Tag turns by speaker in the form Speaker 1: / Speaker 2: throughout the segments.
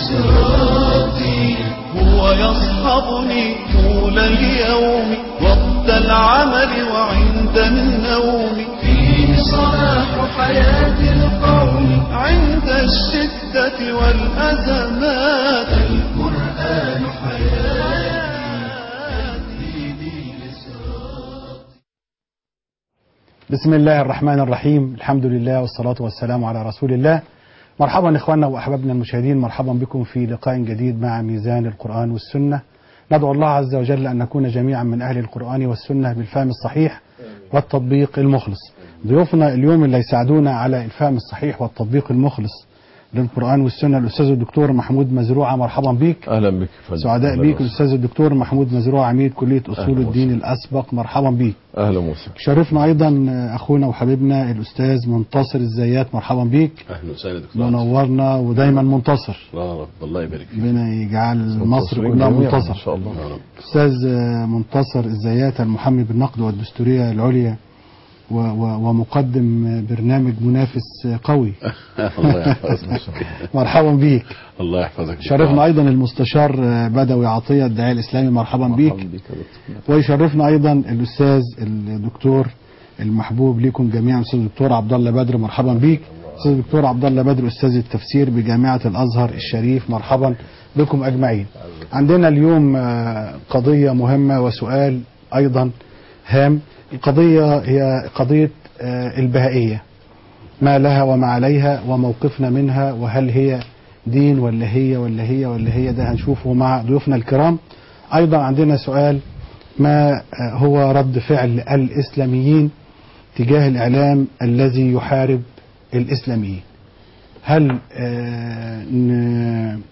Speaker 1: لصراطي هو يصحبني طول اليوم وقت العمل وعند النوم فيه صلاح حياة القوم عند الشدة والأزمات القرآن حياتي يهديني لصراطي
Speaker 2: بسم الله الرحمن الرحيم الحمد لله والصلاة والسلام على رسول الله مرحبا إخواننا وأحبابنا المشاهدين مرحبا بكم في لقاء جديد مع ميزان القرآن والسنة ندعو الله عز وجل أن نكون جميعا من أهل القرآن والسنة بالفهم الصحيح والتطبيق المخلص ضيوفنا اليوم اللي يساعدونا على الفهم الصحيح والتطبيق المخلص للقرآن والسنة الأستاذ الدكتور محمود مزروعة مرحبا بك
Speaker 3: اهلا بك يا فندم.
Speaker 2: سعداء
Speaker 3: أهلا
Speaker 2: بيك
Speaker 3: وسهلا.
Speaker 2: الأستاذ الدكتور محمود مزروعة عميد كلية أصول
Speaker 3: أهلا
Speaker 2: الدين
Speaker 3: وسهلا.
Speaker 2: الأسبق مرحبا بيك
Speaker 3: اهلا وسهلا
Speaker 2: شرفنا ايضا اخونا وحبيبنا الاستاذ منتصر الزيات مرحبا بيك
Speaker 4: اهلا وسهلا دكتور
Speaker 2: منورنا ودايما منتصر
Speaker 4: الله رب الله يبارك فيك
Speaker 2: ربنا يجعل مصر
Speaker 3: منتصرين
Speaker 2: كلها
Speaker 3: جميعاً
Speaker 2: منتصر
Speaker 3: ان شاء الله
Speaker 4: يا رب
Speaker 2: استاذ منتصر الزيات المحامي بالنقد والدستوريه العليا و و ومقدم برنامج منافس قوي
Speaker 4: الله يحفظك
Speaker 2: مرحبا بيك
Speaker 4: الله يحفظك
Speaker 2: شرفنا ايضا المستشار بدوي عطيه الداعيه الاسلامي مرحبا بيك
Speaker 3: مرحبا بك يا دكتور.
Speaker 2: ويشرفنا ايضا الاستاذ الدكتور المحبوب لكم جميعا الاستاذ الدكتور عبد الله بدر مرحبا بيك استاذ الدكتور عبد الله بدر استاذ التفسير بجامعه الازهر الشريف مرحبا بكم اجمعين عندنا اليوم آه، قضيه مهمه وسؤال ايضا هام القضيه هي قضيه آه، البهائيه ما لها وما عليها وموقفنا منها وهل هي دين ولا هي ولا هي ولا هي ده هنشوفه مع ضيوفنا الكرام ايضا عندنا سؤال ما آه، هو رد فعل الاسلاميين تجاه الاعلام الذي يحارب الاسلاميين هل آه، ن-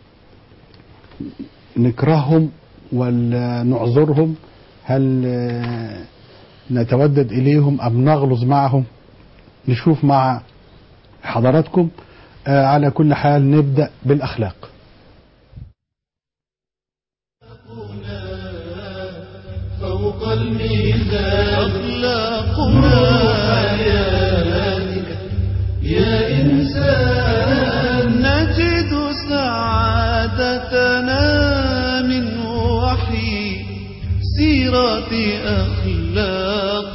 Speaker 2: نكرههم ولا نعذرهم هل آه، نتودد اليهم ام نغلظ معهم نشوف مع حضراتكم آه، على كل حال نبدا بالاخلاق
Speaker 1: فوق الميزان أخلاقنا حياتك يا إنسان نجد سعادتنا من وحي سيرة أخلاق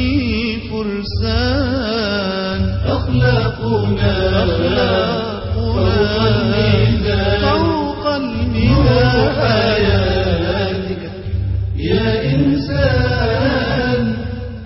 Speaker 1: الفرسان أخلاقنا فوق الميزان فوق الميزان حياتك يا إنسان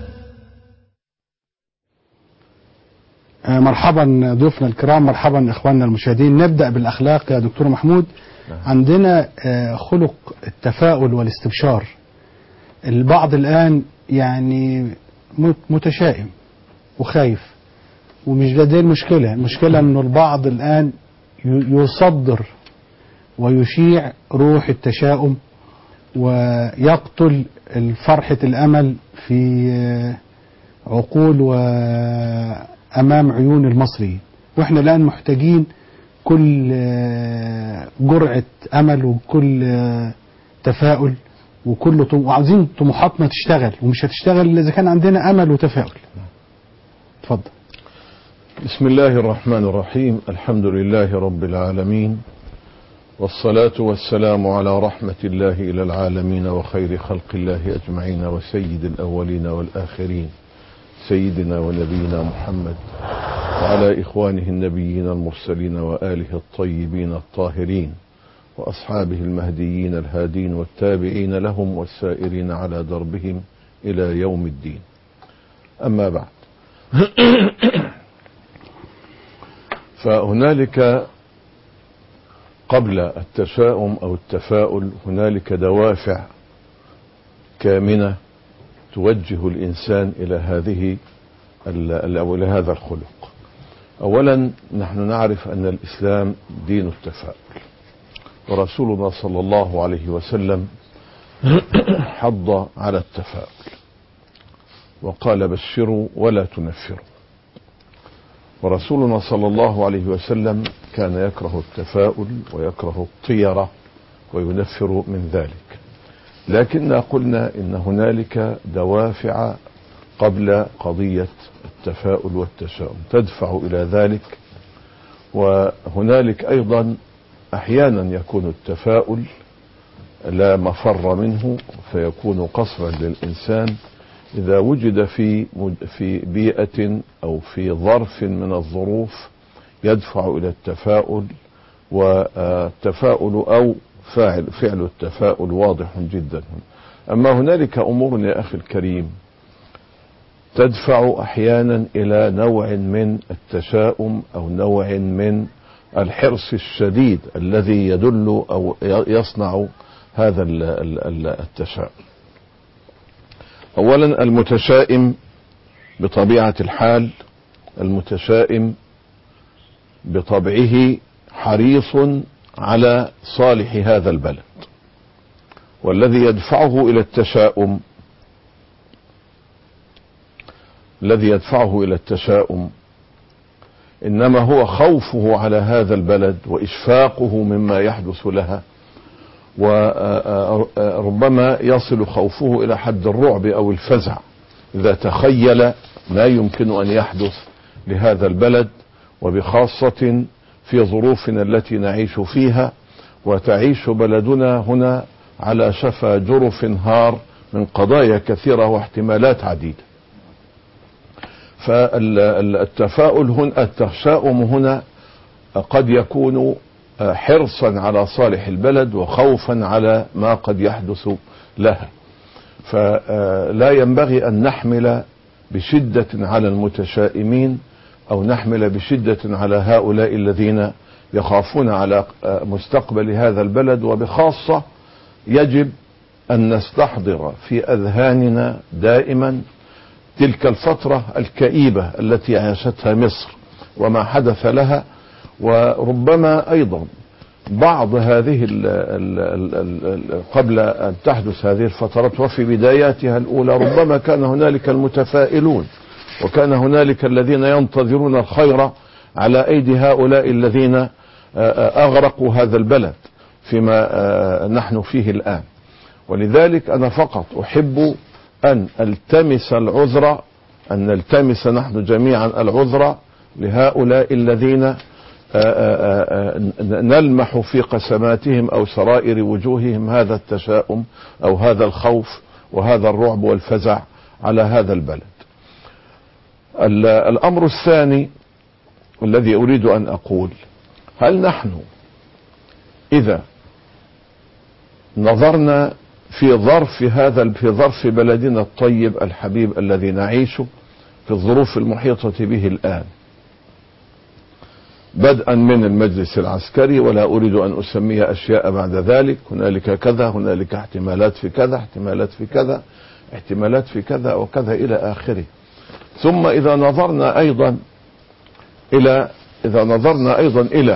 Speaker 2: آه، مرحبا ضيوفنا الكرام مرحبا اخواننا المشاهدين نبدا بالاخلاق يا دكتور محمود عندنا آه، خلق التفاؤل والاستبشار البعض الان يعني مت- متشائم وخايف ومش ده دي المشكله المشكله انه البعض الان ي- يصدر ويشيع روح التشاؤم ويقتل فرحه الامل في آه، عقول وأمام عيون المصريين وإحنا الآن محتاجين كل آه، جرعة أمل وكل آه، تفاؤل وكل طم... وعاوزين طموحاتنا تشتغل ومش هتشتغل إلا إذا كان عندنا أمل وتفاؤل اتفضل
Speaker 3: بسم الله الرحمن الرحيم الحمد لله رب العالمين والصلاة والسلام على رحمة الله إلى العالمين وخير خلق الله أجمعين وسيد الأولين والآخرين سيدنا ونبينا محمد وعلى إخوانه النبيين المرسلين وآله الطيبين الطاهرين وأصحابه المهديين الهادين والتابعين لهم والسائرين على دربهم إلى يوم الدين أما بعد فهنالك قبل التشاؤم او التفاؤل هنالك دوافع كامنه توجه الانسان الى هذه ال- ال- او الى هذا الخلق. اولا نحن نعرف ان الاسلام دين التفاؤل. ورسولنا صلى الله عليه وسلم حض على التفاؤل. وقال بشروا ولا تنفروا. ورسولنا صلى الله عليه وسلم كان يكره التفاؤل ويكره الطيرة وينفر من ذلك لكن قلنا ان هنالك دوافع قبل قضية التفاؤل والتشاؤم تدفع الى ذلك وهنالك ايضا أحيانا يكون التفاؤل لا مفر منه فيكون قصرا للإنسان إذا وجد في في بيئة أو في ظرف من الظروف يدفع إلى التفاؤل والتفاؤل أو فاعل فعل التفاؤل واضح جدا أما هنالك أمور يا أخي الكريم تدفع أحيانا إلى نوع من التشاؤم أو نوع من الحرص الشديد الذي يدل أو يصنع هذا التشاؤم اولا المتشائم بطبيعه الحال المتشائم بطبعه حريص على صالح هذا البلد والذي يدفعه الى التشاؤم الذي يدفعه الى التشاؤم انما هو خوفه على هذا البلد واشفاقه مما يحدث لها وربما يصل خوفه الى حد الرعب او الفزع اذا تخيل ما يمكن ان يحدث لهذا البلد وبخاصه في ظروفنا التي نعيش فيها وتعيش بلدنا هنا على شفا جرف هار من قضايا كثيره واحتمالات عديده فالتفاؤل هنا التشاؤم هنا قد يكون حرصا على صالح البلد وخوفا على ما قد يحدث لها فلا ينبغي ان نحمل بشده على المتشائمين او نحمل بشده على هؤلاء الذين يخافون على مستقبل هذا البلد وبخاصه يجب ان نستحضر في اذهاننا دائما تلك الفتره الكئيبه التي عاشتها مصر وما حدث لها وربما ايضا بعض هذه ال ال ال ال قبل ان تحدث هذه الفترات وفي بداياتها الاولى ربما كان هنالك المتفائلون وكان هنالك الذين ينتظرون الخير على ايدي هؤلاء الذين اغرقوا هذا البلد فيما نحن فيه الان ولذلك انا فقط احب ان التمس العذر ان نلتمس نحن جميعا العذر لهؤلاء الذين نلمح في قسماتهم او سرائر وجوههم هذا التشاؤم او هذا الخوف وهذا الرعب والفزع على هذا البلد. الامر الثاني الذي اريد ان اقول هل نحن اذا نظرنا في ظرف هذا في ظرف بلدنا الطيب الحبيب الذي نعيشه في الظروف المحيطه به الان بدءا من المجلس العسكري ولا اريد ان اسمي اشياء بعد ذلك هنالك كذا هنالك احتمالات في كذا احتمالات في كذا احتمالات في كذا وكذا الى اخره ثم اذا نظرنا ايضا الى اذا نظرنا ايضا الى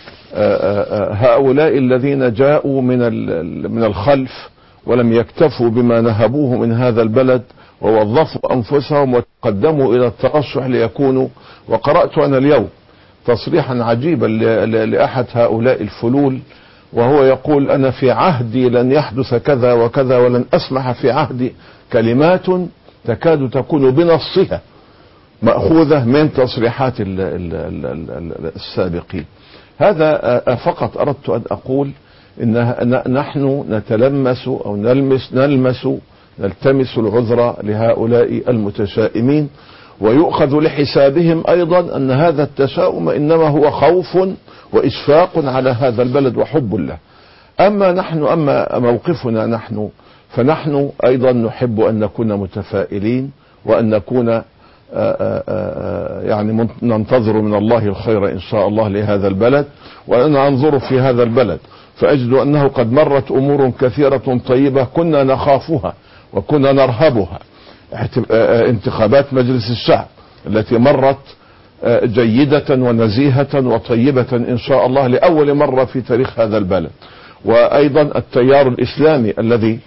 Speaker 3: هؤلاء الذين جاءوا من من الخلف ولم يكتفوا بما نهبوه من هذا البلد ووظفوا انفسهم وتقدموا الى الترشح ليكونوا وقرات انا اليوم تصريحا عجيبا لاحد هؤلاء الفلول وهو يقول انا في عهدي لن يحدث كذا وكذا ولن اسمح في عهدي كلمات تكاد تكون بنصها ماخوذه من تصريحات السابقين هذا فقط اردت ان اقول ان نحن نتلمس او نلمس نلمس نلتمس العذر لهؤلاء المتشائمين ويؤخذ لحسابهم ايضا ان هذا التشاؤم انما هو خوف واشفاق على هذا البلد وحب له اما نحن اما موقفنا نحن فنحن ايضا نحب ان نكون متفائلين وان نكون آآ آآ يعني ننتظر من الله الخير ان شاء الله لهذا البلد وانا انظر في هذا البلد فاجد انه قد مرت امور كثيره طيبه كنا نخافها وكنا نرهبها انتخابات مجلس الشعب التي مرت جيدة ونزيهة وطيبة ان شاء الله لاول مرة في تاريخ هذا البلد وايضا التيار الاسلامي الذي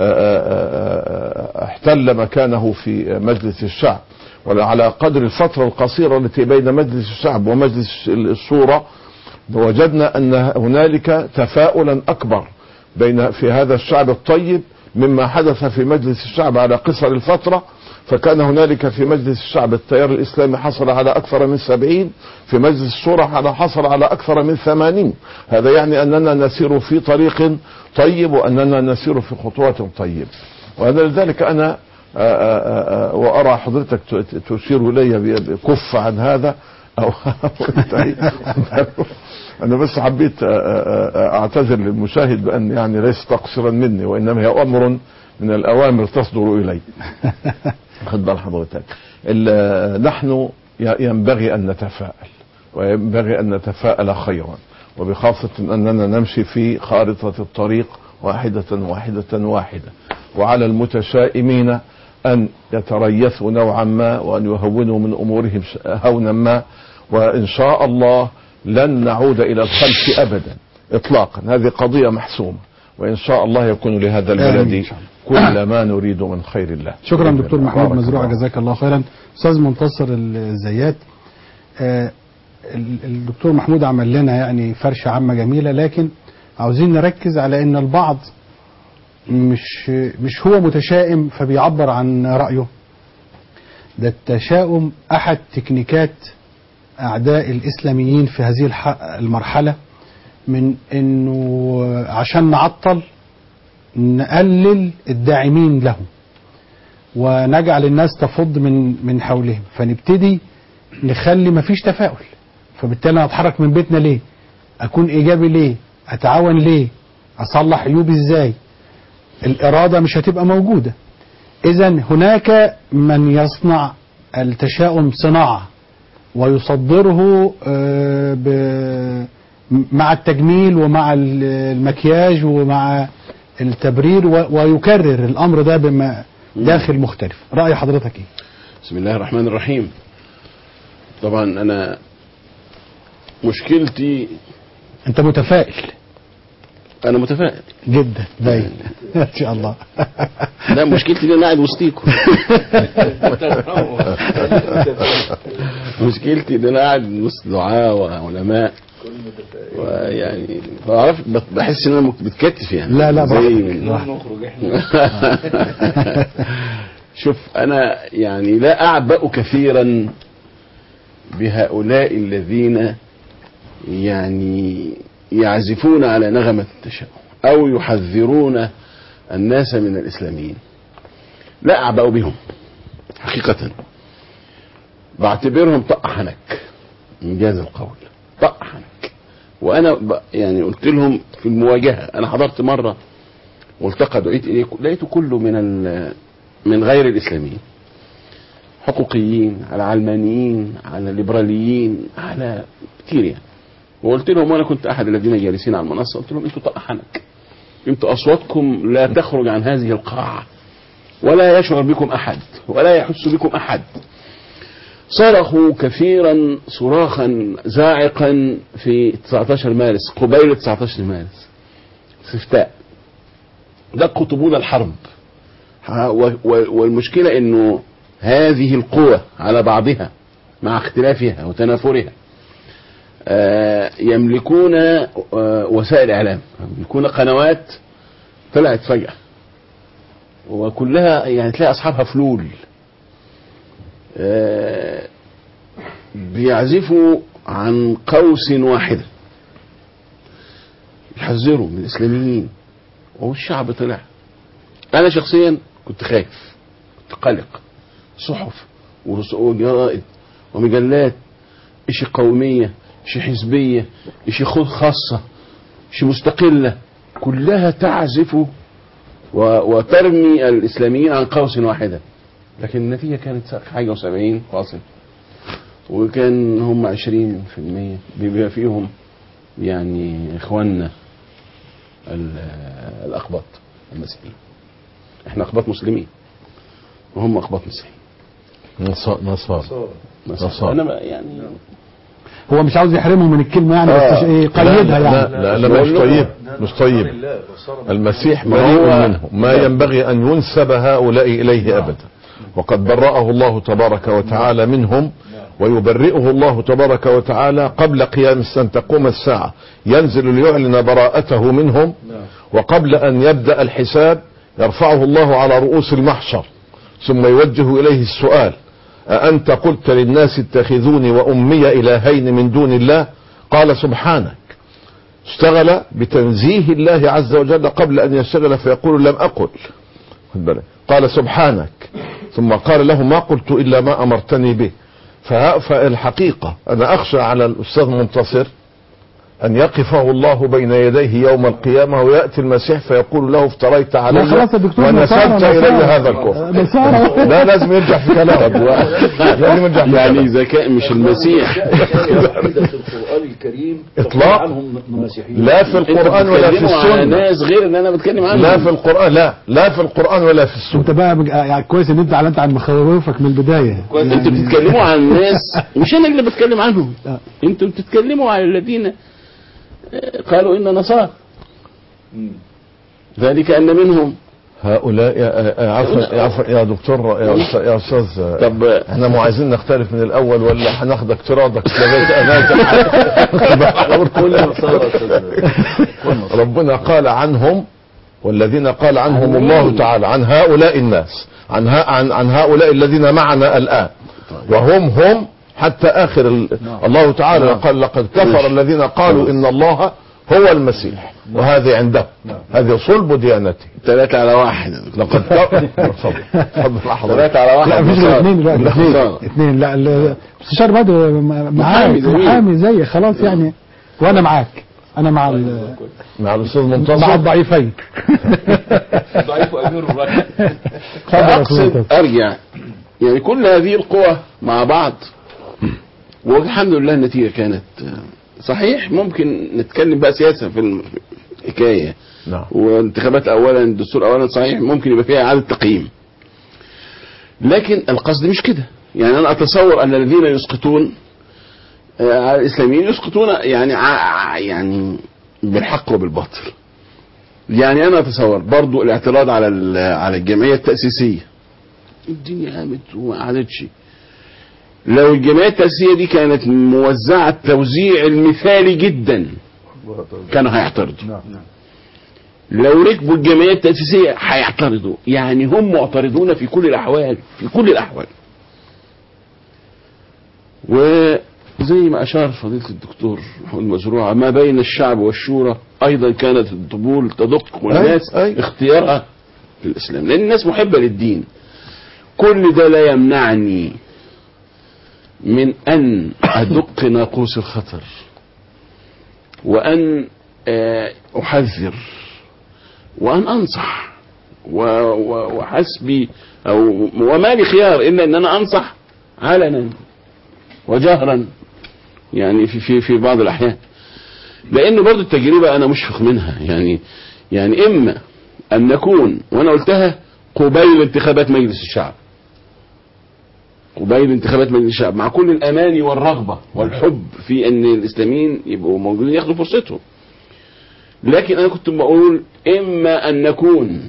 Speaker 3: احتل مكانه في مجلس الشعب وعلى قدر الفترة القصيرة التي بين مجلس الشعب ومجلس الشورى وجدنا ان هنالك تفاؤلا اكبر بين في هذا الشعب الطيب مما حدث في مجلس الشعب على قصر الفترة فكان هنالك في مجلس الشعب التيار الإسلامي حصل على أكثر من سبعين في مجلس الشورى على حصل على أكثر من ثمانين هذا يعني أننا نسير في طريق طيب وأننا نسير في خطوات طيبة وأنا لذلك أنا آه، آه، آه، وأرى حضرتك ت- تشير إلي ب- بكف عن هذا أو انتهي. أنا بس حبيت آه، آه، آه، أعتذر للمشاهد بأن يعني ليس تقصيرا مني وإنما هي أمر من الأوامر تصدر إلي خد بال حضرتك ال- نحن ي- ينبغي أن نتفائل وينبغي أن نتفائل خيرا وبخاصة أننا نمشي في خارطة الطريق واحدة واحدة واحدة وعلى المتشائمين أن يتريثوا نوعا ما وأن يهونوا من أمورهم ش- هونا ما وإن شاء الله لن نعود إلى الخلف أبدا إطلاقا هذه قضية محسومة وإن شاء الله يكون لهذا
Speaker 2: آمين إن
Speaker 3: البلد
Speaker 2: شاء الله.
Speaker 3: كل ما نريد من خير الله
Speaker 2: شكرا دكتور محمود
Speaker 3: بارك
Speaker 2: مزروع
Speaker 3: الله.
Speaker 2: جزاك الله خيرا استاذ منتصر الزيات آه، ال- الدكتور محمود عمل لنا يعني فرشه عامه جميله لكن عاوزين نركز على ان البعض مش مش هو متشائم فبيعبر عن رايه ده التشاؤم احد تكنيكات اعداء الاسلاميين في هذه الح- المرحله من انه عشان نعطل نقلل الداعمين له ونجعل الناس تفض من من حولهم فنبتدي نخلي مفيش تفاؤل فبالتالي انا اتحرك من بيتنا ليه اكون ايجابي ليه اتعاون ليه اصلح عيوبي ازاي الاراده مش هتبقى موجوده اذا هناك من يصنع التشاؤم صناعه ويصدره آه، ب- مع التجميل ومع ال- المكياج ومع التبرير و- ويكرر الامر ده بما داخل مختلف راي حضرتك ايه
Speaker 4: بسم الله الرحمن الرحيم طبعا انا مشكلتي
Speaker 2: انت متفائل
Speaker 4: انا متفائل
Speaker 2: جدا باين ان شاء الله
Speaker 4: لا مشكلتي ان انا قاعد وسطيكم مشكلتي ان انا قاعد وسط دعاة وعلماء ويعني بعرف بحس ان انا متكتف يعني
Speaker 2: لا لا
Speaker 4: زي
Speaker 2: براحتك براحتك.
Speaker 4: شوف انا يعني لا اعبأ كثيرا بهؤلاء الذين يعني يعزفون على نغمة التشاؤم او يحذرون الناس من الاسلاميين لا اعبأ بهم حقيقة بعتبرهم طق حنك انجاز القول طق حنك وانا ب- يعني قلت لهم في المواجهة انا حضرت مرة ملتقى دعيت اليه لقيته كله من ال- من غير الاسلاميين حقوقيين على علمانيين على ليبراليين على كتير يعني وقلت لهم وانا كنت احد الذين جالسين على المنصه قلت لهم انتوا طق حنك انتوا اصواتكم لا تخرج عن هذه القاعه ولا يشعر بكم احد ولا يحس بكم احد صرخوا كثيرا صراخا زاعقا في 19 مارس قبيل 19 مارس استفتاء دقوا طبول الحرب ها- و- و- والمشكلة انه هذه القوى على بعضها مع اختلافها وتنافرها آه، يملكون آه، وسائل اعلام يملكون قنوات طلعت فجأة وكلها يعني تلاقي اصحابها فلول آه، بيعزفوا عن قوس واحدة يحذروا من الاسلاميين والشعب طلع انا شخصيا كنت خايف كنت قلق صحف ورس- وجرائد ومجلات اشي قومية اشي حزبية اشي خ- خاصة اشي مستقلة كلها تعزف و- وترمي الاسلاميين عن قوس واحدة لكن النتيجة كانت حاجة وسبعين فاصل وكان هم عشرين في المية بيبقى فيهم يعني اخواننا ال- الاقباط المسيحيين احنا اقباط مسلمين وهم اقباط مسيحيين
Speaker 3: نص- نصارى نصارى.
Speaker 4: انا ما- يعني
Speaker 2: هو مش عاوز يحرمهم من الكلمه يعني بس
Speaker 4: آه.
Speaker 2: ايه
Speaker 3: لا
Speaker 2: قيدها
Speaker 3: لا,
Speaker 2: يعني
Speaker 3: لا, لا مش طيب مش طيب المسيح بريء منه ما ينبغي أن ينسب هؤلاء إليه أبدا وقد برأه الله تبارك وتعالى منهم ويبرئه الله تبارك وتعالى قبل قيام السنة تقوم الساعة ينزل ليعلن براءته منهم وقبل أن يبدأ الحساب يرفعه الله على رؤوس المحشر ثم يوجه إليه السؤال أأنت قلت للناس اتخذوني وأمي إلهين من دون الله قال سبحانك اشتغل بتنزيه الله عز وجل قبل أن يشتغل فيقول لم أقل خد بالك. قال سبحانك ثم قال له ما قلت إلا ما أمرتني به فه- فالحقيقة أنا أخشى على الأستاذ منتصر أن يقفه الله بين يديه يوم القيامة ويأتي المسيح فيقول له افتريت علي
Speaker 2: لا خلاص يا دكتور
Speaker 3: ونسبت
Speaker 2: نصارى-
Speaker 3: إلي
Speaker 2: نصارى.
Speaker 3: هذا الكفر
Speaker 2: نصارى.
Speaker 3: لا لازم يرجع في كلامه لازم يرجع في
Speaker 4: يعني
Speaker 3: كلامه
Speaker 4: ذكاء مش المسيح
Speaker 5: واحدة في القرآن الكريم
Speaker 3: إطلاق.
Speaker 5: تقول عنهم مسيحيين
Speaker 3: لا في القرآن ولا في
Speaker 4: بتتكلموا على
Speaker 3: السنة
Speaker 4: ناس غير اللي انا بتكلم عنهم
Speaker 3: لا في القرآن لا لا في القرآن ولا في السنة
Speaker 2: انت بقى بج- يعني كويس ان انت اعلنت عن مخاوفك من البدايه
Speaker 4: انتوا بتتكلموا عن ناس مش انا اللي بتكلم عنهم
Speaker 2: آه.
Speaker 4: انتوا بتتكلموا على الذين آه، قالوا ان نصارى ذلك ان منهم
Speaker 3: هؤلاء يا- يا- عفوا يا عفوا يا دكتور يا أستاذ- يا استاذ
Speaker 4: طب
Speaker 3: احنا مو عايزين نختلف من الاول ولا هناخد اقتراضك لغايه اناجح
Speaker 5: كل نصارى أستاذ.
Speaker 3: ربنا قال عنهم والذين قال عنهم الله تعالى عن هؤلاء الناس عن ها عن, عن هؤلاء الذين معنا الان وهم هم حتى اخر ال... الله تعالى قال لقد كفر الذين قالوا ان الله هو المسيح وهذه عنده هذه صلب ديانته
Speaker 4: ثلاثة على واحد
Speaker 3: لقد كفر اتفضل اتفضل لحظه
Speaker 4: ثلاثة على واحد
Speaker 2: لا مفيش غير
Speaker 4: نصارى.
Speaker 2: اثنين دلوقتي
Speaker 4: لا،
Speaker 2: اثنين
Speaker 4: نصارى.
Speaker 2: اثنين لا ال- المستشار بدر م- معاك
Speaker 4: محامي زميلي.
Speaker 2: محامي زي خلاص يعني وانا معاك انا مع ال-
Speaker 3: مع الاستاذ
Speaker 2: مع
Speaker 3: منتصر
Speaker 2: الضعيفين
Speaker 5: ضعيف أمير الرجل
Speaker 2: اتفضل يا أستاذ
Speaker 4: فأقصد
Speaker 2: منتصر.
Speaker 4: أرجع يعني كل هذه القوى مع بعض والحمد لله النتيجة كانت آه، صحيح ممكن نتكلم بقى سياسة في الحكاية
Speaker 3: نعم
Speaker 4: وانتخابات أولا الدستور أولا صحيح ممكن يبقى فيها إعادة تقييم لكن القصد مش كده يعني أنا أتصور أن الذين يسقطون آه، على الإسلاميين يسقطون يعني ع- يعني بالحق وبالباطل يعني أنا أتصور برضو الاعتراض على ال- على الجمعية التأسيسية الدنيا قامت وما قعدتش لو الجمعية التأسيسية دي كانت موزعة التوزيع المثالي جدا كانوا هيعترضوا لو ركبوا الجمعية التأسيسية هيعترضوا يعني هم معترضون في كل الأحوال في كل الأحوال وزي ما أشار فضيلة الدكتور محمود مزروعة ما بين الشعب والشورى أيضا كانت الطبول تدق والناس
Speaker 3: أي.
Speaker 4: اختيارها للإسلام لأن الناس محبة للدين كل ده لا يمنعني من أن أدق ناقوس الخطر وأن آه، أحذر وأن أنصح و- و- وحسبي أو وما لي خيار إلا أن أنا أنصح علنا وجهرا يعني في في في بعض الأحيان لأن برضو التجربة أنا مشفق منها يعني يعني إما أن نكون وأنا قلتها قبيل انتخابات مجلس الشعب قبيل انتخابات مجلس الشعب مع كل الاماني والرغبه والحب في ان الاسلاميين يبقوا موجودين ياخدوا فرصتهم لكن انا كنت بقول اما ان نكون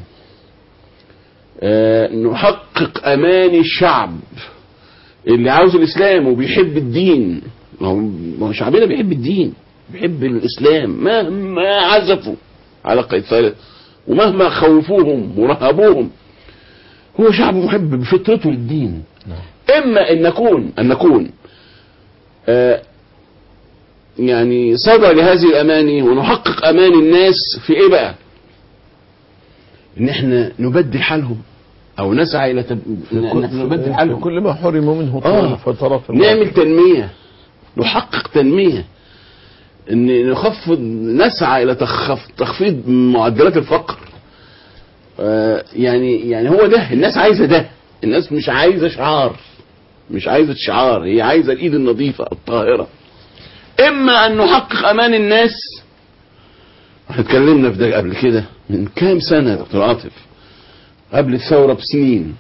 Speaker 4: آه، نحقق اماني الشعب اللي عاوز الاسلام وبيحب الدين ما هو ما هو شعبنا بيحب الدين بيحب الاسلام مهما عزفوا على قيد ومهما خوفوهم ورهبوهم هو شعب محب بفطرته للدين اما ان نكون ان نكون آه يعني صدى لهذه الاماني ونحقق امان الناس في ايه بقى ان احنا نبدل حالهم او نسعى الى تب... ان احنا نبدل حالهم
Speaker 3: كل ما حرموا منه
Speaker 4: آه.
Speaker 3: طول فترات الماضية.
Speaker 4: نعمل تنمية نحقق تنمية ان نخفض نسعى الى تخف... تخفيض معدلات الفقر آه يعني يعني هو ده الناس عايزة ده الناس مش عايزة شعار مش عايزة شعار هي عايزة الايد النظيفة الطاهرة اما ان نحقق امان الناس احنا اتكلمنا في ده قبل كده من كام سنة يا دكتور عاطف قبل الثورة بسنين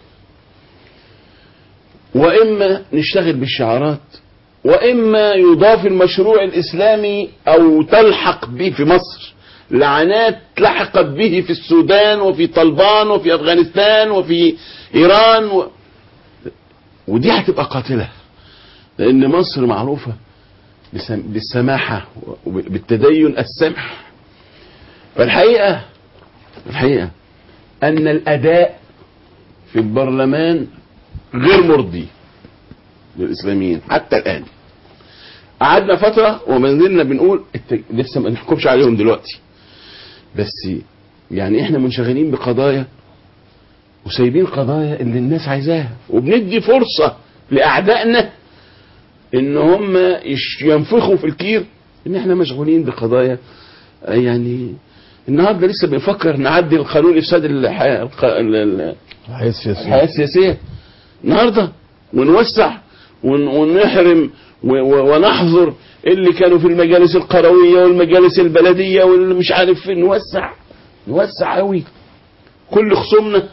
Speaker 4: واما نشتغل بالشعارات واما يضاف المشروع الاسلامي او تلحق به في مصر لعنات لحقت به في السودان وفي طلبان وفي افغانستان وفي ايران و... ودي هتبقى قاتله لان مصر معروفه بسم... بالسماحه وبالتدين السمح فالحقيقه الحقيقه ان الاداء في البرلمان غير مرضي للاسلاميين حتى الان قعدنا فتره وما زلنا بنقول الت- لسه ما نحكمش عليهم دلوقتي بس يعني احنا منشغلين بقضايا وسايبين قضايا اللي الناس عايزاها وبندي فرصه لاعدائنا ان هم يش- ينفخوا في الكير ان احنا مشغولين بقضايا آه، يعني النهارده لسه بنفكر نعدل قانون افساد الحياه الق- ال- ال-
Speaker 3: الحياة السياسية
Speaker 4: الحياه السياسيه النهارده ونوسع ون- ونحرم و- و- ونحظر اللي كانوا في المجالس القرويه والمجالس البلديه واللي مش عارف فين نوسع نوسع قوي كل خصومنا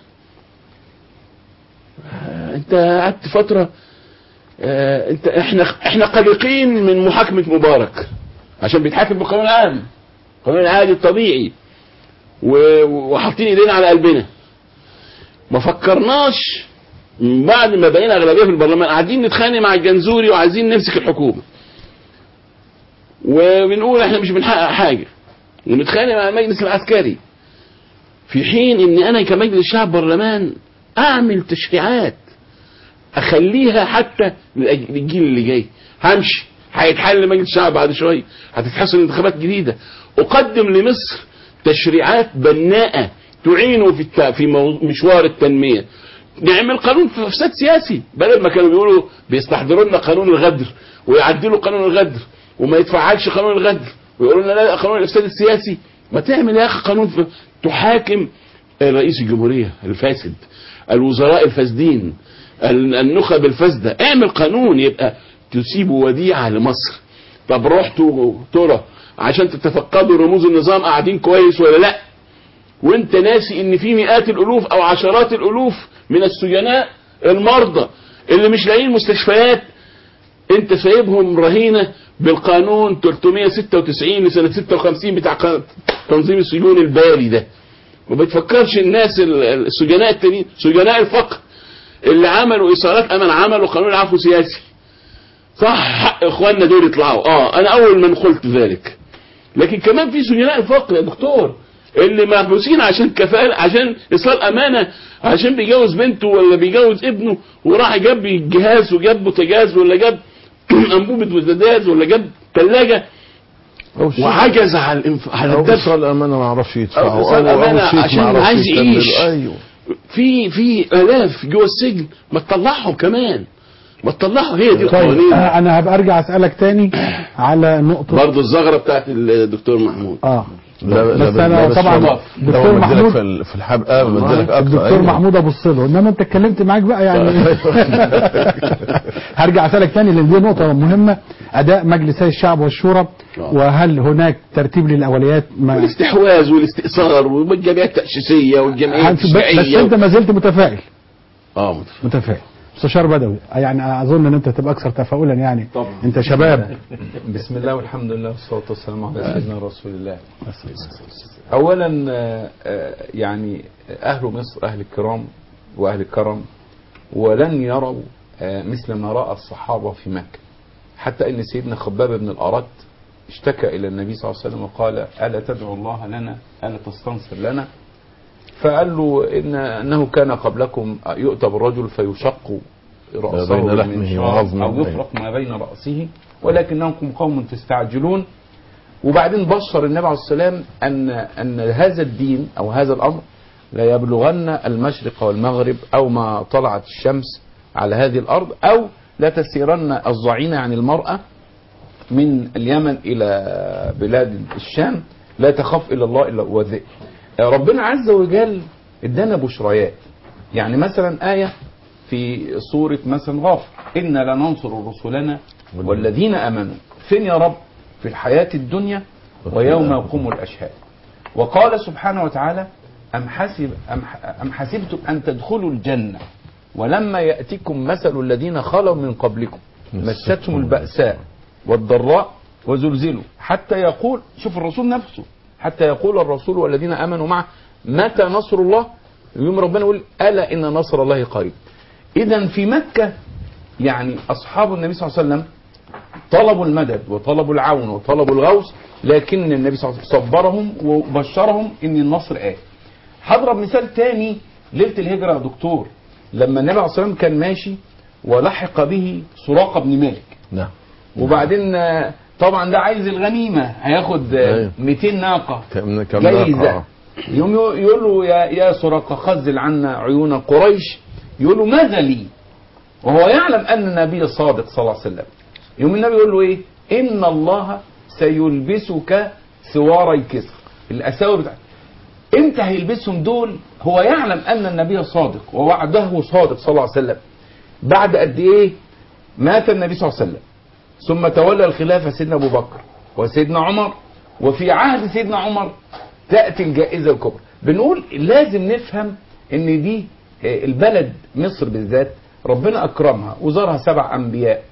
Speaker 4: آه، انت قعدت فتره آه، انت احنا احنا قلقين من محاكمه مبارك عشان بيتحاكم بالقانون العام القانون العادي الطبيعي و- وحاطين ايدينا على قلبنا ما فكرناش من بعد ما بقينا اغلبيه في البرلمان قاعدين نتخانق مع الجنزوري وعايزين نمسك الحكومه وبنقول احنا مش بنحقق حاجه ونتخانق مع المجلس العسكري في حين ان انا كمجلس شعب برلمان اعمل تشريعات اخليها حتى للأج- للجيل اللي جاي همشي هيتحل مجلس الشعب بعد شويه هتتحصل انتخابات جديده اقدم لمصر تشريعات بناءه تعينه في الت... في مو... مشوار التنميه نعمل قانون في افساد سياسي بدل ما كانوا بيقولوا بيستحضروا لنا قانون الغدر ويعدلوا قانون الغدر وما يتفعلش قانون الغدر ويقولوا لنا لا قانون الافساد السياسي ما تعمل يا اخي قانون في... تحاكم رئيس الجمهوريه الفاسد الوزراء الفاسدين ال- النخب الفاسده اعمل قانون يبقى تسيبوا وديعه لمصر طب رحتوا ترى عشان تتفقدوا رموز النظام قاعدين كويس ولا لا وانت ناسي ان في مئات الالوف او عشرات الالوف من السجناء المرضى اللي مش لاقيين مستشفيات انت سايبهم رهينه بالقانون 396 لسنه 56 بتاع ق- تنظيم السجون البالي ده ما بتفكرش الناس ال- ال- السجناء التانيين سجناء الفقر اللي عملوا اثارات امن عملوا قانون العفو سياسي صح حق اخواننا دول يطلعوا اه انا اول من قلت ذلك لكن كمان في سجناء الفقر يا دكتور اللي محبوسين عشان كفاله عشان ايصال امانه عشان بيجوز بنته ولا بيجوز ابنه وراح جاب جهاز وجاب بوتاجاز ولا جاب انبوبه بوتاجاز ولا جاب ثلاجه
Speaker 3: أو شيء-
Speaker 4: وعجز على الانف... على
Speaker 3: أو
Speaker 4: الدفع
Speaker 3: إيصال أمانة ما عرفش يدفع
Speaker 4: أو إيصال أمانة
Speaker 3: شيك
Speaker 4: عشان
Speaker 3: ما عرفش
Speaker 4: عايز
Speaker 3: يكمله.
Speaker 4: يعيش.
Speaker 3: أيوه
Speaker 4: في في الاف جوه السجن ما تطلعهم كمان ما تطلعهم هي دي
Speaker 2: طيب
Speaker 4: القوانين
Speaker 2: آه، انا هبقى ارجع اسالك تاني على نقطه
Speaker 4: برضه الزغره بتاعت الدكتور محمود
Speaker 2: اه
Speaker 3: لا
Speaker 2: بس
Speaker 3: لا
Speaker 2: أنا
Speaker 3: بس
Speaker 2: طبعاً
Speaker 3: لو-
Speaker 2: دكتور
Speaker 3: لو مديلك
Speaker 2: محمود-
Speaker 3: في ال- في الحلقة بديلك أكتر
Speaker 2: الدكتور
Speaker 3: أيوه.
Speaker 2: محمود ابص له انما انت اتكلمت معاك بقى يعني هرجع اسالك تاني لان دي نقطه مهمه اداء مجلسي الشعب والشورى
Speaker 4: آه.
Speaker 2: وهل هناك ترتيب للاولويات ما
Speaker 4: والاستحواذ والاستئثار والجمعيات التأسيسية والجمعيات
Speaker 2: هل- بس انت
Speaker 4: التشريعية
Speaker 2: ما زلت متفائل
Speaker 4: اه متفق.
Speaker 2: متفائل مستشار بدوي يعني اظن ان انت تبقى اكثر تفاؤلا يعني
Speaker 5: طبعا.
Speaker 2: انت شباب
Speaker 5: بسم الله والحمد لله والصلاة والسلام على سيدنا رسول الله أولا آه، آه، يعني أهل مصر أهل الكرام وأهل الكرم ولن يروا آه، مثل ما رأى الصحابة في مكة حتى أن سيدنا خباب بن الأرت اشتكى إلى النبي صلى الله عليه وسلم وقال ألا تدعو الله لنا ألا تستنصر لنا فقال له إن أنه كان قبلكم يؤتى بالرجل فيشق رأسه
Speaker 3: بين لحمه
Speaker 5: بالمنشار
Speaker 3: وعظمه.
Speaker 5: أو يفرق ما بين رأسه ولكنكم قوم تستعجلون وبعدين بشر النبي عليه السلام أن أن هذا الدين أو هذا الأمر لا يبلغن المشرق والمغرب أو ما طلعت الشمس على هذه الأرض أو لا تسيرن الضعينة عن المرأة من اليمن إلى بلاد الشام لا تخاف إلا الله إلا هو الذئب ربنا عز وجل ادانا بشريات يعني مثلا آية في سورة مثلا غافر إنا لننصر رسلنا والذين آمنوا فين يا رب في الحياة الدنيا ويوم يقوم الأشهاد وقال سبحانه وتعالى أم, حسب أم, أم حسبتم أن تدخلوا الجنة ولما يأتكم مثل الذين خلوا من قبلكم مستهم البأساء والضراء وزلزلوا حتى يقول شوف الرسول نفسه حتى يقول الرسول والذين آمنوا معه متى نصر الله يوم ربنا يقول ألا إن نصر الله قريب إذا في مكة يعني أصحاب النبي صلى الله عليه وسلم طلبوا المدد وطلبوا العون وطلبوا الغوث لكن النبي صلى الله عليه وسلم صبرهم وبشرهم ان النصر آت هضرب مثال تاني ليله الهجره يا دكتور لما النبي عليه الصلاه والسلام كان ماشي ولحق به سراقه بن مالك
Speaker 3: نعم
Speaker 5: وبعدين آه، طبعا ده عايز الغنيمه هياخد آه،
Speaker 3: أيوة.
Speaker 5: 200 ناقه
Speaker 3: كم كم
Speaker 5: جايزه
Speaker 3: ناقة؟
Speaker 5: يوم يقول- يقول له يا يا سراقه خزل عنا عيون قريش يقول له ماذا لي؟ وهو يعلم ان النبي صادق صلى الله عليه وسلم يوم النبي يقول له ايه؟ ان الله سيلبسك سواري كسر الاساور بتاعت امتى هيلبسهم دول؟ هو يعلم ان النبي صادق ووعده صادق صلى الله عليه وسلم بعد قد ايه؟ مات النبي صلى الله عليه وسلم ثم تولى الخلافة سيدنا أبو بكر وسيدنا عمر وفي عهد سيدنا عمر تأتي الجائزة الكبرى بنقول لازم نفهم ان دي آه، البلد مصر بالذات ربنا أكرمها وزارها سبع أنبياء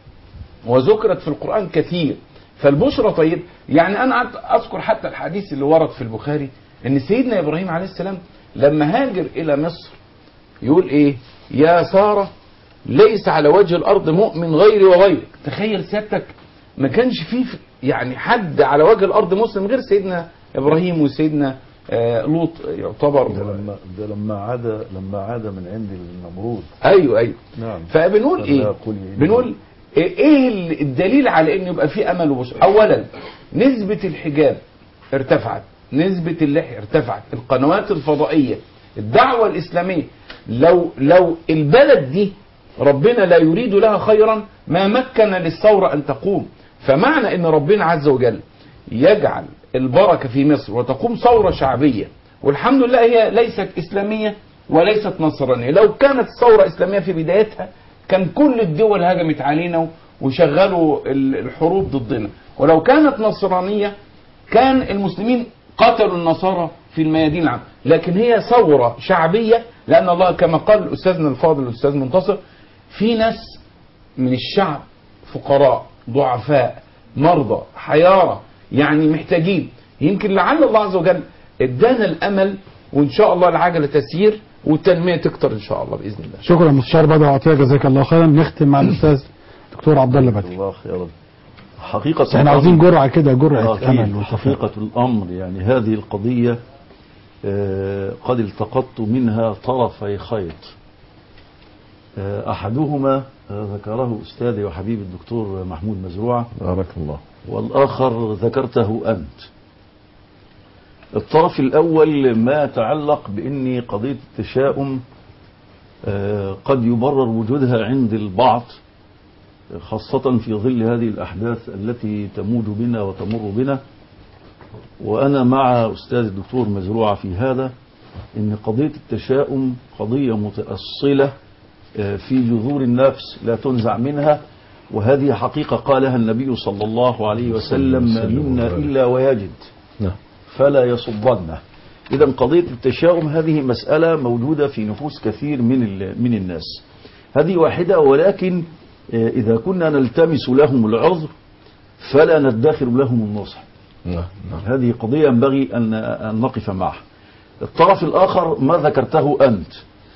Speaker 5: وذكرت في القرآن كثير فالبشرى طيب يعني أنا قعدت أذكر حتى الحديث اللي ورد في البخاري ان سيدنا إبراهيم عليه السلام لما هاجر إلى مصر يقول إيه يا سارة ليس على وجه الارض مؤمن غيري وغيرك تخيل سيادتك ما كانش فيه في- يعني حد على وجه الارض مسلم غير سيدنا ابراهيم وسيدنا آه، لوط
Speaker 6: ده
Speaker 5: يعتبر
Speaker 6: لما ده لما عاد لما عاد من عند النمرود
Speaker 5: ايوه ايوه
Speaker 6: نعم
Speaker 5: فبنقول
Speaker 6: فلا
Speaker 5: ايه
Speaker 6: يقول إيه.
Speaker 5: بنقول ايه إيه الدليل على ان يبقى في امل وبشر اولا نسبة الحجاب ارتفعت نسبة اللحية ارتفعت القنوات الفضائية الدعوة الاسلامية لو لو البلد دي ربنا لا يريد لها خيرا ما مكن للثورة ان تقوم فمعنى ان ربنا عز وجل يجعل البركة في مصر وتقوم ثورة شعبية والحمد لله هي ليست إسلامية وليست نصرانية لو كانت ثورة إسلامية في بدايتها كان كل الدول هجمت علينا وشغلوا ال- الحروب ضدنا ولو كانت نصرانية كان المسلمين قتلوا النصارى في الميادين العامة لكن هي ثورة شعبية لأن الله كما قال أستاذنا الفاضل الأستاذ منتصر في ناس من الشعب فقراء ضعفاء مرضى حيارى يعني محتاجين يمكن لعل الله عز وجل ادانا الامل وان شاء الله العجله تسير والتنميه تكتر ان شاء الله باذن الله
Speaker 2: شكرا مستشار بدر عطيه جزاك الله خيرا نختم مع الاستاذ دكتور عبد الله بدري
Speaker 6: الله خيرا حقيقة
Speaker 2: بس احنا عاوزين جرعه كده جرعه
Speaker 6: آه،
Speaker 2: امل
Speaker 6: أكيد.
Speaker 2: وتفاؤل
Speaker 6: حقيقة الأمر يعني هذه القضية آه، قد التقطت منها طرفي خيط آه، أحدهما آه، ذكره أستاذي وحبيبي الدكتور محمود مزروعة
Speaker 3: بارك الله
Speaker 6: والآخر ذكرته أنت الطرف الأول ما يتعلق بأن قضية التشاؤم آه، قد يبرر وجودها عند البعض خاصة في ظل هذه الأحداث التي تموج بنا وتمر بنا وأنا مع أستاذ الدكتور مزروعة في هذا أن قضية التشاؤم قضية متأصلة آه، في جذور النفس لا تنزع منها وهذه حقيقة قالها النبي صلى الله عليه وسلم ما منا إلا ويجد
Speaker 3: نعم
Speaker 6: فلا يصبنه إذا قضية التشاؤم هذه مسألة موجودة في نفوس كثير من ال- من الناس هذه واحدة ولكن آه، إذا كنا نلتمس لهم العذر فلا ندخر لهم النصح
Speaker 3: نعم نعم
Speaker 6: هذه قضية ينبغي أن أن نقف معها الطرف الآخر ما ذكرته أنت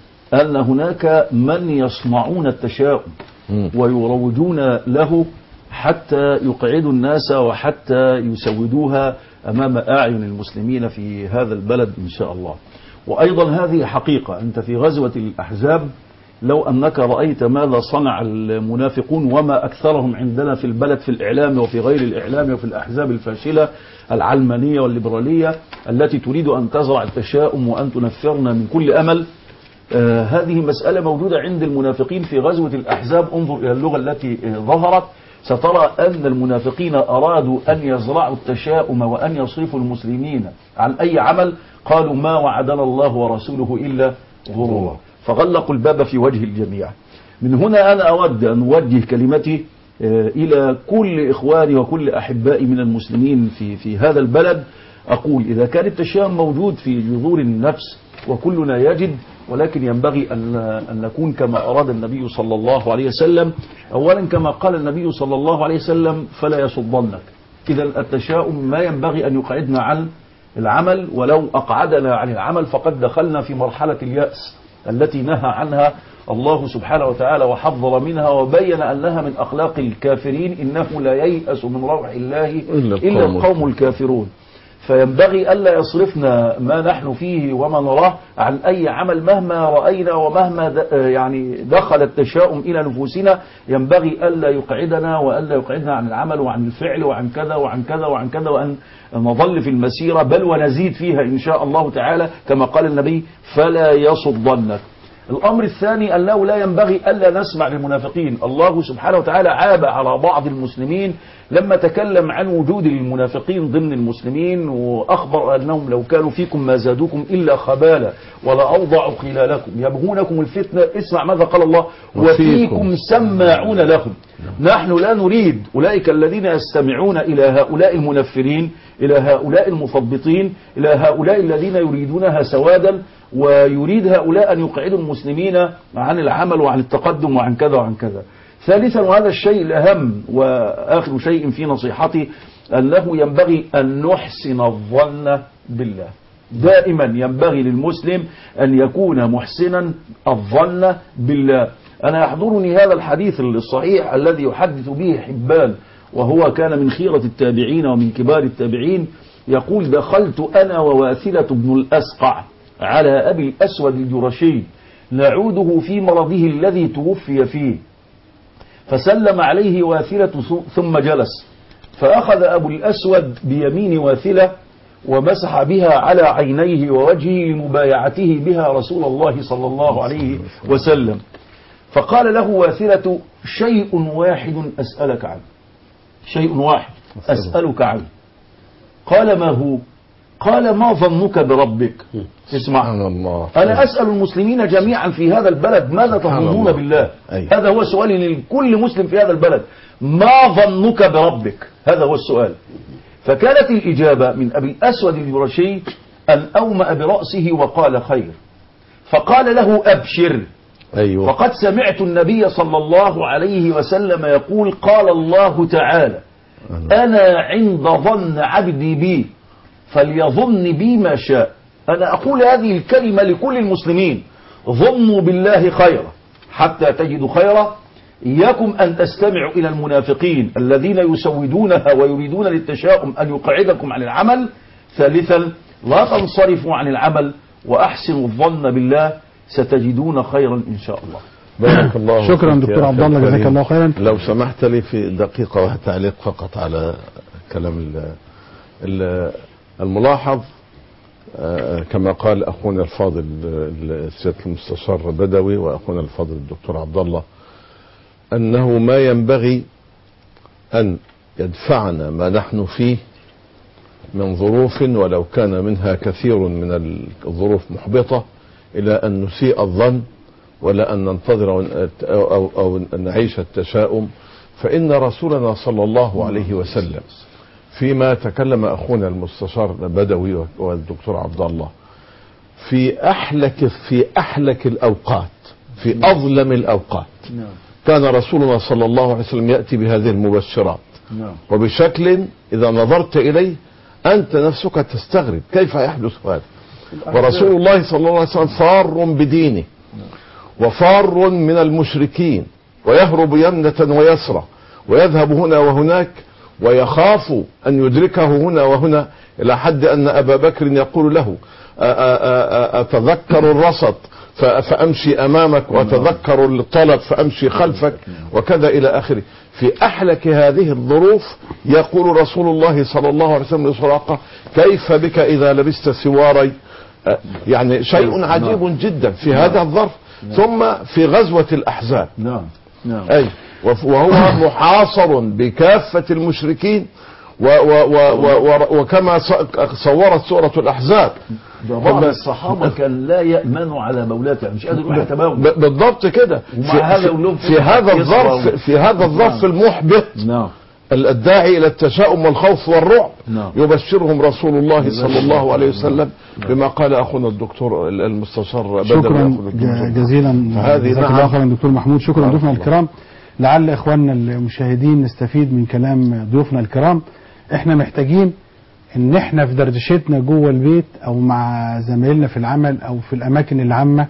Speaker 6: أن هناك من يصنعون التشاؤم
Speaker 3: مم.
Speaker 6: ويروجون له حتى يقعدوا الناس وحتى يسودوها أمام أعين المسلمين في هذا البلد إن شاء الله وأيضا هذه حقيقة أنت في غزوة الأحزاب لو أنك رأيت ماذا صنع المنافقون وما أكثرهم عندنا في البلد في الإعلام وفي غير الإعلام وفي الأحزاب الفاشلة العلمانية والليبرالية التي تريد أن تزرع التشاؤم وأن تنفرنا من كل أمل آه، هذه مسألة موجودة عند المنافقين في غزوة الأحزاب انظر إلى اللغة التي آه، ظهرت سترى أن المنافقين أرادوا أن يزرعوا التشاؤم وأن يصرفوا المسلمين عن أي عمل قالوا ما وعدنا الله ورسوله إلا غرورا فغلقوا الباب في وجه الجميع من هنا أنا أود أن أوجه كلمتي آه، إلى كل إخواني وكل أحبائي من المسلمين في في هذا البلد أقول إذا كان التشاؤم موجود في جذور النفس وكلنا يجد ولكن ينبغي أن أن نكون كما أراد النبي صلى الله عليه وسلم أولا كما قال النبي صلى الله عليه وسلم فلا يصدنك إذا التشاؤم ما ينبغي أن يقعدنا عن العمل ولو أقعدنا عن العمل فقد دخلنا في مرحلة اليأس التي نهى عنها الله سبحانه وتعالى وحذر منها وبين أنها من أخلاق الكافرين إنه لا ييأس من روح الله
Speaker 3: إلا
Speaker 6: إلا
Speaker 3: القوم
Speaker 6: القوم الكافرون فينبغي ألا يصرفنا ما نحن فيه وما نراه عن أي عمل مهما رأينا ومهما د- يعني دخل التشاؤم إلى نفوسنا ينبغي ألا يقعدنا وألا يقعدنا عن العمل وعن الفعل وعن كذا وعن كذا وعن كذا وأن نظل في المسيرة بل ونزيد فيها إن شاء الله تعالى كما قال النبي فلا يصدنك الأمر الثاني أنه لا ينبغي ألا نسمع للمنافقين الله سبحانه وتعالى عاب على بعض المسلمين لما تكلم عن وجود المنافقين ضمن المسلمين وأخبر أنهم لو كانوا فيكم ما زادوكم إلا خبالا ولا أوضعوا خلالكم يبغونكم الفتنة اسمع ماذا قال الله
Speaker 3: وفيكم.
Speaker 6: وفيكم سماعون لكم نحن لا نريد أولئك الذين يستمعون إلى هؤلاء المنفرين إلى هؤلاء المثبطين إلى هؤلاء الذين يريدونها سوادا ويريد هؤلاء أن يقعدوا المسلمين عن العمل وعن التقدم وعن كذا وعن كذا ثالثا وهذا الشيء الأهم وآخر شيء في نصيحتي أنه ينبغي أن نحسن الظن بالله دائما ينبغي للمسلم أن يكون محسنا الظن بالله أنا يحضرني هذا الحديث الصحيح الذي يحدث به حبان وهو كان من خيرة التابعين ومن كبار التابعين يقول دخلت أنا وواثلة بن الأسقع على أبي الأسود الجرشي نعوده في مرضه الذي توفي فيه فسلم عليه واثلة ثم جلس فأخذ أبو الأسود بيمين واثلة ومسح بها على عينيه ووجهه لمبايعته بها رسول الله صلى الله عليه وسلم فقال له واثلة شيء واحد أسألك عنه شيء واحد أسألك عنه قال ما هو قال ما ظنك بربك اسمع
Speaker 3: سبحان الله
Speaker 6: أنا أسأل المسلمين جميعا في هذا البلد ماذا
Speaker 3: سبحان
Speaker 6: تظنون
Speaker 3: الله.
Speaker 6: بالله
Speaker 3: أي.
Speaker 6: هذا هو سؤالي لكل مسلم في هذا البلد ما ظنك بربك هذا هو السؤال فكانت الإجابة من أبي الأسود الجرشي أن أومأ برأسه وقال خير فقال له أبشر
Speaker 3: أيوه
Speaker 6: وقد سمعت النبي صلى الله عليه وسلم يقول قال الله تعالى أنا عند ظن عبدي بي فليظن بي ما شاء أنا أقول هذه الكلمة لكل المسلمين ظنوا بالله خيرا حتى تجدوا خيرا إياكم أن تستمعوا إلى المنافقين الذين يسودونها ويريدون للتشاؤم أن يقعدكم عن العمل ثالثا لا تنصرفوا عن العمل وأحسنوا الظن بالله ستجدون خيرا إن شاء الله
Speaker 3: بارك الله
Speaker 2: شكرا
Speaker 3: فيك يا
Speaker 2: دكتور
Speaker 3: أخي
Speaker 2: عبد الله جزاك
Speaker 3: الكريم.
Speaker 2: الله خيرا
Speaker 3: لو سمحت لي في دقيقة وتعليق فقط على كلام ال- ال- الملاحظ آه، كما قال أخونا الفاضل آه، سيادة المستشار بدوي وأخونا الفاضل الدكتور عبد الله أنه ما ينبغي أن يدفعنا ما نحن فيه من ظروف ولو كان منها كثير من الظروف محبطة إلى أن نسيء الظن ولا أن ننتظر أو- أو, أو نعيش التشاؤم فإن رسولنا صلى الله عليه وسلم فيما تكلم أخونا المستشار بدوي والدكتور عبد الله في أحلك في أحلك الأوقات في أظلم الأوقات
Speaker 6: نعم
Speaker 3: كان رسولنا صلى الله عليه وسلم يأتي بهذه المبشرات
Speaker 6: نعم
Speaker 3: وبشكل إذا نظرت إليه أنت نفسك تستغرب كيف يحدث هذا ورسول الله صلى الله عليه وسلم فار بدينه وفار من المشركين ويهرب يمنة ويسرى ويذهب هنا وهناك ويخاف أن يدركه هنا وهنا إلى حد أن أبا بكر يقول له أ- أ- أ- أتذكر الرصد ف- فأمشي أمامك وأتذكر الطلب فأمشي خلفك وكذا إلى آخره في أحلك هذه الظروف يقول رسول الله صلى الله عليه وسلم لسراقة كيف بك إذا لبست سواري أ- يعني شيء عجيب جدا في هذا الظرف ثم في غزوة الأحزاب
Speaker 6: نعم نعم
Speaker 3: أي وف- وهو محاصر بكافة المشركين و و و و و وكما ص- صورت سورة الأحزاب
Speaker 6: ده بعض
Speaker 3: ثم-
Speaker 6: الصحابة كان لا يأمن على مولاته مش قادر يروح يتباوى
Speaker 3: ب- بالضبط كده
Speaker 6: ومع
Speaker 3: في,
Speaker 6: هذا يقول لهم
Speaker 3: في,
Speaker 6: في
Speaker 3: في هذا
Speaker 6: يسرى
Speaker 3: الظرف
Speaker 6: و-
Speaker 3: في هذا الظرف المحبط
Speaker 6: نعم
Speaker 3: ال- الداعي الى التشاؤم والخوف والرعب
Speaker 6: نعم.
Speaker 3: يبشرهم رسول الله صلى الله عليه وسلم بما قال اخونا الدكتور ال- المستشار بدوي
Speaker 2: شكرا
Speaker 3: أخونا الدكتور
Speaker 2: ج- جزيلا
Speaker 3: فهذه
Speaker 2: جزاك
Speaker 3: نعم.
Speaker 2: الله خيرا دكتور محمود شكرا
Speaker 3: بارك
Speaker 2: ضيوفنا
Speaker 3: الله.
Speaker 2: الكرام لعل اخواننا المشاهدين نستفيد من كلام ضيوفنا الكرام احنا محتاجين ان احنا في دردشتنا جوه البيت او مع زمايلنا في العمل او في الاماكن العامه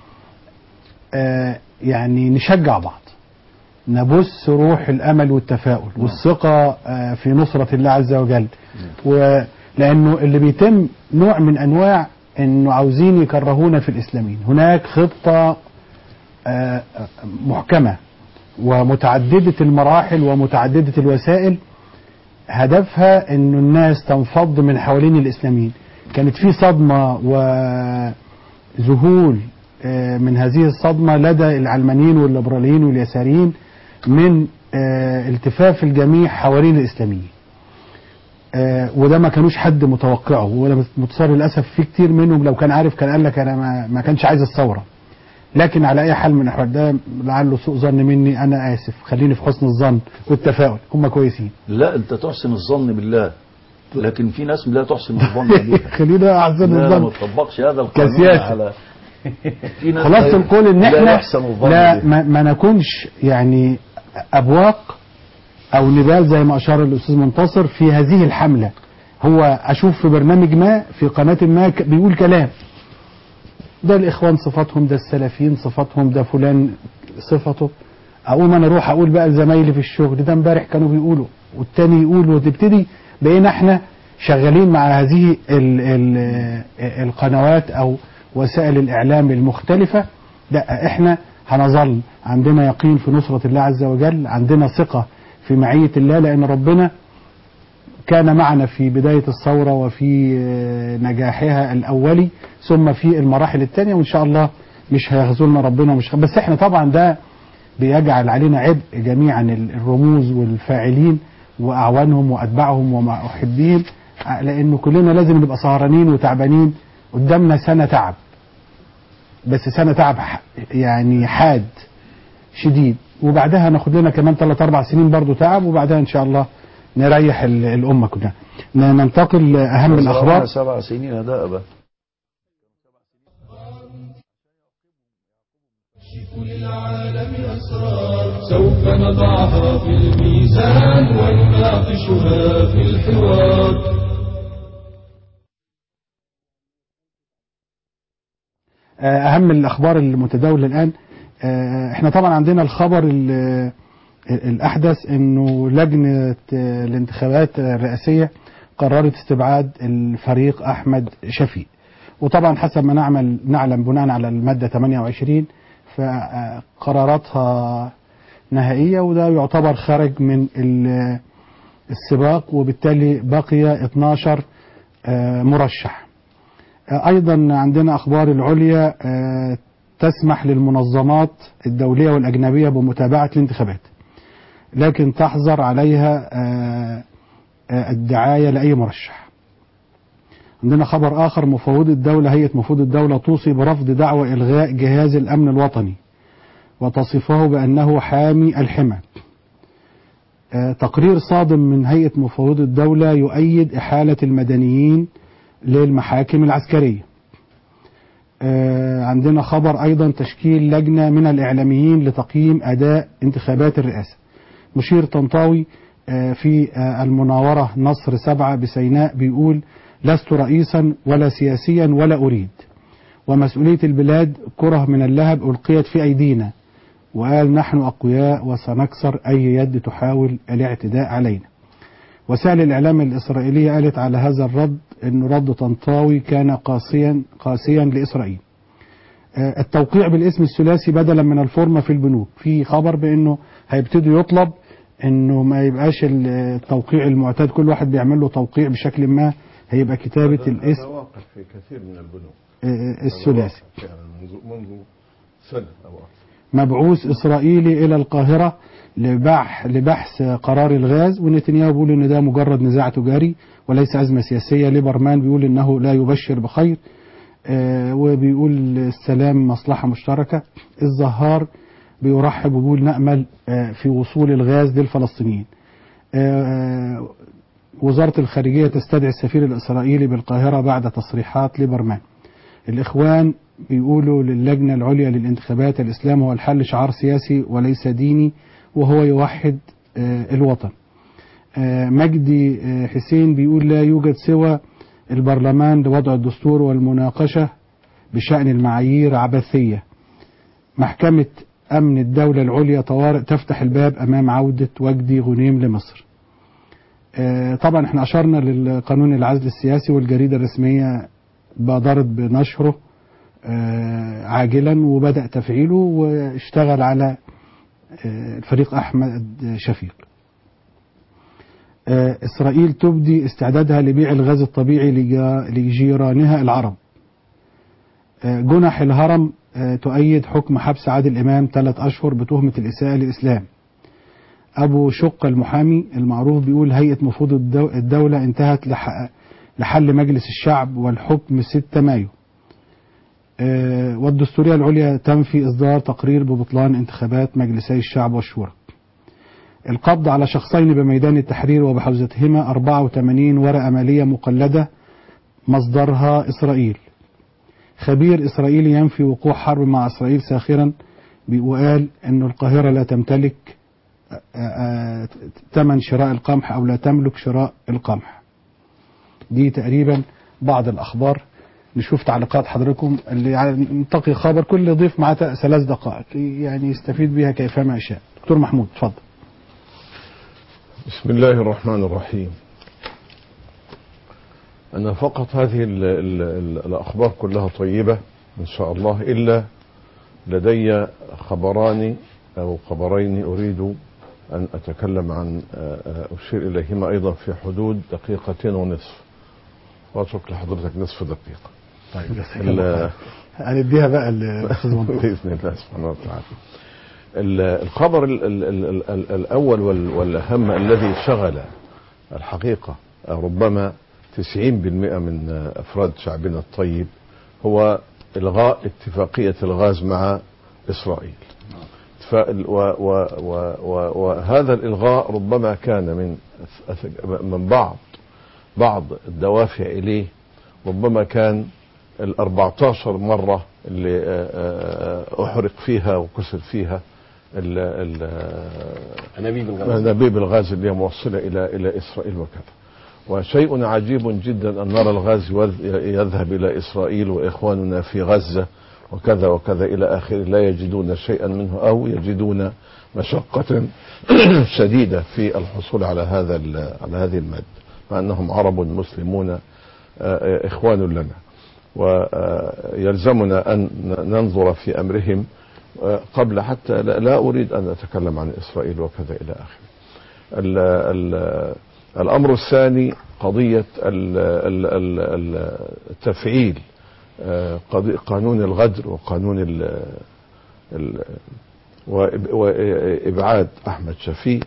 Speaker 2: آه يعني نشجع بعض نبث روح الامل والتفاؤل والثقه آه في نصره الله عز وجل لانه اللي بيتم نوع من انواع انه عاوزين يكرهونا في الاسلاميين هناك خطه آه، آه، محكمه ومتعدده المراحل ومتعدده الوسائل هدفها انه الناس تنفض من حوالين الاسلاميين كانت في صدمه وذهول آه، من هذه الصدمه لدى العلمانيين والليبراليين واليساريين من آه، التفاف الجميع حوالين الاسلاميين آه، وده ما كانوش حد متوقعه ولا متصور للاسف في كتير منهم لو كان عارف كان قال لك انا ما, ما كانش عايز الثوره لكن على اي حال من الاحوال ده لعله سوء ظن مني انا اسف خليني في حسن الظن والتفاؤل هم كويسين
Speaker 6: لا انت تحسن الظن بالله لكن في ناس لا تحسن الظن بها
Speaker 2: خلينا احسن
Speaker 6: لا لا ما
Speaker 2: الظن
Speaker 6: تطبقش هذا القانون
Speaker 2: كسياسة.
Speaker 6: على في ناس
Speaker 2: خلاص
Speaker 6: لا-
Speaker 2: القول ان
Speaker 6: لا
Speaker 2: احنا
Speaker 6: يحسن الظن
Speaker 2: لا
Speaker 6: بها.
Speaker 2: ما, ما نكونش يعني ابواق او نبال زي ما اشار الاستاذ منتصر في هذه الحمله هو اشوف في برنامج ما في قناه ما ك- بيقول كلام ده الاخوان صفاتهم ده السلفيين صفاتهم ده فلان صفته اقوم انا اروح اقول بقى لزمايلي في الشغل ده امبارح كانوا بيقولوا والتاني يقول وتبتدي بقينا احنا شغالين مع هذه ال ال القنوات او وسائل الاعلام المختلفه لا احنا هنظل عندنا يقين في نصره الله عز وجل عندنا ثقه في معيه الله لان ربنا كان معنا في بداية الثورة وفي آه، نجاحها الأولي ثم في المراحل الثانية وإن شاء الله مش هيخذلنا ربنا مش بس احنا طبعا ده بيجعل علينا عبء جميعا ال- الرموز والفاعلين وأعوانهم وأتباعهم ومحبيهم آه، لأنه كلنا لازم نبقى سهرانين وتعبانين قدامنا سنة تعب بس سنة تعب ح- يعني حاد شديد وبعدها ناخد لنا كمان ثلاث أربع سنين برضو تعب وبعدها إن شاء الله نريح ال- الأمة كلها ن- ننتقل لأهم الأخبار
Speaker 6: سبع سنين ده أبا
Speaker 1: للعالم أسرار سوف نضعها في الميزان ونناقشها في الحوار
Speaker 2: آه، أهم الأخبار المتداولة الآن آه، احنا طبعا عندنا الخبر ال- الأحدث أنه لجنة آه، الانتخابات الرئاسية قررت استبعاد الفريق أحمد شفيق وطبعا حسب ما نعمل نعلم بناء على المادة 28 فقراراتها نهائية وده يعتبر خارج من ال- السباق وبالتالي بقي 12 آه، مرشح آه، أيضا عندنا أخبار العليا آه، تسمح للمنظمات الدولية والأجنبية بمتابعة الانتخابات لكن تحظر عليها آه، آه، الدعاية لأي مرشح عندنا خبر آخر مفوض الدولة هيئة مفوض الدولة توصي برفض دعوى إلغاء جهاز الأمن الوطني وتصفه بأنه حامي الحمى آه، تقرير صادم من هيئة مفوض الدولة يؤيد إحالة المدنيين للمحاكم العسكرية آه، عندنا خبر أيضا تشكيل لجنة من الإعلاميين لتقييم أداء انتخابات الرئاسة مشير طنطاوي آه، في آه، المناورة نصر سبعة بسيناء بيقول لست رئيسا ولا سياسيا ولا أريد ومسؤولية البلاد كره من اللهب ألقيت في أيدينا وقال نحن أقوياء وسنكسر أي يد تحاول الاعتداء علينا وسائل الإعلام الإسرائيلية قالت على هذا الرد أن رد طنطاوي كان قاسيا قاسيا لإسرائيل آه، التوقيع بالاسم الثلاثي بدلا من الفورمة في البنوك في خبر بأنه هيبتدوا يطلب أنه ما يبقاش ال- التوقيع المعتاد كل واحد بيعمل له توقيع بشكل ما هيبقى كتابة
Speaker 3: هذا-
Speaker 2: الاسم
Speaker 3: هذا واقع في كثير من البنوك
Speaker 2: آه، الثلاثي
Speaker 3: هذا واقع فعلا منذ منذ سنة أو أكثر
Speaker 2: مبعوث إسرائيلي إلى القاهرة لبح لبحث قرار الغاز ونتنياهو بيقول إن ده مجرد نزاع تجاري وليس أزمة سياسية ليبرمان بيقول إنه لا يبشر بخير آه، وبيقول السلام مصلحة مشتركة الزهار بيرحب وبيقول نأمل آه، في وصول الغاز للفلسطينيين آه، وزارة الخارجية تستدعي السفير الإسرائيلي بالقاهرة بعد تصريحات ليبرمان الإخوان بيقولوا للجنة العليا للانتخابات الإسلام هو الحل شعار سياسي وليس ديني وهو يوحد آه، الوطن آه، مجدي آه، حسين بيقول لا يوجد سوى البرلمان لوضع الدستور والمناقشة بشأن المعايير عبثية محكمة أمن الدولة العليا طوارئ تفتح الباب أمام عودة وجدي غنيم لمصر آه، طبعا احنا اشرنا للقانون العزل السياسي والجريده الرسميه بادرت بنشره آه، عاجلا وبدا تفعيله واشتغل على آه، الفريق احمد شفيق. آه، اسرائيل تبدي استعدادها لبيع الغاز الطبيعي لجا- لجيرانها العرب. آه، جنح الهرم آه، تؤيد حكم حبس عادل امام ثلاث اشهر بتهمه الاساءه للاسلام. ابو شق المحامي المعروف بيقول هيئه مفوض الدو- الدوله انتهت لح- لحل مجلس الشعب والحكم 6 مايو. آه، والدستوريه العليا تنفي اصدار تقرير ببطلان انتخابات مجلسي الشعب والشورى. القبض على شخصين بميدان التحرير وبحوزتهما 84 ورقه ماليه مقلده مصدرها اسرائيل. خبير اسرائيلي ينفي وقوع حرب مع اسرائيل ساخرا وقال ان القاهره لا تمتلك ثمن شراء القمح او لا تملك شراء القمح. دي تقريبا بعض الاخبار نشوف تعليقات حضراتكم اللي يعني ننتقي خبر كل ضيف معاه ثلاث دقائق يعني يستفيد بها كيفما يشاء. دكتور محمود اتفضل.
Speaker 3: بسم الله الرحمن الرحيم أنا فقط هذه ال ال ال الأخبار كلها طيبة إن شاء الله إلا لدي خبران أو خبرين أريد أن أتكلم عن آه، آه، أشير إليهما أيضا في حدود دقيقتين ونصف وأترك لحضرتك نصف دقيقة
Speaker 2: طيب
Speaker 3: ال-
Speaker 2: هنديها بقى الاستاذ منصور.
Speaker 3: بإذن الله سبحانه وتعالى ال- الخبر ال ال ال ال الأول وال- والأهم الذي شغل الحقيقة ربما 90% من أفراد شعبنا الطيب هو إلغاء اتفاقية الغاز مع إسرائيل ف- و و و و وهذا الإلغاء ربما كان من من بعض بعض الدوافع إليه ربما كان ال 14 مرة اللي آه، آه، أحرق فيها وكسر فيها ال- ال-
Speaker 4: انابيب الغاز
Speaker 3: انابيب الغاز اللي هي موصله الى الى اسرائيل وكذا. وشيء عجيب جدا ان نرى الغاز يوذ- يذهب الى اسرائيل واخواننا في غزه وكذا وكذا الى اخره لا يجدون شيئا منه او يجدون مشقه شديده في الحصول على هذا ال- على هذه الماده مع انهم عرب مسلمون آه، آه، اخوان لنا ويلزمنا ان ننظر في امرهم آه، قبل حتى لا, لا اريد ان اتكلم عن اسرائيل وكذا الى اخره. ال ال الامر الثاني قضيه ال ال ال ال التفعيل آه، قضي- قانون الغدر وقانون ال ال وإب- وابعاد احمد شفيق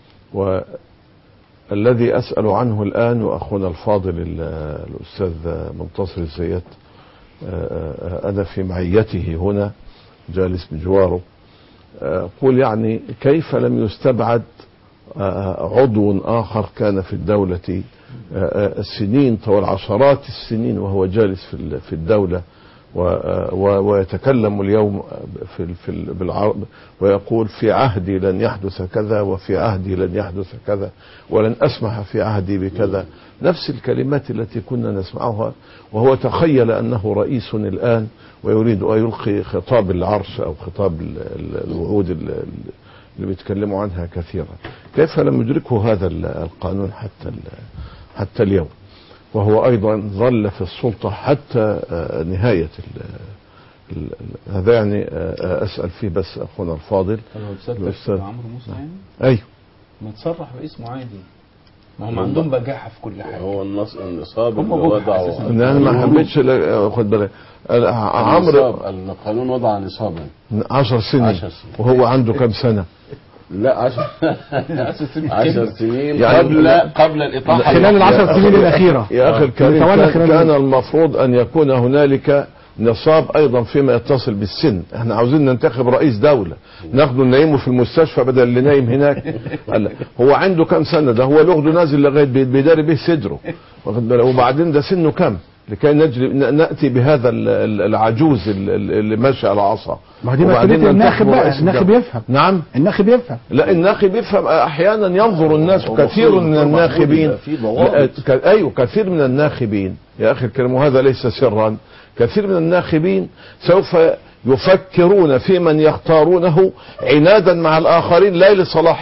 Speaker 3: والذي اسال عنه الان واخونا الفاضل ال- الاستاذ منتصر الزيات آه، آه، انا في معيته هنا جالس بجواره آه، قول يعني كيف لم يستبعد آه، عضو آخر كان في الدولة آه، آه، سنين طوال عشرات السنين وهو جالس في ال- في الدولة و- آه، و- ويتكلم اليوم في ال- في ال- بالعرب ويقول في عهدي لن يحدث كذا وفي عهدي لن يحدث كذا ولن أسمح في عهدي بكذا نفس الكلمات التي كنا نسمعها وهو تخيل أنه رئيس الآن ويريد أن يلقي خطاب العرش أو خطاب ال- ال- الوعود ال- ال- اللي بيتكلموا عنها كثيرا كيف لم يدركه هذا ال- القانون حتى ال- حتى اليوم وهو أيضا ظل في السلطة حتى آه، نهاية ال- ال- ال- هذا يعني آه، آه، أسأل فيه بس أخونا الفاضل
Speaker 5: لو تصدق
Speaker 3: الأستاذ.
Speaker 5: عمرو موسى يعني
Speaker 3: أيوه
Speaker 5: ما تصرح باسمه عادي ما هم عندهم بجاحه في كل حاجه
Speaker 4: هو النص النصاب
Speaker 5: هم
Speaker 4: اللي
Speaker 5: جم
Speaker 4: وضعه
Speaker 5: أساساً.
Speaker 3: إن أنا ما حبيتش لا- خد بالك آه، عمرو
Speaker 4: النصاب القانون وضع نصابا
Speaker 3: عشر سنين
Speaker 4: عشر سنين.
Speaker 3: وهو عنده كم سنة
Speaker 4: لا عشر عشر سنين
Speaker 3: يعني-
Speaker 4: قبل قبل الاطاحه
Speaker 2: خلال العشر سنين الأخيرة
Speaker 3: يا أخي الكريم
Speaker 2: يتولى
Speaker 3: كان,
Speaker 2: خلال
Speaker 3: كان المفروض أن يكون هنالك نصاب أيضا فيما يتصل بالسن احنا عاوزين ننتخب رئيس دولة ناخده ننيمه في المستشفى بدل اللي نايم هناك قال لك هو عنده كم سنة ده هو لغده نازل لغاية بي- بيداري به صدره واخد بالك؟ وبعدين ده سنه كم لكي نجري ن- نأتي بهذا ال- ال- العجوز ال- ال- اللي ماشي على عصا
Speaker 2: ما هو دي
Speaker 3: وبعدين
Speaker 2: مسؤولية الناخب
Speaker 3: ننتخبه
Speaker 2: بقى
Speaker 3: رئيس
Speaker 2: الناخب
Speaker 3: الدولة.
Speaker 2: يفهم
Speaker 3: نعم
Speaker 2: الناخب يفهم
Speaker 3: لا الناخب يفهم احيانا ينظر الناس كثير من الناخبين
Speaker 6: في ضوابط.
Speaker 3: لا، ك- ايوه كثير من الناخبين يا اخي الكريم وهذا ليس سرا كثير من الناخبين سوف يفكرون في من يختارونه عنادا مع الاخرين لا لصلاحيه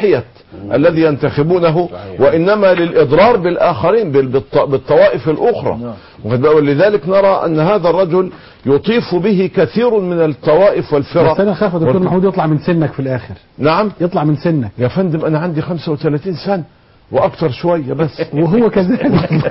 Speaker 3: الذي ينتخبونه وانما للاضرار بالاخرين بال- بالط- بالطوائف الاخرى
Speaker 6: نعم.
Speaker 3: واخد بالك؟ ولذلك نرى ان هذا الرجل يطيف به كثير من الطوائف والفرق
Speaker 2: بس انا خاف يا دكتور
Speaker 3: وال-
Speaker 2: محمود يطلع من سنك في الاخر
Speaker 3: نعم
Speaker 2: يطلع من سنك
Speaker 3: يا فندم انا عندي 35 سنه واكثر شويه بس
Speaker 2: وهو كذلك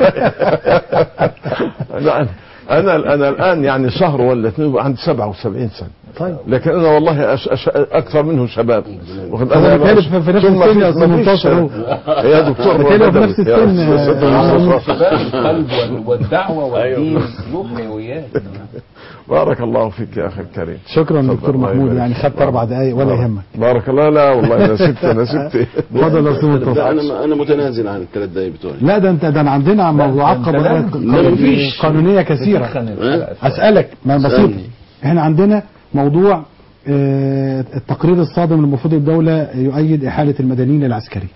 Speaker 3: لا انا انا الان يعني شهر ولا اثنين يبقى عندي 77 سنه
Speaker 2: طيب
Speaker 3: لكن انا والله أش أش اكثر منه شباب واخد
Speaker 2: هو
Speaker 3: أنا
Speaker 2: بيتهيألي
Speaker 3: بقى-
Speaker 2: في- في نفس
Speaker 3: ثم
Speaker 2: السن
Speaker 3: في-
Speaker 2: يا أستاذ
Speaker 3: مفيش-
Speaker 2: منتصر هو.
Speaker 3: يا دكتور
Speaker 2: بيتهيألي هو في
Speaker 3: بدوي.
Speaker 2: نفس
Speaker 3: يا
Speaker 2: السن،
Speaker 3: أستاذ
Speaker 2: آه،
Speaker 3: منتصر.
Speaker 5: القلب وال- والدعوه والدين له حيويات
Speaker 3: بارك الله فيك يا اخي الكريم
Speaker 2: شكرا
Speaker 3: اتفضل،
Speaker 2: دكتور
Speaker 3: الله
Speaker 2: محمود
Speaker 3: يبارك
Speaker 2: يعني
Speaker 3: فيك.
Speaker 2: خدت اربع دقائق ولا يهمك
Speaker 3: بارك الله لا والله انا سبت انا سبت
Speaker 2: اتفضل يا استاذ
Speaker 4: لا
Speaker 2: منتصر
Speaker 4: انا انا متنازل عن الثلاث دقايق بتوعي
Speaker 2: لا ده انت ده انا عندنا موضوعات
Speaker 5: ده أنت
Speaker 2: قانونية-
Speaker 5: لا-
Speaker 4: لا، مفيش.
Speaker 2: قانونيه كثيره
Speaker 5: بتسخن الحلقة.
Speaker 2: اسالك ما بسيط
Speaker 4: اسألني.
Speaker 2: احنا عندنا موضوع آه، التقرير الصادم اللي المفروض الدوله يؤيد احاله المدنيين العسكري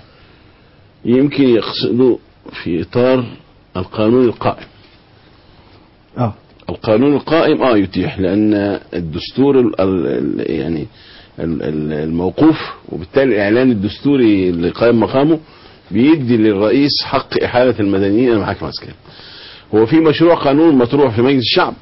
Speaker 4: يمكن يقصدوا في اطار القانون القائم
Speaker 2: اه
Speaker 4: القانون القائم اه يتيح لان الدستور ال ال يعني ال- ال- الموقوف وبالتالي الاعلان الدستوري اللي قائم مقامه بيدي للرئيس حق احاله المدنيين الى المحاكم العسكريه. هو في مشروع قانون مطروح في مجلس الشعب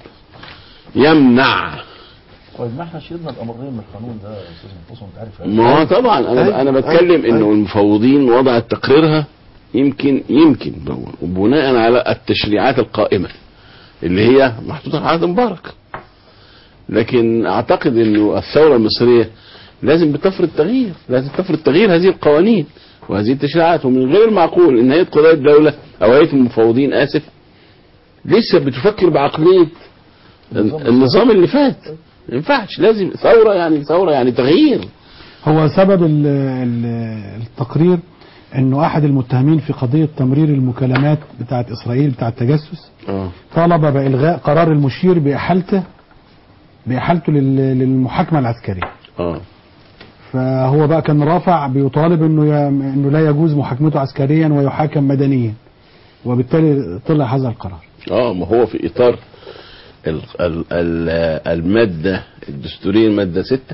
Speaker 4: يمنع
Speaker 6: طيب ما احنا شيلنا الامرين من القانون ده يا استاذ منتصر انت عارف
Speaker 4: ما هو طبعا انا انا بتكلم انه المفوضين وضعت تقريرها يمكن يمكن وبناء على التشريعات القائمه اللي هي محطوطه على عهد مبارك لكن اعتقد انه الثوره المصريه لازم بتفرض تغيير لازم تفرض تغيير هذه القوانين وهذه التشريعات ومن غير المعقول ان هيئه قضاء الدوله او هيئه المفوضين اسف لسه بتفكر بعقليه النظام اللي فات ما ينفعش لازم ثوره يعني ثوره يعني تغيير
Speaker 2: هو سبب ال- ال- التقرير انه احد المتهمين في قضيه تمرير المكالمات بتاعت اسرائيل بتاعت التجسس
Speaker 4: اه
Speaker 2: طالب بالغاء قرار المشير باحالته باحالته لل- للمحاكمه العسكريه
Speaker 4: اه
Speaker 2: فهو بقى كان رافع بيطالب انه ي- انه لا يجوز محاكمته عسكريا ويحاكم مدنيا وبالتالي طلع هذا القرار
Speaker 4: اه ما هو في اطار ال ال ال الماده الدستوريه الماده 6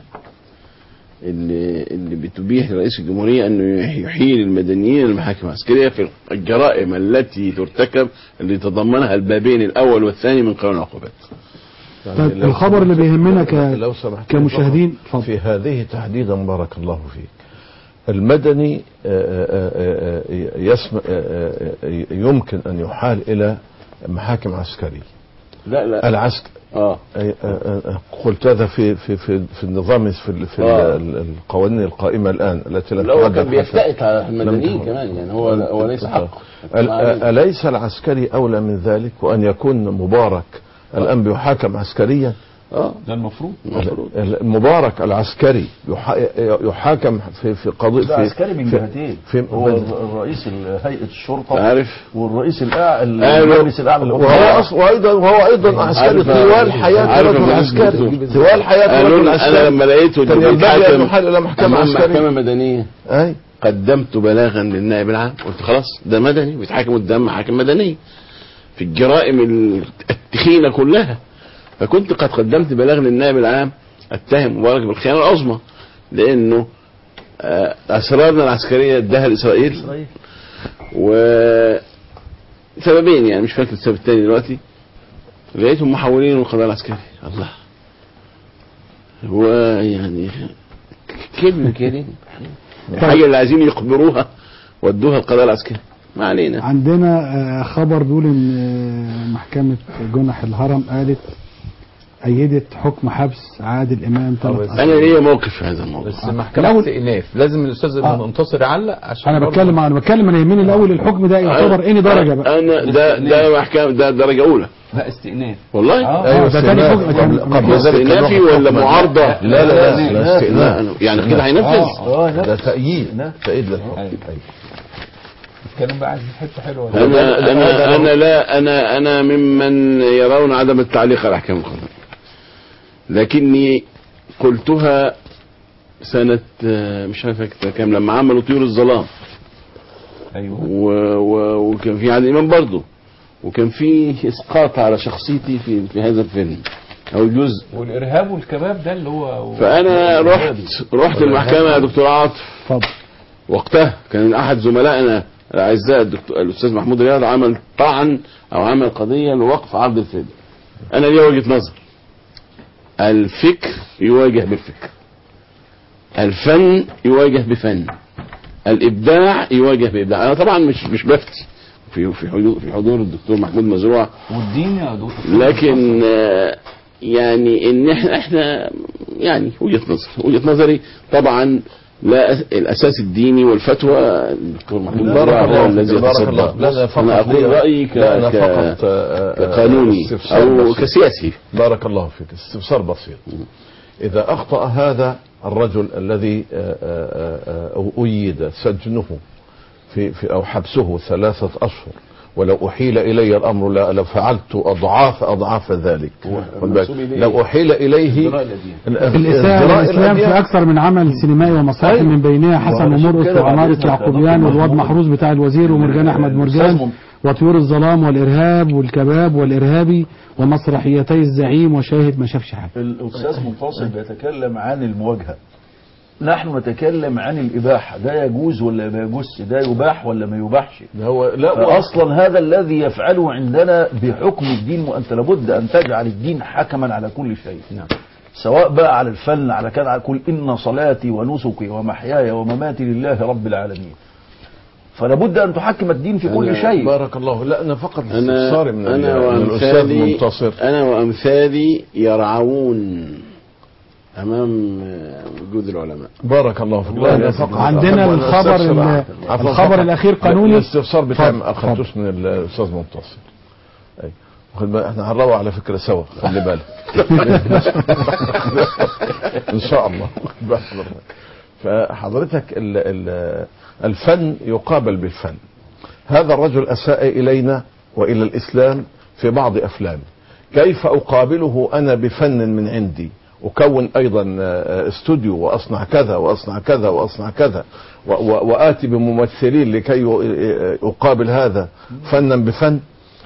Speaker 4: اللي اللي بتبيح لرئيس الجمهوريه انه يحيل المدنيين المحاكم العسكريه في الجرائم التي ترتكب اللي يتضمنها البابين الاول والثاني من قانون العقوبات.
Speaker 2: طيب
Speaker 3: لو
Speaker 2: الخبر اللي
Speaker 3: سمحت-
Speaker 2: بيهمنا ك...
Speaker 3: لو سمحت
Speaker 2: كمشاهدين اتفضل
Speaker 3: في هذه تحديدا بارك الله فيك المدني آه، آه، آه، آه، يسم آه، آه، يمكن ان يحال الى محاكم عسكريه
Speaker 4: لا لا
Speaker 3: العسكر
Speaker 4: اه
Speaker 3: آه، آه، آه، قلت هذا في في في في النظام في ال- في
Speaker 4: آه.
Speaker 3: ال- ال- القوانين القائمه الان التي لم
Speaker 4: لا هو
Speaker 3: تعد
Speaker 4: كان
Speaker 3: حتى-
Speaker 4: بيفتئت على المدنيين
Speaker 3: لم-
Speaker 4: كمان يعني هو هو ليس حقه.
Speaker 3: ال- أليس العسكري أولى من ذلك وأن يكون مبارك الآن بيحاكم عسكريا
Speaker 4: اه
Speaker 5: ده المفروض
Speaker 4: المفروض
Speaker 3: المبارك العسكري يح- يحاكم في في قضية
Speaker 6: ده
Speaker 3: في
Speaker 6: عسكري من
Speaker 3: في-
Speaker 6: جهتين
Speaker 3: في
Speaker 6: هو
Speaker 3: من-
Speaker 6: الرئيس ال- هيئه الشرطه
Speaker 4: عارف
Speaker 6: والرئيس الاعلى
Speaker 4: أيوة.
Speaker 6: المجلس الاعلى
Speaker 3: وهو
Speaker 6: للقضاء.
Speaker 3: أص- وأيضا وهو أيضا عسكري
Speaker 4: عارف-
Speaker 3: طوال حياة
Speaker 4: عارف
Speaker 3: رجل
Speaker 4: يا
Speaker 3: عسكري
Speaker 4: دكتور.
Speaker 3: طوال حياة رجل
Speaker 4: قالوا لي- انا
Speaker 3: عسكري
Speaker 4: لما لقيته
Speaker 3: كان ينبغي أن
Speaker 4: بيتحاكم
Speaker 3: يحال إلى محكمة
Speaker 4: أمام محكمه
Speaker 3: عسكرية
Speaker 4: مدنيه
Speaker 3: أي
Speaker 4: قدمت بلاغا للنائب العام قلت خلاص ده مدني ويتحاكم قدام محاكم مدنيه في الجرائم التخينه كلها فكنت قد قدمت بلاغ للنائب العام اتهم مبارك بالخيانه العظمى لانه آه، اسرارنا العسكريه اداها لاسرائيل
Speaker 6: إسرائيل.
Speaker 4: و سببين يعني مش فاكر السبب الثاني دلوقتي لقيتهم محولين من القضاء العسكري الله هو يعني كلمة كده الحاجة اللي عايزين يقبروها ودوها القضاء العسكري ما علينا
Speaker 2: عندنا آه، خبر بيقول ان آه، محكمة جنح الهرم قالت أيدت حكم حبس عادل إمام ثلاث
Speaker 5: بس
Speaker 2: أشهر
Speaker 4: انا ليا موقف في هذا الموضوع
Speaker 5: بس محكمة
Speaker 2: الأول-
Speaker 5: استئناف لازم الاستاذ
Speaker 2: آه.
Speaker 5: المنتصر يعلق عشان
Speaker 2: أنا
Speaker 5: برضه-
Speaker 2: بتكلم أنا بتكلم أنا يهمني الأول الحكم ده يعتبر إني درجة بقى
Speaker 4: انا ده ده محكمة ده درجة اولى
Speaker 5: لا استئناف
Speaker 4: والله
Speaker 5: آه.
Speaker 2: أيوة ده تاني
Speaker 3: استئناف.
Speaker 2: حكم كان-
Speaker 3: قبل- قبل ذلك
Speaker 4: استئنافي
Speaker 3: كان
Speaker 4: ولا
Speaker 3: حكم-
Speaker 4: معارضة
Speaker 3: لا لا لا, لا
Speaker 4: لا
Speaker 3: استئناف
Speaker 4: يعني كده هينفذ
Speaker 6: اه
Speaker 3: ده
Speaker 6: نفس
Speaker 3: تأييد تأييد للحكم
Speaker 5: أيوة.
Speaker 3: أيوة.
Speaker 5: اتكلم بقى عايز حته حلوه
Speaker 4: انا انا انا لا انا انا ممن يرون عدم التعليق على احكام القضاء لكني قلتها سنة آه، مش عارف فاكر كام لما عملوا طيور الظلام
Speaker 5: ايوه
Speaker 4: و... و... وكان في عادل امام برضه وكان في اسقاط على شخصيتي في في هذا الفيلم او جزء
Speaker 5: والارهاب والكباب ده اللي هو
Speaker 4: فانا رحت رحت المحكمه يا دكتور عاطف
Speaker 2: اتفضل
Speaker 4: وقتها كان احد زملائنا الاعزاء الدكتور الاستاذ محمود رياض عمل طعن او عمل قضيه لوقف عرض الفيلم انا لي وجهه نظر الفكر يواجه بالفكر الفن يواجه بفن الابداع يواجه بابداع انا طبعا مش مش بفتي في في حضور في حضور الدكتور محمود مزروع
Speaker 6: والدين يا دكتور
Speaker 4: لكن آه، يعني ان احنا احنا يعني وجهه نظر وجهه نظري طبعا لا أس- الاساس الديني والفتوى الدكتور محمود
Speaker 3: بارك
Speaker 4: مزروع
Speaker 3: الله
Speaker 4: هو الذي
Speaker 3: فيك، بارك
Speaker 4: يتصدر
Speaker 3: الله لا لا فقط
Speaker 4: انا اقول
Speaker 3: لي-
Speaker 4: رايي ك...
Speaker 3: لا أنا
Speaker 4: ك...
Speaker 3: فقط آه، آه،
Speaker 4: كقانوني
Speaker 3: استفسار
Speaker 4: او
Speaker 3: بسيط.
Speaker 4: كسياسي
Speaker 3: بارك الله فيك استفسار بسيط إذا أخطأ هذا الرجل الذي آه، آه، آه، أيد سجنه في, في أو حبسه ثلاثة أشهر ولو أحيل إلي الأمر لا- لفعلت أضعاف أضعاف ذلك خد بالك.
Speaker 6: منسوب إليه.
Speaker 3: لو أحيل إليه
Speaker 6: ازدراء الأديان.
Speaker 3: ال-
Speaker 2: الإساءة
Speaker 3: ازدراء
Speaker 2: للإسلام
Speaker 3: الأديان.
Speaker 2: في أكثر من عمل سينمائي ومسرحي
Speaker 6: أيوة.
Speaker 2: من بينها حسن
Speaker 6: وعلشان
Speaker 2: ومرقص
Speaker 6: كده بعد
Speaker 2: وعمارة
Speaker 6: إذنك يا
Speaker 2: يعقوبيان
Speaker 6: دكتور
Speaker 2: والواد
Speaker 6: محمود.
Speaker 2: محروس بتاع الوزير ومرجان أحمد
Speaker 6: الأستاذ
Speaker 2: مرجان
Speaker 6: مم-
Speaker 2: وطيور الظلام والإرهاب والكباب والإرهابي ومسرحيتي الزعيم وشاهد ما شافش حاجة
Speaker 6: الأستاذ منتصر بيتكلم عن المواجهة نحن نتكلم عن الإباحة ده يجوز ولا ما يجوزش ده يباح ولا ما يباحش
Speaker 3: هو لا
Speaker 6: فأصلا هذا الذي يفعله عندنا بحكم الدين وأنت لابد أن تجعل الدين حكما على كل شيء
Speaker 5: نعم.
Speaker 6: سواء بقى على الفن على كذا على كل إن صلاتي ونسكي ومحياي ومماتي لله رب العالمين فلابد أن تحكم الدين في كل
Speaker 4: أنا
Speaker 6: شيء
Speaker 3: بارك الله لا أنا فقط
Speaker 4: انا
Speaker 3: استفساري من, ال-
Speaker 4: انا
Speaker 3: من الأستاذ
Speaker 4: وامثالي
Speaker 3: منتصر
Speaker 4: انا وامثالي يرعون امام آه، وجود العلماء
Speaker 3: بارك الله فيك
Speaker 6: الله
Speaker 3: لا، أنا
Speaker 6: يجزيك.
Speaker 3: فقط
Speaker 2: عندنا
Speaker 3: أحب أن
Speaker 2: الخبر
Speaker 3: أستفسر
Speaker 2: ال-
Speaker 3: عفواً
Speaker 2: الخبر
Speaker 3: فقط.
Speaker 2: الأخير قانوني.
Speaker 3: الاستفسار بتاعي ما
Speaker 2: اتفضل،
Speaker 3: أخذتوش من الأستاذ منتصر أي واخد بالك احنا هنروح على فكرة سوا خلي بالك ان شاء الله واخد بالك حضرتك. فحضرتك ال ال الفن يقابل بالفن هذا الرجل اساء الينا والى الاسلام في بعض افلامه كيف اقابله انا بفن من عندي اكون ايضا آه، استوديو واصنع كذا واصنع كذا واصنع كذا و- و- واتي بممثلين لكي ي- اقابل هذا فنا بفن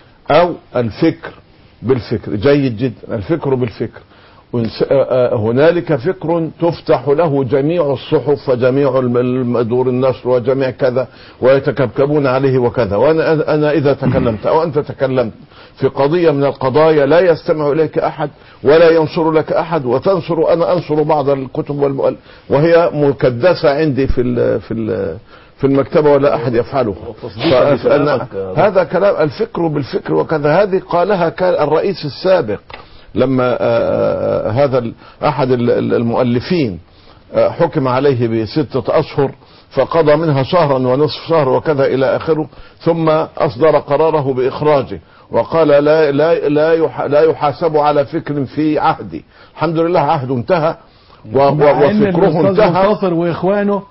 Speaker 3: او الفكر بالفكر جيد جدا الفكر بالفكر ونس- آه، آه، هنالك فكر تفتح له جميع الصحف وجميع الم- الم- دور النشر وجميع كذا ويتكبكبون عليه وكذا وانا انا اذا تكلمت او انت تكلمت في قضيه من القضايا لا يستمع اليك احد ولا ينشر لك احد وتنشر انا انشر بعض الكتب والمؤل وهي مكدسه عندي في ال في ال في المكتبه ولا احد يفعله
Speaker 6: وتصديقاً
Speaker 3: فأنا-
Speaker 6: لكلامك يا
Speaker 3: هذا كلام الفكر بالفكر وكذا هذه قالها كان الرئيس السابق لما آه، آه، هذا ال- احد ال- ال- المؤلفين آه، حكم عليه بستة اشهر فقضى منها شهرا ونصف شهر وكذا الى اخره ثم اصدر قراره باخراجه وقال لا لا لا يح- لا يحاسب على فكر في عهدي الحمد لله عهده انتهى و- و-
Speaker 2: مع ان
Speaker 3: وفكره
Speaker 2: الاستاذ
Speaker 3: انتهى
Speaker 2: منتصر واخوانه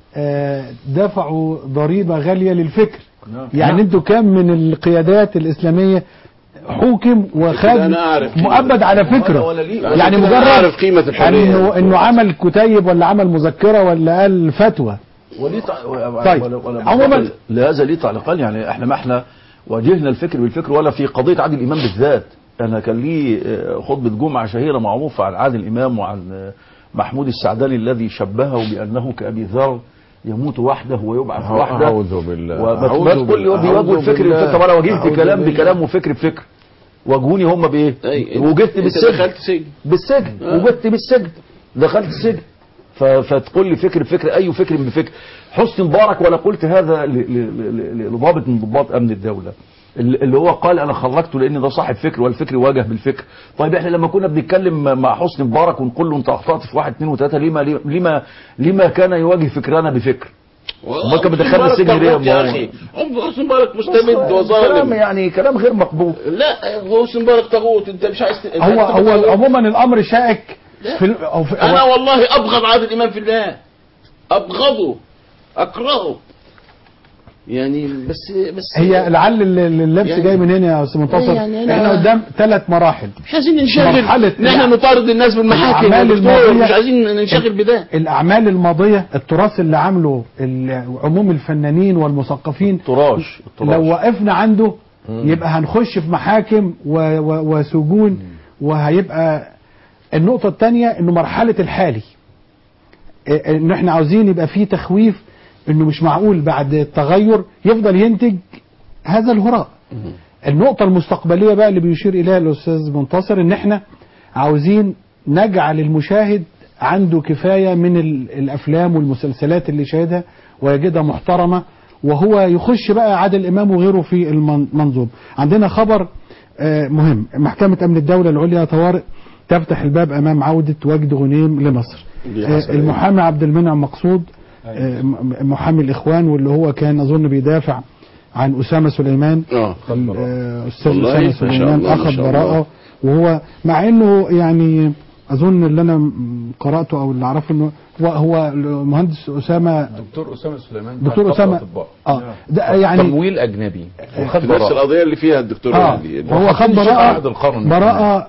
Speaker 2: آه، دفعوا ضريبه غاليه للفكر
Speaker 6: نعم.
Speaker 2: يعني انتوا كم من القيادات الاسلاميه حوكم وخد
Speaker 4: أنا أعرف قيمة
Speaker 2: مؤبد على
Speaker 6: ولا-
Speaker 2: فكره
Speaker 6: ولا ليه.
Speaker 2: يعني
Speaker 4: عشان كده أنا
Speaker 2: مجرد
Speaker 4: أعرف قيمة الحرية.
Speaker 2: انه انه عمل كتيب ولا عمل مذكره ولا قال فتوى
Speaker 6: وليه تع...
Speaker 2: طيب.
Speaker 6: ولا- ولا-
Speaker 2: عموماً-
Speaker 6: لهذا ليه تعليقان يعني احنا ما احنا واجهنا الفكر بالفكر ولا في قضيه عادل امام بالذات انا كان لي آه، خطبه جمعه شهيره معروفه عن عادل امام وعن آه، محمود السعداني الذي شبهه بانه كابي ذر يموت وحده ويبعث وحده
Speaker 3: اعوذ بالله
Speaker 6: وما
Speaker 3: أعوذ
Speaker 6: ما تقول لي
Speaker 3: بالله.
Speaker 6: بيواجهوا
Speaker 3: أعوذ
Speaker 6: الفكر
Speaker 3: بالله.
Speaker 6: بالفكر طب انا واجهت
Speaker 3: أعوذ
Speaker 6: كلام
Speaker 3: بالله.
Speaker 6: بكلام وفكر بفكر واجهوني هم بايه؟
Speaker 4: أي،
Speaker 6: وجدت
Speaker 4: أنت
Speaker 6: بالسجن
Speaker 4: دخلت سجن
Speaker 6: بالسجن
Speaker 4: آه.
Speaker 6: وجدت بالسجن دخلت السجن ف- فتقول لي فكر بفكر اي فكر بفكر حسني مبارك ولا قلت هذا ل- ل- ل- لضابط من ضباط امن الدوله اللي اللي هو قال انا خرجته لان ده صاحب فكر والفكر واجه بالفكر طيب احنا لما كنا بنتكلم مع حسني مبارك ونقول له انت اخطات في واحد اثنين وثلاثه لما لما لما كان يواجه فكرنا بفكر أمال كان بيدخلنا السجن ليه يا
Speaker 4: يا
Speaker 6: أبو
Speaker 4: اخي عمر حسني مبارك
Speaker 6: بس
Speaker 4: مستبد
Speaker 6: كلام
Speaker 4: وظالم
Speaker 6: يعني كلام غير مقبول
Speaker 4: لا هو حسني مبارك طاغوت انت مش عايز ت- أنت
Speaker 2: هو
Speaker 4: عايز تبقى
Speaker 2: هو
Speaker 4: طاغوت؟
Speaker 2: عموما الامر شائك في ال- أو في
Speaker 4: انا
Speaker 2: هو-
Speaker 4: والله ابغض عادل امام في الله ابغضه اكرهه يعني بس بس
Speaker 2: هي لعل ال- ال- اللبس
Speaker 4: يعني-
Speaker 2: جاي من هنا يا استاذ منتصر
Speaker 4: يعني أنا-
Speaker 2: احنا قدام ثلاث مراحل
Speaker 4: مش عايزين ننشغل
Speaker 2: مرحلة
Speaker 4: ان احنا
Speaker 2: الأع-
Speaker 4: نطارد الناس بالمحاكم
Speaker 2: الأعمال
Speaker 4: يا دكتور
Speaker 2: الماضية-
Speaker 4: مش عايزين ننشغل بده
Speaker 2: الاعمال الماضيه التراث اللي عامله ال- عموم الفنانين والمثقفين
Speaker 6: تراش
Speaker 2: لو وقفنا عنده يبقى هنخش في محاكم و- و- وسجون وهيبقى النقطة الثانية انه مرحلة الحالي إيه- ان احنا عاوزين يبقى في تخويف انه مش معقول بعد التغير يفضل ينتج هذا الهراء النقطة المستقبلية بقى اللي بيشير إليها الأستاذ منتصر إن إحنا عاوزين نجعل المشاهد عنده كفاية من ال- الأفلام والمسلسلات اللي شاهدها ويجدها محترمة وهو يخش بقى عادل إمام وغيره في المنظوم عندنا خبر آه، مهم محكمة أمن الدولة العليا طوارئ تفتح الباب أمام عودة وجد غنيم لمصر
Speaker 4: دي
Speaker 2: آه،
Speaker 4: حصل.
Speaker 2: المحامي عبد المنعم مقصود آه، م- محامي الإخوان واللي هو كان أظن بيدافع عن أسامة سليمان
Speaker 4: اه
Speaker 2: آه، استاذ
Speaker 4: والله
Speaker 2: اسامه
Speaker 4: ما شاء
Speaker 2: سليمان
Speaker 4: الله، ما
Speaker 2: اخذ
Speaker 4: شاء الله.
Speaker 2: براءه وهو مع انه يعني اظن اللي انا م- قراته او اللي اعرفه انه هو هو المهندس اسامه
Speaker 5: دكتور اسامه سليمان
Speaker 2: دكتور
Speaker 5: بتاع
Speaker 2: اسامه
Speaker 5: أطباء.
Speaker 2: اه ده يعني
Speaker 5: تمويل اجنبي وخد
Speaker 4: في نفس
Speaker 5: براءه
Speaker 4: القضيه اللي فيها الدكتور
Speaker 2: اه
Speaker 4: هادي.
Speaker 2: فهو خد
Speaker 5: وحاطين شيخ
Speaker 2: براءه
Speaker 5: عهد القرن
Speaker 2: براءه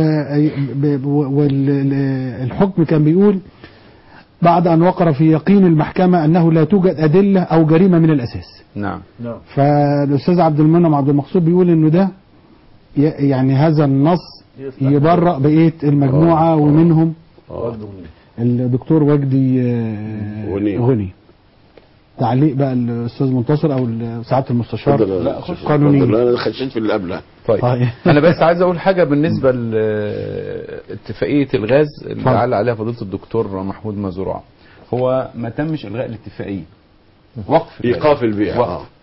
Speaker 2: والحكم كان بيقول بعد ان وقر في يقين المحكمه انه لا توجد ادله او جريمه من الاساس
Speaker 5: نعم
Speaker 6: نعم
Speaker 2: فالاستاذ عبد المنعم عبد المقصود بيقول انه ده ي- يعني هذا النص يبرأ بقيه المجموعه ومنهم
Speaker 4: آه.
Speaker 2: الدكتور وجدي آه،
Speaker 4: غني.
Speaker 2: غني تعليق بقى الاستاذ منتصر او سعاده المستشار
Speaker 4: اتفضل
Speaker 2: لا
Speaker 4: يا
Speaker 2: خش
Speaker 4: شيخ.
Speaker 2: قانوني
Speaker 4: اتفضل. انا خشيت في اللي قبلها
Speaker 5: طيب
Speaker 2: طيب.
Speaker 5: انا بس عايز اقول حاجه بالنسبه لاتفاقيه الغاز اللي
Speaker 2: اتفضل.
Speaker 5: علق عليها فضيله الدكتور محمود مزروع هو ما تمش الغاء الاتفاقيه وقف الغاز.
Speaker 4: ايقاف البيع
Speaker 5: وقف.
Speaker 4: اه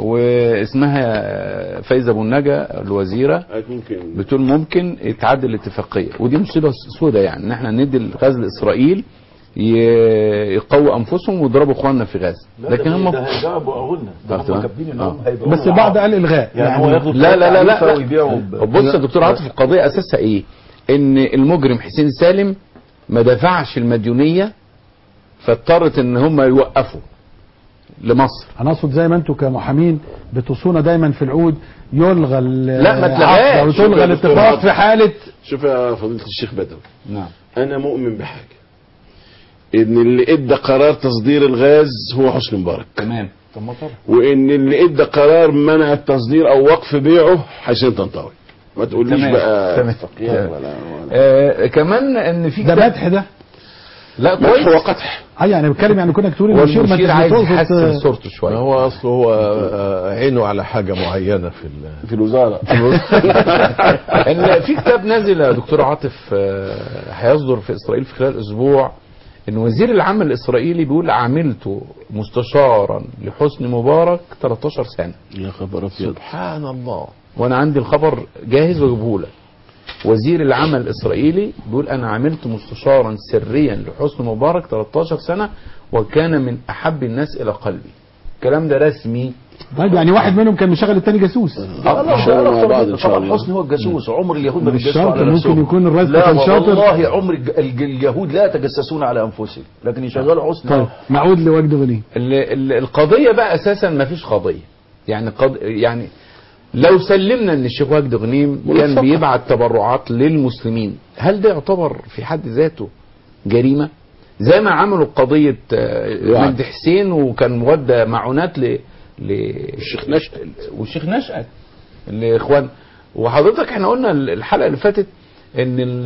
Speaker 5: واسمها فايزه ابو النجا الوزيره
Speaker 4: آه، ممكن
Speaker 5: بتقول ممكن يتعدل الاتفاقيه ودي مصيبه سوداء يعني ان احنا ندي الغاز لاسرائيل ي- يقووا انفسهم ويضربوا اخواننا في غاز لكن هم
Speaker 6: ده هيرجعوا بأغنى ده
Speaker 5: آه،
Speaker 6: هم
Speaker 5: تمام.
Speaker 6: كاتبين ان
Speaker 5: آه.
Speaker 6: هم هيبيعوا
Speaker 2: بس بعض قال الغاء
Speaker 6: يعني هو ياخدوا
Speaker 5: لا لا لا لا,
Speaker 6: تعريفة ويبيعوا ب-
Speaker 5: لا. بص يا دكتور عاطف القضيه اساسها ايه؟ ان المجرم حسين سالم ما دفعش المديونيه فاضطرت ان هم يوقفوا لمصر
Speaker 2: انا اقصد زي ما انتم كمحامين بتصونا دايما في العقود يلغى ال-
Speaker 5: لا، ما تلغاش.
Speaker 2: العقد
Speaker 4: شوف يا
Speaker 2: وتلغى
Speaker 4: دكتور
Speaker 2: الاتفاق
Speaker 4: عاطف.
Speaker 2: في حاله
Speaker 4: شوف يا فضيله الشيخ بدوي
Speaker 5: نعم
Speaker 4: انا مؤمن بحاجه ان اللي ادى قرار تصدير الغاز هو حسني مبارك
Speaker 5: تمام طب ما طبعا
Speaker 4: وان اللي ادى قرار منع التصدير او وقف بيعه حسين طنطاوي ما تقوليش
Speaker 5: تمام.
Speaker 4: بقى
Speaker 5: تمام.
Speaker 4: اتفاقيات
Speaker 5: تمام.
Speaker 4: ولا ولا-
Speaker 5: آه كمان ان في
Speaker 2: ده
Speaker 5: كتاب-
Speaker 2: مدح ده
Speaker 5: لا
Speaker 4: مدح
Speaker 5: كويس
Speaker 4: وقدح
Speaker 2: اه يعني بتكلم يعني كونك تقول المشير ما
Speaker 5: والمشير عايز
Speaker 2: تقصد
Speaker 5: يحسن صورته
Speaker 3: ما
Speaker 5: شويه
Speaker 3: هو اصله هو آه، عينه على حاجه معينه في ال-
Speaker 4: في الوزاره
Speaker 5: ان في كتاب نازل يا دكتور عاطف آه، هيصدر في اسرائيل في خلال اسبوع ان وزير العمل الاسرائيلي بيقول عملت مستشارا لحسني مبارك 13 سنه
Speaker 4: يا خبر ابيض
Speaker 3: سبحان الله
Speaker 5: وانا عندي الخبر جاهز واجيبه لك وزير العمل الاسرائيلي بيقول انا عملت مستشارا سريا لحسني مبارك 13 سنه وكان من احب الناس الى قلبي الكلام ده رسمي
Speaker 2: طيب يعني واحد منهم كان مشغل التاني جاسوس
Speaker 6: لا
Speaker 4: إن شاء الله مع
Speaker 6: لا
Speaker 4: بعض إن شاء
Speaker 6: طبعا
Speaker 4: الله.
Speaker 6: حسني هو الجاسوس عمر اليهود ما
Speaker 2: مش
Speaker 6: بيتجسسوا
Speaker 2: شرط،
Speaker 6: على
Speaker 2: ممكن
Speaker 6: نفسهم
Speaker 2: يكون الرئيس
Speaker 6: لا
Speaker 2: كان شاطر.
Speaker 6: والله عمر الج- الج- اليهود لا يتجسسون على انفسهم لكن يشغلوا حسني
Speaker 2: طيب نعود لوجد غني
Speaker 5: ال- ال- القضيه بقى اساسا ما فيش قضيه يعني قض... يعني لو سلمنا ان الشيخ وجد غنيم كان
Speaker 4: منافقة.
Speaker 5: بيبعت تبرعات للمسلمين هل ده يعتبر في حد ذاته جريمه زي ما عملوا قضيه آه،
Speaker 4: وعد.
Speaker 5: مجدي حسين وكان مودى معونات ل ل
Speaker 4: الشيخ نشأت.
Speaker 5: والشيخ نشأت الاخوان وحضرتك احنا قلنا الحلقه اللي فاتت ان ال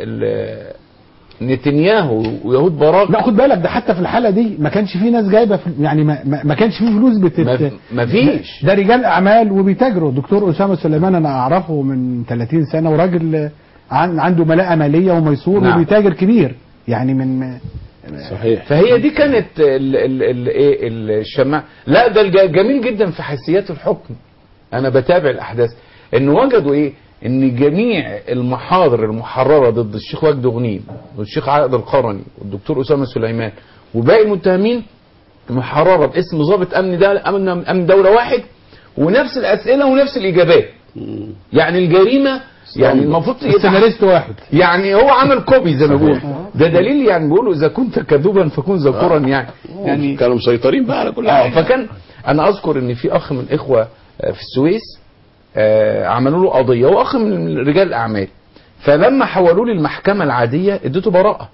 Speaker 5: ال نتنياهو ويهود باراك
Speaker 2: لا خد بالك ده حتى في الحاله دي ما كانش في ناس جايبه في يعني ما, ما, ما كانش في فلوس بتت
Speaker 5: ما- ما فيش.
Speaker 2: ده رجال اعمال وبيتاجروا دكتور اسامه سليمان انا اعرفه من 30 سنه وراجل عن عنده ملاءه ماليه وميسور
Speaker 5: نعم.
Speaker 2: وبيتاجر كبير يعني من
Speaker 4: صحيح
Speaker 5: فهي دي كانت ال ال ال ايه الشماعة لا ده الج- جميل جدا في حيثيات الحكم انا بتابع الاحداث ان وجدوا ايه ان جميع المحاضر المحرره ضد الشيخ وجد غنيم والشيخ عائد القرني والدكتور اسامه سليمان وباقي المتهمين محرره باسم ضابط امن ده امن امن دوله واحد ونفس الاسئله ونفس الاجابات يعني الجريمه يعني المفروض يبقى
Speaker 2: السيناريست واحد
Speaker 5: يعني هو عمل كوبي زي ما بيقول ده دليل يعني بيقولوا اذا كنت كذوبا فكن ذكورا يعني يعني
Speaker 4: كانوا مسيطرين بقى على كل
Speaker 5: اه
Speaker 4: حاجه
Speaker 5: فكان انا اذكر ان في اخ من اخوه آه، في السويس آه، عملوا له قضيه واخ من رجال الاعمال فلما حولوه للمحكمه العاديه اديته براءه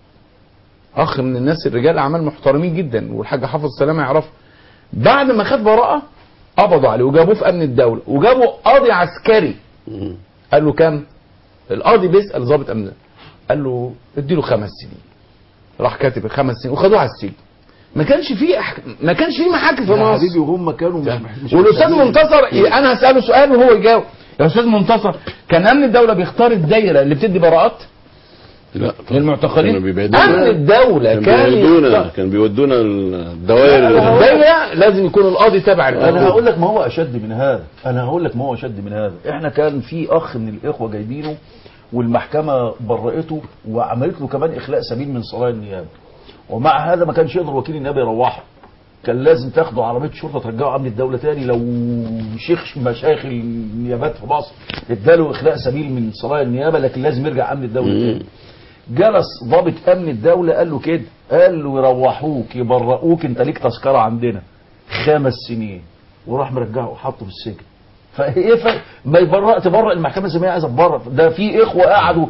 Speaker 5: اخ من الناس الرجال اعمال محترمين جدا والحاج حافظ سلامه يعرفه بعد ما خد براءه قبضوا عليه وجابوه في امن الدوله وجابوا قاضي عسكري
Speaker 4: مم.
Speaker 5: قال له كام القاضي بيسال ضابط امن قال له اديله خمس سنين راح كاتب خمس سنين وخدوه على السجن ما كانش فيه أح... ما كانش فيه محاكم في
Speaker 6: يا
Speaker 5: مصر
Speaker 6: حبيبي هم كانوا مش- مش
Speaker 5: والاستاذ
Speaker 6: محتاجين.
Speaker 5: منتصر انا هساله سؤال وهو يجاوب يا استاذ منتصر كان امن الدوله بيختار الدايره اللي بتدي براءات
Speaker 4: لا طبعا.
Speaker 5: للمعتقلين
Speaker 4: كانوا بيبعدونا.
Speaker 5: امن الدوله
Speaker 4: كان
Speaker 5: كان
Speaker 4: بيودونا
Speaker 5: يختار.
Speaker 4: كان بيودونا الدوائر اللي-
Speaker 5: الدايره لازم يكون القاضي تابع
Speaker 6: انا
Speaker 5: للقانون
Speaker 6: هقول لك ما هو اشد من هذا انا هقول لك ما هو اشد من هذا احنا كان في اخ من الاخوه جايبينه والمحكمه برئته وعملت له كمان اخلاء سبيل من صلاه النيابه ومع هذا ما كانش يقدر وكيل النيابه يروحه كان لازم تاخده عربيه شرطه ترجعه امن الدوله تاني لو شيخ مشايخ النيابات في مصر اداله اخلاء سبيل من صلاه النيابه لكن لازم يرجع امن الدوله تاني جلس ضابط امن الدوله قال له كده قال له يروحوك يبرئوك انت ليك تذكره عندنا خمس سنين وراح مرجعه وحطه في السجن فايه ف... ما يبرأ تبرأ المحكمه زي ما هي عايزه تبرأ ده في اخوه قعدوا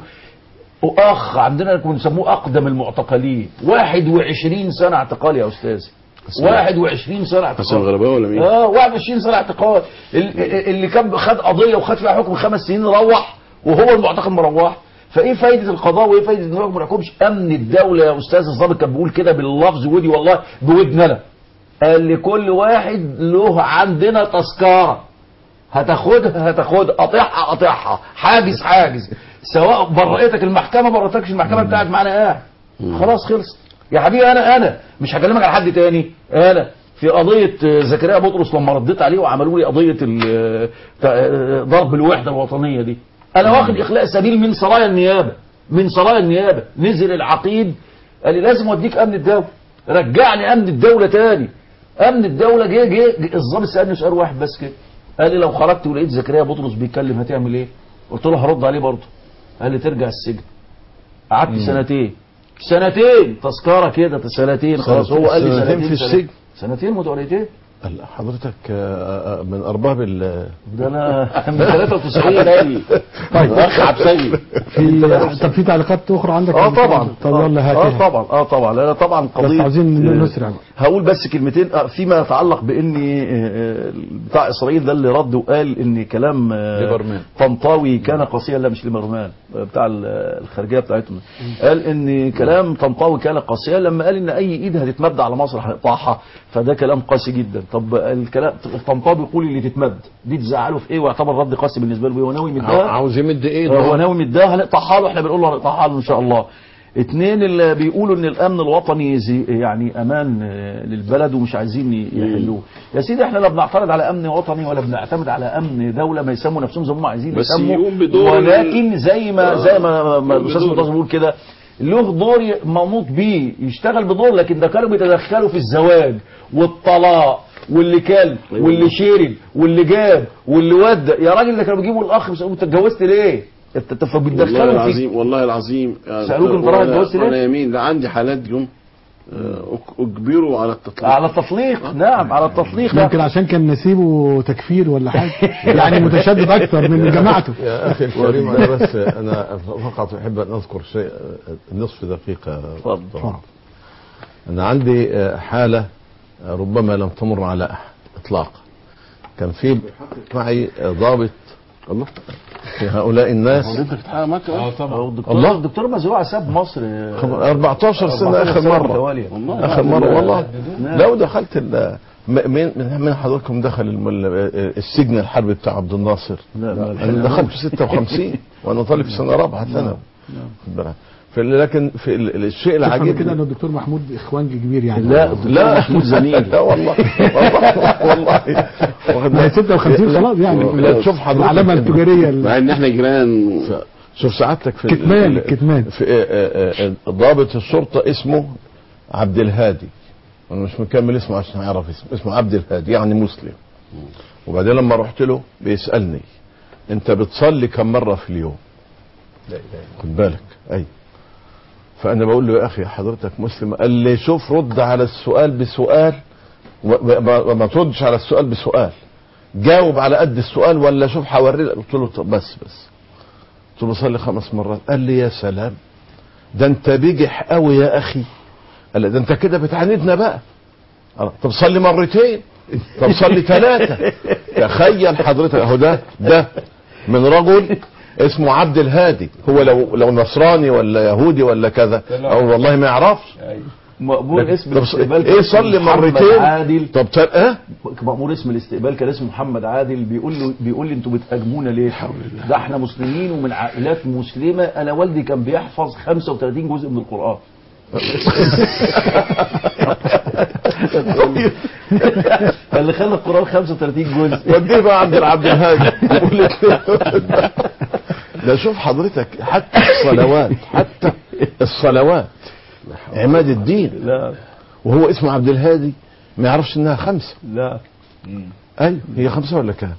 Speaker 6: واخ عندنا كنا بنسموه اقدم المعتقلين 21 سنه اعتقال يا استاذ 21 سنه اعتقال
Speaker 4: حسن الغرباوي ولا مين؟
Speaker 6: اه 21 سنه اعتقال ال- اللي كان خد قضيه وخد فيها حكم خمس سنين روح وهو المعتقل مروح فايه فايده القضاء وايه فايده ان الحكم ما يحكمش امن الدوله يا استاذ الضابط كان بيقول كده باللفظ ودي والله بودن انا قال لكل واحد له عندنا تذكره هتاخدها هتاخدها قاطعها قاطعها حاجز حاجز سواء برئتك المحكمه برئتكش المحكمه بتاعت معانا قاعد خلاص خلص يا حبيبي انا انا مش هكلمك على حد تاني انا في قضيه آه، زكريا بطرس لما رديت عليه وعملوا لي قضيه ال- آه، ضرب الوحده الوطنيه دي انا واخد اخلاء سبيل من صلايا النيابه من صلايا النيابه نزل العقيد قال لي لازم اوديك امن الدوله رجعني امن الدوله تاني امن الدوله جه جه جه- الضابط سالني سؤال واحد بس كده قال لي لو خرجت ولقيت زكريا بطرس بيتكلم هتعمل ايه؟ قلت له هرد عليه برضه قال لي ترجع السجن قعدت سنتين سنتين تذكره كده سنتين خلاص هو قال لي
Speaker 3: سنتين
Speaker 6: سنتين
Speaker 3: في
Speaker 6: سنتين.
Speaker 3: السجن؟
Speaker 6: سنتين متوليتين
Speaker 3: هلا حضرتك آه، آه، من ارباب ال
Speaker 6: ده انا من 93 قال
Speaker 2: طيب
Speaker 6: اخ عبسي
Speaker 2: في طب في تعليقات اخرى عندك
Speaker 6: اه طبعا
Speaker 2: طب يلا
Speaker 6: اه
Speaker 2: هاتها
Speaker 6: طبعا اه طبعا انا طبعا
Speaker 2: بس
Speaker 6: قضيه
Speaker 2: عاوزين
Speaker 6: آه،
Speaker 2: نسرع بقى.
Speaker 6: هقول بس كلمتين آه، فيما يتعلق بان آه، آه، بتاع اسرائيل ده اللي رد وقال ان كلام آه،
Speaker 5: ليبرمان.
Speaker 6: طنطاوي كان قاسيا لا مش ليبرمان آه، بتاع ال- الخارجيه بتاعتهم قال ان كلام طنطاوي كان قاسيا لما قال ان اي ايد هتتمد على مصر هنقطعها فده كلام قاسي جدا طب الكلام طنطاوي بيقول اللي تتمد دي تزعله في ايه ويعتبر رد قاسي بالنسبه له إيه؟ هو ناوي
Speaker 3: عاو-
Speaker 6: يمدها
Speaker 3: عاوز يمد
Speaker 6: هو
Speaker 3: ايده
Speaker 6: ناوي مداها هنقطعها له احنا بنقول له هنقطعها له ان شاء الله اتنين اللي بيقولوا ان الامن الوطني زي يعني امان آه، للبلد ومش عايزين ي- يحلوه يا سيدي احنا لا بنعترض على امن وطني ولا بنعتمد على امن دوله ما يسموا نفسهم زي ما هم عايزين
Speaker 4: بس
Speaker 6: يسموا
Speaker 4: يقوم بدور
Speaker 6: ولكن زي ما زي ما, ما
Speaker 4: يقوم
Speaker 6: الاستاذ
Speaker 4: بدور.
Speaker 6: منتصر بيقول كده له دور ي- منوط بيه يشتغل بدور لكن ده كانوا بيتدخلوا في الزواج والطلاق واللي كل واللي شرب واللي جاب واللي ودى يا راجل ده كانوا بيجيبوا الاخ بيسالوه انت اتجوزت ليه؟ انت انت
Speaker 4: والله
Speaker 6: فبيتدخلوا في
Speaker 4: العظيم والله العظيم يعني
Speaker 6: سألوك انت رايح
Speaker 4: ولا-
Speaker 6: اتجوزت ليه؟
Speaker 4: ولا يمين ده عندي حالات جم آه، أك- اجبروا على التطليق
Speaker 6: على التطليق نعم على التطليق
Speaker 2: يمكن عشان كان نسيبه تكفير ولا حاجه يعني متشدد اكتر من جماعته
Speaker 3: يا اخي الكريم انا بس انا فقط احب ان اذكر شيء آه، نصف دقيقه
Speaker 6: اتفضل.
Speaker 3: انا عندي آه، حاله آه، ربما لم تمر على احد اطلاقا كان في معي آه، ضابط الله في هؤلاء الناس
Speaker 4: انت بتتحقق معاك
Speaker 5: اه
Speaker 4: كمان؟
Speaker 5: طبعا
Speaker 6: أو الدكتور
Speaker 3: الله.
Speaker 6: الدكتور مزروع ساب مصر
Speaker 3: 14 سنه اخر مره
Speaker 4: والله
Speaker 3: اخر مره والله لو دخلت ال- م- مين من من حضراتكم دخل الم- ال- السجن الحربي بتاع عبد الناصر
Speaker 6: لا لا
Speaker 3: انا دخلت في 56 وانا طالب في سنه رابعه ثانوي خد بالك. في لكن في ال- ال- الشيء
Speaker 2: تفهم
Speaker 3: العجيب
Speaker 2: كده ان الدكتور محمود اخوانجي كبير يعني
Speaker 6: لا لا محمود زميل
Speaker 3: لا والله والله والله واخد
Speaker 2: ما هي
Speaker 3: بالك.
Speaker 2: 56 خلاص يعني
Speaker 3: لا تشوف حضرتك
Speaker 2: العلامه التجاريه
Speaker 4: مع ان احنا جيران
Speaker 3: ف- شوف سعادتك في
Speaker 2: كتمان-
Speaker 3: ال-
Speaker 2: كتمان.
Speaker 3: في آه، آه، آه، ضابط الشرطه اسمه عبد الهادي انا مش مكمل اسمه عشان اعرف اسمه اسمه عبد الهادي يعني مسلم وبعدين لما رحت له بيسالني انت بتصلي كم مره في اليوم خد بالك اي فانا بقول له يا اخي حضرتك مسلم قال لي شوف رد على السؤال بسؤال وما وما تردش على السؤال بسؤال جاوب على قد السؤال ولا شوف حوري لك. قلت له طب بس بس قلت له صلي خمس مرات قال لي يا سلام ده انت بجح قوي يا اخي قال لي ده انت كده بتعاندنا بقى قال طب صلي مرتين طب صلي ثلاثة تخيل حضرتك اهو ده ده من رجل اسمه عبد الهادي هو لو لو نصراني ولا يهودي ولا كذا او والله ما يعرفش
Speaker 6: مأمور اسم
Speaker 3: طب
Speaker 6: الاستقبال
Speaker 3: ايه
Speaker 6: كان
Speaker 3: صلي
Speaker 6: محمد
Speaker 3: مرتين
Speaker 6: عادل
Speaker 3: طب طب اه
Speaker 6: مأمور اسم الاستقبال كان اسمه محمد عادل بيقول له بيقول لي انتوا بتهاجمونا ليه؟ ده احنا مسلمين ومن عائلات مسلمه انا والدي كان بيحفظ 35 جزء من القران. اللي خلى القران 35 جزء
Speaker 3: وديه بقى عند العبد الهادي لا شوف حضرتك حتى الصلوات حتى الصلوات عماد الدين
Speaker 6: لا
Speaker 3: وهو اسمه عبد الهادي ما يعرفش انها خمسه
Speaker 6: لا
Speaker 3: ايوه هي خمسه ولا كام؟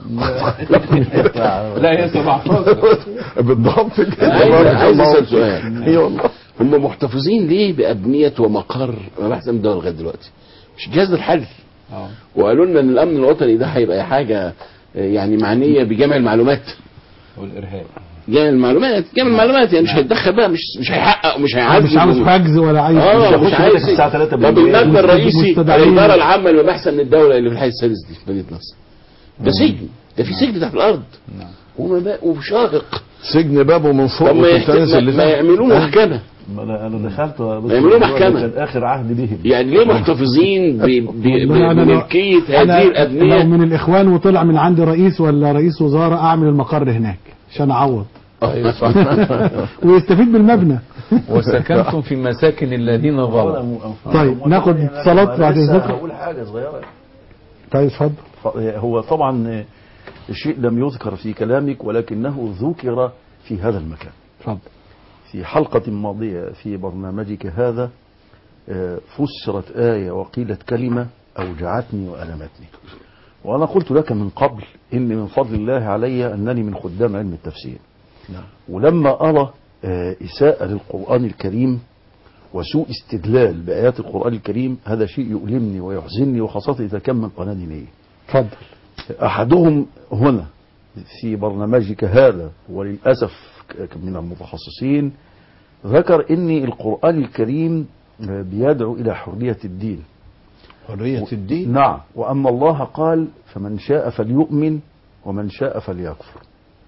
Speaker 5: لا هي 17
Speaker 3: بالضبط كده
Speaker 4: عايز عايز اسال سؤال
Speaker 3: اي والله
Speaker 4: هم محتفظين ليه بابنيه ومقر مباحث امن الدوله لغايه دلوقتي؟ مش الجهاز الحل
Speaker 5: اه
Speaker 4: وقالوا لنا ان الامن الوطني ده هيبقى حاجه يعني معنيه بجمع المعلومات
Speaker 5: والارهاب
Speaker 4: جمع المعلومات جمع المعلومات يعني مش هيتدخل بقى مش مش هيحقق ومش هيعذب
Speaker 2: مش عاوز حجز ولا عايز
Speaker 4: اه
Speaker 6: مش
Speaker 4: مش
Speaker 6: هيخش
Speaker 4: عايز
Speaker 6: بيتك الساعة 3
Speaker 4: طب
Speaker 6: بالليل.
Speaker 4: المبنى الرئيسي
Speaker 2: مستدعين.
Speaker 4: الاداره العامه للمباحث من الدوله اللي في الحي السادس دي في مدينه نصر ده سجن ده في سجن تحت الارض
Speaker 5: نعم.
Speaker 4: ومبا- وشاهق
Speaker 3: سجن بابه من فوق
Speaker 4: طب ما,
Speaker 3: وكنت
Speaker 4: يحت...
Speaker 3: انزل
Speaker 4: ما,
Speaker 3: اللي
Speaker 4: ما يعملوا له محكمه
Speaker 6: ما انا انا دخلت بس
Speaker 4: يعملوا
Speaker 6: الموضوع ده
Speaker 4: محكمة.
Speaker 6: كان اخر عهد بهم
Speaker 4: يعني ليه محتفظين ب... ب...
Speaker 2: والله أنا لو-
Speaker 4: بملكيه
Speaker 2: أنا
Speaker 4: هذه
Speaker 2: لو
Speaker 4: الابنيه
Speaker 2: من الاخوان وطلع من عندي رئيس ولا رئيس وزاره اعمل المقر هناك عشان اعوض
Speaker 5: ايوه صح
Speaker 2: ويستفيد بالمبنى
Speaker 5: وسكنتم في مساكن الذين ظلموا
Speaker 2: طيب، ناخد اتصالات بعد
Speaker 6: لسه
Speaker 2: إذنكم.
Speaker 6: هقول حاجه صغيره
Speaker 2: طيب اتفضل
Speaker 6: ف- هو طبعا الشيء لم يذكر في كلامك ولكنه ذكر في هذا المكان
Speaker 2: اتفضل
Speaker 6: في حلقة ماضية في برنامجك هذا آه، فسرت آية وقيلت كلمة أوجعتني وألمتني وأنا قلت لك من قبل إن من فضل الله علي أنني من خدام علم التفسير
Speaker 3: نعم.
Speaker 6: ولما أرى آه، إساءة للقرآن الكريم وسوء استدلال بآيات القرآن الكريم هذا شيء يؤلمني ويحزنني وخاصة إذا كان من قناة دينية
Speaker 2: اتفضل
Speaker 6: أحدهم هنا في برنامجك هذا وللأسف ك- من المتخصصين ذكر أن القرآن الكريم بيدعو إلى حرية الدين
Speaker 3: حريه الدين
Speaker 6: نعم وأما الله قال فمن شاء فليؤمن ومن شاء فليكفر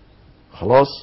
Speaker 6: خلاص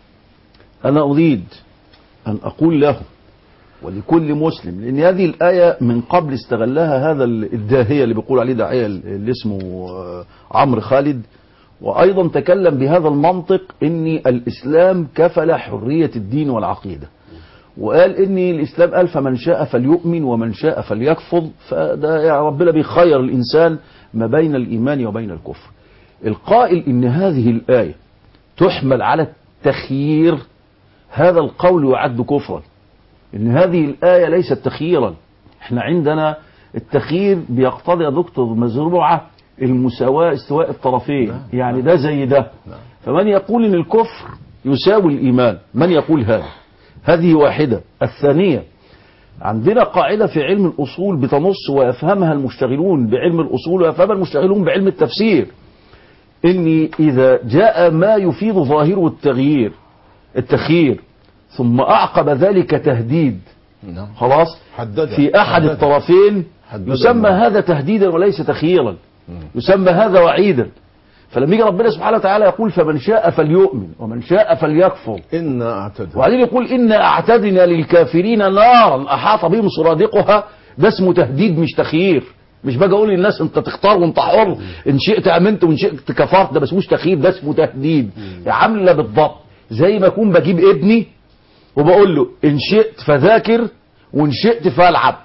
Speaker 6: أنا أريد أن أقول له ولكل مسلم لأن هذه الآية من قبل استغلها هذا الداهية اللي بيقول عليه داعية اللي اسمه آه، عمرو خالد وأيضا تكلم بهذا المنطق أن الإسلام كفل حرية الدين والعقيدة وقال ان الاسلام قال فمن شاء فليؤمن ومن شاء فليكفر فده يعني ربنا بيخير الانسان ما بين الايمان وبين الكفر القائل ان هذه الايه تحمل على التخيير هذا القول يعد كفرا ان هذه الايه ليست تخييرا احنا عندنا التخيير بيقتضي يا دكتور مزروعه المساواه استواء الطرفين يعني ده زي ده فمن يقول ان الكفر يساوي الايمان من يقول هذا هذه واحدة الثانية عندنا قاعدة في علم الأصول بتنص ويفهمها المشتغلون بعلم الأصول ويفهمها المشتغلون بعلم التفسير إن إذا جاء ما يفيد ظاهره التغيير التخيير ثم أعقب ذلك تهديد
Speaker 3: نعم
Speaker 6: خلاص
Speaker 3: حددها
Speaker 6: في أحد
Speaker 3: حددها.
Speaker 6: الطرفين
Speaker 3: حددها
Speaker 6: يسمى
Speaker 3: نعم.
Speaker 6: هذا تهديدا وليس تخييرا يسمى هذا وعيدا فلما يجي ربنا سبحانه وتعالى يقول فمن شاء فليؤمن ومن شاء فليكفر
Speaker 3: إنا اعتدنا
Speaker 6: وبعدين يقول إنا أعتدنا للكافرين نارا أحاط بهم سرادقها ده اسمه تهديد مش تخيير مش باجي اقول للناس انت تختار وانت حر ان شئت امنت وان شئت كفرت ده ما اسموش تخيير ده اسمه تهديد عامله بالضبط زي ما اكون بجيب ابني وبقول له ان شئت فذاكر وان شئت فالعب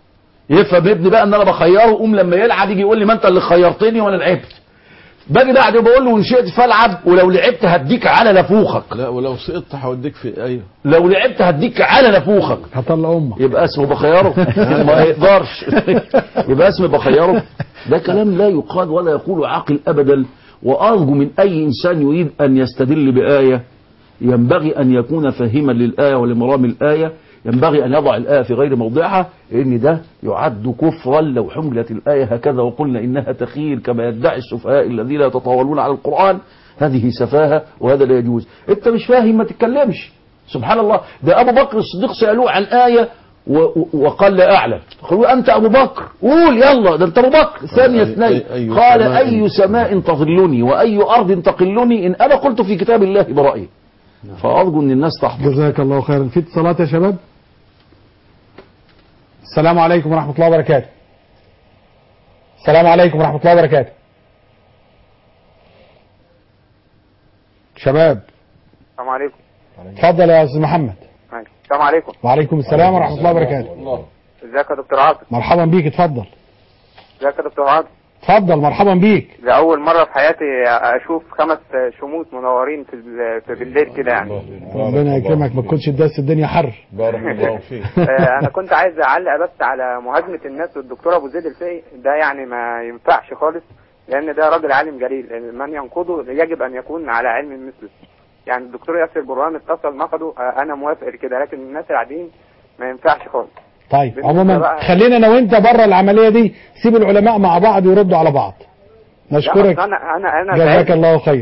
Speaker 6: يفهم ابني بقى ان انا بخيره يقوم لما يلعب يجي يقول لي ما انت اللي خيرتني وانا لعبت باجي بعد بقول له ان شئت فالعب ولو لعبت هديك على نفوخك
Speaker 3: لا ولو سقطت هوديك في ايوه
Speaker 6: لو لعبت هديك على نفوخك
Speaker 2: هطلع امك
Speaker 6: يبقى اسمه بخيره ما يقدرش يبقى اسمه بخيره ده كلام لا يقال ولا يقول عاقل ابدا وارجو من اي انسان يريد ان يستدل بايه ينبغي ان يكون فاهما للايه ولمرام الايه ينبغي ان يضع الايه في غير موضعها لان ده يعد كفرا لو حملت الايه هكذا وقلنا انها تخير كما يدعي السفهاء الذين يتطاولون على القران هذه سفاهه وهذا لا يجوز انت مش فاهم ما تتكلمش سبحان الله ده ابو بكر الصديق سالوه عن ايه و- و- وقال لا اعلم قالوا انت ابو بكر قول يلا ده انت ابو بكر ثاني
Speaker 3: أي-
Speaker 6: اثنين
Speaker 3: أي- أي
Speaker 6: قال
Speaker 3: سماء
Speaker 6: اي سماء تظلني واي ارض تقلني ان انا قلت في كتاب الله برايي فارجو ان الناس تحضر
Speaker 2: جزاك الله خيرا في اتصالات يا شباب السلام عليكم ورحمة الله وبركاته السلام عليكم ورحمة الله وبركاته شباب
Speaker 7: السلام عليكم
Speaker 2: اتفضل يا استاذ محمد
Speaker 7: ماشي. السلام عليكم
Speaker 2: وعليكم السلام ورحمة الله وبركاته
Speaker 7: ازيك يا دكتور عاطف
Speaker 2: مرحبا بيك اتفضل
Speaker 7: ازيك يا دكتور عاطف
Speaker 2: اتفضل مرحبا بيك
Speaker 7: ده اول مره في حياتي اشوف خمس شموس منورين في ال- في بالليل كده يعني
Speaker 2: ربنا يكرمك ما تكونش الدرس الدنيا حر
Speaker 3: بارك الله فيك
Speaker 7: آه، انا كنت عايز اعلق بس على مهاجمه الناس والدكتور ابو زيد الفقي ده يعني ما ينفعش خالص لان ده راجل عالم جليل من ينقضه يجب ان يكون على علم مثله يعني الدكتور ياسر برهان اتصل نقده آه، انا موافق كده لكن الناس العاديين ما ينفعش خالص
Speaker 2: طيب
Speaker 7: بالنسبة
Speaker 2: عموما
Speaker 7: بقى-
Speaker 2: خلينا انا وانت بره العملية دي سيب العلماء مع بعض ويردوا على بعض
Speaker 7: لا،
Speaker 2: نشكرك
Speaker 7: أصل انا انا انا
Speaker 2: جزاك
Speaker 7: سعيد.
Speaker 2: الله خير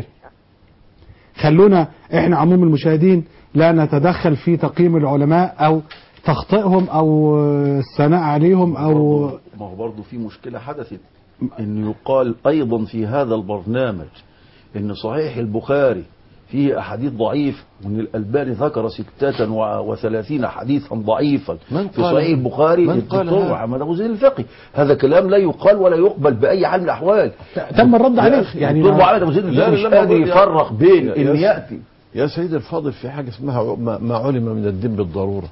Speaker 2: خلونا احنا عموم المشاهدين لا نتدخل في تقييم العلماء او تخطئهم او الثناء عليهم او
Speaker 6: ما هو برضه في مشكلة حدثت ان يقال ايضا في هذا البرنامج ان صحيح البخاري فيه احاديث ضعيف وان الالباني ذكر ستة وثلاثين حديثا ضعيفا
Speaker 3: من
Speaker 6: في
Speaker 3: قال-
Speaker 6: صحيح البخاري
Speaker 3: من قال
Speaker 6: الدكتور
Speaker 3: هذا؟
Speaker 6: محمد ابو زيد الفقي هذا كلام لا يقال ولا يقبل باي حال من الاحوال
Speaker 2: تم الرد عليه
Speaker 6: يعني
Speaker 2: يعني
Speaker 6: الدكتور
Speaker 2: ما-
Speaker 6: محمد ابو زيد
Speaker 3: لا،
Speaker 6: الفقي
Speaker 3: لا،
Speaker 6: مش
Speaker 3: لا، ما
Speaker 6: قادر
Speaker 3: بقول-
Speaker 6: يفرق بين
Speaker 3: يا-
Speaker 6: ان
Speaker 3: يا-
Speaker 6: ياتي
Speaker 3: يا سيدي الفاضل في حاجة اسمها ع- ما ما علم من الدين بالضرورة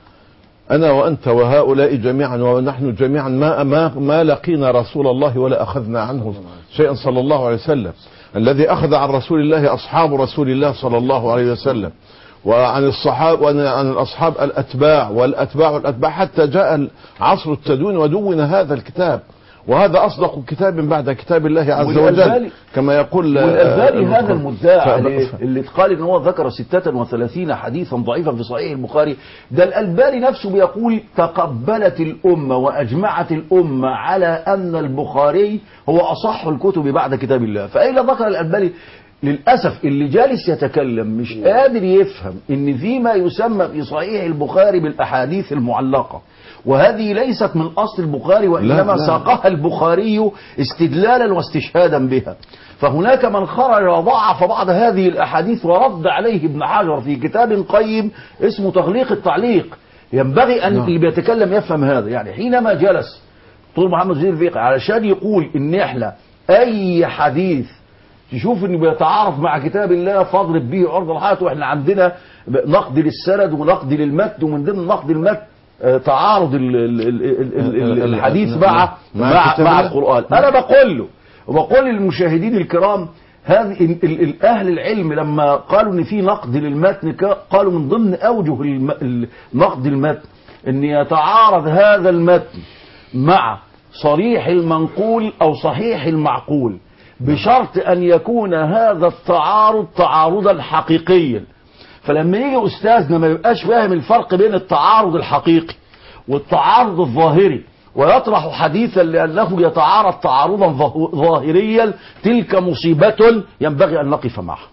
Speaker 3: أنا وأنت وهؤلاء جميعا ونحن جميعا ما ما ما لقينا رسول الله ولا أخذنا عنه شيئا صلى الله عليه وسلم الذي أخذ عن رسول الله أصحاب رسول الله صلى الله عليه وسلم وعن الصحابة وعن عن الأصحاب الأتباع والأتباع والأتباع حتى جاء عصر التدوين ودون هذا الكتاب وهذا أصدق كتاب بعد كتاب الله عز وجل
Speaker 6: والألباني-
Speaker 3: كما يقول آه،
Speaker 6: والألباني
Speaker 3: آه،
Speaker 6: هذا المدعي
Speaker 3: ف-
Speaker 6: عليه
Speaker 3: ف-
Speaker 6: اللي اتقال ان هو ذكر 36 حديثا ضعيفا في صحيح البخاري ده الألباني نفسه بيقول تقبلت الأمة وأجمعت الأمة على أن البخاري هو أصح الكتب بعد كتاب الله فأين ذكر الألباني للأسف اللي جالس يتكلم مش قادر يفهم ان فيما يسمى في صحيح البخاري بالأحاديث المعلقة وهذه ليست من أصل البخاري وإنما
Speaker 3: لا، لا.
Speaker 6: ساقها البخاري استدلالا واستشهادا بها فهناك من خرج وضعف بعض هذه الأحاديث ورد عليه ابن حجر في كتاب قيم اسمه تغليق التعليق ينبغي أن
Speaker 3: نعم.
Speaker 6: اللي بيتكلم يفهم هذا يعني حينما جلس طول محمد زيد الفقي علشان يقول ان احنا اي حديث تشوف انه بيتعارض مع كتاب الله فاضرب به عرض الحائط واحنا عندنا نقد للسند ونقد للمتن ومن ضمن نقد المتن آه، تعارض ال- ال- ال- ال- ال- ال- الحديث مع
Speaker 3: مع
Speaker 6: مع,
Speaker 3: كتاب
Speaker 6: مع
Speaker 3: الله.
Speaker 6: القرآن انا بقول له وبقول للمشاهدين الكرام هذه ال- ال- ال- اهل العلم لما قالوا ان في نقد للمتن ك- قالوا من ضمن اوجه الم- ال- نقد المتن ان يتعارض هذا المتن مع صريح المنقول او صحيح المعقول بشرط ان يكون هذا التعارض تعارضا حقيقيا فلما يجي استاذنا ما يبقاش فاهم الفرق بين التعارض الحقيقي والتعارض الظاهري ويطرح حديثا لانه يتعارض تعارضا ظه- ظاهريا تلك مصيبه ينبغي ان نقف معها.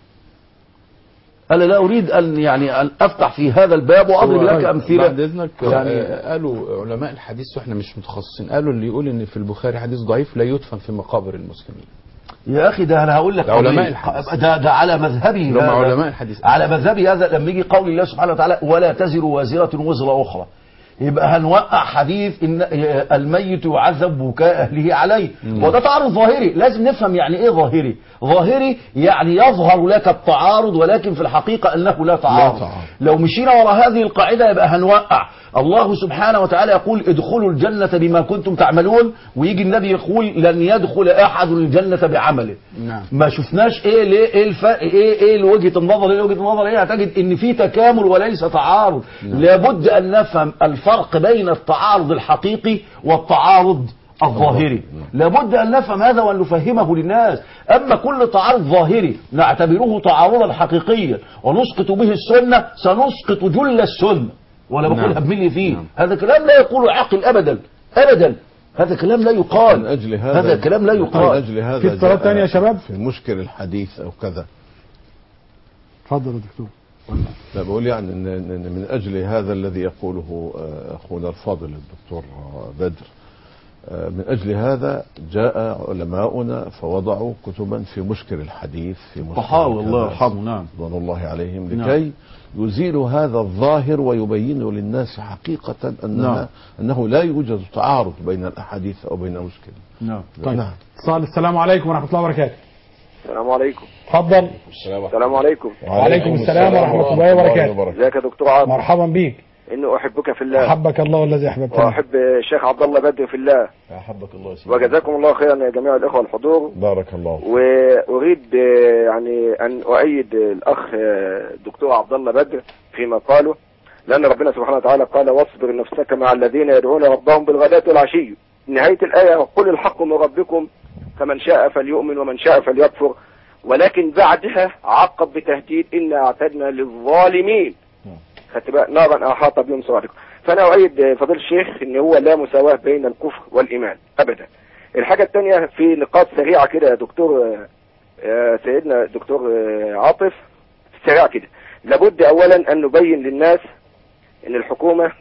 Speaker 6: انا لا اريد ان يعني ان افتح في هذا الباب واضرب لك امثله
Speaker 5: بعد اذنك
Speaker 6: يعني
Speaker 5: يعني قالوا علماء الحديث واحنا مش متخصصين قالوا اللي يقول ان في البخاري حديث ضعيف لا يدفن في مقابر المسلمين
Speaker 6: يا اخي ده انا هقول لك
Speaker 5: ده علماء
Speaker 6: قضية.
Speaker 5: الحديث.
Speaker 6: ده ده على مذهبي
Speaker 5: اللي هم
Speaker 6: هذا.
Speaker 5: علماء الحديث.
Speaker 6: على مذهبي هذا لما يجي قول الله سبحانه وتعالى ولا تزر وازرة وزر اخرى يبقى هنوقع حديث ان الميت يعذب بكاء اهله عليه وده تعارض ظاهري لازم نفهم يعني ايه ظاهري ظاهري يعني يظهر لك التعارض ولكن في الحقيقه انه لا تعارض,
Speaker 3: تعارض.
Speaker 6: لو مشينا ورا هذه القاعده يبقى هنوقع الله سبحانه وتعالى يقول ادخلوا الجنة بما كنتم تعملون ويجي النبي يقول لن يدخل أحد الجنة بعمله
Speaker 5: نعم.
Speaker 6: ما شفناش ايه ليه ايه الفرق ايه ايه وجهة النظر ايه وجهة النظر ايه هتجد ان في تكامل وليس تعارض لابد ان نفهم الفرق بين التعارض الحقيقي والتعارض الظاهري لابد ان نفهم هذا وان نفهمه للناس اما كل تعارض ظاهري نعتبره تعارضا حقيقيا ونسقط به السنه سنسقط جل السنه ولا بقولها
Speaker 5: نعم.
Speaker 6: بملي فيه هذا كلام لا يقول عاقل ابدا ابدا هذا كلام لا يقال
Speaker 3: من أجل هذا
Speaker 6: هذا كلام لا
Speaker 3: من
Speaker 6: يقال
Speaker 3: أجل هذا
Speaker 2: في اتصالات
Speaker 3: جاء
Speaker 2: تانية يا شباب؟
Speaker 3: في مشكل الحديث أو كذا
Speaker 2: اتفضل يا دكتور
Speaker 3: لا بقول يعني إن إن- إن من أجل هذا الذي يقوله آه، أخونا الفاضل الدكتور آه، بدر آه، من أجل هذا جاء علماؤنا فوضعوا كتبا في مشكل الحديث في مشكل
Speaker 6: طحاوي الله
Speaker 3: الكلام.
Speaker 6: يرحمه نعم
Speaker 3: رضوان الله عليهم
Speaker 6: نعم.
Speaker 3: لكي يزيلوا هذا الظاهر ويبينوا للناس حقيقة أنها
Speaker 6: نعم.
Speaker 3: أنه لا يوجد تعارض بين الأحاديث أو بين مشكل
Speaker 6: نعم
Speaker 2: طيب
Speaker 3: نعم
Speaker 2: اتصال السلام عليكم ورحمه الله وبركاته
Speaker 8: السلام عليكم
Speaker 2: اتفضل
Speaker 8: السلام عليكم
Speaker 2: وعليكم السلام ورحمة الله وبركاته.
Speaker 8: ازيك يا دكتور عاطف
Speaker 2: مرحبا بيك
Speaker 8: اني احبك في الله
Speaker 2: احبك الله والذي احببتني
Speaker 8: واحب الشيخ عبد الله بدر في الله
Speaker 6: أحبك الله سيدي
Speaker 8: وجزاكم الله خيرا يا جميع الاخوه الحضور
Speaker 3: بارك الله فيك.
Speaker 8: واريد آه، يعني ان اؤيد الاخ آه، الدكتور عبد الله بدر فيما قاله لان ربنا سبحانه وتعالى قال واصبر نفسك مع الذين يدعون ربهم بالغداة والعشي نهايه الايه قل الحق من ربكم فمن شاء فليؤمن ومن شاء فليكفر ولكن بعدها عقب بتهديد انا اعتدنا للظالمين خدت بقى نارا احاط بهم سرادقهم فانا اؤيد فضيل الشيخ ان هو لا مساواه بين الكفر والايمان ابدا الحاجه الثانيه في نقاط سريعه كده يا دكتور آه، آه، سيدنا الدكتور آه، عاطف سريعه كده لابد اولا ان نبين للناس ان الحكومه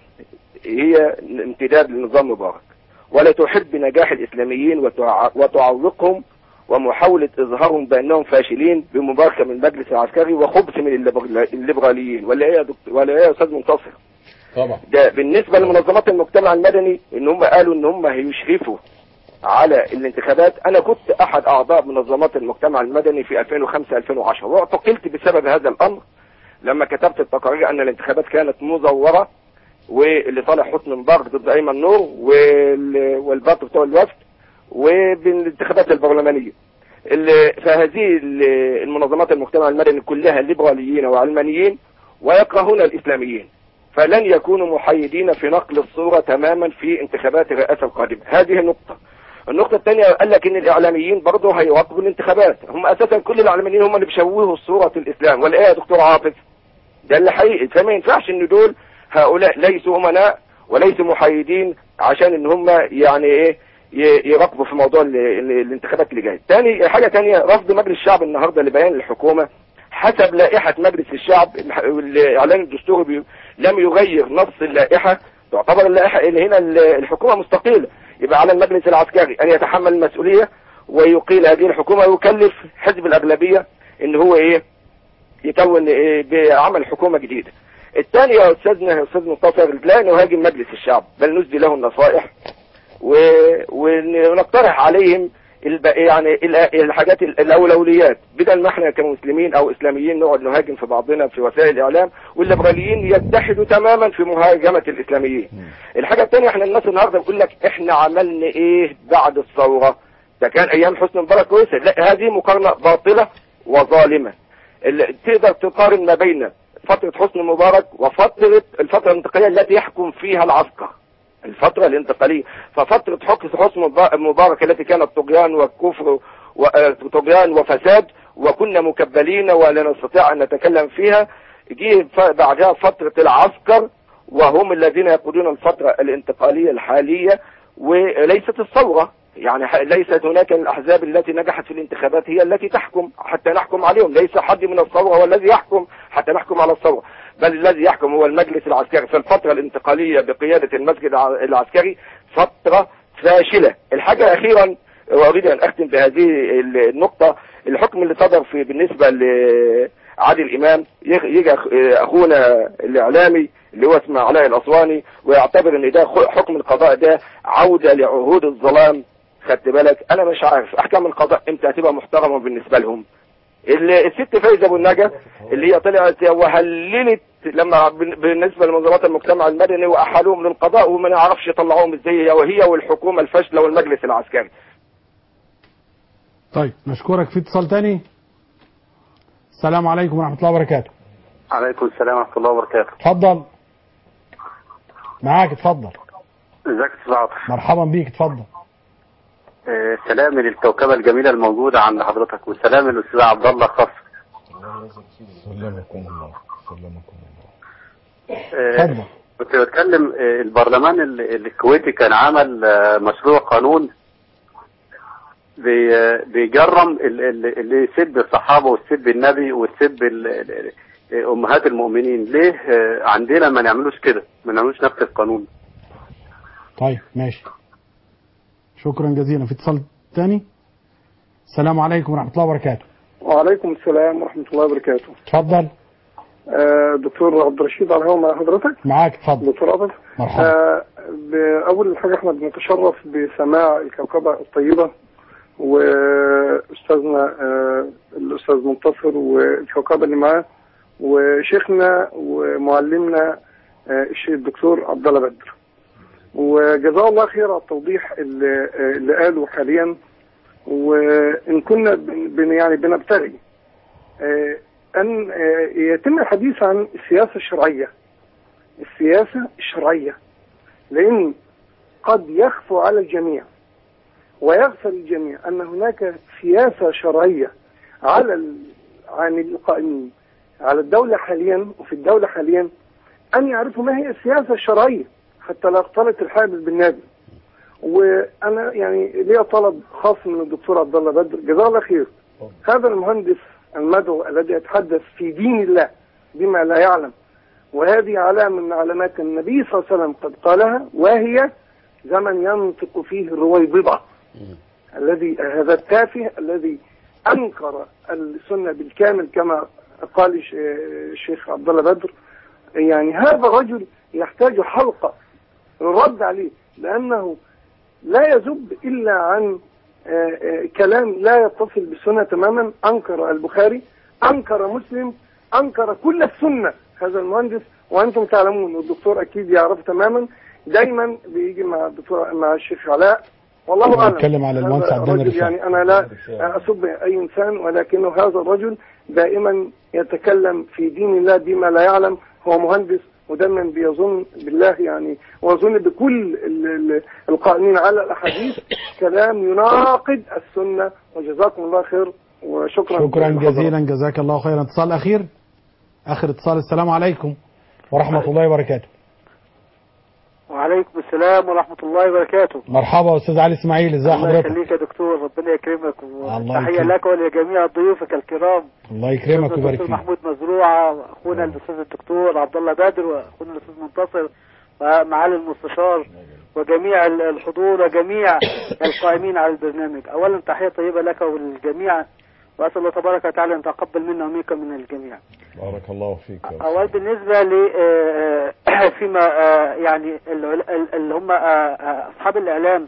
Speaker 8: هي امتداد لنظام مبارك ولا تحب نجاح الاسلاميين وتع- وتعوقهم ومحاولة إظهارهم بأنهم فاشلين بمباركة من المجلس العسكري وخبث من الليبر- الليبراليين ولا إيه يا دكتور ولا إيه يا أستاذ منتصر؟
Speaker 5: طبعا
Speaker 8: ده بالنسبة لمنظمات المجتمع المدني إن هم قالوا إن هم هيشرفوا على الانتخابات أنا كنت أحد أعضاء منظمات المجتمع المدني في 2005-2010 واعتقلت بسبب هذا الأمر لما كتبت التقارير أن الانتخابات كانت مزورة واللي طالع حسن مبارك ضد أيمن نور وال- والباط بتوع الوفد وبالانتخابات البرلمانية ال- فهذه ال- المنظمات المجتمع المدني كلها ليبراليين وعلمانيين ويكرهون الإسلاميين فلن يكونوا محايدين في نقل الصورة تماما في انتخابات الرئاسة القادمة هذه النقطة النقطة الثانية قال لك ان الاعلاميين برضه هيواكبوا الانتخابات هم اساسا كل الاعلاميين هم اللي بيشوهوا صورة الاسلام ولا ايه يا دكتور عاطف ده اللي حقيقي فما ينفعش ان دول هؤلاء ليسوا امناء وليسوا محايدين عشان ان هم يعني ايه ي- يراقبوا في موضوع ال- ال- الانتخابات اللي جايه. تاني حاجه تانية رفض مجلس الشعب النهارده لبيان الحكومه حسب لائحه مجلس الشعب الح- الاعلان الدستوري بي- لم يغير نص اللائحه تعتبر اللائحه اللي هنا ال- الحكومه مستقيله يبقى على المجلس العسكري ان يتحمل المسؤوليه ويقيل هذه الحكومه ويكلف حزب الاغلبيه ان هو ايه يكون إيه بعمل حكومه جديده. الثاني يا استاذنا يا استاذ منتصر لا نهاجم مجلس الشعب بل نسدي له النصائح و... ونقترح عليهم الب... يعني ال- الحاجات ال- الاولويات بدل ما احنا كمسلمين او اسلاميين نقعد نهاجم في بعضنا في وسائل الاعلام والليبراليين يتحدوا تماما في مهاجمه الاسلاميين. الحاجه الثانيه احنا الناس النهارده بتقول لك احنا عملنا ايه بعد الثوره؟ ده كان ايام حسني مبارك كويسه، لا هذه مقارنه باطله وظالمه. ال- تقدر تقارن ما بين فترة حسني مبارك وفترة الفترة الانتقالية التي يحكم فيها العسكر الفترة الانتقالية ففترة حكم حسني مبا- مبارك التي كانت طغيان وكفر وطغيان وفساد وكنا مكبلين ولا نستطيع أن نتكلم فيها جه ف- بعدها فترة العسكر وهم الذين يقودون الفترة الانتقالية الحالية وليست الثورة يعني ح- ليست هناك الأحزاب التي نجحت في الانتخابات هي التي تحكم حتى نحكم عليهم ليس حد من الثورة هو الذي يحكم حتى نحكم على الثورة بل الذي يحكم هو المجلس العسكري في الفترة الانتقالية بقيادة المسجد الع- العسكري فترة فاشلة الحاجة أخيرا وأريد أن أختم بهذه ال- النقطة الحكم اللي صدر في بالنسبة لعادل إمام يج- يجي أخ- أخونا الإعلامي اللي هو اسمه علاء الأسواني ويعتبر ان ده خ- حكم القضاء ده عودة لعهود الظلام خدت بالك انا مش عارف احكام القضاء امتى هتبقى محترمة بالنسبة لهم ال- الست فايزة ابو النجا اللي هي طلعت وهللت لما بن- بالنسبة لمنظمات المجتمع المدني واحالوهم للقضاء وما نعرفش يطلعوهم ازاي هي وهي والحكومة الفاشلة والمجلس العسكري
Speaker 2: طيب نشكرك في اتصال تاني السلام عليكم ورحمة الله وبركاته
Speaker 9: عليكم السلام ورحمة الله وبركاته
Speaker 2: اتفضل معاك اتفضل
Speaker 9: ازيك يا استاذ عاطف
Speaker 2: مرحبا بيك اتفضل
Speaker 9: آه، سلامي للكوكبة الجميلة الموجودة عند حضرتك وسلامي للأستاذ عبد الله خاص
Speaker 3: سلمكم الله سلمكم الله
Speaker 9: آه،
Speaker 2: اتفضل
Speaker 9: كنت بتكلم آه، البرلمان ال- الكويتي كان عمل آه، مشروع قانون بي- آه، بيجرم ال- ال- اللي يسب الصحابة ويسب النبي ويسب ال- ال- آه، أمهات المؤمنين ليه آه، عندنا ما نعملوش كده ما نعملوش نفس القانون
Speaker 2: طيب ماشي شكرا جزيلا في اتصال تاني السلام عليكم ورحمة الله وبركاته
Speaker 10: وعليكم السلام ورحمة الله وبركاته
Speaker 2: اتفضل
Speaker 10: آه دكتور عبد الرشيد على الهواء مع حضرتك
Speaker 2: معاك اتفضل
Speaker 10: دكتور عبد
Speaker 2: مرحبا
Speaker 10: آه بأول حاجة احنا بنتشرف بسماع الكوكبة الطيبة وأستاذنا آه الأستاذ منتصر والكوكبة اللي معاه وشيخنا ومعلمنا آه الشيخ الدكتور عبد الله بدر وجزاه الله خير على التوضيح اللي, آه اللي قاله حاليا وإن كنا بن بن- يعني بنبتغي آه أن آه يتم الحديث عن السياسة الشرعية السياسة الشرعية لأن قد يخفو على الجميع ويغفل الجميع أن هناك سياسة شرعية على ال- عن القائمين على الدولة حاليا وفي الدولة حاليا أن يعرفوا ما هي السياسة الشرعية حتى لا يختلط الحابل بالنادي وأنا يعني ليا طلب خاص من الدكتور عبد الله بدر جزاه الله خير هذا المهندس المدعو الذي يتحدث في دين الله بما لا يعلم وهذه علامة من علامات النبي صلى الله عليه وسلم قد قالها وهي زمن ينطق فيه الرويبضة الذي هذا التافه الذي أنكر السنة بالكامل كما قال الش- الشيخ عبد الله بدر يعني هذا الرجل يحتاج حلقة الرد عليه لأنه لا يذب إلا عن آه، آه، كلام لا يتصل بالسنة تماما أنكر البخاري أنكر مسلم أنكر كل السنة هذا المهندس وأنتم تعلمون والدكتور أكيد يعرف تماما دايما بيجي مع الدكتور مع الشيخ علاء والله أعلم
Speaker 2: بنتكلم على
Speaker 10: هذا
Speaker 2: المهندس عبد الله
Speaker 10: الرجل
Speaker 2: رفاعي.
Speaker 10: يعني أنا لا أسب أي إنسان ولكنه هذا الرجل دائما يتكلم في دين الله بما لا يعلم هو مهندس ودايما بيظن بالله يعني ويظن بكل ال- ال- القائمين على الأحاديث كلام يناقض السنة وجزاكم الله خير وشكرا
Speaker 2: شكرا
Speaker 10: لحضرتك.
Speaker 2: جزيلا جزاك الله خيرا اتصال أخير آخر اتصال السلام عليكم ورحمة الله وبركاته
Speaker 11: وعليكم السلام ورحمة الله وبركاته
Speaker 2: مرحبا أستاذ علي إسماعيل ازي
Speaker 11: الله
Speaker 2: حضرتك
Speaker 11: يخليك يا دكتور ربنا يكرمك
Speaker 2: الله
Speaker 11: وتحية
Speaker 2: يكرمك.
Speaker 11: لك ولجميع ضيوفك الكرام
Speaker 2: الله يكرمك ويبارك
Speaker 11: الدكتور
Speaker 2: فيك
Speaker 11: محمود مزروعة وأخونا الأستاذ الدكتور عبد الله بدر وأخونا الأستاذ منتصر ومعالي المستشار وجميع ال- الحضور وجميع القائمين على البرنامج أولا تحية طيبة لك وللجميع وأسأل الله تبارك وتعالى أن يتقبل منا ومنك من الجميع
Speaker 3: بارك الله فيك يا
Speaker 11: أول بالنسبة ل آه، آه، فيما آه، يعني العل- ال- اللي هم آه، آه، أصحاب الإعلام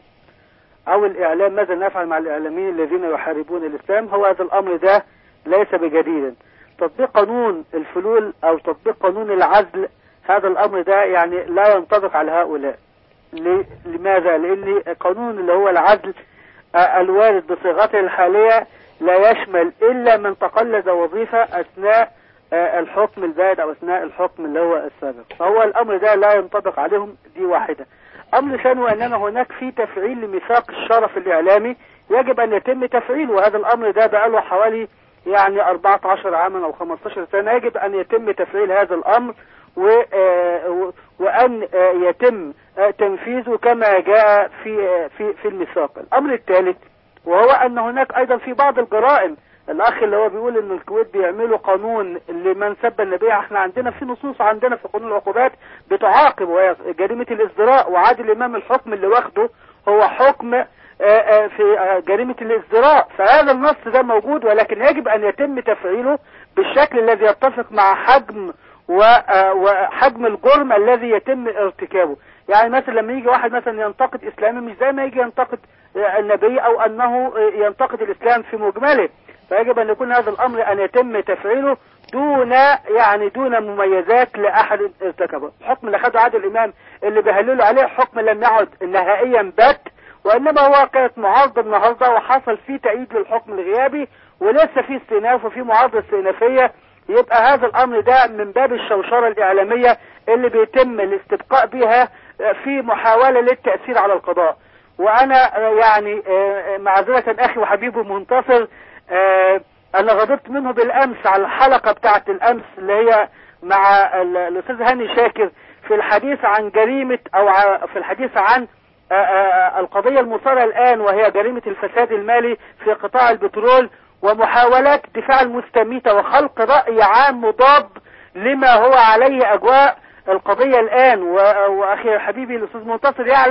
Speaker 11: أو الإعلام ماذا نفعل مع الإعلاميين الذين يحاربون الإسلام هو هذا الأمر ده ليس بجديد تطبيق قانون الفلول أو تطبيق قانون العزل هذا الأمر ده يعني لا ينطبق على هؤلاء ل- لماذا؟ لأن قانون اللي هو العزل آه، الوارد بصيغته الحالية لا يشمل إلا من تقلد وظيفة أثناء آه، الحكم البائد أو أثناء الحكم اللي هو السابق فهو الأمر ده لا ينطبق عليهم دي واحدة أمر ثاني وأننا هناك في تفعيل لميثاق الشرف الإعلامي يجب أن يتم تفعيله وهذا الأمر ده بقاله حوالي يعني 14 عاما أو 15 سنة يجب أن يتم تفعيل هذا الأمر و آه، و- وأن آه، يتم آه، تنفيذه كما جاء في آه، في في الميثاق الأمر الثالث وهو أن هناك أيضا في بعض الجرائم الأخ اللي هو بيقول إن الكويت بيعملوا قانون لمن سب النبي احنا عندنا في نصوص عندنا في قانون العقوبات بتعاقب وهي جريمة الازدراء وعادل إمام الحكم اللي واخده هو حكم آه، آه، في آه، جريمة الازدراء فهذا النص ده موجود ولكن يجب أن يتم تفعيله بالشكل الذي يتفق مع حجم و- آه، وحجم الجرم الذي يتم ارتكابه يعني مثلا لما يجي واحد مثلا ينتقد اسلامي مش زي ما يجي ينتقد آه، النبي او انه آه، ينتقد الاسلام في مجمله فيجب ان يكون هذا الامر ان يتم تفعيله دون يعني دون مميزات لاحد ارتكبه الحكم اللي خده عادل امام اللي بيهللوا عليه حكم لم يعد نهائيا بات وانما هو كانت معارضه النهارده وحصل فيه تأييد للحكم الغيابي ولسه في استئناف وفي معارضه استئنافيه يبقى هذا الامر ده من باب الشوشره الاعلاميه اللي بيتم الاستبقاء بها في محاوله للتاثير على القضاء وانا آه، يعني آه، معذره اخي وحبيبي منتصر آه، انا غضبت منه بالامس على الحلقه بتاعه الامس اللي هي مع ال- الاستاذ هاني شاكر في الحديث عن جريمه او ع- في الحديث عن آه، آه، القضيه المثاره الان وهي جريمه الفساد المالي في قطاع البترول ومحاولات دفاع المستميتة وخلق رأي عام مضاد لما هو عليه أجواء القضية الآن و- وأخي حبيبي الأستاذ منتصر يعلم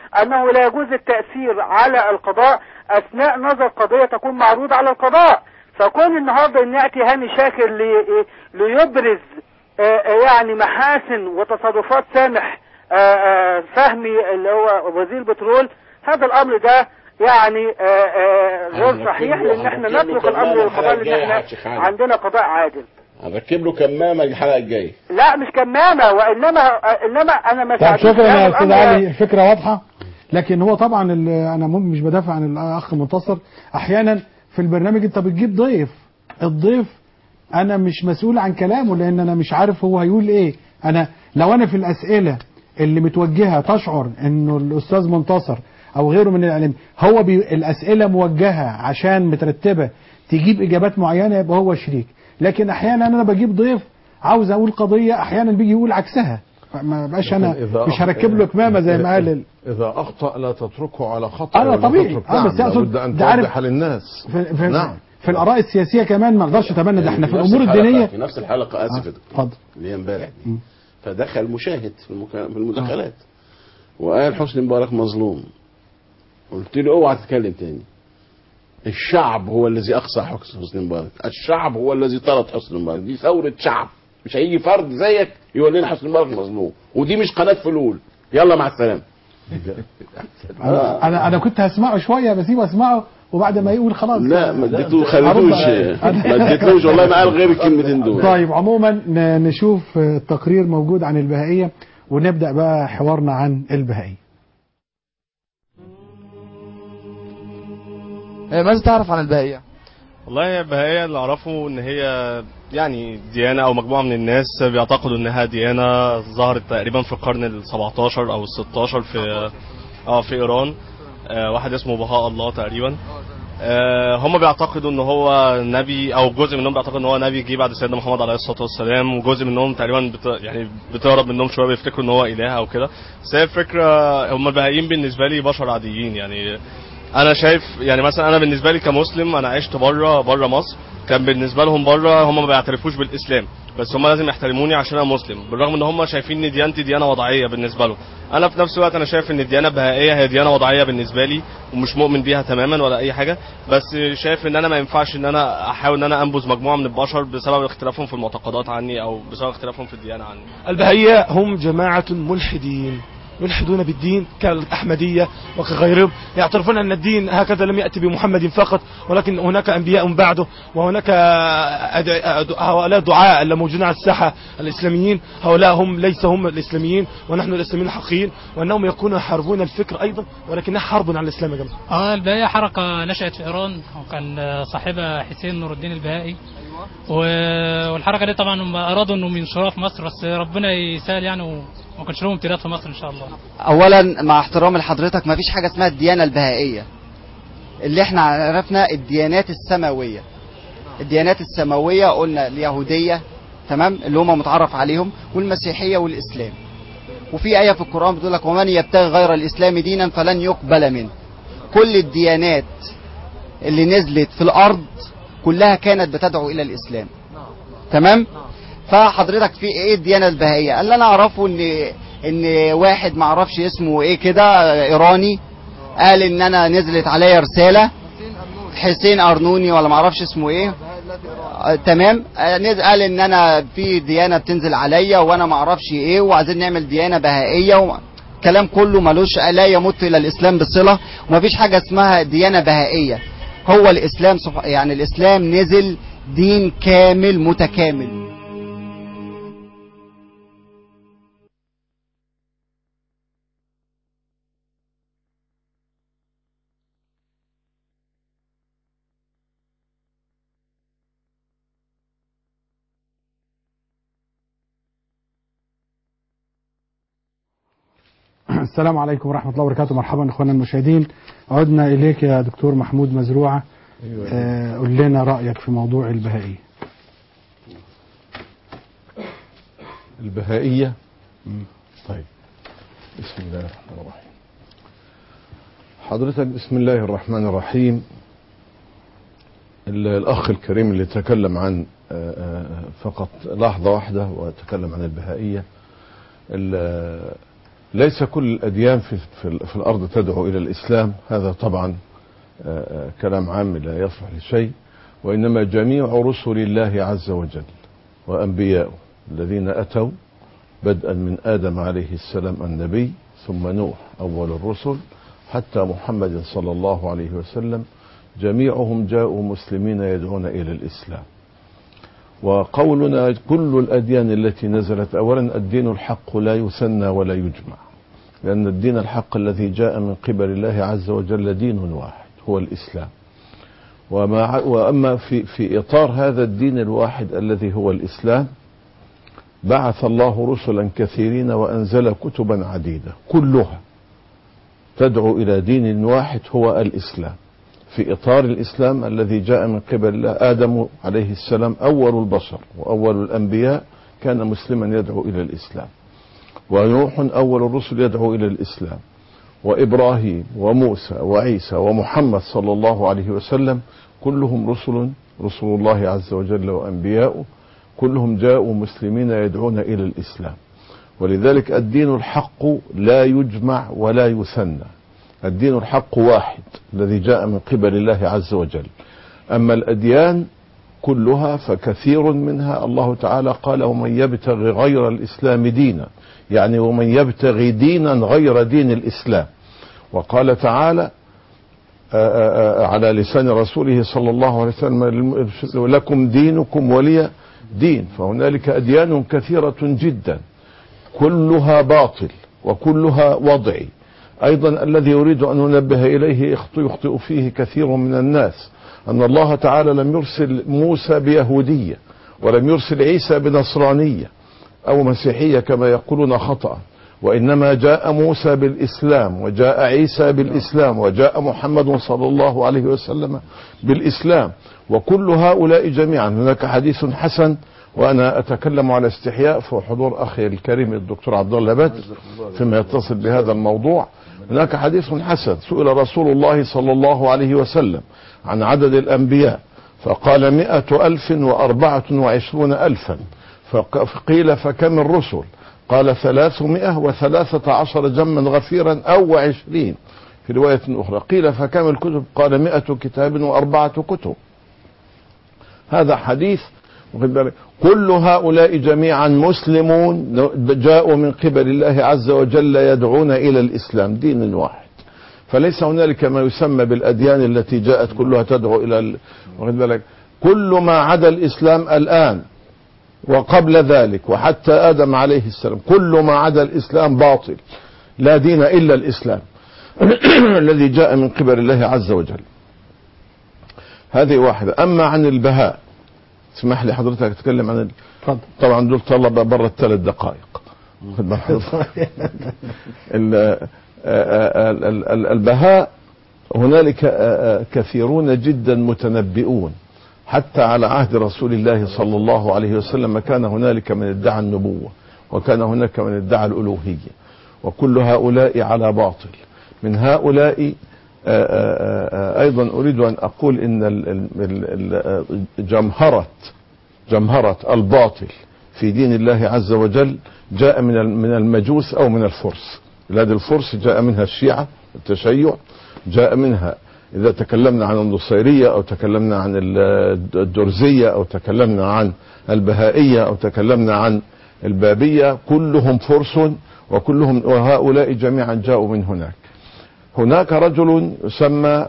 Speaker 11: أنه لا يجوز التأثير على القضاء أثناء نظر قضية تكون معروضة على القضاء فكون النهارده ان ياتي هاني شاكر لي- ليبرز آه، آه، يعني محاسن وتصرفات سامح آه، آه، فهمي اللي هو وزير البترول هذا الامر ده يعني آه، آه، غير
Speaker 4: هنركب
Speaker 11: صحيح
Speaker 4: له-
Speaker 11: لان احنا
Speaker 4: هنركب له
Speaker 11: نترك الامر
Speaker 4: كمامة
Speaker 11: للقضاء
Speaker 4: الحلقة الجاية
Speaker 11: لان
Speaker 4: يا حاج
Speaker 11: احنا
Speaker 4: خالد.
Speaker 11: عندنا قضاء عادل
Speaker 4: هنركب له كمامه الحلقه الجايه
Speaker 11: لا مش كمامه وانما آه، انما انا ما
Speaker 2: طب
Speaker 11: ساعدتش
Speaker 2: شكرا
Speaker 11: هذا
Speaker 2: يا استاذ
Speaker 11: الأمر
Speaker 2: علي الفكره واضحه لكن هو طبعا ال- انا مم- مش بدافع عن الاخ منتصر احيانا في البرنامج انت بتجيب ضيف الضيف انا مش مسؤول عن كلامه لان انا مش عارف هو هيقول ايه انا لو انا في الاسئله اللي متوجهه تشعر انه الاستاذ منتصر او غيره من الاعلام هو بي الاسئله موجهه عشان مترتبه تجيب اجابات معينه يبقى هو شريك لكن احيانا انا بجيب ضيف عاوز اقول قضيه احيانا بيجي يقول عكسها ما بقاش انا
Speaker 3: لكن إذا
Speaker 2: مش
Speaker 3: أخ-
Speaker 2: هركب له كمامه زي ما قال ال-
Speaker 3: إذا أخطأ لا تتركه على خطأ
Speaker 2: أنا
Speaker 3: ولا
Speaker 2: طبيعي.
Speaker 3: تترك
Speaker 2: آه، بس
Speaker 3: نعم،
Speaker 2: أقصد
Speaker 3: لابد أن
Speaker 2: ده عارف-
Speaker 3: توضح للناس
Speaker 2: في, في,
Speaker 3: نعم.
Speaker 2: في الاراء السياسيه كمان ما اقدرش اتبنى ده احنا في
Speaker 4: نفس
Speaker 2: الامور
Speaker 4: الحلقة-
Speaker 2: الدينيه
Speaker 4: في نفس الحلقه اسف يا دكتور
Speaker 2: اتفضل
Speaker 4: اللي هي امبارح دي فدخل مشاهد في, المكا... في المداخلات وقال حسني مبارك مظلوم قلت له اوعى تتكلم تاني الشعب هو الذي اقصى حسني مبارك الشعب هو الذي طرد حسني مبارك دي ثوره شعب مش هيجي فرد زيك يقول لنا حسني مبارك مظلوم ودي مش قناه فلول يلا مع السلامه
Speaker 2: انا انا, أنا كنت هسمعه شويه بسيبه اسمعه وبعد ما يقول خلاص
Speaker 4: لا ما اديتوش
Speaker 2: أرد-
Speaker 4: خليتوش ما اديتلوش والله ما قال غير الكلمتين دول
Speaker 2: طيب عموما ن- نشوف التقرير موجود عن البهائيه ونبدا بقى حوارنا عن البهائيه
Speaker 12: ماذا تعرف عن البهائية؟
Speaker 13: والله البهائية اللي أعرفه إن هي يعني ديانة أو مجموعة من الناس بيعتقدوا إنها ديانة ظهرت تقريبا في القرن ال 17 أو ال 16 في اه في إيران آه واحد اسمه بهاء الله تقريبا آه هم بيعتقدوا إن هو نبي أو جزء منهم بيعتقد إن هو نبي جه بعد سيدنا محمد عليه الصلاة والسلام وجزء منهم تقريبا بت يعني بتهرب منهم شوية بيفتكروا إن هو إله أو كده بس هي الفكرة هم البهائيين بالنسبة لي بشر عاديين يعني انا شايف يعني مثلا انا بالنسبه لي كمسلم انا عشت بره بره مصر كان بالنسبه لهم بره هم ما بيعترفوش بالاسلام بس هم لازم يحترموني عشان انا مسلم بالرغم ان هم شايفين ان ديانتي ديانه وضعيه بالنسبه لهم انا في نفس الوقت انا شايف ان الديانه البهائيه هي ديانه وضعيه بالنسبه لي ومش مؤمن بيها تماما ولا اي حاجه بس شايف ان انا ما ينفعش ان انا احاول ان انا انبذ مجموعه من البشر بسبب اختلافهم في المعتقدات عني او بسبب اختلافهم في الديانه عني
Speaker 14: البهائية هم جماعة ملحدين يلحدون بالدين كالأحمدية وكغيرهم يعترفون أن الدين هكذا لم يأتي بمحمد فقط ولكن هناك أنبياء بعده وهناك أدع- أدع- هؤلاء دعاء اللي موجودين على الساحة الإسلاميين هؤلاء هم ليس هم الإسلاميين ونحن الإسلاميين الحقيقيين وأنهم يكونوا يحاربون الفكر أيضا ولكنها حرب على الإسلام يا جماعة
Speaker 15: اه البهائية حركة نشأت في إيران وكان صاحبها حسين نور الدين البهائي و- والحركة دي طبعا هم أرادوا إنهم ينشروها في مصر بس ربنا يسهل يعني وما كانش لهم امتداد في مصر إن شاء الله
Speaker 12: اولا مع احترامي لحضرتك مفيش حاجه اسمها الديانه البهائيه اللي احنا عرفنا الديانات السماويه الديانات السماويه قلنا اليهوديه تمام اللي هم متعرف عليهم والمسيحيه والاسلام وفي ايه في القران بتقول لك ومن يبتغي غير الاسلام دينا فلن يقبل منه كل الديانات اللي نزلت في الارض كلها كانت بتدعو الى الاسلام تمام فحضرتك في ايه الديانه البهائيه اللي انا اعرفه ان ان واحد ما اعرفش اسمه ايه كده ايراني قال ان انا نزلت عليا رساله حسين ارنوني ولا ما اعرفش اسمه ايه آه تمام آه نز- قال ان انا في ديانه بتنزل عليا وانا ما اعرفش ايه وعايزين نعمل ديانه بهائيه و... كلام كله ملوش لا يمت الى الاسلام بصله ومفيش حاجه اسمها ديانه بهائيه هو الاسلام سبح... يعني الاسلام نزل دين كامل متكامل
Speaker 2: السلام عليكم ورحمه الله وبركاته مرحبا اخوانا المشاهدين عدنا اليك يا دكتور محمود مزروعه آه، قول لنا رايك في موضوع البهائيه
Speaker 3: البهائية طيب بسم الله الرحمن الرحيم حضرتك بسم الله الرحمن الرحيم ال- الأخ الكريم اللي تكلم عن آه، آه، فقط لحظة واحدة وتكلم عن البهائية ال- ليس كل الأديان في, في, في الأرض تدعو إلى الإسلام هذا طبعا آه، آه، كلام عام لا يصلح لشيء وإنما جميع رسل الله عز وجل وأنبياؤه الذين أتوا بدءا من آدم عليه السلام النبي ثم نوح أول الرسل حتى محمد صلى الله عليه وسلم جميعهم جاءوا مسلمين يدعون إلى الإسلام وقولنا كل الأديان التي نزلت أولا الدين الحق لا يثنى ولا يجمع لأن الدين الحق الذي جاء من قبل الله عز وجل دين واحد هو الإسلام وما وأما في, في إطار هذا الدين الواحد الذي هو الإسلام بعث الله رسلا كثيرين وأنزل كتبا عديدة كلها تدعو إلى دين واحد هو الإسلام في إطار الإسلام الذي جاء من قبل الله آدم عليه السلام أول البشر وأول الأنبياء كان مسلما يدعو إلى الإسلام ونوح أول الرسل يدعو إلى الإسلام وإبراهيم وموسى وعيسى ومحمد صلى الله عليه وسلم كلهم رسل رسل الله عز وجل وأنبياؤه كلهم جاءوا مسلمين يدعون إلى الإسلام ولذلك الدين الحق لا يجمع ولا يثنى الدين الحق واحد الذي جاء من قبل الله عز وجل أما الأديان كلها فكثير منها الله تعالى قال ومن يبتغي غير الإسلام دينا يعني ومن يبتغي دينا غير دين الإسلام وقال تعالى آآ آآ على لسان رسوله صلى الله عليه وسلم لكم دينكم ولي دين فهنالك أديان كثيرة جدا كلها باطل وكلها وضعي أيضا الذي يريد أن ننبه إليه يخطئ فيه كثير من الناس أن الله تعالى لم يرسل موسى بيهودية ولم يرسل عيسى بنصرانية أو مسيحية كما يقولون خطأ وإنما جاء موسى بالإسلام وجاء عيسى بالإسلام وجاء محمد صلى الله عليه وسلم بالإسلام وكل هؤلاء جميعا هناك حديث حسن وأنا أتكلم على استحياء في حضور أخي الكريم الدكتور عبد الله بدر فيما يتصل بهذا الموضوع هناك حديث حسن سئل رسول الله صلى الله عليه وسلم عن عدد الأنبياء فقال مئة ألف وأربعة وعشرون ألفا فقيل فكم الرسل قال ثلاثمائة وثلاثة عشر جما غفيرا أو وعشرين في رواية أخرى قيل فكم الكتب قال مئة كتاب وأربعة كتب هذا حديث كل هؤلاء جميعا مسلمون جاءوا من قبل الله عز وجل يدعون إلى الإسلام دين واحد فليس هنالك ما يسمى بالأديان التي جاءت كلها تدعو إلى واخد بالك كل ما عدا الإسلام الآن وقبل ذلك وحتى آدم عليه السلام كل ما عدا الإسلام باطل لا دين إلا الإسلام الذي جاء من قبل الله عز وجل هذه واحدة أما عن البهاء اسمح لي حضرتك اتكلم عن ال... طبعا دول طلبة برا الثلاث دقائق البهاء هنالك كثيرون جدا متنبئون حتى على عهد رسول الله صلى الله عليه وسلم كان هنالك من ادعى النبوة وكان هناك من ادعى الألوهية وكل هؤلاء على باطل من هؤلاء ايضا اريد ان اقول ان جمهرة جمهرة الباطل في دين الله عز وجل جاء من من المجوس او من الفرس بلاد الفرس جاء منها الشيعة التشيع جاء منها اذا تكلمنا عن النصيرية او تكلمنا عن الدرزية او تكلمنا عن البهائية او تكلمنا عن البابية كلهم فرس وكلهم وهؤلاء جميعا جاءوا من هناك هناك رجل يسمى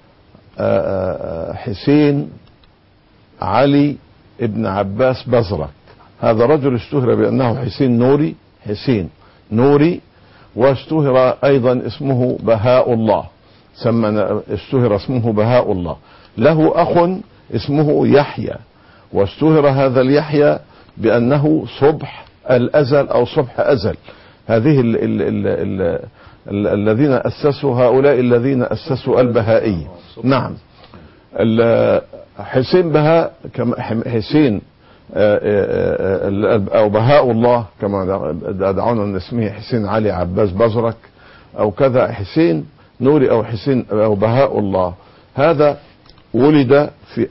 Speaker 3: حسين علي ابن عباس بزرك هذا رجل اشتهر بأنه حسين نوري حسين نوري واشتهر أيضا اسمه بهاء الله سمى اشتهر اسمه بهاء الله له أخ اسمه يحيى واشتهر هذا اليحيى بأنه صبح الأزل أو صبح أزل هذه ال ال ال ال ال الذين أسسوا هؤلاء الذين أسسوا البهائية نعم حسين بهاء حسين أو بهاء الله كما دعونا أن اسمه حسين علي عباس بزرك أو كذا حسين نوري أو حسين أو بهاء الله هذا ولد في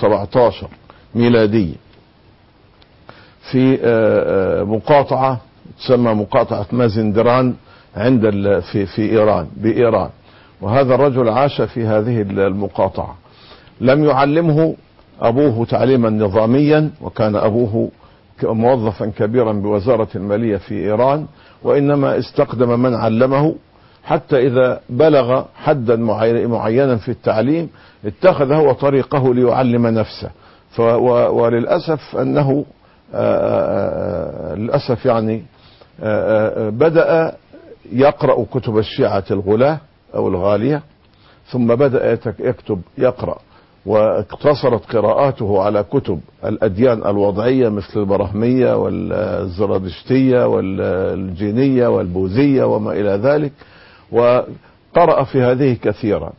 Speaker 3: 1817 ميلادية في مقاطعة تسمى مقاطعة مازندران عند ال- في في إيران بإيران وهذا الرجل عاش في هذه المقاطعة لم يعلمه أبوه تعليما نظاميا وكان أبوه ك- موظفا كبيرا بوزارة المالية في إيران وإنما استخدم من علمه حتى إذا بلغ حدا معي- معينا في التعليم اتخذ هو طريقه ليعلم نفسه ف و- وللأسف أنه آه، آه، آه، للأسف يعني آه، آه، بدأ يقرأ كتب الشيعة الغلاة أو الغالية ثم بدأ يتك- يكتب يقرأ واقتصرت قراءاته على كتب الأديان الوضعية مثل البرهمية والزرادشتية والجينية والبوذية وما إلى ذلك وقرأ في هذه كثيرا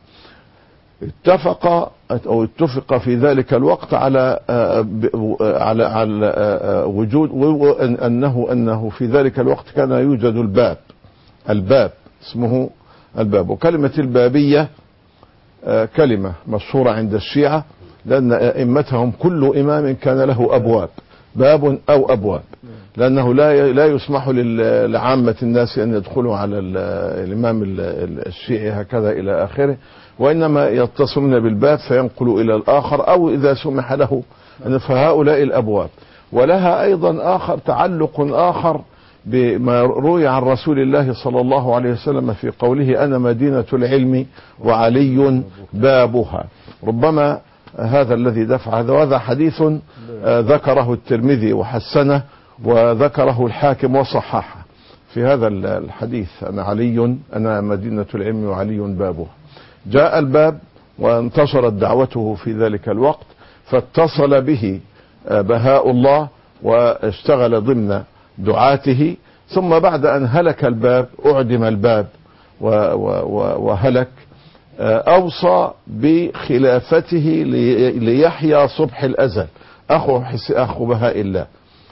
Speaker 3: اتفق او اتفق في ذلك الوقت على آه، ب- على على آه، آه، وجود و- و- أن- انه انه في ذلك الوقت كان يوجد الباب الباب اسمه الباب وكلمة البابية آه، كلمة مشهورة عند الشيعة لأن أئمتهم كل إمام كان له أبواب باب أو أبواب لأنه لا لا يسمح لل- لعامة الناس أن يدخلوا على ال- الإمام ال- ال- الشيعي هكذا إلى آخره وإنما يتصلون بالباب فينقلوا إلى الآخر أو إذا سمح له أن فهؤلاء الأبواب ولها أيضا آخر تعلق آخر بما روي عن رسول الله صلى الله عليه وسلم في قوله أنا مدينة العلم وعلي بابها ربما هذا الذي دفع هذا وهذا حديث آه، ذكره الترمذي وحسنه وذكره الحاكم وصححه في هذا ال- الحديث أنا علي أنا مدينة العلم وعلي بابها جاء الباب وانتشرت دعوته في ذلك الوقت فاتصل به آه، بهاء الله واشتغل ضمن دعاته ثم بعد أن هلك الباب أعدم الباب و و و وهلك آه، أوصى بخلافته لي- ليحيى صبح الأزل أخو حس أخو بهاء الله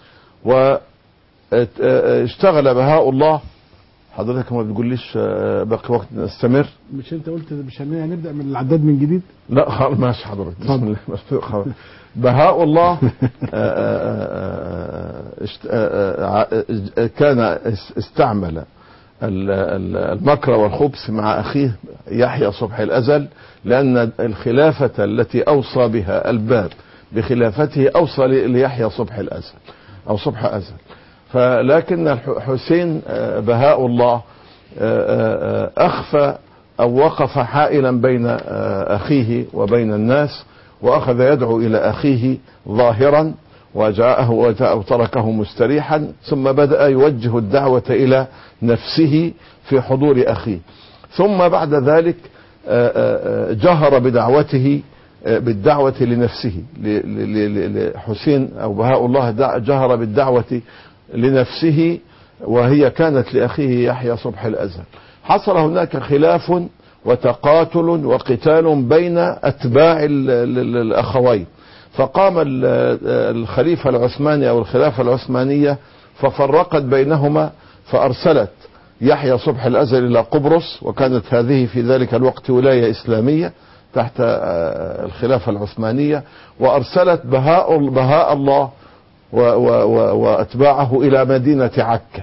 Speaker 3: واشتغل بهاء الله حضرتك ما بتقوليش آه، باقي وقت نستمر
Speaker 2: مش انت قلت مش هن- هنبدا من العداد من جديد
Speaker 3: لا خلاص ماشي حضرتك بسم الله خلاص. بهاء الله آه، آه، آه، اشت- آه، آه، آه، كان اس- استعمل ال- ال- المكر والخبث مع أخيه يحيى صبح الأزل لأن الخلافة التي أوصى بها الباب بخلافته أوصى ل- ليحيى صبح الأزل أو صبح أزل فلكن الح- حسين آه، بهاء الله آه، آه، آه، أخفى أو وقف حائلا بين آه، أخيه وبين الناس وأخذ يدعو إلى أخيه ظاهرا وجاءه وجاء وتركه مستريحا ثم بدأ يوجه الدعوة إلى نفسه في حضور أخيه ثم بعد ذلك آه، آه، آه، جهر بدعوته آه، بالدعوة لنفسه ل- ل- ل- لحسين أو بهاء الله دع- جهر بالدعوة لنفسه وهي كانت لأخيه يحيى صبح الأزهر حصل هناك خلاف وتقاتل وقتال بين أتباع ال- ال- ال- الأخوين فقام ال- الخليفة العثماني أو الخلافة العثمانية ففرقت بينهما فأرسلت يحيى صبح الأزهر إلى قبرص وكانت هذه في ذلك الوقت ولاية إسلامية تحت آه، الخلافة العثمانية وأرسلت بهاء بهاء الله و- و- و- وأتباعه إلى مدينة عكا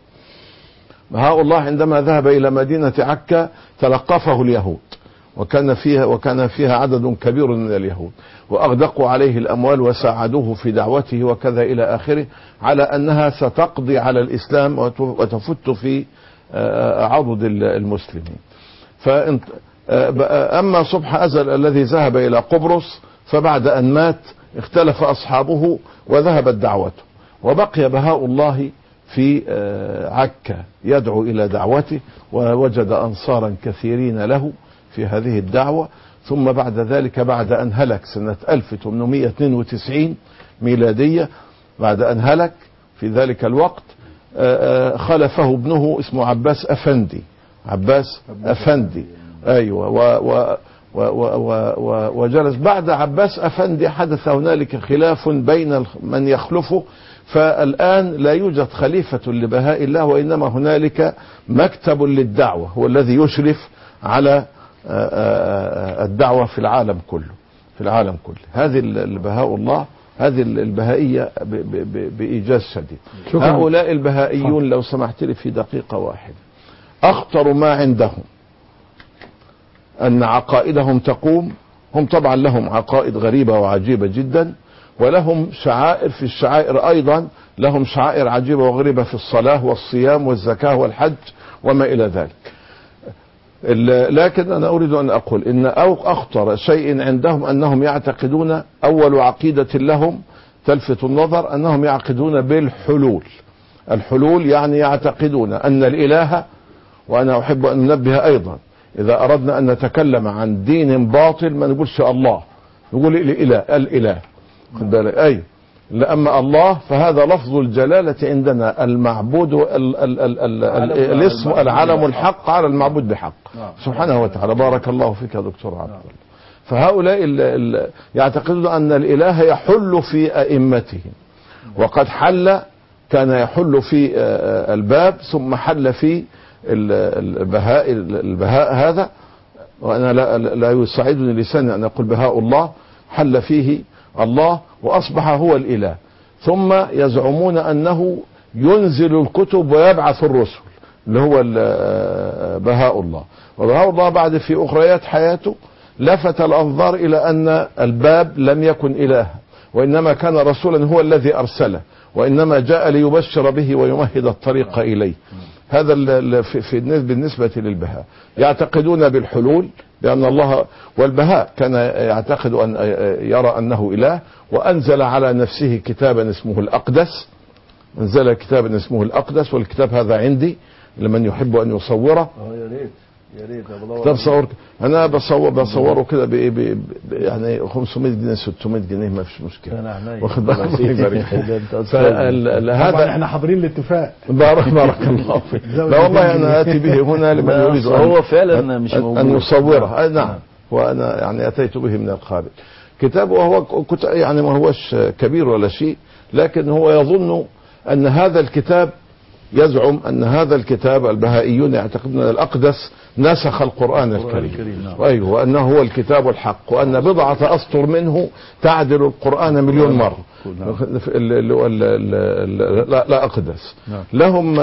Speaker 3: بهاء الله عندما ذهب إلى مدينة عكا تلقفه اليهود وكان فيها وكان فيها عدد كبير من اليهود واغدقوا عليه الاموال وساعدوه في دعوته وكذا الى اخره على انها ستقضي على الاسلام وت- وتفت في آه، عضد ال- المسلمين. فانت آه، بقى- اما صبح ازل الذي ذهب الى قبرص فبعد ان مات اختلف اصحابه وذهبت دعوته وبقي بهاء الله في آه، عكا يدعو الى دعوته ووجد انصارا كثيرين له في هذه الدعوه ثم بعد ذلك بعد ان هلك سنه 1892 ميلاديه بعد ان هلك في ذلك الوقت آه، آه، خلفه ابنه اسمه عباس افندي عباس افندي ايوه و و و و و و وجلس بعد عباس افندي حدث هنالك خلاف بين الخ- من يخلفه فالان لا يوجد خليفه لبهاء الله وانما هنالك مكتب للدعوه هو الذي يشرف على آه، آه، آه، الدعوه في العالم كله في العالم كله هذه ال- البهاء الله هذه البهائية ب- ب- ب- بإيجاز شديد
Speaker 2: شكراً.
Speaker 3: هؤلاء البهائيون لو سمحت لي في دقيقة واحدة أخطر ما عندهم أن عقائدهم تقوم هم طبعا لهم عقائد غريبة وعجيبة جدا ولهم شعائر في الشعائر أيضا لهم شعائر عجيبة وغريبة في الصلاة والصيام والزكاة والحج وما إلى ذلك ال- لكن أنا أريد أن أقول إن أو أخطر شيء عندهم أنهم يعتقدون أول عقيدة لهم تلفت النظر أنهم يعقدون بالحلول الحلول يعني يعتقدون أن الإله وأنا أحب أن ننبه أيضا إذا أردنا أن نتكلم عن دين باطل ما نقولش الله نقول الإله الإله خد بالك أي لأما الله فهذا لفظ الجلالة عندنا المعبود ال ال ال ال ال الاسم العلم الحق على المعبود بحق سبحانه وتعالى بارك الله فيك يا دكتور عبد الله فهؤلاء ال ال يعتقدون أن الإله يحل في أئمتهم وقد حل كان يحل في آه، الباب ثم حل في ال- البهاء البهاء هذا وانا لا لا يساعدني لساني ان اقول بهاء الله حل فيه الله واصبح هو الاله ثم يزعمون انه ينزل الكتب ويبعث الرسل اللي هو ال- بهاء الله وبهاء الله بعد في اخريات حياته لفت الانظار الى ان الباب لم يكن الها وانما كان رسولا هو الذي ارسله وانما جاء ليبشر به ويمهد الطريق اليه هذا ال- ال- في في النس- بالنسبة للبهاء يعتقدون بالحلول بأن الله والبهاء كان يعتقد أن يرى أنه إله وأنزل على نفسه كتابا اسمه الأقدس أنزل كتابا اسمه الأقدس والكتاب هذا عندي لمن يحب أن يصوره
Speaker 6: اه يا ريت يا ريت يا بدور
Speaker 3: كتاب صور انا بصور بصوره كده بايه ب- ب- يعني 500 جنيه 600 جنيه ما فيش مشكله
Speaker 6: انا عينيا
Speaker 3: واخد بالك الله يبارك فيك.
Speaker 6: ده أنت أستاذ.
Speaker 3: فال- ال-
Speaker 2: طبعا
Speaker 3: هذا
Speaker 2: احنا حاضرين الاتفاق
Speaker 3: بارك بارك الله فيك
Speaker 2: زوج
Speaker 3: لا والله
Speaker 2: الدين.
Speaker 3: انا اتي به هنا لمن
Speaker 6: لا،
Speaker 3: يريد
Speaker 6: أصل
Speaker 3: أن-
Speaker 6: هو فعلا مش
Speaker 3: أن-
Speaker 6: موجود.
Speaker 3: ان يصوره آه، نعم
Speaker 6: نعم.
Speaker 3: وانا يعني اتيت به من الخارج كتاب وهو كت- يعني ما هوش كبير ولا شيء لكن هو يظن ان هذا الكتاب يزعم ان هذا الكتاب البهائيون يعتقدون ان الاقدس نسخ القران الكريم
Speaker 6: الكريم، نعم.
Speaker 3: ايوه وانه هو الكتاب الحق وان بضعه اسطر منه تعدل القران مليون مره
Speaker 6: نعم.
Speaker 3: اللي هو ال- ال- ال- لا, لا اقدس
Speaker 6: نعم.
Speaker 3: لهم آه،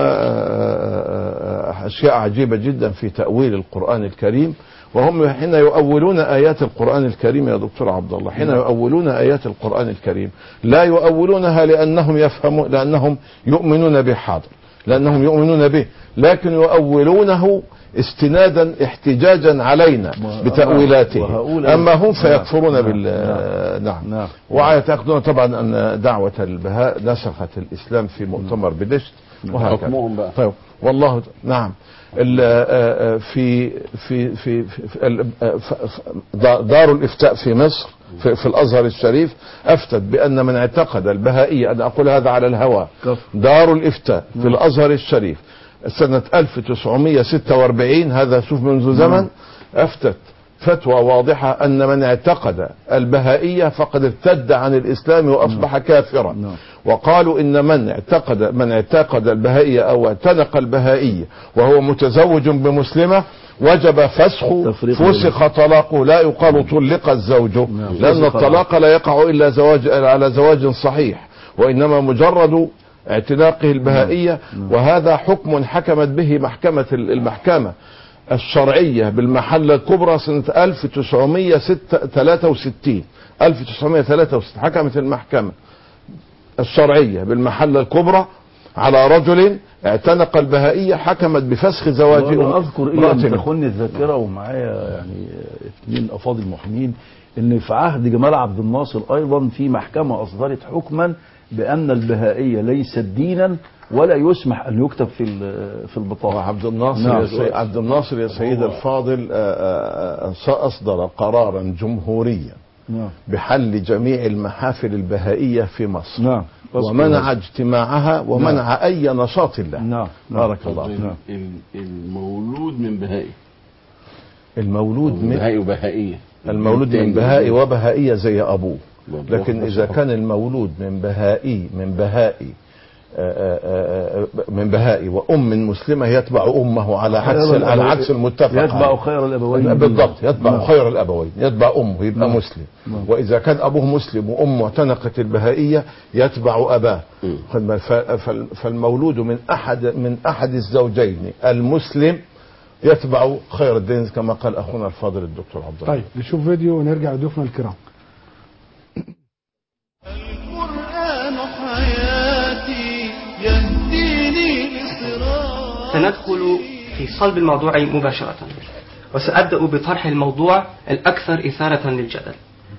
Speaker 3: آه، آه، اشياء عجيبه جدا في تاويل القران الكريم وهم حين يؤولون ايات القران الكريم يا دكتور عبد الله حين يؤولون ايات القران الكريم لا يؤولونها لانهم يفهمون لانهم يؤمنون به حاضر لانهم يؤمنون به لكن يؤولونه استنادا احتجاجا علينا بتاويلاتهم
Speaker 6: وهؤلاء-
Speaker 3: اما هم
Speaker 6: نعم.
Speaker 3: فيكفرون
Speaker 6: نعم.
Speaker 3: بال
Speaker 6: نعم.
Speaker 3: نعم
Speaker 6: نعم.
Speaker 3: ويعتقدون طبعا ان دعوه البهاء نسخت الاسلام في مؤتمر بدشت وهكذا
Speaker 4: حكمهم بقى.
Speaker 3: طيب والله نعم ال- آه، آه، في في في, في في ال- آه، ف- ف- دا- دار الافتاء في مصر في, في الازهر الشريف افتت بان من اعتقد البهائيه انا اقول هذا على الهوى دار الافتاء في الازهر الشريف سنه 1946 هذا شوف منذ زمن افتت فتوى واضحة أن من اعتقد البهائية فقد ارتد عن الإسلام وأصبح كافرا وقالوا إن من اعتقد من اعتقد البهائية أو اعتنق البهائية وهو متزوج بمسلمة وجب فسخ
Speaker 6: تفريق
Speaker 3: فسخ طلاقه لا يقال طلق الزوج لأن
Speaker 6: فسخ
Speaker 3: الطلاق لا يقع إلا زواج على زواج صحيح وإنما مجرد اعتناقه البهائية وهذا حكم حكمت به محكمة المحكمة الشرعية بالمحلة الكبرى سنة 1963 1963 حكمت المحكمة الشرعية بالمحلة الكبرى على رجل اعتنق البهائية حكمت بفسخ زواجه
Speaker 6: وانا اذكر ايه
Speaker 3: امرأة
Speaker 6: لم
Speaker 3: منه.
Speaker 6: تخني الذاكره ومعايا يعني اثنين افاضل محامين ان في عهد جمال عبد الناصر ايضا في محكمه اصدرت حكما بان البهائيه ليست دينا ولا يسمح ان يكتب في ال- في البطاقه
Speaker 3: عبد الناصر
Speaker 6: نعم.
Speaker 3: يا سيد عبد الناصر يا سيد الفاضل آه، آه، آه، أصدر قرارا جمهوريا
Speaker 6: نعم
Speaker 3: بحل جميع المحافل البهائية في مصر
Speaker 6: نعم
Speaker 3: ومنع اجتماعها ومنع أي نشاط له
Speaker 6: نعم
Speaker 3: بارك الله
Speaker 4: طيب،
Speaker 3: نعم.
Speaker 4: ال- المولود من بهائي
Speaker 3: المولود من
Speaker 4: بهائي وبهائية
Speaker 3: المولود من بهائي وبهائية زي أبوه
Speaker 4: وأبوه
Speaker 3: لكن
Speaker 4: نفس
Speaker 3: إذا
Speaker 4: الحكم.
Speaker 3: كان المولود من بهائي من بهائي آه، آه، آه، من بهائي وام مسلمه يتبع امه على عكس
Speaker 6: خير
Speaker 3: على
Speaker 6: الأبوين.
Speaker 3: عكس المتفق
Speaker 6: يتبع
Speaker 3: عليه.
Speaker 6: خير الأبوين
Speaker 3: بالضبط يتبع
Speaker 6: نعم.
Speaker 3: خير الابوين يتبع امه يبقى
Speaker 6: نعم.
Speaker 3: مسلم واذا كان ابوه مسلم وامه اعتنقت البهائيه يتبع اباه خد بالك؟ ف- فال- فالمولود من احد من احد الزوجين المسلم يتبع خير الدين كما قال اخونا الفاضل الدكتور عبد الله
Speaker 2: طيب نشوف فيديو ونرجع لضيوفنا الكرام
Speaker 1: القرآن حياتي يهديني لصراط
Speaker 16: سندخل في صلب الموضوع مباشرة وسأبدأ بطرح الموضوع الأكثر إثارة للجدل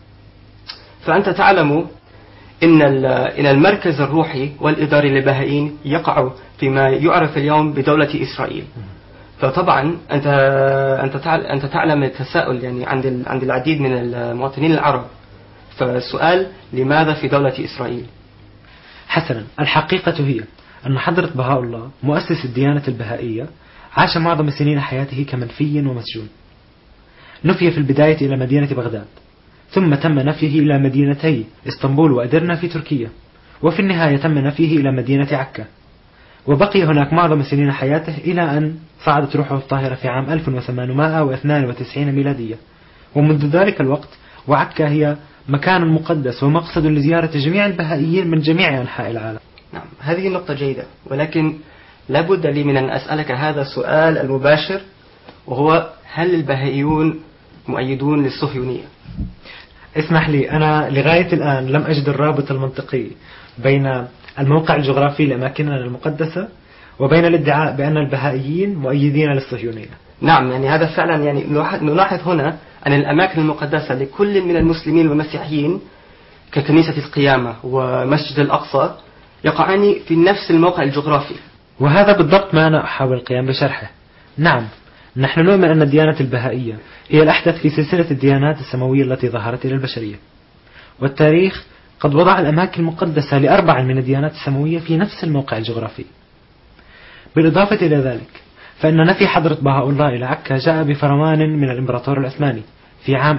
Speaker 16: فأنت تعلم إن ال- إن المركز الروحي والإداري للبهائيين يقع فيما يعرف اليوم بدولة إسرائيل فطبعا أنت أنت تعل- أنت تعلم التساؤل يعني عند ال- عند العديد من المواطنين العرب فالسؤال لماذا في دولة إسرائيل؟
Speaker 17: حسنا الحقيقة هي أن حضرة بهاء الله مؤسس الديانة البهائية عاش معظم سنين حياته كمنفي ومسجون نفي في البداية إلى مدينة بغداد ثم تم نفيه إلى مدينتي اسطنبول وأدرنا في تركيا وفي النهاية تم نفيه إلى مدينة عكا وبقي هناك معظم سنين حياته إلى أن صعدت روحه الطاهرة في عام 1892 ميلادية ومنذ ذلك الوقت وعكا هي مكان مقدس ومقصد لزيارة جميع البهائيين من جميع أنحاء العالم
Speaker 16: نعم هذه نقطة جيدة ولكن لابد لي من أن أسألك هذا السؤال المباشر وهو هل البهائيون مؤيدون للصهيونية؟
Speaker 17: اسمح لي أنا لغاية الآن لم أجد الرابط المنطقي بين الموقع الجغرافي لأماكننا المقدسة وبين الادعاء بأن البهائيين مؤيدين للصهيونية
Speaker 16: نعم يعني هذا فعلا يعني نلاحظ- نلاحظ هنا أن الأماكن المقدسة لكل من المسلمين والمسيحيين ككنيسة القيامة ومسجد الأقصى يقعان في نفس الموقع الجغرافي
Speaker 17: وهذا بالضبط ما أنا أحاول القيام بشرحه نعم نحن نؤمن أن الديانة البهائية هي الأحدث في سلسلة الديانات السماوية التي ظهرت إلى البشرية والتاريخ قد وضع الأماكن المقدسة لأربع من الديانات السماوية في نفس الموقع الجغرافي بالإضافة إلى ذلك فإن نفي حضرة بهاء الله إلى عكا جاء بفرمان من الإمبراطور العثماني في عام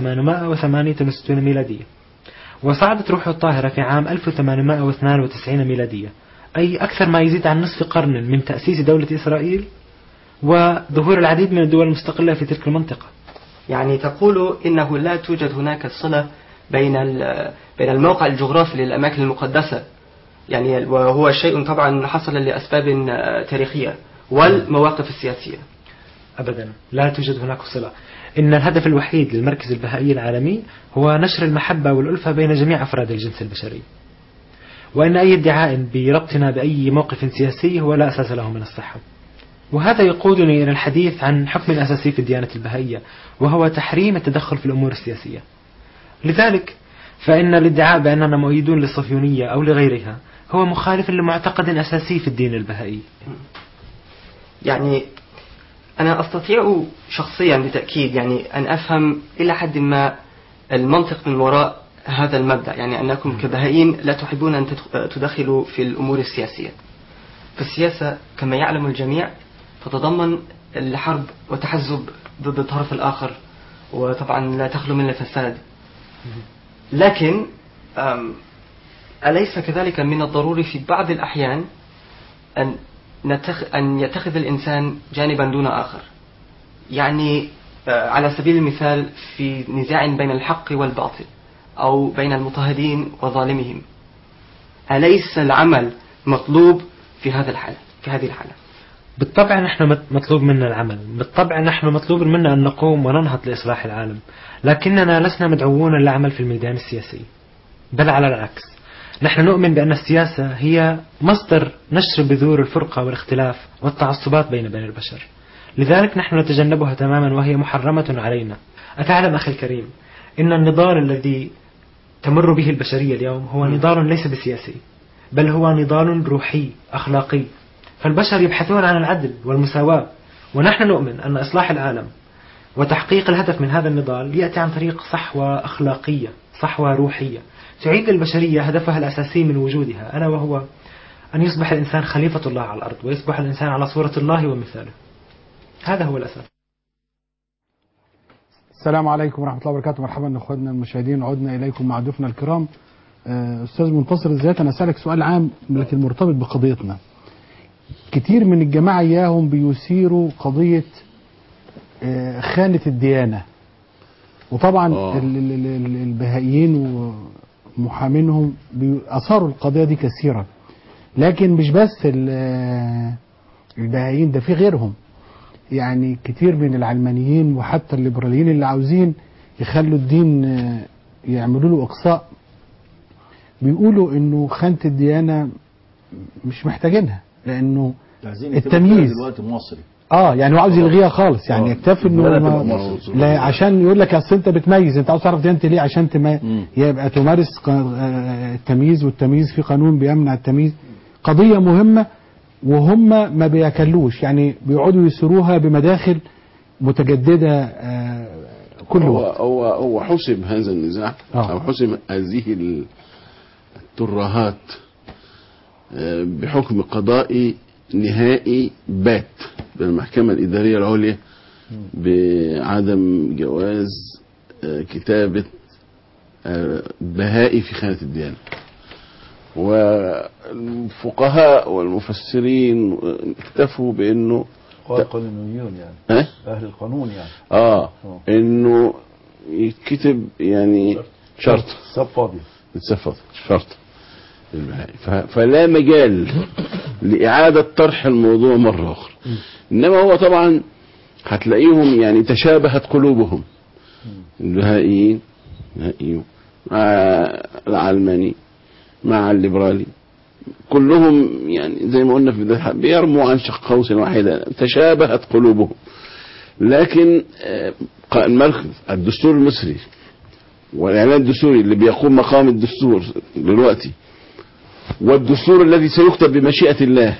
Speaker 17: 1868 ميلادية وصعدت روحه الطاهرة في عام 1892 ميلادية أي أكثر ما يزيد عن نصف قرن من تأسيس دولة إسرائيل وظهور العديد من الدول المستقلة في تلك المنطقة
Speaker 16: يعني تقول إنه لا توجد هناك صلة بين ال- بين الموقع الجغرافي للأماكن المقدسة يعني وهو شيء طبعا حصل لأسباب آه، تاريخية والمواقف السياسية
Speaker 17: أبدا لا توجد هناك صلة إن الهدف الوحيد للمركز البهائي العالمي هو نشر المحبة والألفة بين جميع أفراد الجنس البشري وإن أي ادعاء بربطنا بأي موقف سياسي هو لا أساس له من الصحة وهذا يقودني إلى الحديث عن حكم أساسي في الديانة البهائية وهو تحريم التدخل في الأمور السياسية لذلك فإن الادعاء بأننا مؤيدون للصهيونية أو لغيرها هو مخالف لمعتقد أساسي في الدين البهائي
Speaker 16: يعني أنا أستطيع شخصيا بالتأكيد يعني أن أفهم إلى حد ما المنطق من وراء هذا المبدأ يعني أنكم كبهائيين لا تحبون أن تدخ- تدخلوا في الأمور السياسية فالسياسة كما يعلم الجميع تتضمن الحرب وتحزب ضد الطرف الآخر وطبعا لا تخلو من الفساد لكن أم، أليس كذلك من الضروري في بعض الأحيان أن نتخ... أن يتخذ الإنسان جانبا دون آخر يعني آه، على سبيل المثال في نزاع بين الحق والباطل أو بين المضطهدين وظالمهم أليس العمل مطلوب في هذا الحالة في هذه الحالة
Speaker 17: بالطبع نحن مت- مطلوب منا العمل بالطبع نحن مطلوب منا أن نقوم وننهض لإصلاح العالم لكننا لسنا مدعوون للعمل في الميدان السياسي بل على العكس نحن نؤمن بأن السياسة هي مصدر نشر بذور الفرقة والاختلاف والتعصبات بين بين البشر لذلك نحن نتجنبها تماما وهي محرمة علينا أتعلم أخي الكريم إن النضال الذي تمر به البشرية اليوم هو نضال ليس بسياسي بل هو نضال روحي أخلاقي فالبشر يبحثون عن العدل والمساواة ونحن نؤمن أن إصلاح العالم وتحقيق الهدف من هذا النضال يأتي عن طريق صحوة أخلاقية صحوة روحية تعيد للبشرية هدفها الأساسي من وجودها ألا وهو أن يصبح الإنسان خليفة الله على الأرض ويصبح الإنسان على صورة الله ومثاله هذا هو الأساس
Speaker 2: السلام عليكم ورحمة الله وبركاته مرحبا أخواننا المشاهدين عدنا إليكم مع ضيوفنا الكرام آه، استاذ منتصر الزيات انا اسالك سؤال عام لكن مرتبط بقضيتنا كتير من الجماعه اياهم بيثيروا قضيه آه، خانه الديانه وطبعا
Speaker 4: آه.
Speaker 2: ال- ال- ال- ال- البهائيين ومحامينهم بي- اثاروا القضيه دي كثيرا لكن مش بس ال- آه، البهائيين ده في غيرهم يعني كتير من العلمانيين وحتى الليبراليين اللي عاوزين يخلوا الدين آه، يعملوا له اقصاء بيقولوا انه خانه الديانه مش محتاجينها لانه
Speaker 6: عايزين يتبقى
Speaker 2: التمييز
Speaker 6: دلوقتي مصري
Speaker 2: اه يعني هو عاوز يلغيها خالص يعني
Speaker 6: آه.
Speaker 2: يكتفي انه
Speaker 6: البلد
Speaker 2: ما
Speaker 6: تبقى مصر.
Speaker 2: لا عشان يقول لك اصل انت بتميز انت عاوز تعرف ديانتي ليه عشان تما... يبقى تمارس ق- آه، التمييز والتمييز في قانون بيمنع التمييز قضيه مهمه وهم ما بيكلوش يعني بيقعدوا يسروها بمداخل متجدده آه، كل
Speaker 4: هو
Speaker 2: وقت
Speaker 4: هو هو حسم هذا النزاع
Speaker 2: آه.
Speaker 4: او حسم هذه الترهات آه، بحكم قضائي نهائي بات بالمحكمة الإدارية العليا بعدم جواز آه، كتابة آه، بهائي في خانة الديانة والفقهاء والمفسرين اكتفوا بأنه
Speaker 6: القانونيون يعني
Speaker 4: ها؟
Speaker 6: اهل القانون يعني
Speaker 4: اه انه يتكتب يعني شرط
Speaker 6: سب فاضي
Speaker 4: يتصفط شرط للبهائي ف- فلا مجال لإعادة طرح الموضوع مرة أخرى إنما هو طبعا هتلاقيهم يعني تشابهت قلوبهم البهائيين البهائيون مع العلماني مع الليبرالي كلهم يعني زي ما قلنا في بداية الحلقة بيرموا عن شق قوس واحدة تشابهت قلوبهم لكن آه، ق- المركز الدستور المصري والاعلان الدستوري اللي بيقوم مقام الدستور دلوقتي والدستور الذي سيكتب بمشيئة الله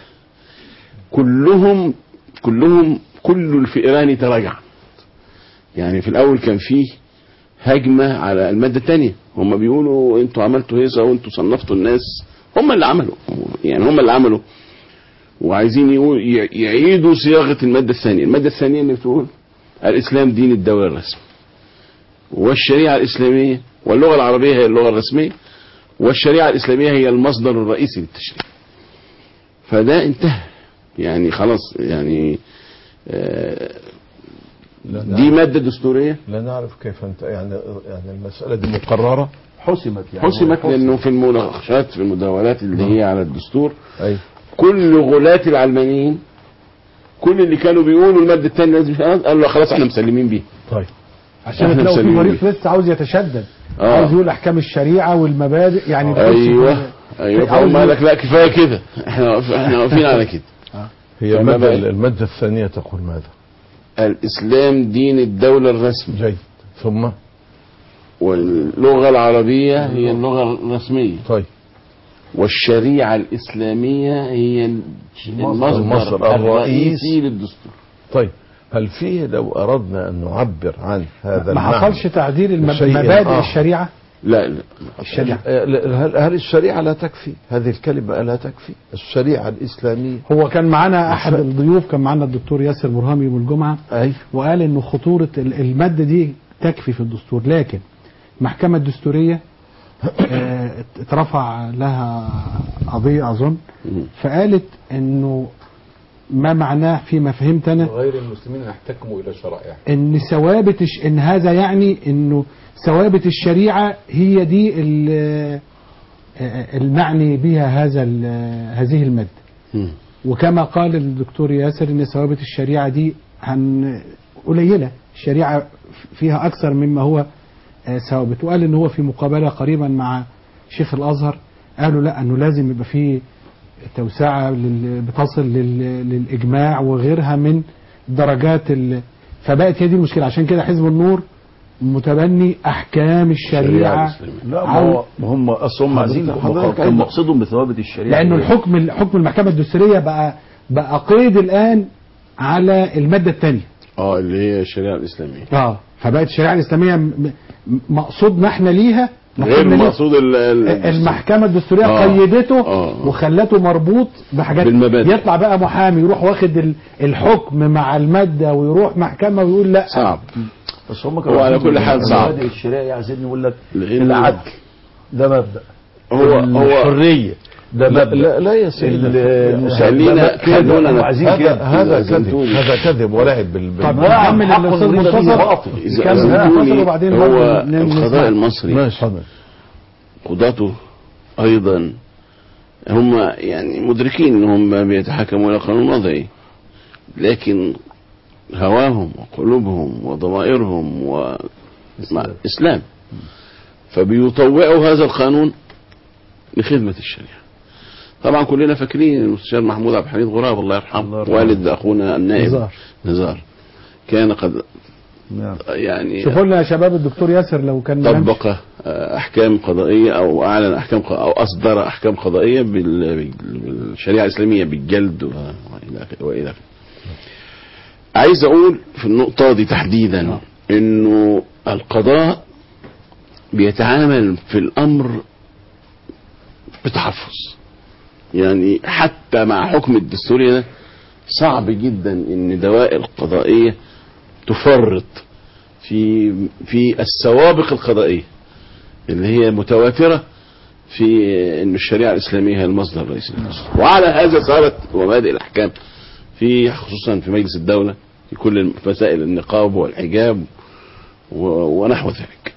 Speaker 4: كلهم كلهم كل الفئران تراجع يعني في الاول كان فيه هجمة على المادة الثانية هم بيقولوا انتوا عملتوا هيصة وانتوا صنفتوا الناس هم اللي عملوا يعني هم اللي عملوا وعايزين يقول ي- يعيدوا صياغة المادة الثانية المادة الثانية اللي بتقول الإسلام دين الدولة الرسمي والشريعة الإسلامية واللغة العربية هي اللغة الرسمية والشريعة الإسلامية هي المصدر الرئيسي للتشريع فده انتهى يعني خلاص يعني آه،
Speaker 3: لا
Speaker 4: دي
Speaker 3: نعرف-
Speaker 4: مادة دستورية
Speaker 3: لا نعرف كيف انت يعني يعني المسألة دي مقررة
Speaker 6: حسمت يعني
Speaker 4: حسمت لأنه في المناقشات في المداولات اللي هي على الدستور
Speaker 3: أي
Speaker 4: كل غلاة العلمانيين كل اللي كانوا بيقولوا المادة الثانية لازم يشتغل، قالوا خلاص احنا مسلمين بيه
Speaker 3: طيب
Speaker 2: عشان
Speaker 4: إحنا
Speaker 2: تلاقوا في
Speaker 4: مسلمين
Speaker 2: فريق لسه عاوز يتشدد
Speaker 4: آه.
Speaker 2: عاوز يقول احكام الشريعه والمبادئ يعني تخش
Speaker 4: ايوه
Speaker 2: في-
Speaker 4: ايوه
Speaker 2: عاوز
Speaker 4: فهم قال
Speaker 2: يقول-
Speaker 4: لك لا كفايه كده احنا واقف- احنا واقفين على كده
Speaker 3: هي
Speaker 4: فما
Speaker 3: المادة,
Speaker 4: بقى؟
Speaker 3: المادة الثانية تقول ماذا
Speaker 4: الاسلام دين الدولة الرسمي
Speaker 3: جيد ثم
Speaker 4: واللغة العربية هي اللغة الرسمية
Speaker 3: طيب
Speaker 4: والشريعة الإسلامية هي المصدر,
Speaker 3: المصدر
Speaker 4: الرئيسي للدستور
Speaker 3: طيب هل فيه لو أردنا أن نعبر عن هذا
Speaker 2: ما
Speaker 3: المعنى
Speaker 2: حصلش تعديل المب-
Speaker 3: بشيء
Speaker 2: مبادئ
Speaker 3: آخر؟
Speaker 2: الشريعه
Speaker 4: لا لا
Speaker 2: الشريعه
Speaker 3: آه، لا، هل, هل الشريعة لا تكفي هذه الكلمة لا تكفي الشريعة الإسلامية
Speaker 2: هو كان معانا احد الضيوف كان معانا الدكتور ياسر برهامي يوم الجمعه
Speaker 3: أي
Speaker 2: وقال انه خطوره ال- الماده دي تكفي في الدستور لكن المحكمه الدستوريه آه، اترفع لها قضيه اظن فقالت انه ما معناه فيما فهمت انا
Speaker 5: غير المسلمين يحتكموا الى شرائع
Speaker 2: ان ثوابت الش... ان هذا يعني انه ثوابت الشريعه هي دي ال- آه، المعني بها هذا ال- هذه الماده وكما قال الدكتور ياسر ان ثوابت الشريعه دي هن قليله الشريعه فيها اكثر مما هو آه، ثوابت وقال ان هو في مقابله قريبا مع شيخ الازهر قالوا لا انه لازم يبقى فيه توسعه لل... بتصل لل... للاجماع وغيرها من درجات ال... فبقت هي دي المشكله عشان كده حزب النور متبني احكام الشريعه
Speaker 6: لا ما
Speaker 2: عن-
Speaker 6: هو ما هم اصل هم عايزين
Speaker 2: حضرتك
Speaker 6: كان
Speaker 2: أيضا.
Speaker 6: مقصدهم بثوابت الشريعه
Speaker 2: لانه
Speaker 6: إيه؟
Speaker 2: الحكم حكم المحكمه الدستوريه بقى بقى قيد الان على الماده الثانيه
Speaker 4: اه اللي هي الشريعة الإسلامية
Speaker 2: اه فبقت الشريعه الاسلاميه م- م- مقصودنا احنا ليها
Speaker 4: غير
Speaker 2: مقصودنا ليه؟
Speaker 4: مقصود ال- ال-
Speaker 2: المحكمه الدستوريه
Speaker 4: آه.
Speaker 2: قيدته
Speaker 4: آه.
Speaker 2: وخلته مربوط بحاجات
Speaker 4: بالمبادئ.
Speaker 2: يطلع بقى محامي يروح واخد ال- الحكم مع الماده ويروح محكمه ويقول لا
Speaker 4: صعب
Speaker 6: بس هم
Speaker 4: هو على كل حال صعب.
Speaker 6: مبادئ الشريعه عايزين يقول لك
Speaker 4: لأنه-
Speaker 6: العدل ده مبدا
Speaker 4: هو هو
Speaker 6: الحريه ده
Speaker 3: لا
Speaker 6: مبدأ.
Speaker 3: لا, لا يا سيدي
Speaker 6: ال-
Speaker 4: خلينا
Speaker 6: كده،
Speaker 4: خلونا
Speaker 6: هم عايزين
Speaker 3: هذا
Speaker 6: كده
Speaker 3: هذا
Speaker 4: إذا
Speaker 3: كذب
Speaker 4: زنتوني.
Speaker 3: هذا كذب ولعب بال بال-
Speaker 2: طب
Speaker 6: نعم،
Speaker 2: نكمل
Speaker 6: حق
Speaker 2: الاستاذ
Speaker 6: الرضا به
Speaker 2: منتصر
Speaker 6: باطل.
Speaker 4: إذا
Speaker 2: نكمل
Speaker 4: زنتوني
Speaker 2: منتصر وبعدين
Speaker 4: هو
Speaker 2: برضه ن-
Speaker 4: القضاء
Speaker 2: نسمع.
Speaker 4: المصري
Speaker 3: ماشي
Speaker 4: قضاته ايضا هم يعني مدركين انهم بيتحكموا الى قانون وضعي لكن هواهم وقلوبهم وضمائرهم وإسلام فبيطوعوا هذا القانون لخدمة الشريعة طبعا كلنا فاكرين المستشار محمود عبد الحميد غراب الله يرحمه والد اخونا النائب
Speaker 2: نزار.
Speaker 4: نزار كان قد
Speaker 6: نعم.
Speaker 4: يعني
Speaker 2: شوفوا لنا يا شباب الدكتور ياسر لو كان
Speaker 4: طبق آه، احكام قضائيه او اعلن احكام ق- او اصدر احكام قضائيه بال- بال- بالشريعه الاسلاميه بالجلد و- والى اخره والى اخره. عايز اقول في النقطه دي تحديدا انه القضاء بيتعامل في الامر بتحفظ يعني حتى مع حكم الدستوري ده صعب جدا ان دوائر القضائيه تفرط في في السوابق القضائيه اللي هي متواتره في ان الشريعه الاسلاميه هي المصدر الرئيسي للدستور وعلى هذا صارت مبادئ الاحكام في خصوصا في مجلس الدوله في كل مسائل النقاب والحجاب و- ونحو ذلك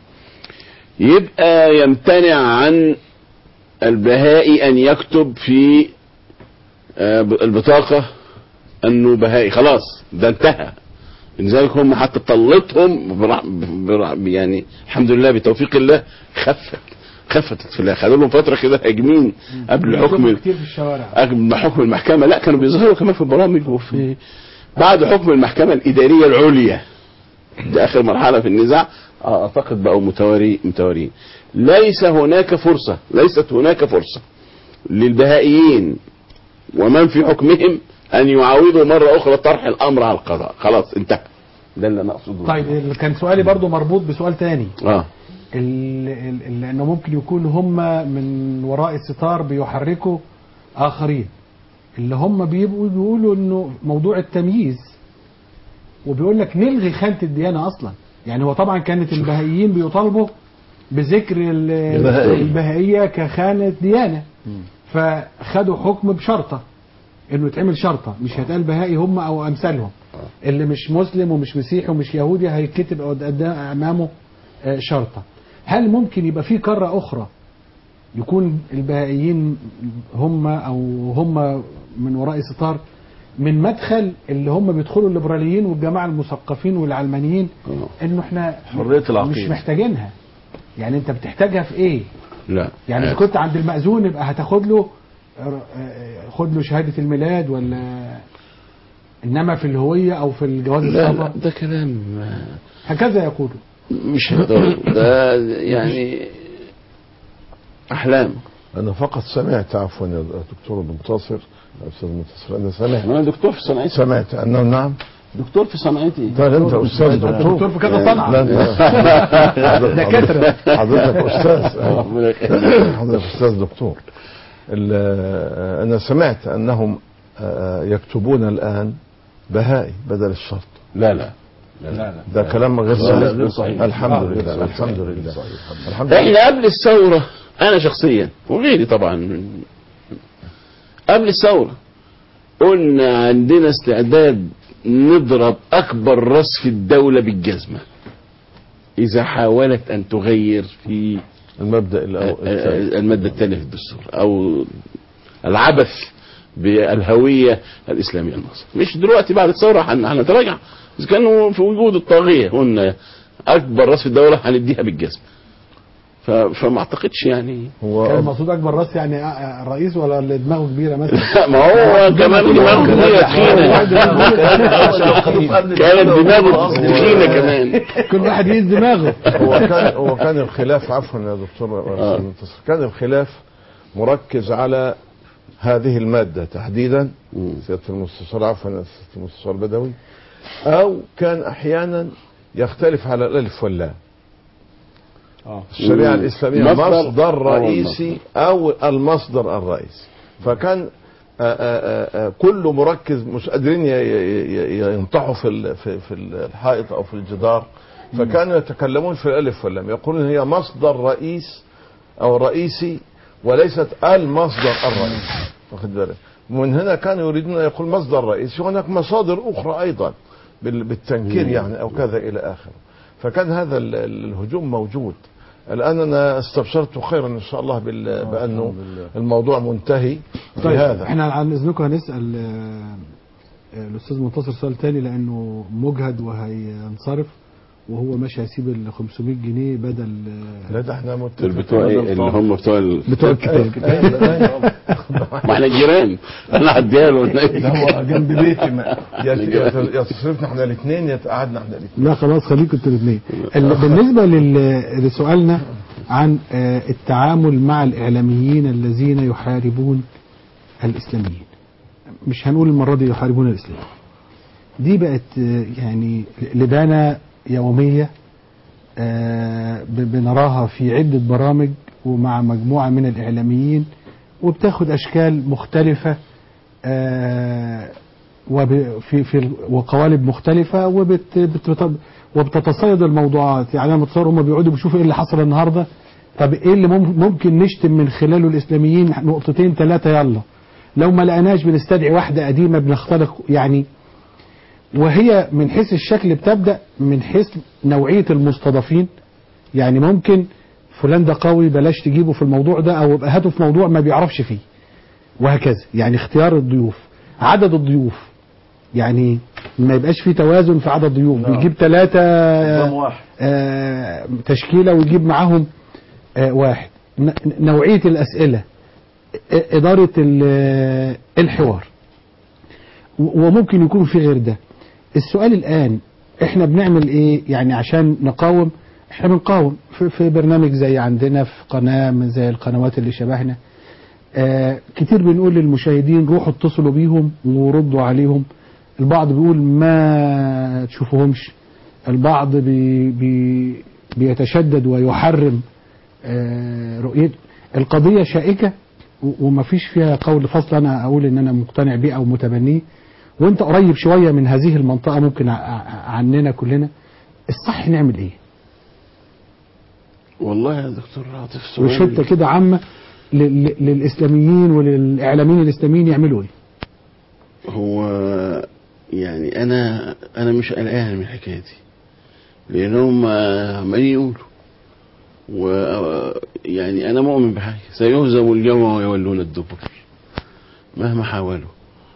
Speaker 4: يبقى يمتنع عن البهائي ان يكتب في آه، البطاقه انه بهائي خلاص ده انتهى لذلك هم حتى طلتهم برع- برع- يعني الحمد لله بتوفيق الله خفت خفت في الله خدوا لهم فتره كده هاجمين قبل حكم
Speaker 2: كتير في الشوارع
Speaker 4: قبل ما حكم المحكمه لا كانوا بيظهروا كمان في البرامج وفي بعد حكم المحكمه الاداريه العليا دي اخر مرحله في النزاع آه، اعتقد بقوا متواري متوارين ليس هناك فرصه ليست هناك فرصه للبهائيين ومن في حكمهم ان يعاودوا مره اخرى طرح الامر على القضاء خلاص انتهى ده اللي انا اقصده
Speaker 2: طيب ال- كان سؤالي برضو مربوط بسؤال تاني
Speaker 4: اه
Speaker 2: ال- ال- ال- انه ممكن يكون هم من وراء الستار بيحركوا اخرين اللي هم بيبقوا بيقولوا انه موضوع التمييز وبيقول لك نلغي خانه الديانه اصلا يعني هو طبعا كانت البهائيين بيطالبوا بذكر ال-
Speaker 6: البهائية.
Speaker 2: البهائيه كخانه ديانه فخدوا حكم بشرطه انه يتعمل شرطه مش هيتقال بهائي هم او امثالهم اللي مش مسلم ومش مسيحي ومش يهودي هيتكتب قدام امامه آه، شرطه هل ممكن يبقى في قاره اخرى يكون البهائيين هم او هم من وراء ستار من مدخل اللي هم بيدخلوا الليبراليين والجماعه المثقفين والعلمانيين انه احنا
Speaker 6: حرية العقيدة.
Speaker 2: مش محتاجينها يعني انت بتحتاجها في ايه
Speaker 4: لا
Speaker 2: يعني اذا كنت عند المأذون يبقى هتاخد له آه، آه، خد له شهاده الميلاد ولا انما في الهويه او في الجواز
Speaker 4: لا
Speaker 2: السفر
Speaker 4: لا ده كلام
Speaker 2: هكذا يقولوا
Speaker 4: مش هيقدروا ده يعني احلام
Speaker 3: انا فقط سمعت عفوا يا دكتور منتصر يا استاذ منتصر انا سمعت
Speaker 4: انا دكتور في صنعتي
Speaker 3: سمعت انه نعم
Speaker 4: دكتور في صنعتي
Speaker 3: لا انت استاذ
Speaker 2: أنت
Speaker 3: دكتور
Speaker 2: دكتور في كذا صنعة.
Speaker 3: لا انت
Speaker 2: دكاترة.
Speaker 3: حضرتك استاذ
Speaker 4: ربنا يخليك.
Speaker 3: حضرتك استاذ دكتور ال- انا سمعت انهم آه، يكتبون الان بهائي بدل الشرط
Speaker 4: لا لا
Speaker 5: لا لا
Speaker 3: ده كلام غير
Speaker 4: لا،
Speaker 3: صحيح
Speaker 4: لا، غير صحيح.
Speaker 3: الحمد
Speaker 4: آه، غير
Speaker 3: لله
Speaker 4: صحيح.
Speaker 3: الحمد لله الحمد لله
Speaker 4: احنا قبل الثورة انا شخصيا وغيري طبعا قبل الثورة قلنا عندنا استعداد نضرب اكبر راس في الدولة بالجزمة اذا حاولت ان تغير في
Speaker 3: المبدا
Speaker 4: المادة الثانية في الدستور او العبث بالهوية الاسلامية المصرية مش دلوقتي بعد الثورة هن- هنتراجع اذا كانوا في وجود الطاغية قلنا اكبر راس في الدولة هنديها بالجزمة ف- فما اعتقدش يعني
Speaker 2: كان المقصود اكبر راس يعني آه، آه، الرئيس ولا اللي دماغه كبيره مثلا
Speaker 4: ما هو كمان دماغه كبيرة تخينة كانت دماغه تخينة كمان
Speaker 2: كل واحد يقيس دماغه
Speaker 3: هو كان هو كان الخلاف عفوا يا دكتور أستاذ منتصر كان الخلاف مركز على هذه المادة تحديدا سيادة المستشار عفوا يا سيادة المستشار بدوي أو كان أحيانا يختلف على الألف واللام الشريعة
Speaker 4: مم.
Speaker 3: الإسلامية
Speaker 4: مصدر
Speaker 3: مصدر
Speaker 4: أو
Speaker 3: رئيسي أو المصدر الرئيسي فكان آه، آه، آه، كله مركز مش قادرين ي- ي- ي- ينطحوا في ال- في في الحائط او في الجدار فكانوا يتكلمون في الالف واللام يقولون هي مصدر رئيس او رئيسي وليست المصدر الرئيسي واخد بالك ومن هنا كانوا يريدون أن يقول مصدر رئيسي وهناك مصادر أخرى أيضا بال- بالتنكير
Speaker 4: مم.
Speaker 3: يعني أو كذا إلى آخره فكان هذا ال- ال- الهجوم موجود الآن أنا استبشرت خيرا إن شاء الله بال- بأنه الموضوع منتهي
Speaker 2: طيب
Speaker 3: بهذا
Speaker 2: احنا عن اذنكم هنسال آه، آه، الاستاذ منتصر سؤال تاني لانه مجهد وهينصرف وهو مش هيسيب ال 500 جنيه بدل آه،
Speaker 3: لا ده احنا
Speaker 4: دول بتوع ايه اللي هم بتوع ال...
Speaker 2: بتوع الكتاب
Speaker 4: ما احنا جيران انا هديها له
Speaker 3: ده هو جنب بيتي ما يا يا- يا تصرفنا احنا الاثنين يا تقعدنا احنا الاثنين
Speaker 2: لا خلاص خليكم انتوا الاثنين بالنسبه لل- لسؤالنا عن آه، التعامل مع الاعلاميين الذين يحاربون الاسلاميين مش هنقول المره دي يحاربون الاسلام دي بقت آه، يعني لبانه يوميه آه، ب- بنراها في عده برامج ومع مجموعه من الاعلاميين وبتاخد اشكال مختلفه آه، وب- في في وقوالب مختلفه وبت بت- وبتتصيد الموضوعات يعني انا متصور هم بيقعدوا بيشوفوا ايه اللي حصل النهارده طب ايه اللي مم- ممكن نشتم من خلاله الاسلاميين نقطتين ثلاثه يلا لو ما لقيناش بنستدعي واحده قديمه بنختلق يعني وهي من حيث الشكل بتبدا من حيث نوعيه المستضافين يعني ممكن فلان ده قوي بلاش تجيبه في الموضوع ده او يبقى هاته في موضوع ما بيعرفش فيه وهكذا يعني اختيار الضيوف عدد الضيوف يعني ما يبقاش في توازن في عدد الضيوف
Speaker 6: نعم.
Speaker 2: بيجيب ثلاثة
Speaker 6: نظام واحد.
Speaker 2: آه تشكيلة ويجيب معاهم آه واحد ن- نوعية الأسئلة آه، إدارة ال- الحوار و- وممكن يكون في غير ده السؤال الآن احنا بنعمل ايه يعني عشان نقاوم احنا بنقاوم في, في برنامج زي عندنا في قناة من زي القنوات اللي شبهنا آه كتير بنقول للمشاهدين روحوا اتصلوا بيهم وردوا عليهم البعض بيقول ما تشوفوهمش البعض بي بي بيتشدد ويحرم آه رؤيته القضية شائكة و- ومفيش فيها قول فصل انا اقول ان انا مقتنع بيه او متبنيه وانت قريب شوية من هذه المنطقة ممكن ع- ع- عننا كلنا الصح نعمل ايه
Speaker 4: والله يا دكتور عاطف سؤال
Speaker 2: روشتة كده عامة ل- ل- للإسلاميين وللإعلاميين الإسلاميين يعملوا إيه؟
Speaker 4: هو يعني انا انا مش قلقان من الحكايه دي لانهم عمالين يقولوا و يعني انا مؤمن بحاجه سيهزم اليوم ويولون الدبر مهما حاولوا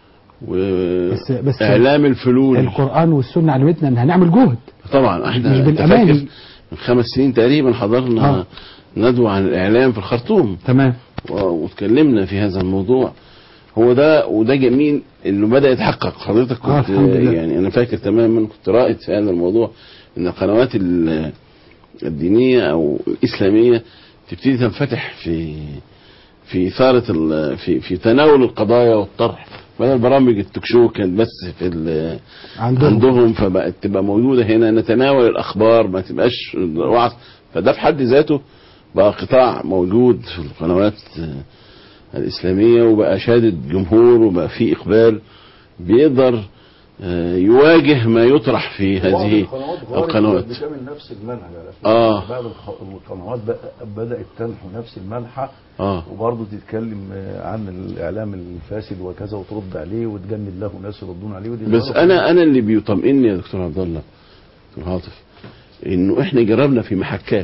Speaker 2: بس بس
Speaker 4: واعلام الفلول
Speaker 2: القرآن والسنة علمتنا إن هنعمل جهد
Speaker 4: طبعا احنا
Speaker 2: مش
Speaker 4: أنت
Speaker 2: بالأماني.
Speaker 4: فاكر من خمس سنين تقريبا حضرنا
Speaker 2: آه.
Speaker 4: ندوة عن الإعلام في الخرطوم
Speaker 2: تمام
Speaker 4: و- واتكلمنا في هذا الموضوع هو ده وده جميل انه بدا يتحقق حضرتك كنت
Speaker 2: آه، الحمد لله.
Speaker 4: يعني انا فاكر تماما كنت رائد في هذا الموضوع ان القنوات ال- الدينيه او الاسلاميه تبتدي تنفتح في في اثاره ال- في في تناول القضايا والطرح بدل برامج التوك شو كانت بس في ال-
Speaker 2: عندهم.
Speaker 4: عندهم فبقت تبقى موجوده هنا نتناول الاخبار ما تبقاش وعظ فده في حد ذاته بقى قطاع موجود في القنوات آه، الإسلامية وبقى شادد جمهور وبقى في إقبال بيقدر آه، يواجه ما يطرح في هذه القنوات
Speaker 6: بتعمل نفس المنهج على فكره
Speaker 4: آه.
Speaker 6: بعض الخ- القنوات بقى بدات تنحو نفس المنحى
Speaker 4: آه.
Speaker 6: وبرضه تتكلم آه، عن الاعلام الفاسد وكذا وترد عليه وتجند له ناس يردون عليه ودي
Speaker 4: بس
Speaker 6: غلط.
Speaker 4: أنا أنا اللي بيطمئني يا دكتور عبد الله دكتور عاطف إنه إحنا جربنا في محكات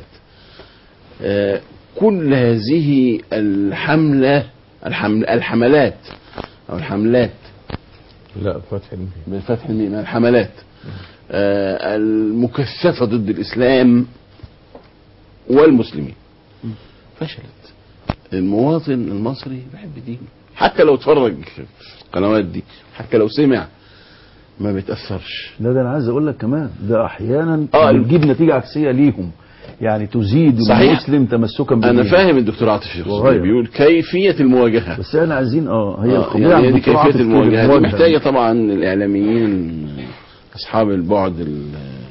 Speaker 4: آه، كل هذه الحملة الحمل الحملات أو الحملات
Speaker 3: لا فتح الميم
Speaker 4: بالفتح الميم الحملات آه، المكثفة ضد الإسلام والمسلمين فشلت المواطن المصري بيحب دينه حتى لو اتفرج في القنوات دي حتى لو سمع ما بيتأثرش
Speaker 6: لا ده انا عايز اقول لك كمان ده احيانا
Speaker 4: آه،
Speaker 6: بتجيب نتيجه عكسيه ليهم يعني تزيد
Speaker 4: صحيح.
Speaker 6: المسلم تمسكا
Speaker 4: أنا
Speaker 6: بدينه.
Speaker 4: فاهم الدكتور عاطف يقصد
Speaker 6: وغير.
Speaker 4: بيقول كيفية المواجهة
Speaker 6: بس احنا عايزين اه هي
Speaker 4: آه،
Speaker 6: القضيه
Speaker 4: يعني
Speaker 6: عند
Speaker 4: دي
Speaker 6: الدكتور عاطف
Speaker 4: كيفية
Speaker 6: كده،
Speaker 4: المواجهة دي
Speaker 6: المواجهة.
Speaker 4: محتاجة طبعا الإعلاميين أصحاب البعد ال-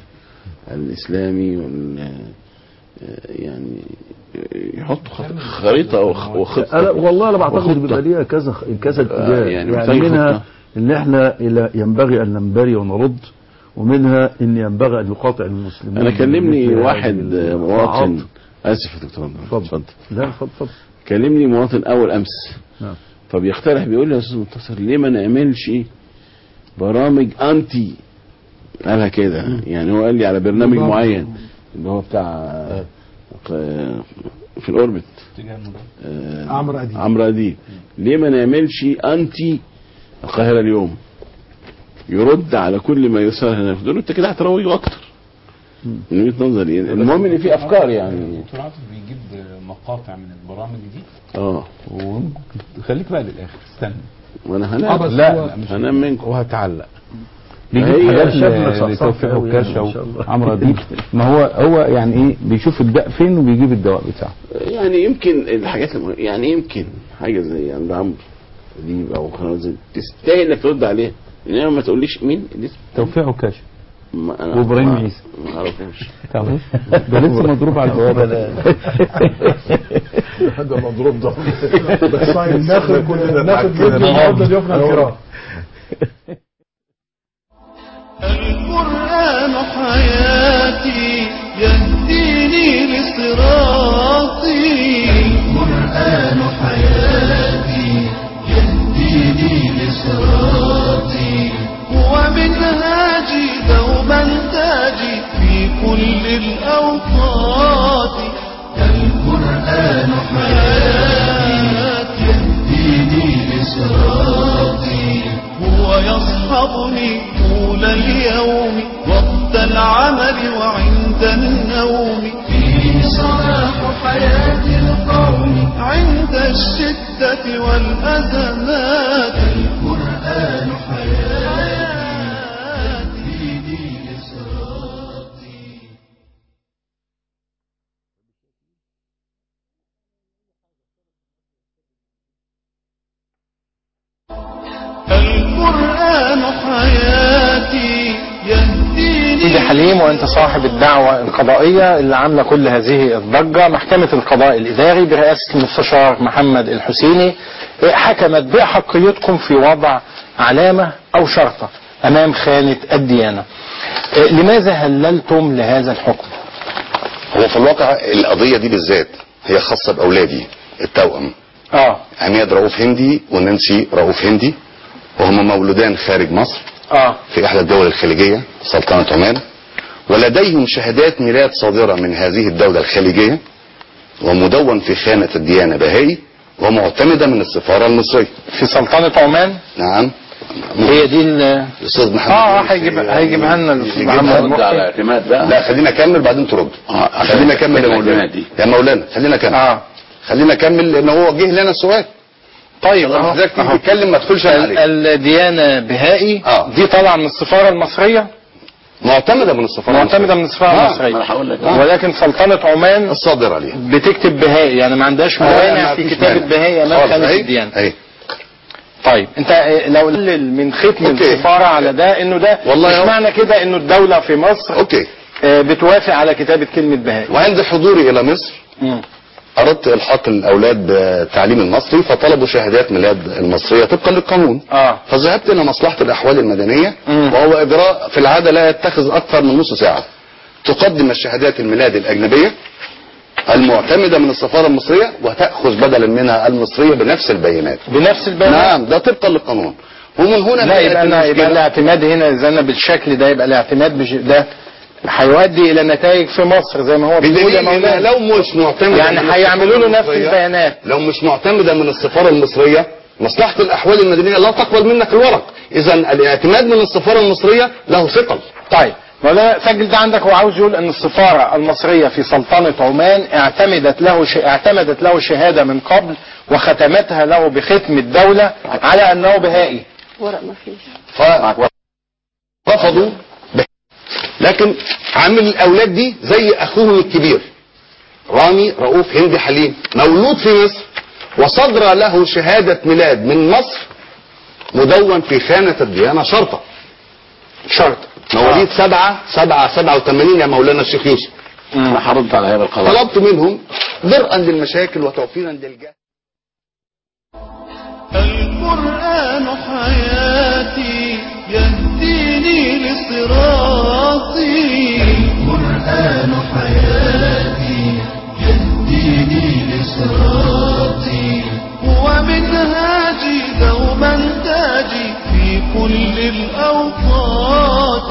Speaker 4: الإسلامي وال يعني يحطوا خط- خريطة وخ- وخطة
Speaker 6: أنا والله انا بعتقد
Speaker 4: وخطة.
Speaker 6: بيبقى ليها كذا كذا اتجاه
Speaker 4: يعني
Speaker 6: يعني,
Speaker 4: محتاج
Speaker 6: منها
Speaker 4: خطة.
Speaker 6: ان احنا الى ينبغي ان ننبري ونرد ومنها ان ينبغي ان يقاطع المسلمين
Speaker 4: أنا كلمني
Speaker 6: بمثل هذه
Speaker 4: واحد
Speaker 6: القطاعات.
Speaker 4: مواطن آسف يا دكتور عبد الله. اتفضل
Speaker 6: لا اتفضل اتفضل
Speaker 4: كلمني مواطن اول امس
Speaker 6: نعم.
Speaker 4: فبيقترح بيقول لي يا استاذ منتصر ليه ما نعملش برامج انتي قالها كده يعني هو قال لي على برنامج
Speaker 2: برامج.
Speaker 4: معين اللي هو بتاع آه، في الاوربت آه،
Speaker 2: عمرو أديب.
Speaker 4: عمرو اديب ليه ما نعملش انتي القاهره اليوم يرد على كل ما يسار هنا تقول له انت كده هتروجه اكتر من وجهه نظري يعني المهم ان في افكار يعني
Speaker 5: دكتور عاطف بيجيب مقاطع من البرامج دي
Speaker 4: اه
Speaker 5: وخليك بقى للاخر استنى
Speaker 4: وانا
Speaker 5: آه،
Speaker 4: هنام
Speaker 5: بس
Speaker 4: لا
Speaker 5: هو-
Speaker 4: لا مش هنام منكم
Speaker 5: وهتعلق
Speaker 4: هي
Speaker 5: بيجيب حاجات
Speaker 4: شكله
Speaker 5: ل-
Speaker 4: صحصح
Speaker 5: لتوفيق
Speaker 4: أوي يعني،
Speaker 5: وكاشة
Speaker 4: ما شاء الله.
Speaker 5: وعمرو اديب ما هو هو يعني ايه بيشوف الداء فين وبيجيب الدواء بتاعه
Speaker 4: يعني يمكن الحاجات المه... يعني يمكن حاجه زي عند عمرو اديب او قناه زي تستاهل انك ترد عليها انما ما تقوليش مين دي
Speaker 5: توفيق وكاشة
Speaker 4: ما أنا
Speaker 5: وإبراهيم
Speaker 4: ما-
Speaker 5: عيسى.
Speaker 4: ما اعرفهمش
Speaker 5: تعرف ده لسه مضروب على البوابه
Speaker 3: هذا مضروب ده
Speaker 2: بس ناخد ناخد جزء النهارده ضيوفنا الكرام
Speaker 1: القرآن حياتي يهديني لصراطي القرآن حياتي يهديني لصراطي هو منهاجي دوما تاجي في كل الأوقات القرآن حياتي يهديني لصراطي هو يصحبني طول اليوم وقت العمل وعند النوم فيه صلاح حياة القوم عند الشدة والأزمات القرآن حياتي يهديني لصراطي القرآن حياتي يهديني
Speaker 18: سيدي حليم وانت صاحب الدعوة القضائية اللي عاملة كل هذه الضجة محكمة القضاء الإداري برئاسة المستشار محمد الحسيني حكمت بأحقيتكم في وضع علامة أو شرطة أمام خانة الديانة لماذا هللتم لهذا الحكم
Speaker 19: هو في الواقع القضية دي بالذات هي خاصة بأولادي التوأم
Speaker 18: اه
Speaker 19: عماد رؤوف هندي ونانسي رؤوف هندي وهم مولودان خارج مصر
Speaker 18: اه
Speaker 19: في إحدى الدول الخليجية سلطنة عمان ولديهم شهادات ميلاد صادرة من هذه الدولة الخليجية ومدون في خانة الديانة بهائي ومعتمدة من السفارة المصرية
Speaker 18: في سلطنة عمان
Speaker 19: نعم
Speaker 18: هي دي ال-
Speaker 19: الاستاذ محمد
Speaker 18: اه
Speaker 19: يوسف
Speaker 18: هيجيب هيجيبها لنا الأستاذ
Speaker 19: يجيبها
Speaker 18: محمد
Speaker 19: رد
Speaker 18: المخرج.
Speaker 19: على اعتماد بقى لا خلينا اكمل بعدين ترد خلينا اكمل يا مولانا يا مولانا خلينا اكمل
Speaker 18: اه
Speaker 19: خلينا اكمل لان هو وجه لنا السؤال
Speaker 18: طيب
Speaker 19: لما
Speaker 18: أهو.
Speaker 19: حضرتك تيجي
Speaker 18: أهو.
Speaker 19: تتكلم ما تدخلش أنا عليك
Speaker 18: ال- الديانة بهائي
Speaker 19: آه.
Speaker 18: دي طالعة من السفارة المصرية
Speaker 19: معتمدة من السفارة
Speaker 18: معتمدة من السفارة
Speaker 19: آه،
Speaker 18: المصرية
Speaker 19: ما أنا هقول لك. آه.
Speaker 18: ولكن سلطنة عمان
Speaker 19: الصادر عليها
Speaker 18: بتكتب بهائي يعني ما عندهاش موانع في كتابة بهائي أمام خانة الديانة
Speaker 19: اي
Speaker 18: طيب انت اه، لو قلل من ختم
Speaker 19: أوكي.
Speaker 18: السفارة على ده انه ده
Speaker 19: والله
Speaker 18: مش
Speaker 19: هو-
Speaker 18: معنى كده انه الدولة في مصر
Speaker 19: اوكي
Speaker 18: اه، بتوافق على كتابة كلمة بهائي
Speaker 19: وعند حضوري الى مصر
Speaker 18: مم.
Speaker 19: اردت الحاق الاولاد بالتعليم المصري فطلبوا شهادات ميلاد المصريه طبقا للقانون
Speaker 18: اه
Speaker 19: فذهبت الى مصلحه الاحوال المدنيه
Speaker 18: مم.
Speaker 19: وهو اجراء في العاده لا يتخذ اكثر من نص ساعه تقدم الشهادات الميلاد الاجنبيه المعتمده من السفاره المصريه وتاخذ بدلا منها المصريه بنفس البيانات
Speaker 18: بنفس البيانات
Speaker 19: نعم ده طبقا للقانون ومن هنا
Speaker 18: لا
Speaker 19: بدأت
Speaker 18: يبقى انا
Speaker 19: المشكلة.
Speaker 18: يبقى الاعتماد هنا اذا انا بالشكل ده يبقى الاعتماد بش... ده هيؤدي الى نتائج في مصر زي ما هو بيقول يا
Speaker 19: بدليل انها
Speaker 18: مولانا
Speaker 19: لو مش معتمده
Speaker 18: يعني
Speaker 19: من
Speaker 18: هيعملوا له
Speaker 19: السفارة
Speaker 18: نفس
Speaker 19: المصرية-
Speaker 18: البيانات
Speaker 19: لو مش معتمده من السفاره المصريه مصلحه الاحوال المدنيه لا تقبل منك الورق اذا الاعتماد من السفاره المصريه له ثقل
Speaker 18: طيب مولانا سجل ده عندك هو عاوز يقول ان السفارة المصرية في سلطنة عمان اعتمدت له ش... اعتمدت له شهادة من قبل وختمتها له بختم الدولة على انه بهائي
Speaker 20: ورق ما فيش
Speaker 19: فرفضوا به. لكن عامل الاولاد دي زي اخوهم الكبير رامي رؤوف هندي حليم مولود في مصر وصدر له شهاده ميلاد من مصر مدون في خانه الديانه شرطه
Speaker 18: شرط
Speaker 19: مواليد سبعة سبعة سبعة وثمانين يا مولانا الشيخ يوسف
Speaker 4: انا هرد على هذا القضاء
Speaker 19: طلبت منهم درءا للمشاكل وتوفيرا للجهل
Speaker 1: القرآن حياتي يهديني لصراطي القرآن حياتي يهديني لصراطي الأوقات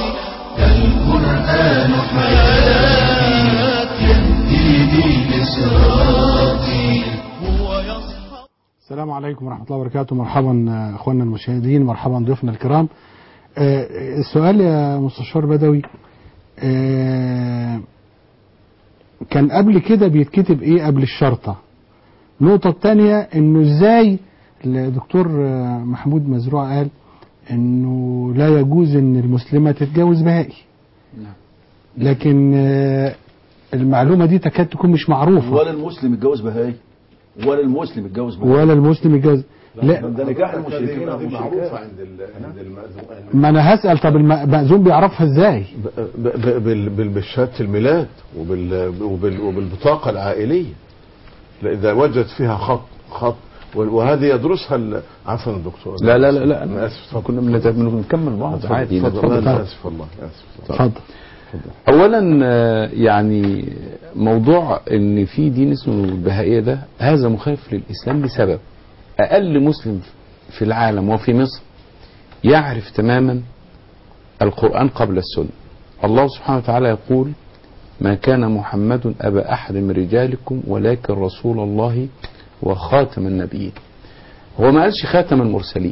Speaker 1: القرآن حياتي يهديني لصراطي هو يصحى
Speaker 2: السلام عليكم ورحمة الله وبركاته مرحبا آه، اخواننا المشاهدين مرحبا ضيوفنا الكرام آه، السؤال يا مستشار بدوي آه، كان قبل كده بيتكتب ايه قبل الشرطة النقطة الثانية انه ازاي الدكتور آه، محمود مزروع قال انه لا يجوز ان المسلمة تتجوز بهائي لكن آه، المعلومة دي تكاد تكون مش معروفة
Speaker 6: ولا المسلم يتجوز بهاي ولا المسلم يتجوز بهاي
Speaker 2: ولا المسلم يتجوز لا
Speaker 6: ده نكاح المشركين
Speaker 3: هذه
Speaker 6: والمشركات.
Speaker 3: معروفة عند ال- عند المأذون
Speaker 2: ما انا هسأل طب الم- المأذون بيعرفها ازاي
Speaker 3: ب- ب- بال- بال- بشهادة الميلاد وبال وبال وبالبطاقة العائلية لا إذا وجد فيها خط خط وال- وهذه يدرسها ال- عفوا يا دكتور
Speaker 5: لا لا لا لا
Speaker 3: أنا آسف اتفضل.
Speaker 5: كنا بنت- بنكمل بعض
Speaker 3: اتفضل،
Speaker 5: عادي
Speaker 3: اتفضل.
Speaker 5: نتفضل.
Speaker 3: أنا آسف والله آسف
Speaker 2: اتفضل
Speaker 5: اولا آه، يعني موضوع ان في دين اسمه البهائيه ده هذا مخالف للاسلام لسبب اقل مسلم في العالم وفي مصر يعرف تماما القران قبل السنه الله سبحانه وتعالى يقول ما كان محمد ابا احد من رجالكم ولكن رسول الله وخاتم النبيين هو ما قالش خاتم المرسلين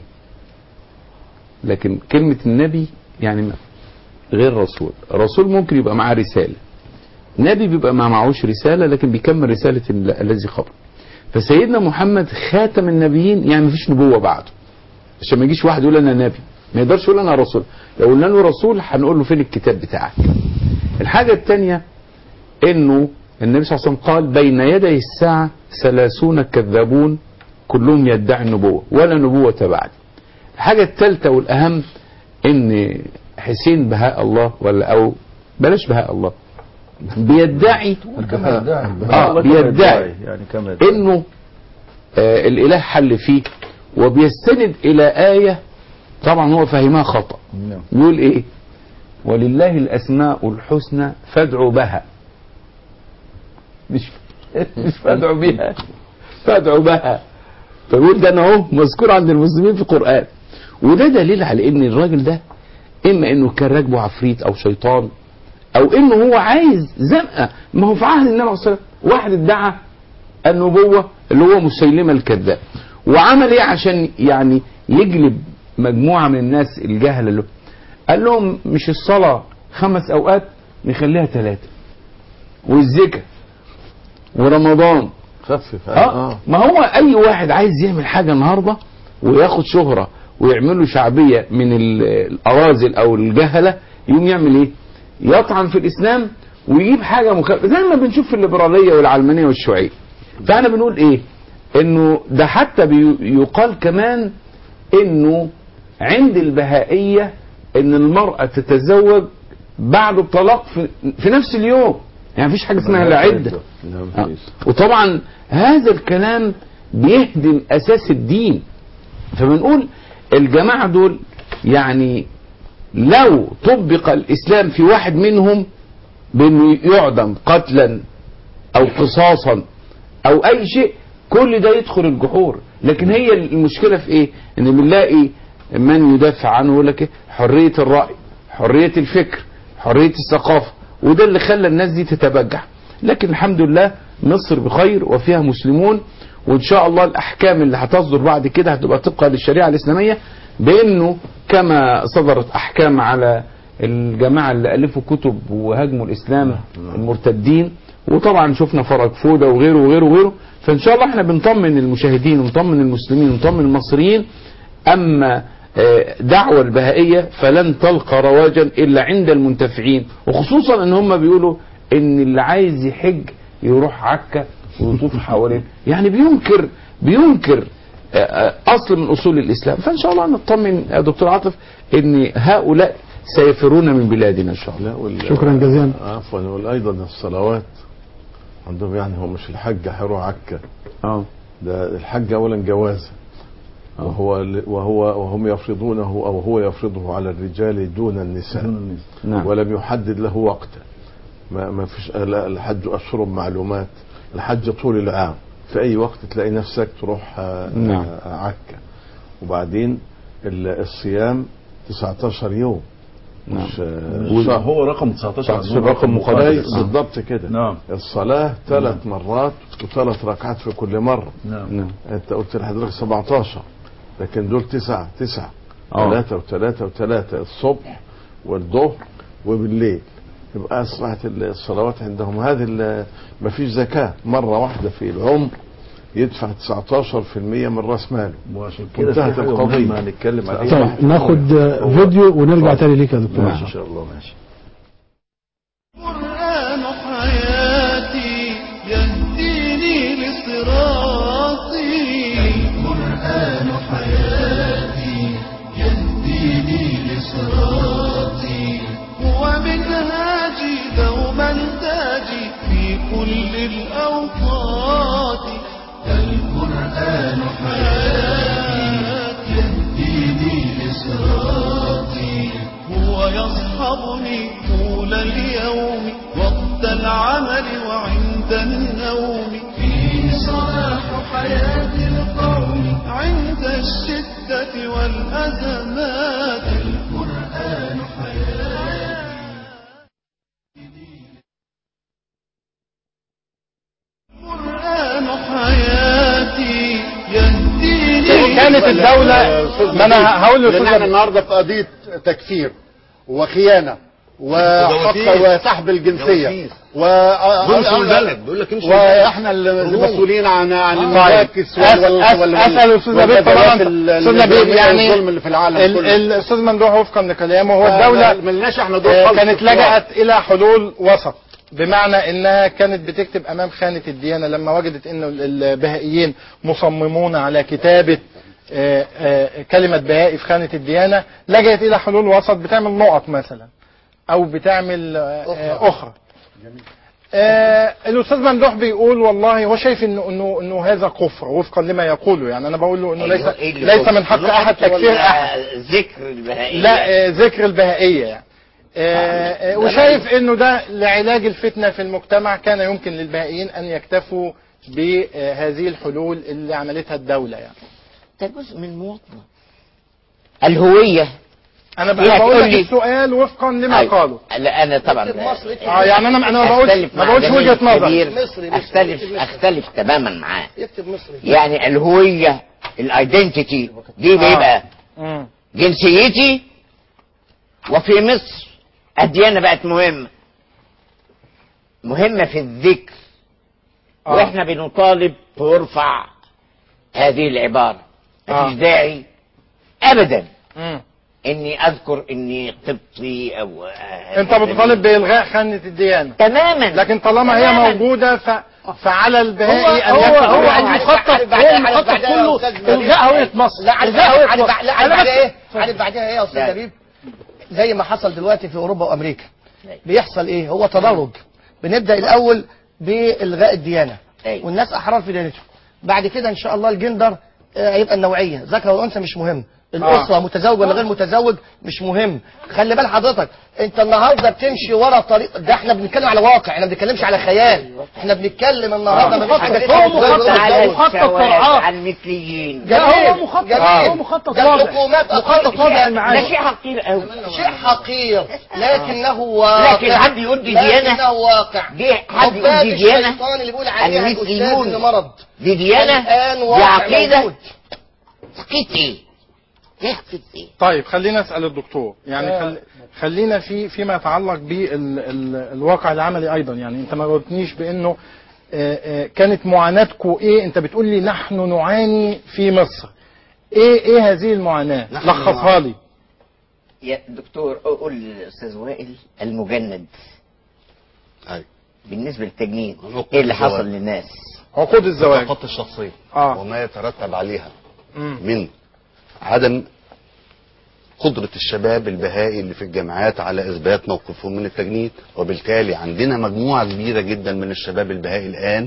Speaker 5: لكن كلمه النبي يعني ما غير رسول رسول ممكن يبقى معاه رسالة نبي بيبقى ما معهوش رسالة لكن بيكمل رسالة ال- الذي قبل فسيدنا محمد خاتم النبيين يعني مفيش نبوة بعده عشان ما يجيش واحد يقول انا نبي ما يقدرش يقول انا رسول لو قلنا له رسول هنقول له فين الكتاب بتاعك الحاجة الثانية انه النبي صلى الله عليه وسلم قال بين يدي الساعة ثلاثون كذابون كلهم يدعي النبوة ولا نبوة بعد الحاجة الثالثة والأهم ان حسين بهاء الله ولا او بلاش بهاء الله بيدعي اه بيدعي
Speaker 6: يعني كما يدعي.
Speaker 5: انه آه الاله حل فيه وبيستند الى آية طبعا هو فهمها خطأ
Speaker 6: نعم.
Speaker 5: يقول ايه ولله الاسماء الحسنى فادعوا بها مش مش فادعوا بها فادعوا بها فيقول ده انا اهو مذكور عند المسلمين في القران وده دليل على ان الراجل ده اما انه كان راكبه عفريت او شيطان او انه هو عايز زنقه ما هو في عهد النبي صلى الله عليه وسلم واحد ادعى النبوه اللي هو مسيلمه الكذاب وعمل ايه عشان يعني يجلب مجموعه من الناس الجهله اللي قال لهم مش الصلاه خمس اوقات نخليها ثلاثه والزكاه ورمضان
Speaker 3: خفف
Speaker 5: اه ما هو اي واحد عايز يعمل حاجه النهارده وياخد شهره ويعمل له شعبيه من ال- الاراذل او الجهله يقوم يعمل ايه؟ يطعن في الاسلام ويجيب حاجه مخالفه زي ما بنشوف في الليبراليه والعلمانيه والشيوعيه. فاحنا بنقول ايه؟ انه ده حتى بي- يقال كمان انه عند البهائيه ان المراه تتزوج بعد الطلاق في, في نفس اليوم يعني مفيش حاجه اسمها لا عده آه. وطبعا هذا الكلام بيهدم اساس الدين فبنقول الجماعه دول يعني لو طبق الاسلام في واحد منهم بانه يعدم قتلا او قصاصا او اي شيء كل ده يدخل الجحور لكن هي المشكله في ايه ان بنلاقي من يدافع عنه يقول لك إيه؟ حريه الراي حريه الفكر حريه الثقافه وده اللي خلى الناس دي تتبجح لكن الحمد لله مصر بخير وفيها مسلمون وان شاء الله الاحكام اللي هتصدر بعد كده هتبقى طبقا للشريعه الاسلاميه بانه كما صدرت احكام على الجماعه اللي الفوا كتب وهاجموا الاسلام المرتدين وطبعا شفنا فرج فوده وغيره وغيره وغيره فان شاء الله احنا بنطمن المشاهدين ونطمن المسلمين ونطمن المصريين اما آه، دعوة البهائية فلن تلقى رواجا إلا عند المنتفعين وخصوصا ان هم بيقولوا ان اللي عايز يحج يروح عكا ويطوف حوالين يعني بينكر بينكر آه، آه، اصل من اصول الاسلام فان شاء الله نطمن يا دكتور عاطف ان هؤلاء سيفرون من بلادنا ان شاء الله
Speaker 3: وال-
Speaker 2: شكرا جزيلا.
Speaker 3: عفوا وايضا الصلوات عندهم يعني هو مش الحج هيروح عكا
Speaker 5: اه
Speaker 3: ده الحج اولا جواز وهو وهو وهم يفرضونه او هو يفرضه على الرجال دون النساء
Speaker 5: نعم.
Speaker 3: ولم يحدد له وقتا ما ما فيش لا الحج اشهر معلومات الحج طول العام في اي وقت تلاقي نفسك تروح آه،
Speaker 5: نعم.
Speaker 3: آه، عكا وبعدين ال- الصيام 19 يوم مش
Speaker 6: هو-
Speaker 3: شهر.
Speaker 6: هو رقم 19
Speaker 3: 19 رقم مقدس
Speaker 6: نعم.
Speaker 3: بالضبط كده
Speaker 6: نعم
Speaker 3: الصلاة ثلاث مرات وثلاث ركعات في كل مرة
Speaker 6: نعم
Speaker 3: انت قلت لحضرتك 17 لكن دول تسعة تسعة
Speaker 6: آه.
Speaker 3: ثلاثة وثلاثة وثلاثة الصبح والظهر وبالليل يبقى أصبحت الصلوات عندهم هذه ال- ما فيش زكاة مرة واحدة في العمر يدفع 19% من راس ماله
Speaker 6: وعشان كده
Speaker 3: انتهت
Speaker 6: في حاجة
Speaker 3: القضية
Speaker 6: مهمة هنتكلم عليها
Speaker 2: طيب ناخد آه، فيديو ونرجع تاني ليك يا دكتور
Speaker 6: ماشي ان شاء الله ماشي
Speaker 1: القرآن حياتي يهديني لصراطي القرآن حياتي يهديني لصراطي هو منهاجي دوما تاجي في كل الأوقات القرآن حياتي يهديني لصراطي هو يصحبني طول اليوم وقت العمل وعند النوم فيه صلاح حياة القوم عند الشدة والأزمات القرآن حياتي القرآن حياتي يهديني
Speaker 20: كانت الدولة ما انا هقول
Speaker 21: لان احنا
Speaker 20: لاستاذ
Speaker 21: النهارده في قضيه تكفير وخيانه وحق
Speaker 20: وجواسيس.
Speaker 21: وسحب الجنسيه
Speaker 20: جواسيس.
Speaker 21: و
Speaker 20: بيمشوا البلد، بيقول لك امشوا
Speaker 21: واحنا
Speaker 20: البلد.
Speaker 21: المسؤولين عن عن
Speaker 20: طيب.
Speaker 21: المراكز
Speaker 20: أس- أس- اسال استاذ نبيل طبعا استاذ نبيل يعني
Speaker 21: الظلم اللي في العالم
Speaker 20: ال-
Speaker 21: كله
Speaker 20: الاستاذ ممدوح وفقا لكلامه هو
Speaker 21: آه،
Speaker 20: الدوله
Speaker 21: ملناش احنا دور
Speaker 20: آه،
Speaker 21: خالص
Speaker 20: كانت
Speaker 21: في الحوار.
Speaker 20: لجأت الى حلول وسط بمعنى انها كانت بتكتب امام خانه الديانه لما وجدت ان البهائيين مصممون على كتابه آه، آه، كلمه بهائي في خانه الديانه لجأت الى حلول وسط بتعمل نقط مثلا او بتعمل آه، آه، اخرى آه الاستاذ ممدوح بيقول والله هو شايف انه انه انه هذا كفر وفقا لما يقوله يعني انا بقول له انه ليس
Speaker 22: أيوة، إيه اللي
Speaker 20: ليس
Speaker 22: كفر؟
Speaker 20: من حق
Speaker 22: نقط
Speaker 20: احد تكفير
Speaker 22: ولا
Speaker 20: احد
Speaker 22: ذكر البهائية
Speaker 20: لا آه، ذكر البهائية يعني آه، آه،
Speaker 22: لا،
Speaker 20: وشايف انه ده لعلاج الفتنة في المجتمع كان يمكن للبهائيين ان يكتفوا بهذه الحلول اللي عملتها الدولة يعني
Speaker 22: ده جزء من المواطنة الهوية
Speaker 20: انا
Speaker 22: يعني
Speaker 20: بقول
Speaker 22: تقول
Speaker 20: لك
Speaker 22: لي-
Speaker 20: السؤال وفقا لما
Speaker 22: أيوة.
Speaker 20: قالوا
Speaker 22: لا انا طبعا
Speaker 20: اه يعني انا انا ما بقولش
Speaker 22: أختلف
Speaker 20: ما
Speaker 22: مع
Speaker 20: بقولش
Speaker 22: جميل
Speaker 20: وجهة نظر
Speaker 22: الكبير. اختلف اختلف تماما معاه
Speaker 21: يكتب مصري
Speaker 22: يعني الهوية الايدنتيتي دي بيبقى
Speaker 20: مم.
Speaker 22: جنسيتي وفي مصر الديانة بقت مهمة مهمة في الذكر
Speaker 20: آه.
Speaker 22: واحنا بنطالب ترفع هذه العبارة مفيش
Speaker 20: آه.
Speaker 22: داعي ابدا
Speaker 20: مم.
Speaker 22: اني اذكر اني قبطي او
Speaker 20: انت بتطالب بالغاء خانة الديانة
Speaker 22: تماما
Speaker 20: لكن طالما هي
Speaker 22: تماماً.
Speaker 20: موجودة ف... فعلى البهائي ان
Speaker 11: هو
Speaker 20: يكتب
Speaker 11: هو
Speaker 20: بها.
Speaker 11: المخطط هو المخطط كله الغاء هويه مصر
Speaker 23: لا عارف
Speaker 11: الغاء هويه
Speaker 23: عارف
Speaker 11: مصر
Speaker 23: لا عارف
Speaker 11: أنا بس-
Speaker 23: بعدها ايه عارف بعدها ايه يا استاذ
Speaker 22: لا.
Speaker 23: لبيب زي ما حصل دلوقتي في اوروبا وامريكا بيحصل ايه هو تدرج بنبدا الاول بالغاء الديانه
Speaker 22: أيوة.
Speaker 23: والناس احرار في ديانتهم بعد كده ان شاء الله الجندر آه، هيبقى النوعيه ذكر وانثى مش مهم الاسره متزوج ولا غير متزوج مش مهم خلي بال حضرتك انت النهارده بتمشي ورا طريق ده احنا بنتكلم على واقع احنا ما بنتكلمش على خيال احنا بنتكلم النهارده ما فيش حاجه اسمها متزوج
Speaker 22: على
Speaker 23: ولا متزوج.
Speaker 22: الشواذ على المثليين
Speaker 23: جميل
Speaker 11: هو مخطط
Speaker 23: جميل.
Speaker 11: هو مخطط
Speaker 23: ده
Speaker 11: واضح
Speaker 23: الحكومات
Speaker 11: مخطط واضح المعاني
Speaker 22: ده شيء حقير قوي
Speaker 23: شيء حقير لكنه واقع
Speaker 22: لكن حد يقول دي ديانة؟
Speaker 23: لكنه واقع
Speaker 22: دي حد يقول
Speaker 23: عباد
Speaker 22: دي ديانة؟
Speaker 23: الشيطان اللي بيقول عليها
Speaker 22: المثليون.
Speaker 23: الاستاذ إن مرض
Speaker 22: دي ديانة
Speaker 23: الان
Speaker 22: دي
Speaker 23: واقع
Speaker 22: عقيدة
Speaker 23: موجود.
Speaker 22: عقيدة ايه؟ ايه عقيدة ايه؟
Speaker 20: طيب خلينا اسال الدكتور يعني
Speaker 23: آه.
Speaker 20: خل... خلينا في فيما يتعلق بالواقع العملي ايضا يعني انت ما قلتنيش بانه آه، آه، كانت معاناتكم ايه انت بتقول لي نحن نعاني في مصر ايه ايه هذه المعاناه
Speaker 22: نحن
Speaker 20: لخصها لي
Speaker 22: يا دكتور قول للاستاذ وائل المجند
Speaker 21: أيوة.
Speaker 22: بالنسبة للتجنيد
Speaker 21: عقود
Speaker 22: ايه اللي
Speaker 21: الزواج.
Speaker 22: حصل للناس؟
Speaker 20: عقود الزواج
Speaker 21: العلاقات الشخصيه
Speaker 20: اه
Speaker 21: وما يترتب عليها
Speaker 20: مم.
Speaker 21: من عدم قدرة الشباب البهائي اللي في الجامعات على إثبات موقفهم من التجنيد وبالتالي عندنا مجموعة كبيرة جدا من الشباب البهائي الآن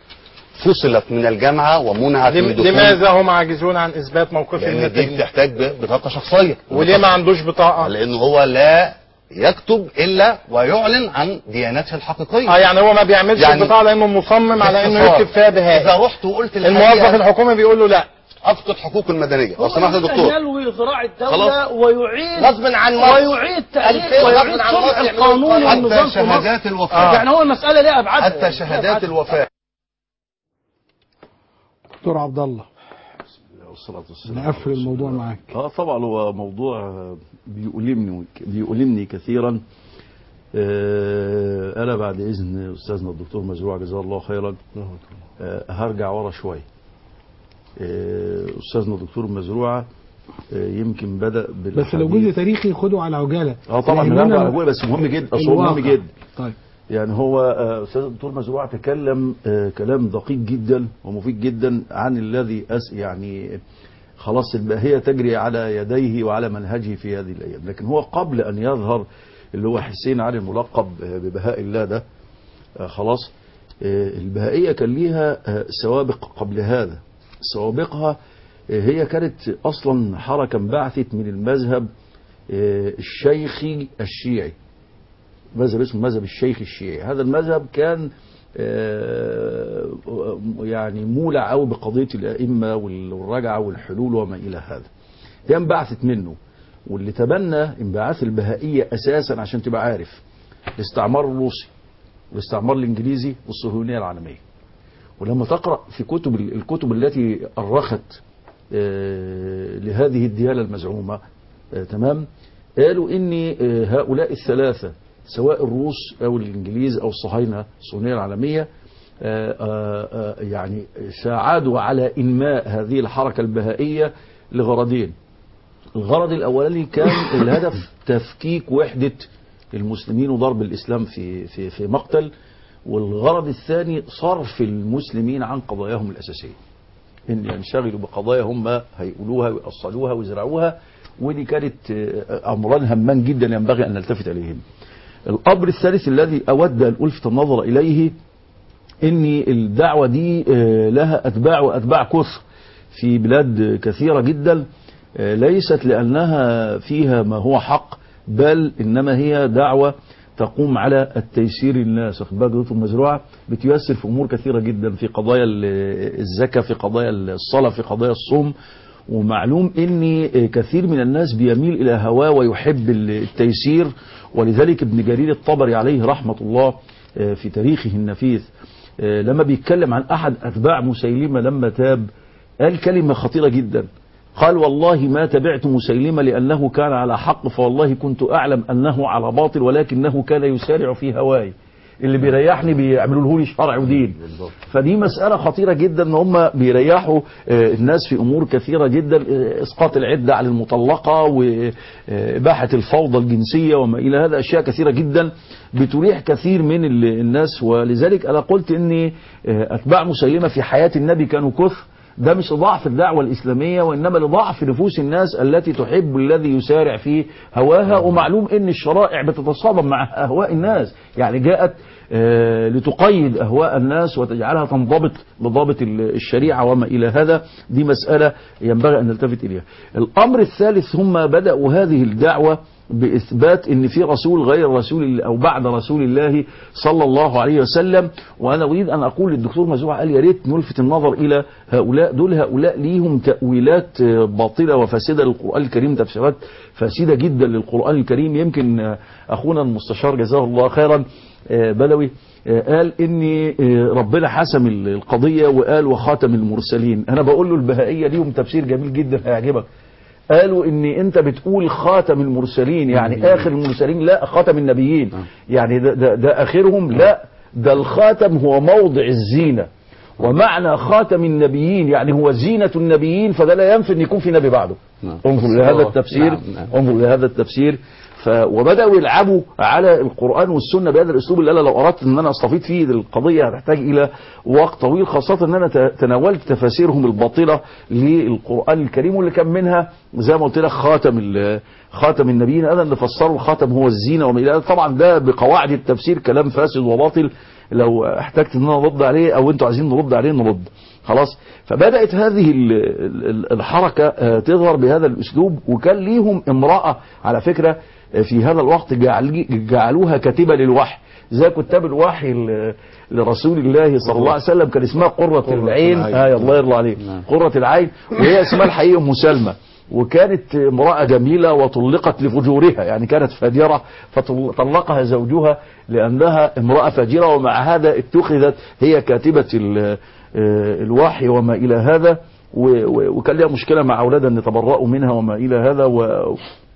Speaker 21: فصلت من الجامعة ومنعت
Speaker 20: لم...
Speaker 21: من دخول
Speaker 20: لماذا هم عاجزون عن اثبات موقفهم من
Speaker 21: لأن دي
Speaker 20: التجنيد
Speaker 21: بتحتاج ب- بطاقة شخصية
Speaker 20: وليه ما عندوش بطاقه
Speaker 21: لأنه هو لا يكتب إلا ويعلن عن ديانته الحقيقية
Speaker 20: اه يعني هو ما بيعملش
Speaker 21: يعني
Speaker 20: البطاقه لانه مصمم على انه
Speaker 21: باختصار،
Speaker 20: يكتب فيها بهائي
Speaker 21: إذا رحت وقلت
Speaker 20: الموظف الحكومي بيقول له لا
Speaker 19: اسقط حقوق المدنيه لو سمحت يا
Speaker 7: يبدأ
Speaker 19: دكتور
Speaker 7: يلوي ذراع الدولة
Speaker 19: خلاص.
Speaker 7: ويعيد
Speaker 23: غصب عن مصر.
Speaker 7: ويعيد تأليف
Speaker 23: الفين
Speaker 7: ويعيد
Speaker 23: غصب عن
Speaker 7: صنع
Speaker 23: مصر يعملوا
Speaker 7: القانون
Speaker 23: القانون.
Speaker 7: والنظام
Speaker 19: حتى
Speaker 7: في مصر.
Speaker 19: شهادات الوفاه
Speaker 7: يعني هو المسألة ليها أبعاد
Speaker 19: حتى شهادات الوفاه
Speaker 2: دكتور عبد الله
Speaker 6: والصلاة والسلام
Speaker 2: نقفل الموضوع معاك
Speaker 6: اه طبعا هو موضوع آه، بيؤلمني بيؤلمني كثيرا آه، انا بعد اذن استاذنا الدكتور مزروع جزاه الله خيرا آه، هرجع ورا شويه آه، استاذنا الدكتور مزروع آه، يمكن بدا
Speaker 2: بس لو جزء تاريخي خده على عجاله
Speaker 6: اه طبعا
Speaker 2: يهمنا
Speaker 6: بنرجع على بس مهم جدا اصل هو مهم
Speaker 2: الواقع.
Speaker 6: جدا
Speaker 2: طيب
Speaker 6: يعني هو آه، استاذ الدكتور مزروع تكلم آه، كلام دقيق جدا ومفيد جدا عن الذي أس يعني خلاص الباهية تجري على يديه وعلى منهجه في هذه الايام لكن هو قبل ان يظهر اللي هو حسين علي الملقب آه، ببهاء الله ده آه، خلاص آه، البهائية كان ليها آه، سوابق قبل هذا سوابقها آه، هي كانت اصلا حركة انبعثت من المذهب آه، الشيخي الشيعي مذهب اسمه مذهب الشيخ الشيعي هذا المذهب كان آه، يعني مولع قوي بقضية الأئمة والرجعة والحلول وما إلى هذا ده انبعثت منه واللي تبنى انبعاث البهائية أساسا عشان تبقى عارف الاستعمار الروسي والاستعمار الإنجليزي والصهيونية العالمية ولما تقرأ في كتب الكتب التي أرخت آه، لهذه الديانة المزعومة آه، تمام قالوا ان آه، هؤلاء الثلاثة سواء الروس او الانجليز او الصهاينة الصهيونية العالمية آه، آه، آه، يعني ساعدوا على انماء هذه الحركة البهائية لغرضين الغرض الاولاني كان الهدف تفكيك وحدة المسلمين وضرب الاسلام في في في مقتل والغرض الثاني صرف المسلمين عن قضاياهم الاساسيه ان ينشغلوا بقضايا هم هيقولوها ويأصلوها ويزرعوها ودي كانت آه، امران همان جدا ينبغي ان نلتفت اليهم. الامر الثالث الذي اود ان الفت النظر اليه ان الدعوه دي آه، لها اتباع واتباع كثر في بلاد كثيره جدا آه، ليست لانها فيها ما هو حق بل انما هي دعوه تقوم على التيسير للناس واخد بالك دكتور مزروعه بتيسر في امور كثيره جدا في قضايا ال- الزكاه في قضايا الصلاه في قضايا الصوم ومعلوم ان كثير من الناس بيميل الى هواه ويحب التيسير ولذلك ابن جرير الطبري عليه رحمه الله آه، في تاريخه النفيس آه، لما بيتكلم عن احد اتباع مسيلمه لما تاب قال كلمه خطيره جدا قال والله ما تبعت مسيلمة لأنه كان على حق فوالله كنت أعلم أنه على باطل ولكنه كان يسارع في هواي اللي بيريحني بيعملوا لي شرع ودين فدي مسألة خطيرة جدا ان هم بيريحوا آه، الناس في امور كثيرة جدا آه، اسقاط العدة على المطلقة واباحة الفوضى الجنسية وما الى هذا اشياء كثيرة جدا بتريح كثير من ال- الناس ولذلك انا قلت ان آه، اتباع مسيلمة في حياة النبي كانوا كثر ده مش ضعف الدعوة الإسلامية وإنما لضعف نفوس الناس التي تحب الذي يسارع في هواها ومعلوم إن الشرائع بتتصادم مع أهواء الناس يعني جاءت آه، لتقيد أهواء الناس وتجعلها تنضبط بضابط ال- الشريعة وما إلى هذا دي مسألة ينبغي أن نلتفت إليها الأمر الثالث هم بدأوا هذه الدعوة بإثبات أن في رسول غير رسول الله أو بعد رسول الله صلى الله عليه وسلم وأنا أريد أن أقول للدكتور مزروع قال يا ريت نلفت النظر إلى هؤلاء دول هؤلاء ليهم تأويلات آه، باطلة وفاسدة للقرآن الكريم تفسيرات فاسدة جدا للقرآن الكريم يمكن آه، أخونا المستشار جزاه الله خيرا آه، بدوي آه، قال ان آه، ربنا حسم ال- القضية وقال وخاتم المرسلين انا بقول له البهائية ليهم تفسير جميل جدا هيعجبك قالوا ان انت بتقول خاتم المرسلين يعني اخر المرسلين لا خاتم النبيين يعني ده, ده, ده اخرهم لا ده الخاتم هو موضع الزينة ومعنى خاتم النبيين يعني هو زينة النبيين فده لا ينفي ان يكون في نبي بعده انظر لهذا التفسير
Speaker 4: نعم، نعم.
Speaker 6: انظر لهذا التفسير ف... وبداوا يلعبوا على القران والسنه بهذا الاسلوب اللي انا لو اردت ان انا استفيد فيه القضيه هتحتاج الى وقت طويل خاصه ان انا ت- تناولت تفاسيرهم الباطله للقران الكريم واللي كان منها زي ما قلت لك خاتم ال- خاتم النبيين هذا اللي فسره الخاتم هو الزينه وما الى ذلك. طبعا ده بقواعد التفسير كلام فاسد وباطل لو احتجت ان انا ارد عليه او انتوا عايزين نرد عليه نرد خلاص فبدات هذه ال- ال- الحركه آه، تظهر بهذا الاسلوب وكان ليهم امراه على فكره آه، في هذا الوقت جعل- جعلوها كاتبه للوحي زي كتاب الوحي ل- لرسول الله صلى الله عليه وسلم كان اسمها قرة العين
Speaker 3: العين.
Speaker 6: آه الله يرضى عليك قرة العين وهي اسمها الحقيقي ام سلمى وكانت امرأة جميلة وطلقت لفجورها يعني كانت فاجرة فطلقها زوجها لأنها امرأة فاجرة ومع هذا اتخذت هي كاتبة ال- آه، الوحي وما إلى هذا و- و- وكان لها مشكلة مع أولادها أن يتبرأوا منها وما إلى هذا و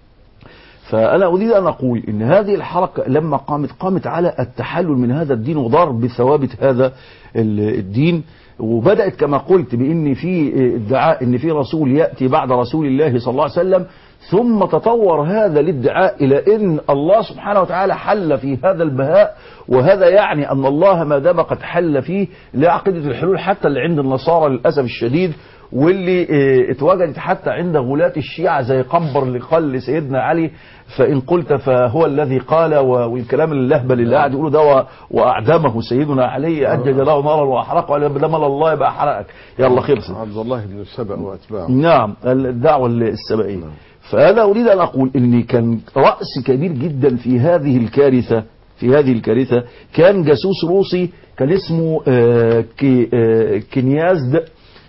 Speaker 6: فأنا أريد أن أقول إن هذه الحركة لما قامت قامت على التحلل من هذا الدين وضرب ثوابت هذا ال- الدين وبدأت كما قلت بأن في ادعاء أن في رسول يأتي بعد رسول الله صلى الله عليه وسلم ثم تطور هذا الادعاء إلى أن الله سبحانه وتعالى حل في هذا البهاء وهذا يعني أن الله ما دام قد حل فيه لعقيدة الحلول حتى اللي عند النصارى للأسف الشديد واللي اه، اتوجدت حتى عند غلاة الشيعة زي قنبر اللي قال لسيدنا علي فإن قلت فهو الذي قال و- والكلام اللهبل اللي قاعد يقوله ده و- وأعدمه سيدنا علي أجج له نارا وأحرقه قال ده مال الله يبقى حرقك يلا خلص
Speaker 3: عبد الله بن سبأ وأتباعه
Speaker 6: نعم الدعوة السبائية فأنا أريد أن أقول أن كان رأس كبير جدا في هذه الكارثة في هذه الكارثة كان جاسوس روسي كان اسمه آه، كي- آه، كنيازد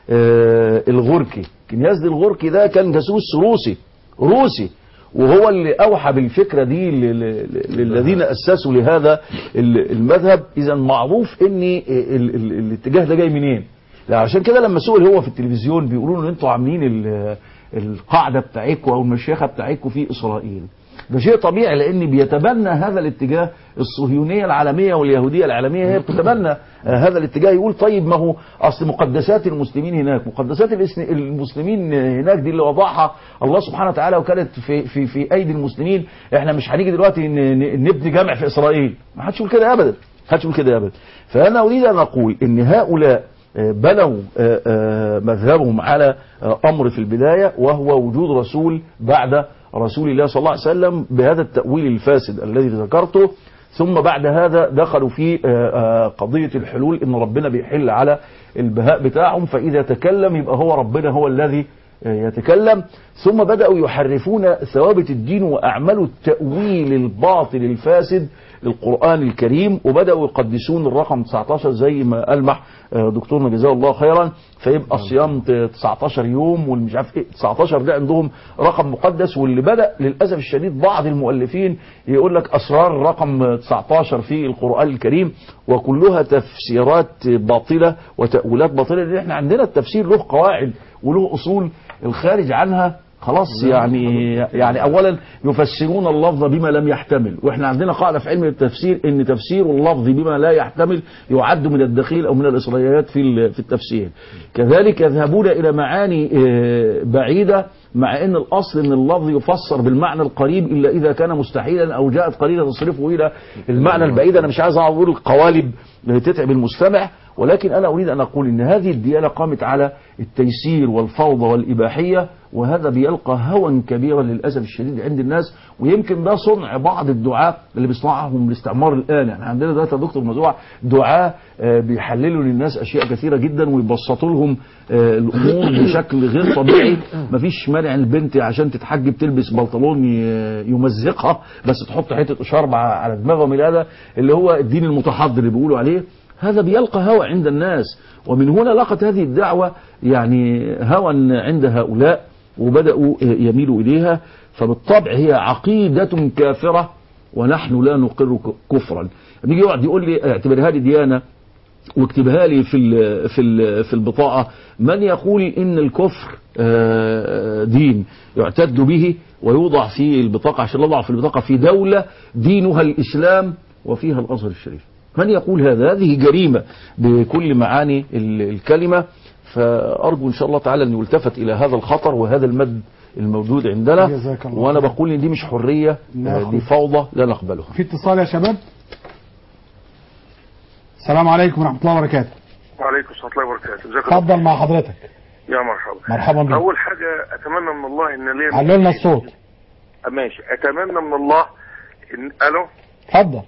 Speaker 6: آه، الغوركي كنيازد الغوركي ده كان جاسوس روسي روسي وهو اللي أوحى بالفكرة دي ل- ل- للذين أسسوا لهذا ال- المذهب إذا معروف أن ال- ال- الاتجاه ده جاي منين لا عشان كده لما سئل هو في التلفزيون بيقولوا له ان انتوا عاملين ال- القاعده بتاعتكم او المشيخه بتاعتكم في اسرائيل ده شيء طبيعي لان بيتبنى هذا الاتجاه الصهيونيه العالميه واليهوديه العالميه هي بتتبنى آه، هذا الاتجاه يقول طيب ما هو اصل مقدسات المسلمين هناك مقدسات الإس- المسلمين هناك دي اللي وضعها الله سبحانه وتعالى وكانت في في في ايدي المسلمين احنا مش هنيجي دلوقتي ن- ن- نبني جامع في اسرائيل ما حدش يقول كده ابدا ما حدش يقول كده ابدا فانا اريد ان اقول ان هؤلاء آه، بنوا آه، آه، مذهبهم على آه، امر في البدايه وهو وجود رسول بعد رسول الله صلى الله عليه وسلم بهذا التاويل الفاسد الذي ذكرته ثم بعد هذا دخلوا في آه، آه، قضيه الحلول ان ربنا بيحل على البهاء بتاعهم فاذا تكلم يبقى هو ربنا هو الذي آه، يتكلم ثم بداوا يحرفون ثوابت الدين واعملوا التاويل الباطل الفاسد للقرآن الكريم وبدأوا يقدسون الرقم 19 زي ما ألمح آه، دكتورنا جزاه الله خيرا فيبقى الصيام ت- 19 يوم والمش عارف ايه 19 ده عندهم رقم مقدس واللي بدأ للأسف الشديد بعض المؤلفين يقول لك أسرار رقم 19 في القرآن الكريم وكلها تفسيرات باطلة وتأويلات باطلة لأن احنا عندنا التفسير له قواعد وله أصول الخارج عنها خلاص يعني يعني اولا يفسرون اللفظ بما لم يحتمل واحنا عندنا قاعده في علم التفسير ان تفسير اللفظ بما لا يحتمل يعد من الدخيل او من الاسرائيليات في ال- في التفسير كذلك يذهبون الى معاني آه، بعيده مع ان الاصل ان اللفظ يفسر بالمعنى القريب الا اذا كان مستحيلا او جاءت قرينه تصرفه الى المعنى البعيد انا مش عايز اقول قوالب تتعب المستمع ولكن انا اريد ان اقول ان هذه الديانه قامت على التيسير والفوضى والاباحيه وهذا بيلقى هوى كبيرا للاسف الشديد عند الناس ويمكن ده صنع بعض الدعاة اللي بيصنعهم الاستعمار الان يعني عندنا دلوقتي يا دكتور مزوع دعاة آه، بيحللوا للناس اشياء كثيره جدا ويبسطوا لهم آه، الامور بشكل غير طبيعي مفيش مانع البنت عشان تتحجب تلبس بنطلون ي- يمزقها بس تحط حته اشارب على دماغها من هذا اللي هو الدين المتحضر اللي بيقولوا عليه هذا بيلقى هوى عند الناس ومن هنا لقت هذه الدعوة يعني هوى عند هؤلاء وبدأوا يميلوا إليها فبالطبع هي عقيدة كافرة ونحن لا نقر ك- كفرا لما يجي يقعد يقول لي اعتبرها لي ديانة واكتبها لي في ال في ال في البطاقة من يقول إن الكفر آه، دين يعتد به ويوضع في البطاقة عشان يوضع في البطاقة في دولة دينها الإسلام وفيها الأزهر الشريف من يقول هذا هذه جريمة بكل معاني ال- الكلمة فأرجو إن شاء الله تعالى أن يلتفت إلى هذا الخطر وهذا المد الموجود عندنا
Speaker 2: جزاك الله
Speaker 6: وأنا
Speaker 2: خير.
Speaker 6: بقول إن دي مش حرية
Speaker 2: ناخد.
Speaker 6: دي فوضى لا نقبلها
Speaker 2: في اتصال يا شباب السلام عليكم ورحمة الله وبركاته
Speaker 8: وعليكم السلام ورحمة الله وبركاته ازيك يا
Speaker 2: اتفضل مع حضرتك
Speaker 8: يا مرحبا
Speaker 2: مرحبا بك.
Speaker 8: اول حاجه اتمنى من الله ان ليا
Speaker 2: علوا لنا الصوت
Speaker 8: ماشي اتمنى من الله ان الو
Speaker 2: اتفضل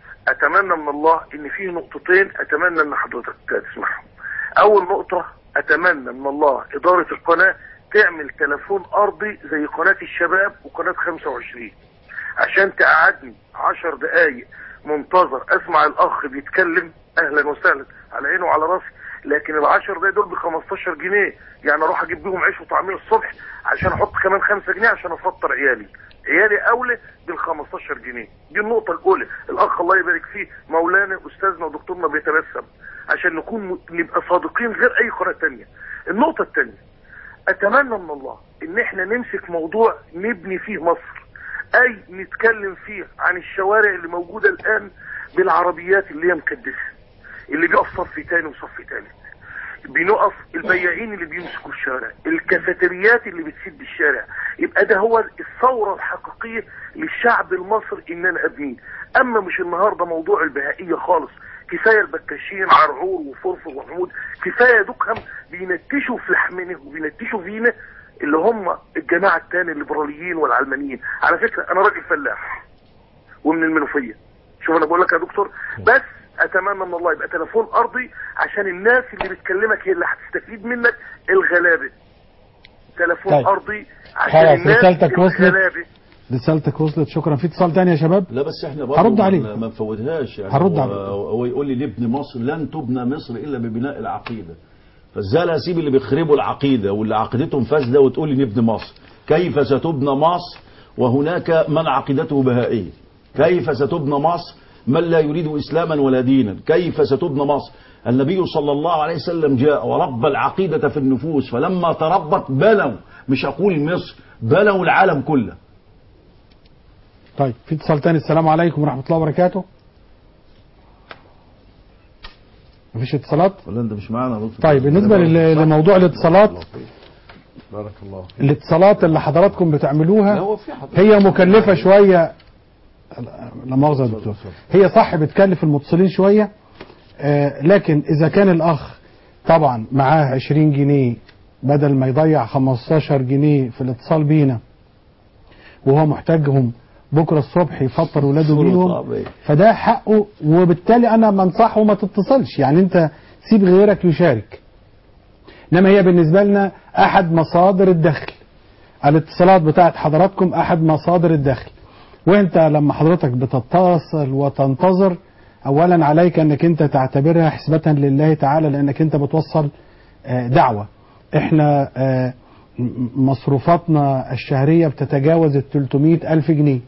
Speaker 8: اتمنى من الله ان في نقطتين اتمنى ان حضرتك تسمعهم اول نقطه اتمنى من الله اداره القناه تعمل تلفون ارضي زي قناه الشباب وقناه 25 عشان تقعدني 10 دقايق منتظر اسمع الاخ بيتكلم اهلا وسهلا على عيني وعلى راسي لكن ال 10 دقايق دول ب 15 جنيه يعني اروح اجيب بيهم عيش وطعميه الصبح عشان احط كمان 5 جنيه عشان افطر عيالي عيالي اولى بال 15 جنيه دي النقطه الاولى الاخ الله يبارك فيه مولانا استاذنا ودكتورنا بيتبسم عشان نكون م- نبقى صادقين غير اي قناه تانية النقطه الثانيه اتمنى من الله ان احنا نمسك موضوع نبني فيه مصر اي نتكلم فيه عن الشوارع اللي موجوده الان بالعربيات اللي هي مكدسه اللي بيقف صف تاني وصف تالت بنقف البياعين اللي بيمسكوا الشارع الكافيتريات اللي بتسد الشارع يبقى ده هو الثورة الحقيقية للشعب المصري ان انا ابنيه اما مش النهاردة موضوع البهائية خالص كفاية البكاشين عرعور وفرفر وحمود كفاية دوكهم بينتشوا في لحمنا وبينتشوا فينا اللي هم الجماعة التاني الليبراليين والعلمانيين على فكرة انا راجل فلاح ومن المنوفية شوف انا بقول لك يا دكتور بس اتمنى من الله يبقى تليفون ارضي عشان الناس اللي بتكلمك هي اللي هتستفيد منك الغلابه تليفون
Speaker 2: طيب.
Speaker 8: ارضي عشان
Speaker 2: خلاص
Speaker 8: الناس
Speaker 2: رسالتك وصلت
Speaker 8: الغلابه
Speaker 2: رسالتك وصلت شكرا في اتصال تاني يا شباب
Speaker 6: لا بس احنا برضه
Speaker 2: هرد
Speaker 6: ما-
Speaker 2: عليه
Speaker 6: ما نفوتهاش يعني
Speaker 2: هرد
Speaker 6: هو,
Speaker 2: عليه.
Speaker 6: هو يقول لي لابن مصر لن تبنى مصر الا ببناء العقيده فازاي اسيب اللي بيخربوا العقيده واللي عقيدتهم فاسده وتقول لي نبني مصر كيف ستبنى مصر وهناك من عقيدته بهائيه كيف ستبنى مصر من لا يريد اسلاما ولا دينا كيف ستبنى مصر النبي صلى الله عليه وسلم جاء ورب العقيده في النفوس فلما تربت بنوا مش اقول مصر بنوا العالم كله
Speaker 2: طيب في اتصال تاني السلام عليكم ورحمة الله وبركاته مفيش اتصالات
Speaker 6: ولا انت مش معانا يا دكتور؟
Speaker 2: طيب بالنسبة لل- لموضوع الاتصالات
Speaker 3: بارك الله
Speaker 2: الاتصالات اللي حضراتكم بتعملوها
Speaker 3: لا، هو في حضرتك-
Speaker 2: هي مكلفة شوية لا مؤاخذة يا دكتور هي صح بتكلف المتصلين شوية آه، لكن إذا كان الأخ طبعا معاه 20 جنيه بدل ما يضيع 15 جنيه في الاتصال بينا وهو محتاجهم بكرة الصبح يفطر ولاده بيهم فده حقه وبالتالي أنا بنصحه ما تتصلش يعني أنت سيب غيرك يشارك إنما هي بالنسبة لنا أحد مصادر الدخل الاتصالات بتاعت حضراتكم أحد مصادر الدخل وانت لما حضرتك بتتصل وتنتظر اولا عليك انك انت تعتبرها حسبة لله تعالى لانك انت بتوصل آه، دعوة احنا آه، م- مصروفاتنا الشهرية بتتجاوز ال 300 ألف جنيه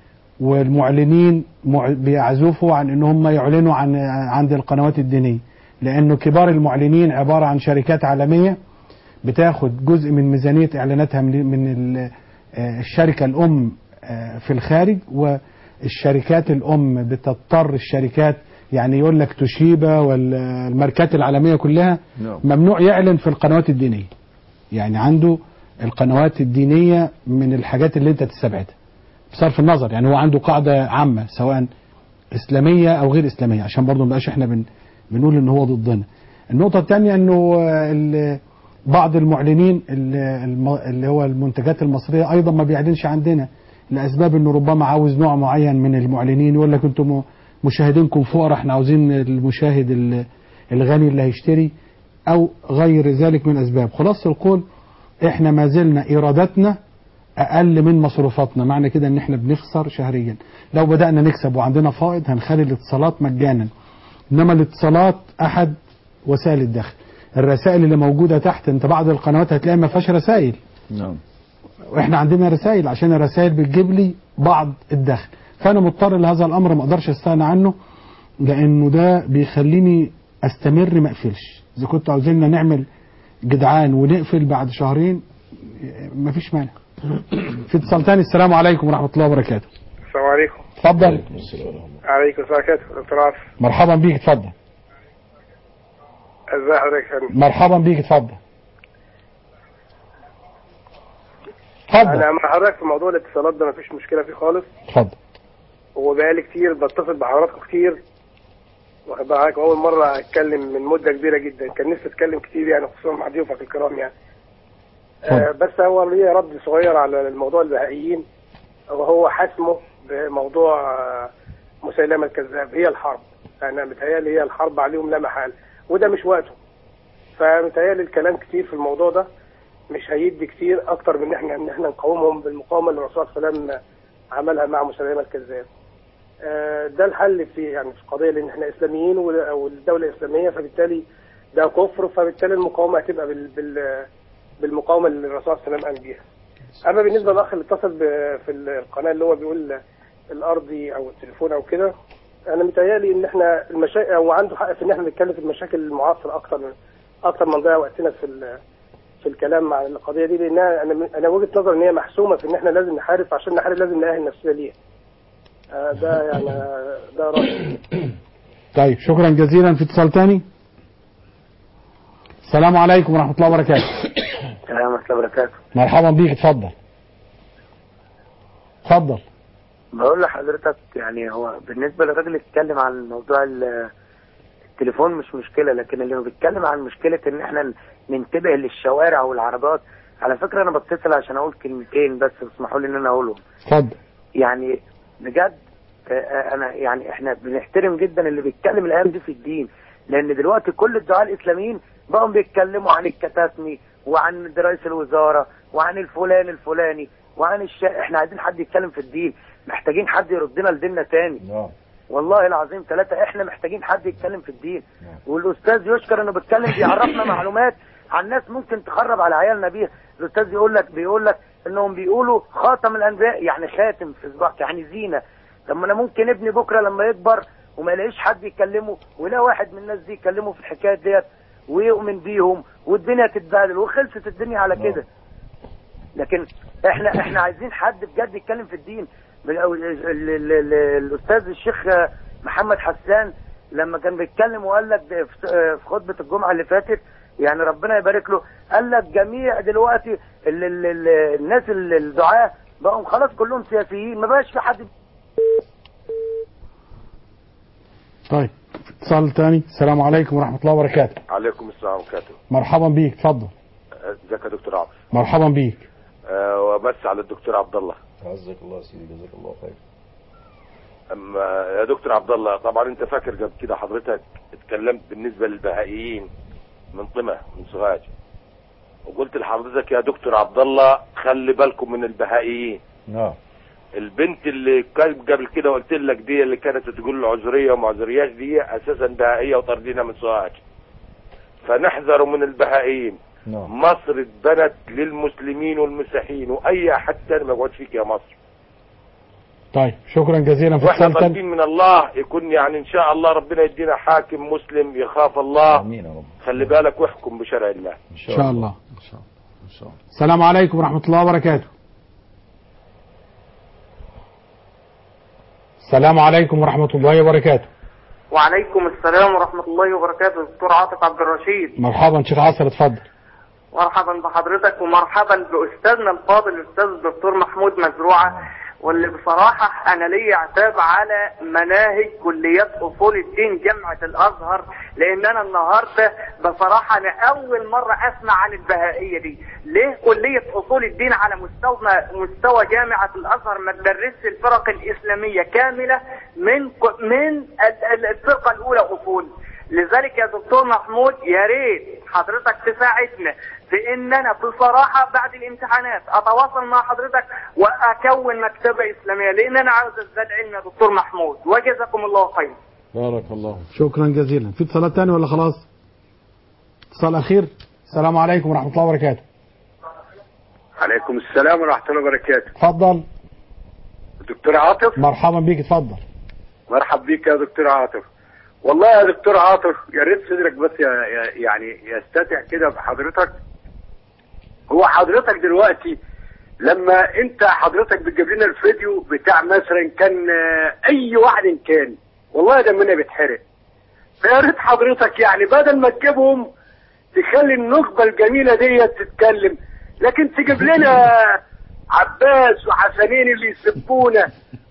Speaker 2: والمعلنين مع- بيعزفوا عن ان هم يعلنوا عن عند القنوات الدينية لانه كبار المعلنين عبارة عن شركات عالمية بتاخد جزء من ميزانية اعلاناتها من من ال- آه، الشركة الام آه، في الخارج والشركات الام بتضطر الشركات يعني يقول لك توشيبا والماركات العالمية كلها
Speaker 3: نعم.
Speaker 2: ممنوع يعلن في القنوات الدينية يعني عنده القنوات الدينية من الحاجات اللي انت تستبعدها بصرف النظر يعني هو عنده قاعدة عامة سواء إسلامية أو غير إسلامية عشان برضه مبقاش احنا بن بنقول إن هو ضدنا النقطة الثانية إنه آه، ال- بعض المعلنين ال- الم- اللي هو المنتجات المصرية أيضا ما بيعلنش عندنا لأسباب إنه ربما عاوز نوع معين من المعلنين يقول لك أنتم م- مشاهدينكم فقراء احنا عاوزين المشاهد ال- الغني اللي هيشتري أو غير ذلك من أسباب خلاص القول احنا ما زلنا إيراداتنا اقل من مصروفاتنا معنى كده ان احنا بنخسر شهريا لو بدأنا نكسب وعندنا فائض هنخلي الاتصالات مجانا انما الاتصالات احد وسائل الدخل الرسائل اللي موجودة تحت انت بعض القنوات هتلاقي ما فيهاش رسائل
Speaker 6: نعم
Speaker 2: واحنا عندنا رسائل عشان الرسائل بتجيب لي بعض الدخل فانا مضطر لهذا الامر ما اقدرش استغنى عنه لانه ده بيخليني استمر ما اقفلش اذا كنت عاوزيننا نعمل جدعان ونقفل بعد شهرين مفيش مانع في اتصال تاني السلام عليكم ورحمة الله وبركاته
Speaker 9: السلام عليكم
Speaker 2: اتفضل
Speaker 9: عليكم السلام ورحمة الله وبركاته دكتور عاصم
Speaker 2: مرحبا بيك اتفضل
Speaker 9: ازي حضرتك يا فندم
Speaker 2: مرحبا بيك اتفضل اتفضل
Speaker 9: انا مع حضرتك في موضوع الاتصالات ده مفيش مشكلة فيه خالص
Speaker 2: اتفضل
Speaker 9: وبقالي كتير بتصل بحضراتكم كتير واخد بالك اول مره اتكلم من مده كبيره جدا كان نفسي اتكلم كتير يعني خصوصا مع ضيوفك الكرام يعني آه بس هو ليا رد صغير على الموضوع البهائيين وهو حسمه بموضوع آه، مسيلمه الكذاب هي الحرب انا متهيألي هي الحرب عليهم لا محال وده مش وقته فمتهيألي الكلام كتير في الموضوع ده مش هيدي كتير اكتر من ان احنا ان احنا نقاومهم بالمقاومه اللي الرسول صلى الله عليه وسلم عملها مع مسيلمه الكذاب آه، ده الحل في يعني في القضيه لان احنا اسلاميين وال- والدوله اسلاميه فبالتالي ده كفر فبالتالي المقاومه هتبقى بال بال بالمقاومه اللي الرسول صلى الله عليه وسلم قام بيها. اما بالنسبه للاخ اللي اتصل ب- في القناه اللي هو بيقول الارضي او التليفون او كده انا متهيألي ان احنا المشاكل او عنده حق في ان احنا نتكلم في المشاكل المعاصره اكتر من اكتر من نضيع وقتنا في ال- في الكلام مع القضيه دي لانها انا انا وجهه نظري ان هي محسومه في ان احنا لازم نحارب عشان نحارب لازم نأهل نفسنا ليها. آه، ده يعني آه، ده رايي.
Speaker 2: طيب شكرا جزيلا في اتصال تاني السلام عليكم ورحمة الله وبركاته
Speaker 10: السلام ورحمة الله وبركاته
Speaker 2: مرحبا بيك اتفضل اتفضل
Speaker 10: بقول لحضرتك يعني هو بالنسبة للراجل اللي اتكلم عن موضوع ال- التليفون مش مشكلة لكن اللي هو بيتكلم عن مشكلة ان احنا ننتبه للشوارع والعربات على فكرة انا بتصل عشان اقول كلمتين بس اسمحوا لي ان انا اقولهم
Speaker 2: اتفضل
Speaker 10: يعني بجد آه، آه، انا يعني احنا بنحترم جدا اللي بيتكلم الايام دي في الدين لان دلوقتي كل الدعاء الاسلاميين بقوا بيتكلموا عن الكتاتمي وعن رئيس الوزاره وعن الفلان الفلاني وعن الشا احنا عايزين حد يتكلم في الدين محتاجين حد يردنا لديننا تاني والله العظيم ثلاثة احنا محتاجين حد يتكلم في الدين والاستاذ يشكر انه بيتكلم بيعرفنا معلومات عن ناس ممكن تخرب على عيالنا بيها الاستاذ يقول لك بيقول لك انهم بيقولوا خاتم الانبياء يعني خاتم في صباعك يعني زينه طب ما انا ممكن ابني بكره لما يكبر وما يلاقيش حد يكلمه ويلاقي واحد من الناس دي يكلمه في الحكايه ديت ويؤمن بيهم والدنيا تتبهدل وخلصت الدنيا على كده لكن احنا احنا عايزين حد بجد يتكلم في الدين ال- ال- ال- ال- الاستاذ الشيخ محمد حسان لما كان بيتكلم وقال لك ده في في خطبه الجمعه اللي فاتت يعني ربنا يبارك له قال لك جميع دلوقتي ال ال ال الناس ال- الدعاه بقوا خلاص كلهم سياسيين ما بقاش في حد
Speaker 2: طيب اتصال تاني السلام عليكم ورحمة الله وبركاته
Speaker 13: عليكم السلام وبركاته
Speaker 2: مرحبا بيك اتفضل
Speaker 13: ازيك يا دكتور عاطف
Speaker 2: مرحبا بيك
Speaker 13: أه وبس على الدكتور عبد الله
Speaker 3: عزك الله يا سيدي جزاك الله خير
Speaker 13: اما يا دكتور عبد الله طبعا انت فاكر قبل كده حضرتك اتكلمت بالنسبه للبهائيين من طمع من سوهاج وقلت لحضرتك يا دكتور عبد الله خلي بالكم من البهائيين
Speaker 3: نعم
Speaker 13: البنت اللي كان قبل كده قلت لك دي اللي كانت تقول العذريه وما عذرياش دي اساسا بهائيه وطردينها من سوهاج فنحذر من البهائيين
Speaker 3: نعم
Speaker 13: مصر اتبنت للمسلمين والمسيحيين واي احد تاني ما يقعدش فيك يا مصر
Speaker 2: طيب شكرا جزيلا في
Speaker 13: واحنا
Speaker 2: اتصال تاني
Speaker 13: طالبين من الله يكون يعني ان شاء الله ربنا يدينا حاكم مسلم يخاف الله
Speaker 3: امين يا رب
Speaker 13: خلي بالك واحكم بشرع الله
Speaker 2: ان شاء الله
Speaker 3: ان شاء الله ان شاء الله
Speaker 2: السلام عليكم ورحمة الله وبركاته السلام عليكم ورحمة الله وبركاته
Speaker 14: وعليكم السلام ورحمة الله وبركاته دكتور عاطف عبد الرشيد
Speaker 2: مرحبا شيخ عاصر اتفضل
Speaker 14: مرحبا بحضرتك ومرحبا بأستاذنا الفاضل الأستاذ الدكتور محمود مزروعة واللي بصراحة أنا لي عتاب على مناهج كليات أصول الدين جامعة الأزهر لأن أنا النهاردة بصراحة أنا أول مرة أسمع عن البهائية دي ليه كلية أصول الدين على مستوى مستوى جامعة الأزهر ما تدرسش الفرق الإسلامية كاملة من ك- من ال- ال- الفرقة الأولى أصول لذلك يا دكتور محمود يا ريت حضرتك تساعدنا في ان انا بصراحه بعد الامتحانات اتواصل مع حضرتك واكون مكتبه اسلاميه لان انا عاوز ازداد علم يا دكتور محمود وجزاكم الله خير
Speaker 2: بارك الله شكرا جزيلا في اتصالات تاني ولا خلاص اتصال اخير السلام عليكم ورحمة الله وبركاته
Speaker 24: عليكم السلام ورحمة الله وبركاته
Speaker 2: اتفضل
Speaker 24: دكتور عاطف
Speaker 2: مرحبا بيك اتفضل
Speaker 24: مرحب بيك يا دكتور عاطف والله يا دكتور عاطف يا ريت صدرك بس يا يا- يعني يستتع كده بحضرتك هو حضرتك دلوقتي لما انت حضرتك بتجيب لنا الفيديو بتاع مثلا كان آه، اي واحد إن كان والله دمنا بيتحرق فيا ريت حضرتك يعني بدل ما تجيبهم تخلي النخبه الجميله ديت تتكلم لكن تجيب لنا عباس وحسنين اللي يسبونا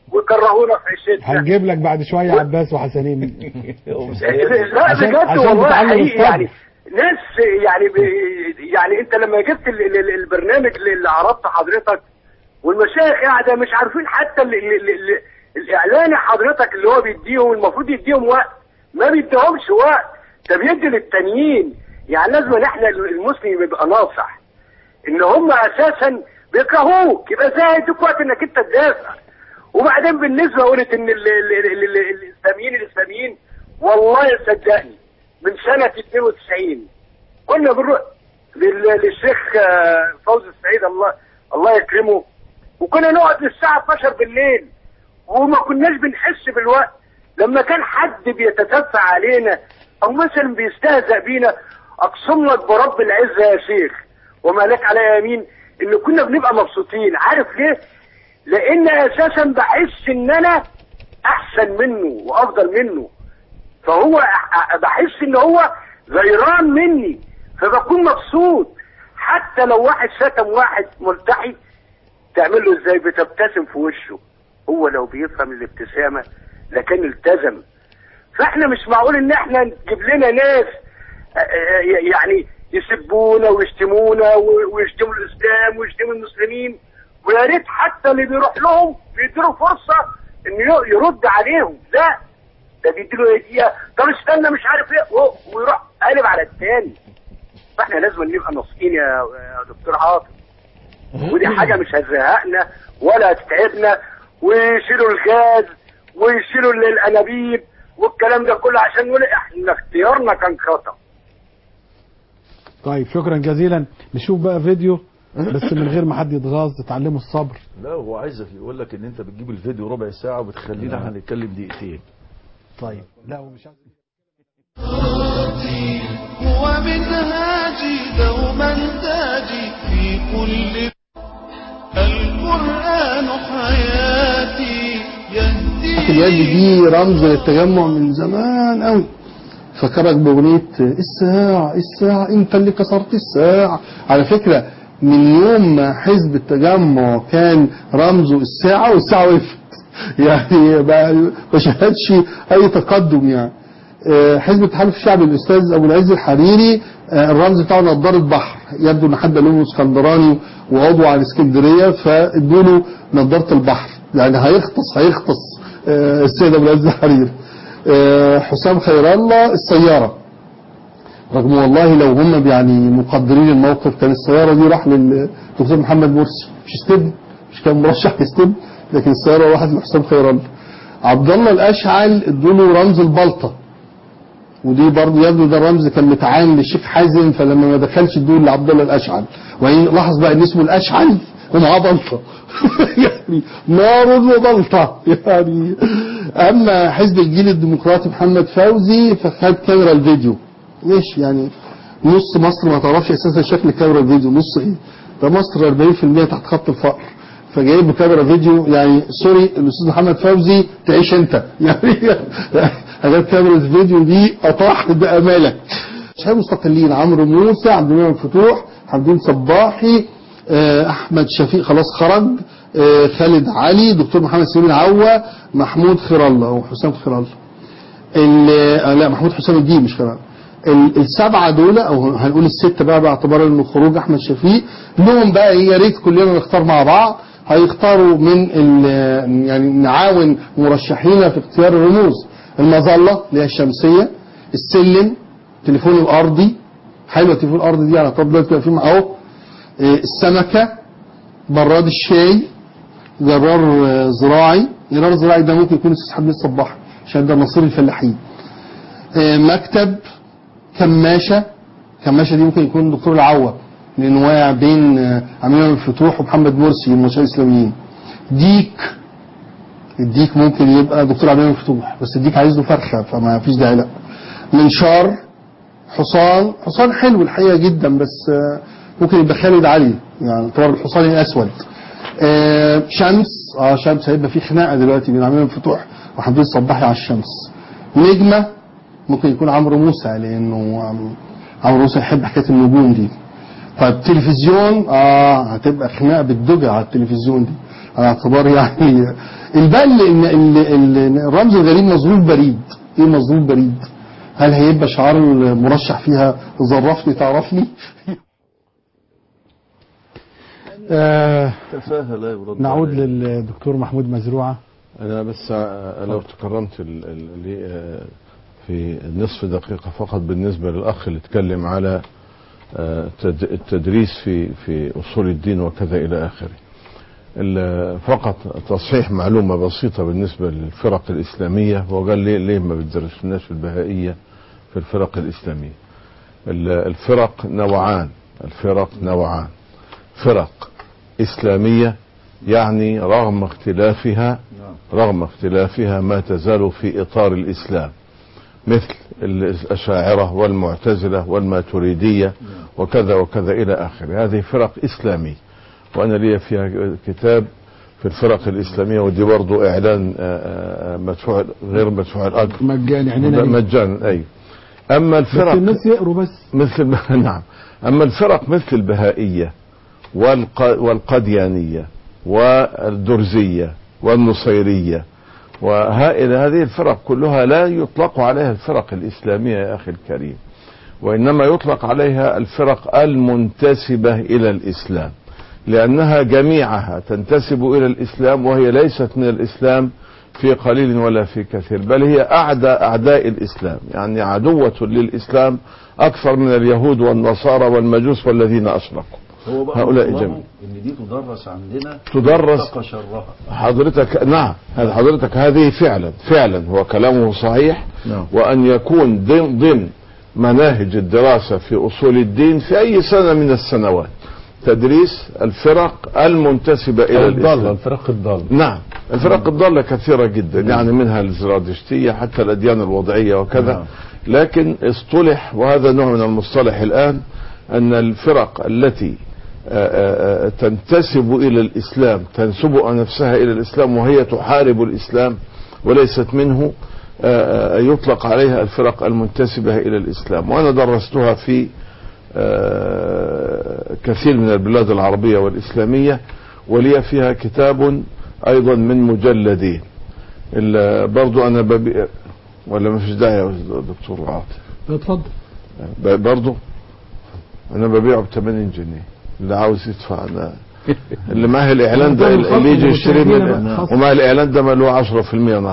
Speaker 24: ويكرهونا في عيشتنا
Speaker 2: هنجيب لك بعد شويه عباس وحسنين
Speaker 24: لا
Speaker 2: عشان-
Speaker 24: بجد
Speaker 2: عشان
Speaker 24: والله
Speaker 2: تتعلم
Speaker 24: حقيقي
Speaker 2: الصبر.
Speaker 24: يعني ناس يعني ب... يعني انت لما جبت ال... ال... ال- البرنامج اللي عرضت حضرتك والمشايخ قاعده مش عارفين حتى ال... ال... ال... ال... الاعلاني حضرتك اللي هو بيديهم المفروض يديهم وقت ما بيديهمش وقت ده بيدي للتانيين يعني لازم إن احنا المسلم يبقى ناصح ان هم اساسا بيكرهوك يبقى ازاي يديك وقت انك انت تدافع وبعدين بالنسبه قلت ان ال... ال... ال... ال... الاسلاميين الاسلاميين والله صدقني من سنه 92 كنا بنروح لل- للشيخ آه، فوزي السعيد الله الله يكرمه وكنا نقعد للساعه 12 بالليل وما كناش بنحس بالوقت لما كان حد بيتدفع علينا او مثلا بيستهزأ بينا اقسم لك برب العزه يا شيخ وما لك على يمين ان كنا بنبقى مبسوطين عارف ليه؟ لان اساسا بحس ان انا احسن منه وافضل منه فهو أح- بحس ان هو غيران مني فبكون مبسوط حتى لو واحد شتم واحد ملتحي تعمل له ازاي بتبتسم في وشه هو لو بيفهم الابتسامه لكان التزم فاحنا مش معقول ان احنا نجيب لنا ناس آه، آه، يعني يسبونا ويشتمونا و- ويشتموا الاسلام ويشتموا المسلمين ويا ريت حتى اللي بيروح لهم بيديله فرصه انه يرد عليهم لا ده بيديله هديه طب استنى مش عارف ايه و- ويروح قالب على التاني فاحنا لازم نبقى ناصحين يا يا دكتور عاطف ودي حاجه مش هتزهقنا ولا هتتعبنا ويشيلوا الغاز ويشيلوا ال- الانابيب والكلام ده كله عشان نقول احنا اختيارنا كان خطا
Speaker 2: طيب شكرا جزيلا نشوف بقى فيديو بس من غير ما حد يتغاظ تتعلموا الصبر
Speaker 6: لا هو عايزك يقول لك ان انت بتجيب الفيديو ربع ساعه وبتخلينا احنا نتكلم دقيقتين
Speaker 2: طيب لا هو مش
Speaker 1: ومنهاجي دوما تاجي في كل القرآن حياتي يهدي
Speaker 12: اليد دي رمز للتجمع من زمان قوي فكرك بأغنية الساعة الساعة انت اللي كسرت الساعة على فكرة من يوم ما حزب التجمع كان رمزه الساعة والساعة وقفت يعني ما ما شهدش اي تقدم يعني آه، حزب التحالف الشعبي الاستاذ ابو العز الحريري آه، الرمز بتاعه نضاره بحر يبدو ان حد قال له اسكندراني وعضو على اسكندريه فادوا له نضاره البحر يعني هيغطس هيغطس آه، السيد ابو العز الحريري آه، حسام خير الله السياره رغم والله لو هم يعني مقدرين الموقف كان السياره دي راح للدكتور محمد مرسي مش استبن مش كان مرشح يستبن لكن السياره راحت لحسام خير الله عبد الله الاشعل ادوا له رمز البلطه ودي برضه يبدو ده الرمز كان متعان للشيخ حازم فلما ما دخلش الدول لعبد الله الاشعل وبعدين لاحظ بقى ان اسمه الاشعل ومعاه بلطه يعني نار وبلطه يعني اما حزب الجيل الديمقراطي محمد فوزي فخد كاميرا الفيديو ليش يعني نص مصر ما تعرفش اساسا شكل كاميرا الفيديو نص ايه ده مصر 40% تحت خط الفقر فجايب له كاميرا فيديو يعني سوري الاستاذ محمد فوزي تعيش انت يعني حاجات كاميرا الفيديو دي اطاح بامالك شباب مستقلين عمرو موسى عبد المنعم فتوح حمدين صباحي آه، احمد شفيق خلاص خرج آه، خالد علي دكتور محمد سليم عوة محمود خير الله او حسام خير الله ال- آه، لا محمود حسام الدين مش خير الله ال- السبعه دول او هنقول السته بقى باعتبار انه خروج احمد شفيق لهم بقى إيه، يا ريت كلنا نختار مع بعض هيختاروا من ال- يعني نعاون مرشحين في اختيار الرموز المظله اللي هي الشمسيه السلم التليفون الارضي حلوه التليفون الارضي دي على طب دلوقتي واقفين اهو إيه، السمكه براد الشاي جرار آه، زراعي جرار زراعي ده ممكن يكون الاستاذ حميد صباح عشان ده نصير الفلاحين آه، مكتب كماشه كماشه دي ممكن يكون دكتور العوة لانه واقع بين آه، عمير الفتوح ومحمد مرسي المشايخ الاسلاميين ديك الديك ممكن يبقى دكتور عمير الفتوح بس الديك عايز له فرخه فما فيش داعي لا منشار حصان حصان حلو الحقيقه جدا بس آه، ممكن يبقى خالد علي يعني طور الحصان الاسود آه، شمس اه شمس هيبقى في خناقه دلوقتي بين عمير الفتوح وحمدين الصباحي على الشمس نجمه ممكن يكون عمرو موسى لانه عم- عمرو موسى يحب حكايه النجوم دي طيب تلفزيون اه هتبقى خناقه بالدجى على التلفزيون دي على اعتبار يعني البل ان إن- إن الرمز الغريب مظروف بريد ايه مظروف بريد هل هيبقى شعار المرشح فيها ظرفني تعرفني
Speaker 2: آه
Speaker 6: تفاهة لا يرد
Speaker 2: نعود
Speaker 6: عليه.
Speaker 2: للدكتور محمود مزروعة
Speaker 3: أنا بس آه، لو تكرمت ال- ال- لي- آه، في نصف دقيقة فقط بالنسبة للأخ اللي اتكلم على آه، تد- التدريس في في أصول الدين وكذا إلى آخره. ال- فقط تصحيح معلومة بسيطة بالنسبة للفرق الإسلامية هو قال ليه ليه ما بتدرسناش في البهائية في الفرق الإسلامية. ال- الفرق نوعان الفرق نوعان فرق إسلامية يعني رغم اختلافها رغم اختلافها ما تزال في إطار الإسلام مثل الأشاعرة والمعتزلة والماتريدية وكذا وكذا إلى آخره هذه فرق إسلامية وأنا لي فيها كتاب في الفرق الإسلامية ودي برضو إعلان آه، آه، مدفوع غير مدفوع الأجر
Speaker 2: مجاني عنينا ليه.
Speaker 3: مجانا أي أما
Speaker 2: بس
Speaker 3: الفرق
Speaker 2: الناس يقروا بس
Speaker 3: مثل نعم أما الفرق مثل البهائية والق... والقديانية والدرزية والنصيرية وهائل هذه الفرق كلها لا يطلق عليها الفرق الإسلامية يا أخي الكريم وإنما يطلق عليها الفرق المنتسبة إلى الإسلام لأنها جميعها تنتسب إلى الإسلام وهي ليست من الإسلام في قليل ولا في كثير بل هي أعداء أعداء الإسلام يعني عدوة للإسلام أكثر من اليهود والنصارى والمجوس والذين أشركوا
Speaker 6: هو بقى
Speaker 3: هؤلاء
Speaker 6: مطلبه
Speaker 3: جميع
Speaker 6: ان دي تدرس عندنا
Speaker 3: تدرس
Speaker 6: ويتقى شرها
Speaker 3: حضرتك نعم هذا حضرتك هذه فعلا فعلا هو كلامه صحيح
Speaker 6: نعم.
Speaker 3: وأن يكون ضمن ضمن مناهج الدراسة في أصول الدين في أي سنة من السنوات تدريس الفرق المنتسبة إلى
Speaker 5: الضالة
Speaker 3: الإسلام
Speaker 5: الفرق الضالة
Speaker 3: نعم الفرق الضالة كثيرة جدا يعني منها الزرادشتية حتى الأديان الوضعية وكذا لكن اصطلح وهذا نوع من المصطلح الآن أن الفرق التي آه، آه، آه، تنتسب إلى الإسلام تنسب نفسها إلى الإسلام وهي تحارب الإسلام وليست منه آه، آه، يطلق عليها الفرق المنتسبة إلى الإسلام وأنا درستها في آه، كثير من البلاد العربية والإسلامية ولي فيها كتاب أيضا من مجلدين ال- برضو أنا ببيع ولا ما فيش داعي يا دكتور عاطف
Speaker 2: اتفضل
Speaker 3: ب- برضو أنا ببيعه ب 80 جنيه اللي عاوز يدفع أنا اللي معاه الإعلان ده اللي يجي يشتري من ومع الإعلان ده ما له 10% نقد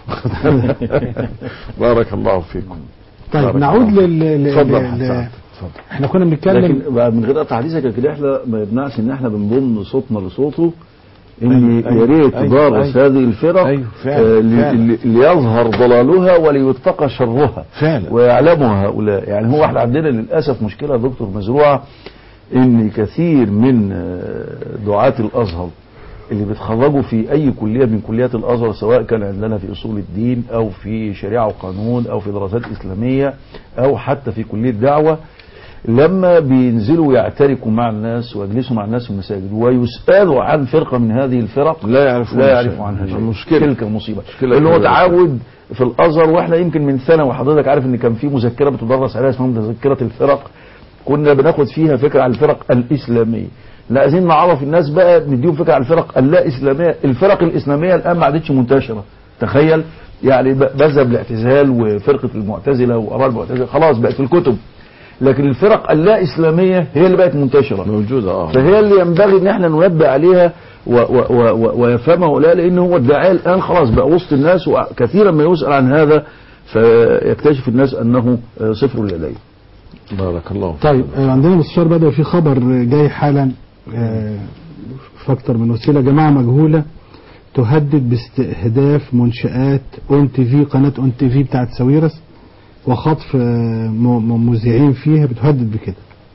Speaker 3: بارك الله فيكم
Speaker 2: طيب
Speaker 3: بارك
Speaker 2: نعود
Speaker 3: الله.
Speaker 2: لل لل-
Speaker 3: اتفضل
Speaker 2: لل-
Speaker 3: حسن اتفضل
Speaker 2: احنا كنا بنتكلم
Speaker 6: لكن بقى من غير قطع حديثك يا كده احنا ما يمنعش ان احنا بنضم صوتنا لصوته ان
Speaker 3: أيوة،
Speaker 6: يا ريت
Speaker 3: أيوة،
Speaker 6: تدارس
Speaker 3: أيوة.
Speaker 6: هذه الفرق
Speaker 3: أيوة، فعلا،
Speaker 6: آه، لي-
Speaker 3: فعلا.
Speaker 6: لي- ليظهر ضلالها وليتقى شرها
Speaker 3: فعلا
Speaker 6: ويعلمها هؤلاء يعني هو احنا عندنا للاسف مشكله يا دكتور مزروعه ان كثير من آه، دعاة الازهر اللي بيتخرجوا في اي كليه من كليات الازهر سواء كان عندنا في اصول الدين او في شريعه وقانون او في دراسات اسلاميه او حتى في كليه دعوه لما بينزلوا يعتركوا مع الناس ويجلسوا مع الناس في المساجد ويسالوا عن فرقه من هذه الفرق
Speaker 3: لا يعرفون
Speaker 6: لا
Speaker 3: شيء.
Speaker 6: يعرفوا عنها شيء
Speaker 3: مشكلة.
Speaker 6: تلك المصيبه
Speaker 3: مشكلة
Speaker 6: اللي هو
Speaker 3: كبيرة.
Speaker 6: تعود في الازهر واحنا يمكن من سنه وحضرتك عارف ان كان في مذكره بتدرس عليها اسمها مذكره الفرق كنا بناخد فيها فكره عن الفرق الاسلاميه لا عايزين نعرف الناس بقى نديهم فكره عن الفرق اللا اسلاميه الفرق الاسلاميه الان ما عادتش منتشره تخيل يعني ب- مذهب الاعتزال وفرقه المعتزله واراء المعتزله خلاص بقت في الكتب لكن الفرق اللا اسلاميه هي اللي بقت منتشره
Speaker 3: موجودة اه
Speaker 6: فهي اللي ينبغي ان احنا ننبه عليها و- و- و- و- ويفهمها هؤلاء لان هو الداعيه الان خلاص بقى وسط الناس وكثيرا ما يسال عن هذا فيكتشف الناس انه آه، صفر لديه
Speaker 3: بارك الله فيك.
Speaker 2: طيب آه، عندنا مستشار بدوي في خبر جاي حالا آه، في اكتر من وسيله جماعه مجهوله تهدد باستهداف منشآت اون تي في قناه اون تي في بتاعت ساويرس وخطف آه، م- م- مذيعين فيها بتهدد بكده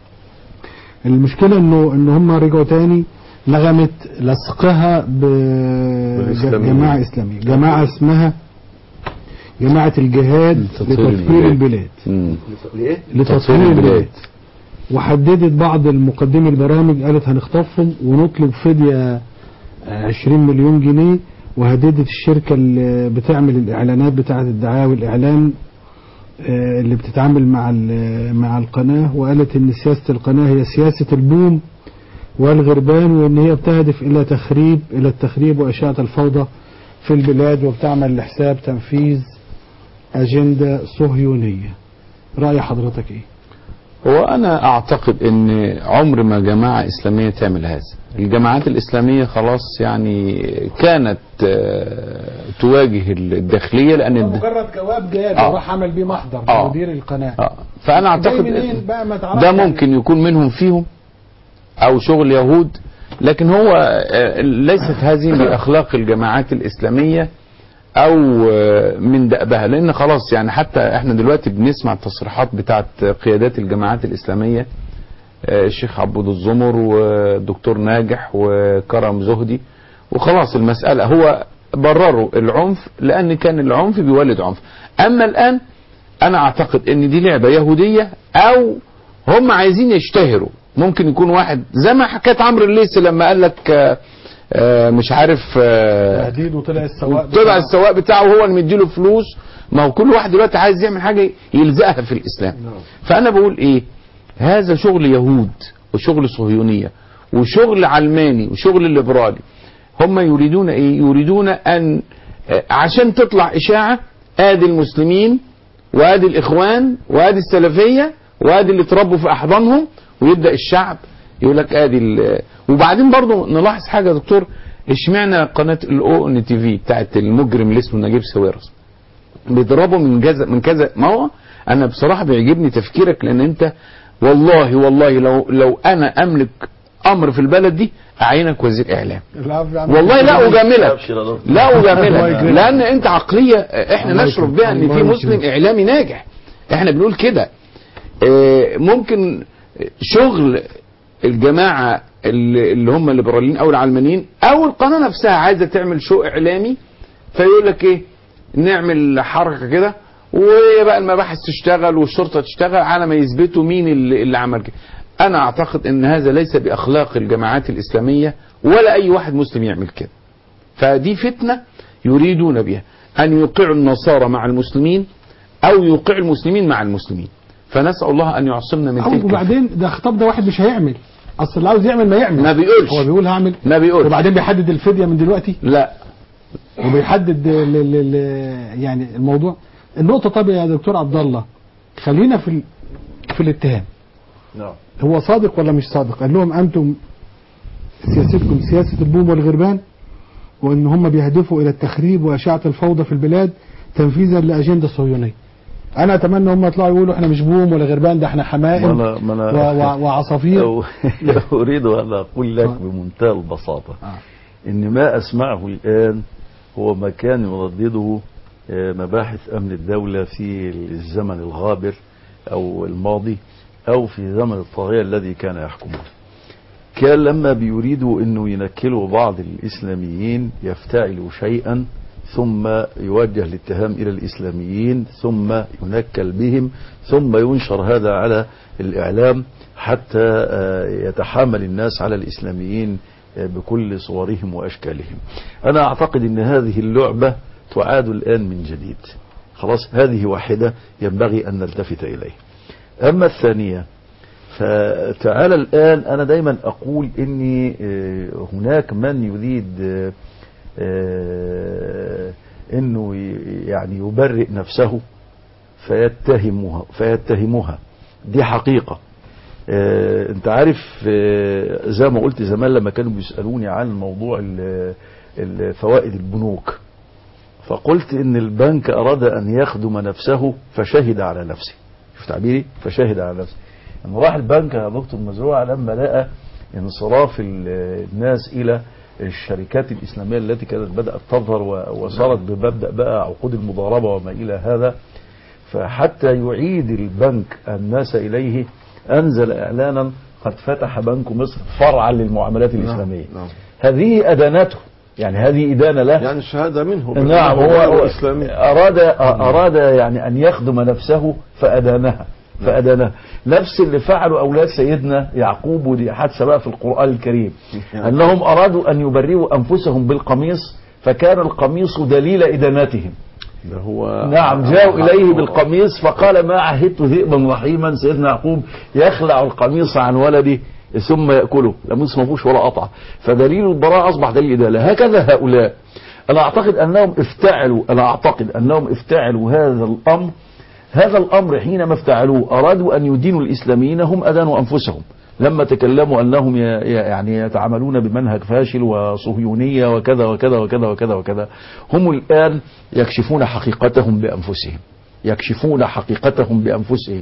Speaker 2: المشكله انه ان هم رجعوا تاني نغمه لصقها
Speaker 3: بالإسلاميين.
Speaker 2: بجماعه اسلاميه جماعه اسمها جماعه الجهاد
Speaker 3: لتطهير
Speaker 2: لتطهير
Speaker 3: البلاد.
Speaker 2: البلاد
Speaker 6: ليه؟
Speaker 2: لتطهير البلاد وحددت بعض المقدمي البرامج قالت هنخطفهم ونطلب فدية 20 مليون جنيه وهددت الشركة اللي بتعمل الإعلانات بتاعة الدعاية والإعلان آه، اللي بتتعامل مع ال- مع القناة وقالت إن سياسة القناة هي سياسة البوم والغربان وان هي بتهدف الى تخريب الى التخريب واشاعه الفوضى في البلاد وبتعمل لحساب تنفيذ اجنده صهيونيه راي حضرتك ايه
Speaker 5: هو انا اعتقد ان عمر ما جماعه اسلاميه تعمل هذا الجماعات الاسلاميه خلاص يعني كانت آه، تواجه الداخليه لان الد-
Speaker 2: مجرد جواب جاب
Speaker 5: آه.
Speaker 2: وراح عمل بيه محضر
Speaker 5: آه.
Speaker 2: مدير القناه
Speaker 5: فانا اعتقد
Speaker 2: جاي منين
Speaker 5: إن
Speaker 2: بقى ما تعرفش
Speaker 5: ده ممكن يكون منهم فيهم او شغل يهود لكن هو آه، ليست هذه باخلاق الجماعات الاسلاميه او آه، من دأبها لان خلاص يعني حتى احنا دلوقتي بنسمع التصريحات بتاعت قيادات الجماعات الاسلاميه آه، الشيخ عبود الزمر والدكتور ناجح وكرم زهدي وخلاص المسألة هو برروا العنف لأن كان العنف بيولد عنف أما الآن أنا أعتقد أن دي لعبة يهودية أو هم عايزين يشتهروا ممكن يكون واحد زي ما حكيت عمرو الليثي لما قال لك آه، آه، مش عارف آه،
Speaker 2: تهديد وطلع السواق
Speaker 5: طلع السواق بتاعه هو اللي مديله فلوس ما هو كل واحد دلوقتي عايز يعمل حاجة يلزقها في الإسلام فأنا بقول إيه هذا شغل يهود وشغل صهيونية وشغل علماني وشغل ليبرالي هم يريدون ايه يريدون ان آه، عشان تطلع اشاعة ادي المسلمين وادي الاخوان وادي السلفية وادي اللي اتربوا في احضانهم ويبدأ الشعب يقول لك ادي ال- وبعدين برضو نلاحظ حاجة يا دكتور اشمعنى قناة الاو ان تي في بتاعت المجرم اللي اسمه نجيب ساويرس بيضربوا من كذا من كذا ما هو انا بصراحه بيعجبني تفكيرك لان انت والله والله لو لو انا املك امر في البلد دي اعينك وزير اعلام والله لا اجاملك لا اجاملك لان انت عقليه احنا
Speaker 2: الله
Speaker 5: نشرف
Speaker 2: يكرمك.
Speaker 5: بها ان
Speaker 2: الله
Speaker 5: في مسلم
Speaker 2: يكرمك.
Speaker 5: اعلامي ناجح احنا بنقول كده آه، ممكن شغل الجماعه اللي اللي هم الليبراليين او العلمانيين او القناه نفسها عايزه تعمل شو اعلامي فيقول لك ايه نعمل حركه كده وبقى المباحث تشتغل والشرطه تشتغل على ما يثبتوا مين اللي, اللي عمل كده انا اعتقد ان هذا ليس باخلاق الجماعات الاسلاميه ولا اي واحد مسلم يعمل كده فدي فتنه يريدون بها ان يوقعوا النصارى مع المسلمين او يوقعوا المسلمين مع المسلمين فنسال الله ان يعصمنا من
Speaker 2: أو
Speaker 5: تلك
Speaker 2: وبعدين ده خطاب ده واحد مش هيعمل اصل اللي عاوز يعمل ما يعمل
Speaker 5: ما بيقولش.
Speaker 2: هو بيقول هعمل
Speaker 5: ما بيقولش
Speaker 2: وبعدين بيحدد الفديه من دلوقتي
Speaker 5: لا
Speaker 2: وبيحدد ال ال ال يعني الموضوع النقطه طب يا دكتور عبد الله خلينا في ال في الاتهام
Speaker 6: نعم
Speaker 2: هو صادق ولا مش صادق قال لهم انتم سياستكم سياسه البوم والغربان وان هم بيهدفوا الى التخريب واشاعه الفوضى في البلاد تنفيذا لاجنده صهيونيه انا اتمنى هم يطلعوا يقولوا احنا مش بوم ولا غربان ده احنا
Speaker 6: ما
Speaker 2: حمائم
Speaker 6: أنا ما
Speaker 2: و-
Speaker 6: أنا
Speaker 2: و- وعصافير
Speaker 6: أو- أريد أن أقول لك بمنتهى البساطة إن ما أسمعه الآن هو ما كان يردده آه، مباحث أمن الدولة في الزمن الغابر أو الماضي أو في زمن الطاغية الذي كان يحكمه كان لما بيريدوا أنه ينكلوا بعض الإسلاميين يفتعلوا شيئا ثم يوجه الاتهام إلى الإسلاميين ثم ينكل بهم ثم ينشر هذا على الإعلام حتى آه، يتحامل الناس على الإسلاميين آه، بكل صورهم وأشكالهم أنا أعتقد أن هذه اللعبة تعاد الآن من جديد خلاص هذه واحدة ينبغي أن نلتفت إليها أما الثانية فتعالى الآن أنا دايما أقول إني آه، هناك من يريد آه، آه، إنه ي- يعني يبرئ نفسه فيتهمها فيتهمها دي حقيقة آه، انت عارف آه، زي ما قلت زمان لما كانوا بيسألوني عن موضوع ال- ال- فوائد البنوك فقلت ان البنك اراد ان يخدم نفسه فشهد على نفسه شوف تعبيري فشهد على نفسه لما راح البنك يا دكتور مزروع لما لقى انصراف ال- الناس الى الشركات الاسلاميه التي كانت بدات تظهر و- وصارت بمبدا بقى عقود المضاربه وما الى هذا فحتى يعيد البنك الناس اليه انزل اعلانا قد فتح بنك مصر فرعا للمعاملات الاسلاميه هذه ادانته يعني هذه ادانه له
Speaker 3: يعني شهادة منه
Speaker 6: نعم هو,
Speaker 3: بأنه
Speaker 6: هو
Speaker 3: إسلامي
Speaker 6: أراد أراد يعني أن يخدم نفسه فأدانها فأدانها نفس اللي فعله أولاد سيدنا يعقوب ودي حادثة بقى في القرآن الكريم أنهم أرادوا أن يبرئوا أنفسهم بالقميص فكان القميص دليل إدانتهم
Speaker 3: ده هو
Speaker 6: نعم جاءوا إليه بالقميص فقال ما عهدت ذئبا رحيما سيدنا يعقوب يخلع القميص عن ولده ثم ياكله القميص ما فيهوش ولا قطعه فدليل البراءه اصبح دليل اداله هكذا هؤلاء انا اعتقد انهم افتعلوا انا اعتقد انهم افتعلوا هذا الامر هذا الامر حينما افتعلوه ارادوا ان يدينوا الاسلاميين هم ادانوا انفسهم لما تكلموا انهم ي- ي- يعني يتعاملون بمنهج فاشل وصهيونيه وكذا وكذا وكذا وكذا وكذا هم الان يكشفون حقيقتهم بانفسهم يكشفون حقيقتهم بانفسهم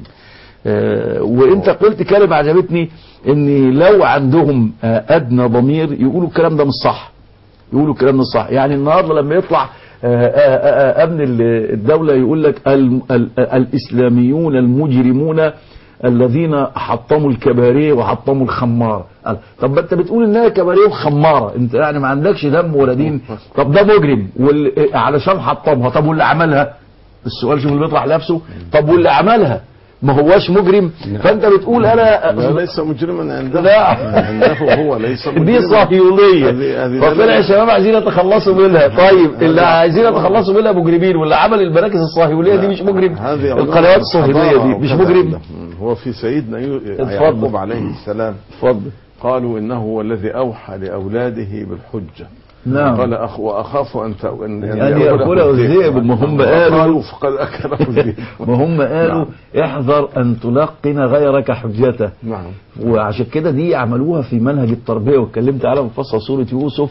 Speaker 6: آه، وانت قلت كلمه عجبتني ان لو عندهم آه، ادنى ضمير يقولوا الكلام ده مش صح يقولوا الكلام ده صح يعني النهارده لما يطلع آه، آه، آه، امن ال- الدوله يقول لك ال- ال- الاسلاميون المجرمون الذين حطموا الكباريه وحطموا الخماره قال، طب ما انت بتقول انها كباريه وخماره انت يعني ما عندكش دم ولا دين طب ده مجرم وال- علشان حطمها طب واللي عملها السؤال شوف اللي بيطرح نفسه طب واللي عملها ما هوش مجرم فانت بتقول انا
Speaker 3: لا ليس مجرما عنده
Speaker 6: لا.
Speaker 3: عنده هو ليس
Speaker 6: دي
Speaker 3: مجرما
Speaker 6: صهيونيه
Speaker 3: هذه- هذه
Speaker 6: فطلع
Speaker 3: دليل.
Speaker 6: الشباب عايزين يتخلصوا منها طيب اللي عايزين يتخلصوا منها مجرمين واللي عمل المراكز الصهيونيه دي مش مجرم
Speaker 3: هذه
Speaker 6: القنوات الصهيونيه دي مش
Speaker 3: وكذا.
Speaker 6: مجرم
Speaker 3: هو في سيدنا يو-
Speaker 6: اتفضل.
Speaker 3: يعقوب عليه السلام
Speaker 6: اتفضل
Speaker 3: قالوا انه هو الذي اوحى لاولاده بالحجه
Speaker 6: نعم.
Speaker 3: قال أخ واخاف ان ت- ان
Speaker 6: أن يأكله الذئب ما هم قالوا
Speaker 3: قالوا فقد اكله الذئب
Speaker 6: ما هم قالوا احذر ان تلقن غيرك حجته
Speaker 3: نعم
Speaker 6: وعشان كده دي عملوها في منهج التربيه واتكلمت عليها في فصل سوره يوسف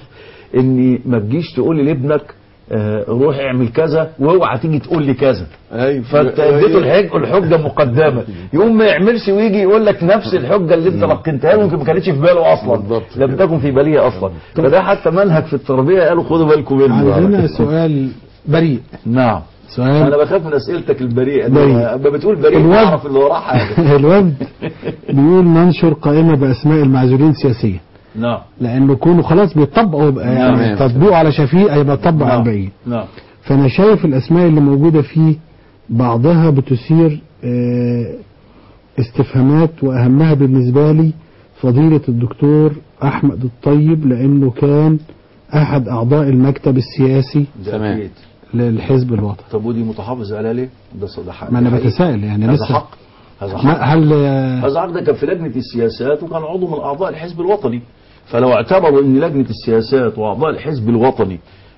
Speaker 6: ان ما تجيش تقول لابنك آه، روح اعمل كذا واوعى تيجي تقول لي كذا
Speaker 3: ايوه
Speaker 6: فانت اديته الحج الحجه مقدمه يقوم ما يعملش ويجي يقول لك نفس الحجه اللي انت لقنتها له يمكن ما كانتش في باله اصلا لم تكن في باليه اصلا فده حتى منهج في التربيه قالوا خدوا بالكم منه
Speaker 2: عندنا سؤال بريء
Speaker 6: نعم
Speaker 2: سؤال
Speaker 6: انا بخاف من اسئلتك البريئه دي.
Speaker 2: بريء.
Speaker 6: اما بتقول بريء
Speaker 2: الواد-
Speaker 6: اعرف اللي وراه حاجه
Speaker 2: الواد بيقول ننشر قائمة بأسماء المعزولين سياسيا
Speaker 6: نعم
Speaker 2: لأنه كونه خلاص بيطبقوا يبقى يعني
Speaker 6: نعم.
Speaker 2: تطبيقه على شفيق هيبقى طبق على الباقيين
Speaker 6: نعم
Speaker 2: فأنا شايف الأسماء اللي موجودة فيه بعضها بتثير آه، استفهامات وأهمها بالنسبة لي فضيلة الدكتور أحمد الطيب لأنه كان أحد أعضاء المكتب السياسي
Speaker 6: تمام
Speaker 2: للحزب الوطني
Speaker 6: طب ودي متحافظ عليها ليه؟ ده ص- ده حق
Speaker 2: ما أنا
Speaker 6: ده حقيقي.
Speaker 2: بتساءل يعني
Speaker 6: هذا
Speaker 2: لسه
Speaker 6: حق هذا
Speaker 2: ما-
Speaker 6: حق
Speaker 2: هل آه،
Speaker 6: هذا حق ده كان في لجنه السياسات وكان عضو من اعضاء الحزب الوطني فلو اعتبروا ان لجنه السياسات واعضاء الحزب الوطني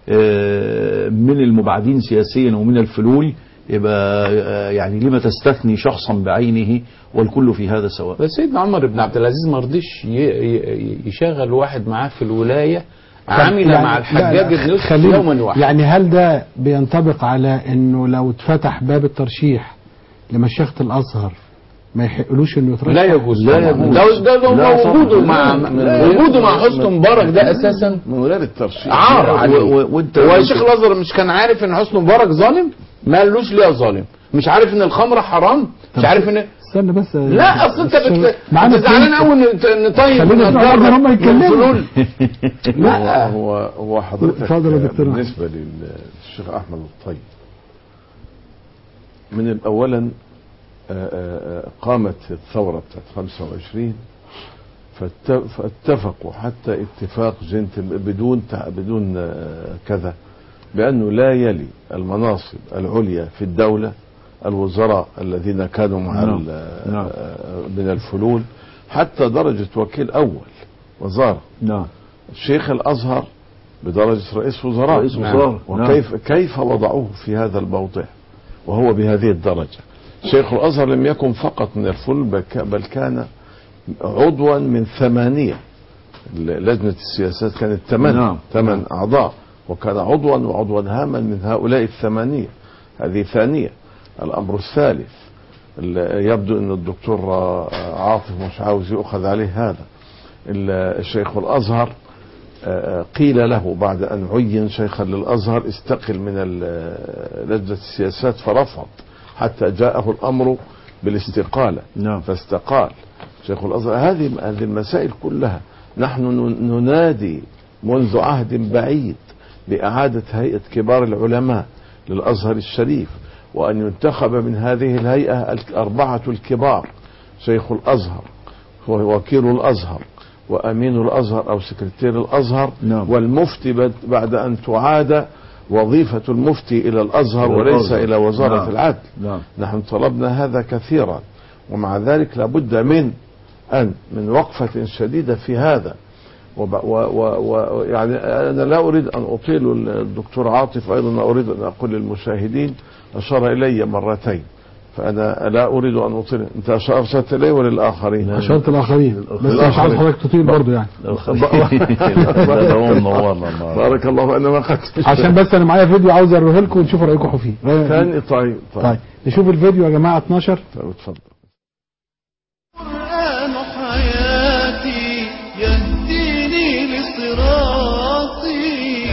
Speaker 6: آه، من المبعدين سياسيا ومن الفلول يبقى آه، يعني لما تستثني شخصا بعينه والكل في هذا سواء
Speaker 5: بس سيدنا عمر بن عبد العزيز ما رضيش ي- ي- يشغل واحد معاه في الولايه عمل
Speaker 2: يعني-
Speaker 5: مع
Speaker 2: لا،
Speaker 5: الحجاج
Speaker 2: لا،
Speaker 5: بن يوسف
Speaker 2: خلينا-
Speaker 5: يوما واحدا
Speaker 2: يعني هل ده بينطبق على انه لو اتفتح باب الترشيح لمشيخة الازهر ما يحقلوش انه يترشح
Speaker 5: لا يجوز
Speaker 6: لا
Speaker 5: طبعاً.
Speaker 6: يجوز.
Speaker 5: ده ده ده
Speaker 6: لا
Speaker 5: هو وجوده
Speaker 6: طبعاً.
Speaker 5: مع
Speaker 6: لا
Speaker 5: وجوده
Speaker 6: يجوز.
Speaker 5: مع حسني مبارك ده اساسا
Speaker 3: من غير الترشيح
Speaker 5: عار
Speaker 6: و-
Speaker 5: عليه
Speaker 6: و- وانت-
Speaker 5: هو الشيخ الازهر مش كان عارف ان حسني مبارك ظالم ما قالوش ليه ظالم مش عارف ان الخمره حرام مش عارف ان
Speaker 2: استنى بس
Speaker 5: لا اصل انت بت...
Speaker 2: معانا
Speaker 5: انت زعلان
Speaker 2: اتنين-
Speaker 5: قوي ان نطيب
Speaker 2: خلينا نسمع بعض هم يتكلموا.
Speaker 3: لا هو هو حضرتك
Speaker 2: اتفضل يا دكتور.
Speaker 3: بالنسبه للشيخ احمد الطيب من اولا آه، آه، قامت الثوره بتاعت 25 فات- فاتفقوا حتى اتفاق جنتل بدون تع- بدون آه، كذا بانه لا يلي المناصب العليا في الدوله الوزراء الذين كانوا مع
Speaker 6: نعم.
Speaker 3: ال-
Speaker 6: نعم.
Speaker 3: آه، من الفلول حتى درجه وكيل اول وزاره
Speaker 6: نعم
Speaker 3: شيخ الازهر بدرجه رئيس وزراء
Speaker 6: رئيس وزراء.
Speaker 3: وكيف كيف وضعوه في هذا الموضع وهو بهذه الدرجه شيخ الازهر لم يكن فقط من الفل بل ك- بل كان عضوا من ثمانيه ل- لجنه السياسات كانت ثمان
Speaker 6: نعم.
Speaker 3: ثمان اعضاء وكان عضوا وعضوا هاما من هؤلاء الثمانيه هذه ثانيه الامر الثالث ال- يبدو ان الدكتور آه، عاطف مش عاوز يؤخذ عليه هذا ال- الشيخ الازهر آه، قيل له بعد ان عين شيخا للازهر استقل من ال- لجنه السياسات فرفض حتى جاءه الامر بالاستقاله
Speaker 6: نعم.
Speaker 3: فاستقال شيخ الازهر هذه هذه المسائل كلها نحن ن- ننادي منذ عهد بعيد باعاده هيئه كبار العلماء للازهر الشريف وان ينتخب من هذه الهيئه الاربعه الكبار شيخ الازهر هو وكيل الازهر وامين الازهر او سكرتير الازهر
Speaker 6: نعم.
Speaker 3: والمفتي بد- بعد ان تعاد وظيفه المفتي الى الازهر
Speaker 6: إلى
Speaker 3: وليس
Speaker 6: الأزهر.
Speaker 3: الى وزاره
Speaker 6: نعم.
Speaker 3: العدل
Speaker 6: نعم
Speaker 3: نحن طلبنا هذا كثيرا ومع ذلك لابد من الآن من وقفة شديدة في هذا وب- و و و يعني أنا لا أريد أن أطيل الدكتور عاطف أيضا أريد أن أقول للمشاهدين أشار إلي مرتين فأنا لا أريد أن أطيل أنت أشرت إلي وللآخرين
Speaker 2: اشرت الاخرين بس مش عاوز حضرتك تطيل برضه يعني
Speaker 3: بارك الله أنا ما أخذت
Speaker 2: عشان بس انا معايا فيديو عاوز اوريه لكم ونشوفوا رايكم فيه
Speaker 3: ثاني طيب
Speaker 2: طيب نشوف الفيديو يا جماعه 12
Speaker 3: طيب اتفضل
Speaker 1: القرآن حياتي يهديني لصراطي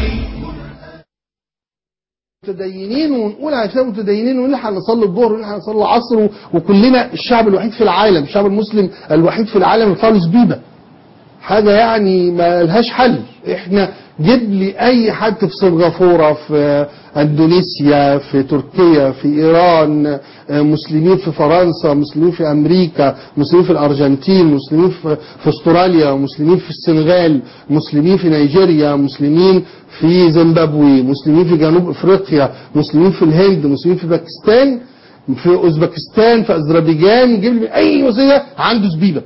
Speaker 12: متدينين ونقول عشان متدينين ونلحق نصلي الظهر ونلحق نصلي العصر و- وكلنا الشعب الوحيد في العالم الشعب المسلم الوحيد في العالم يطلع له زبيبه حاجه يعني ما لهاش حل احنا جيب لي اي حد في سنغافوره في اندونيسيا في تركيا في ايران آه، مسلمين في فرنسا مسلمين في امريكا مسلمين في الارجنتين مسلمين في, في استراليا مسلمين في السنغال مسلمين في نيجيريا مسلمين في زيمبابوي مسلمين في جنوب افريقيا مسلمين في الهند مسلمين في باكستان في اوزبكستان في اذربيجان جيب لي اي مسلم عنده زبيبه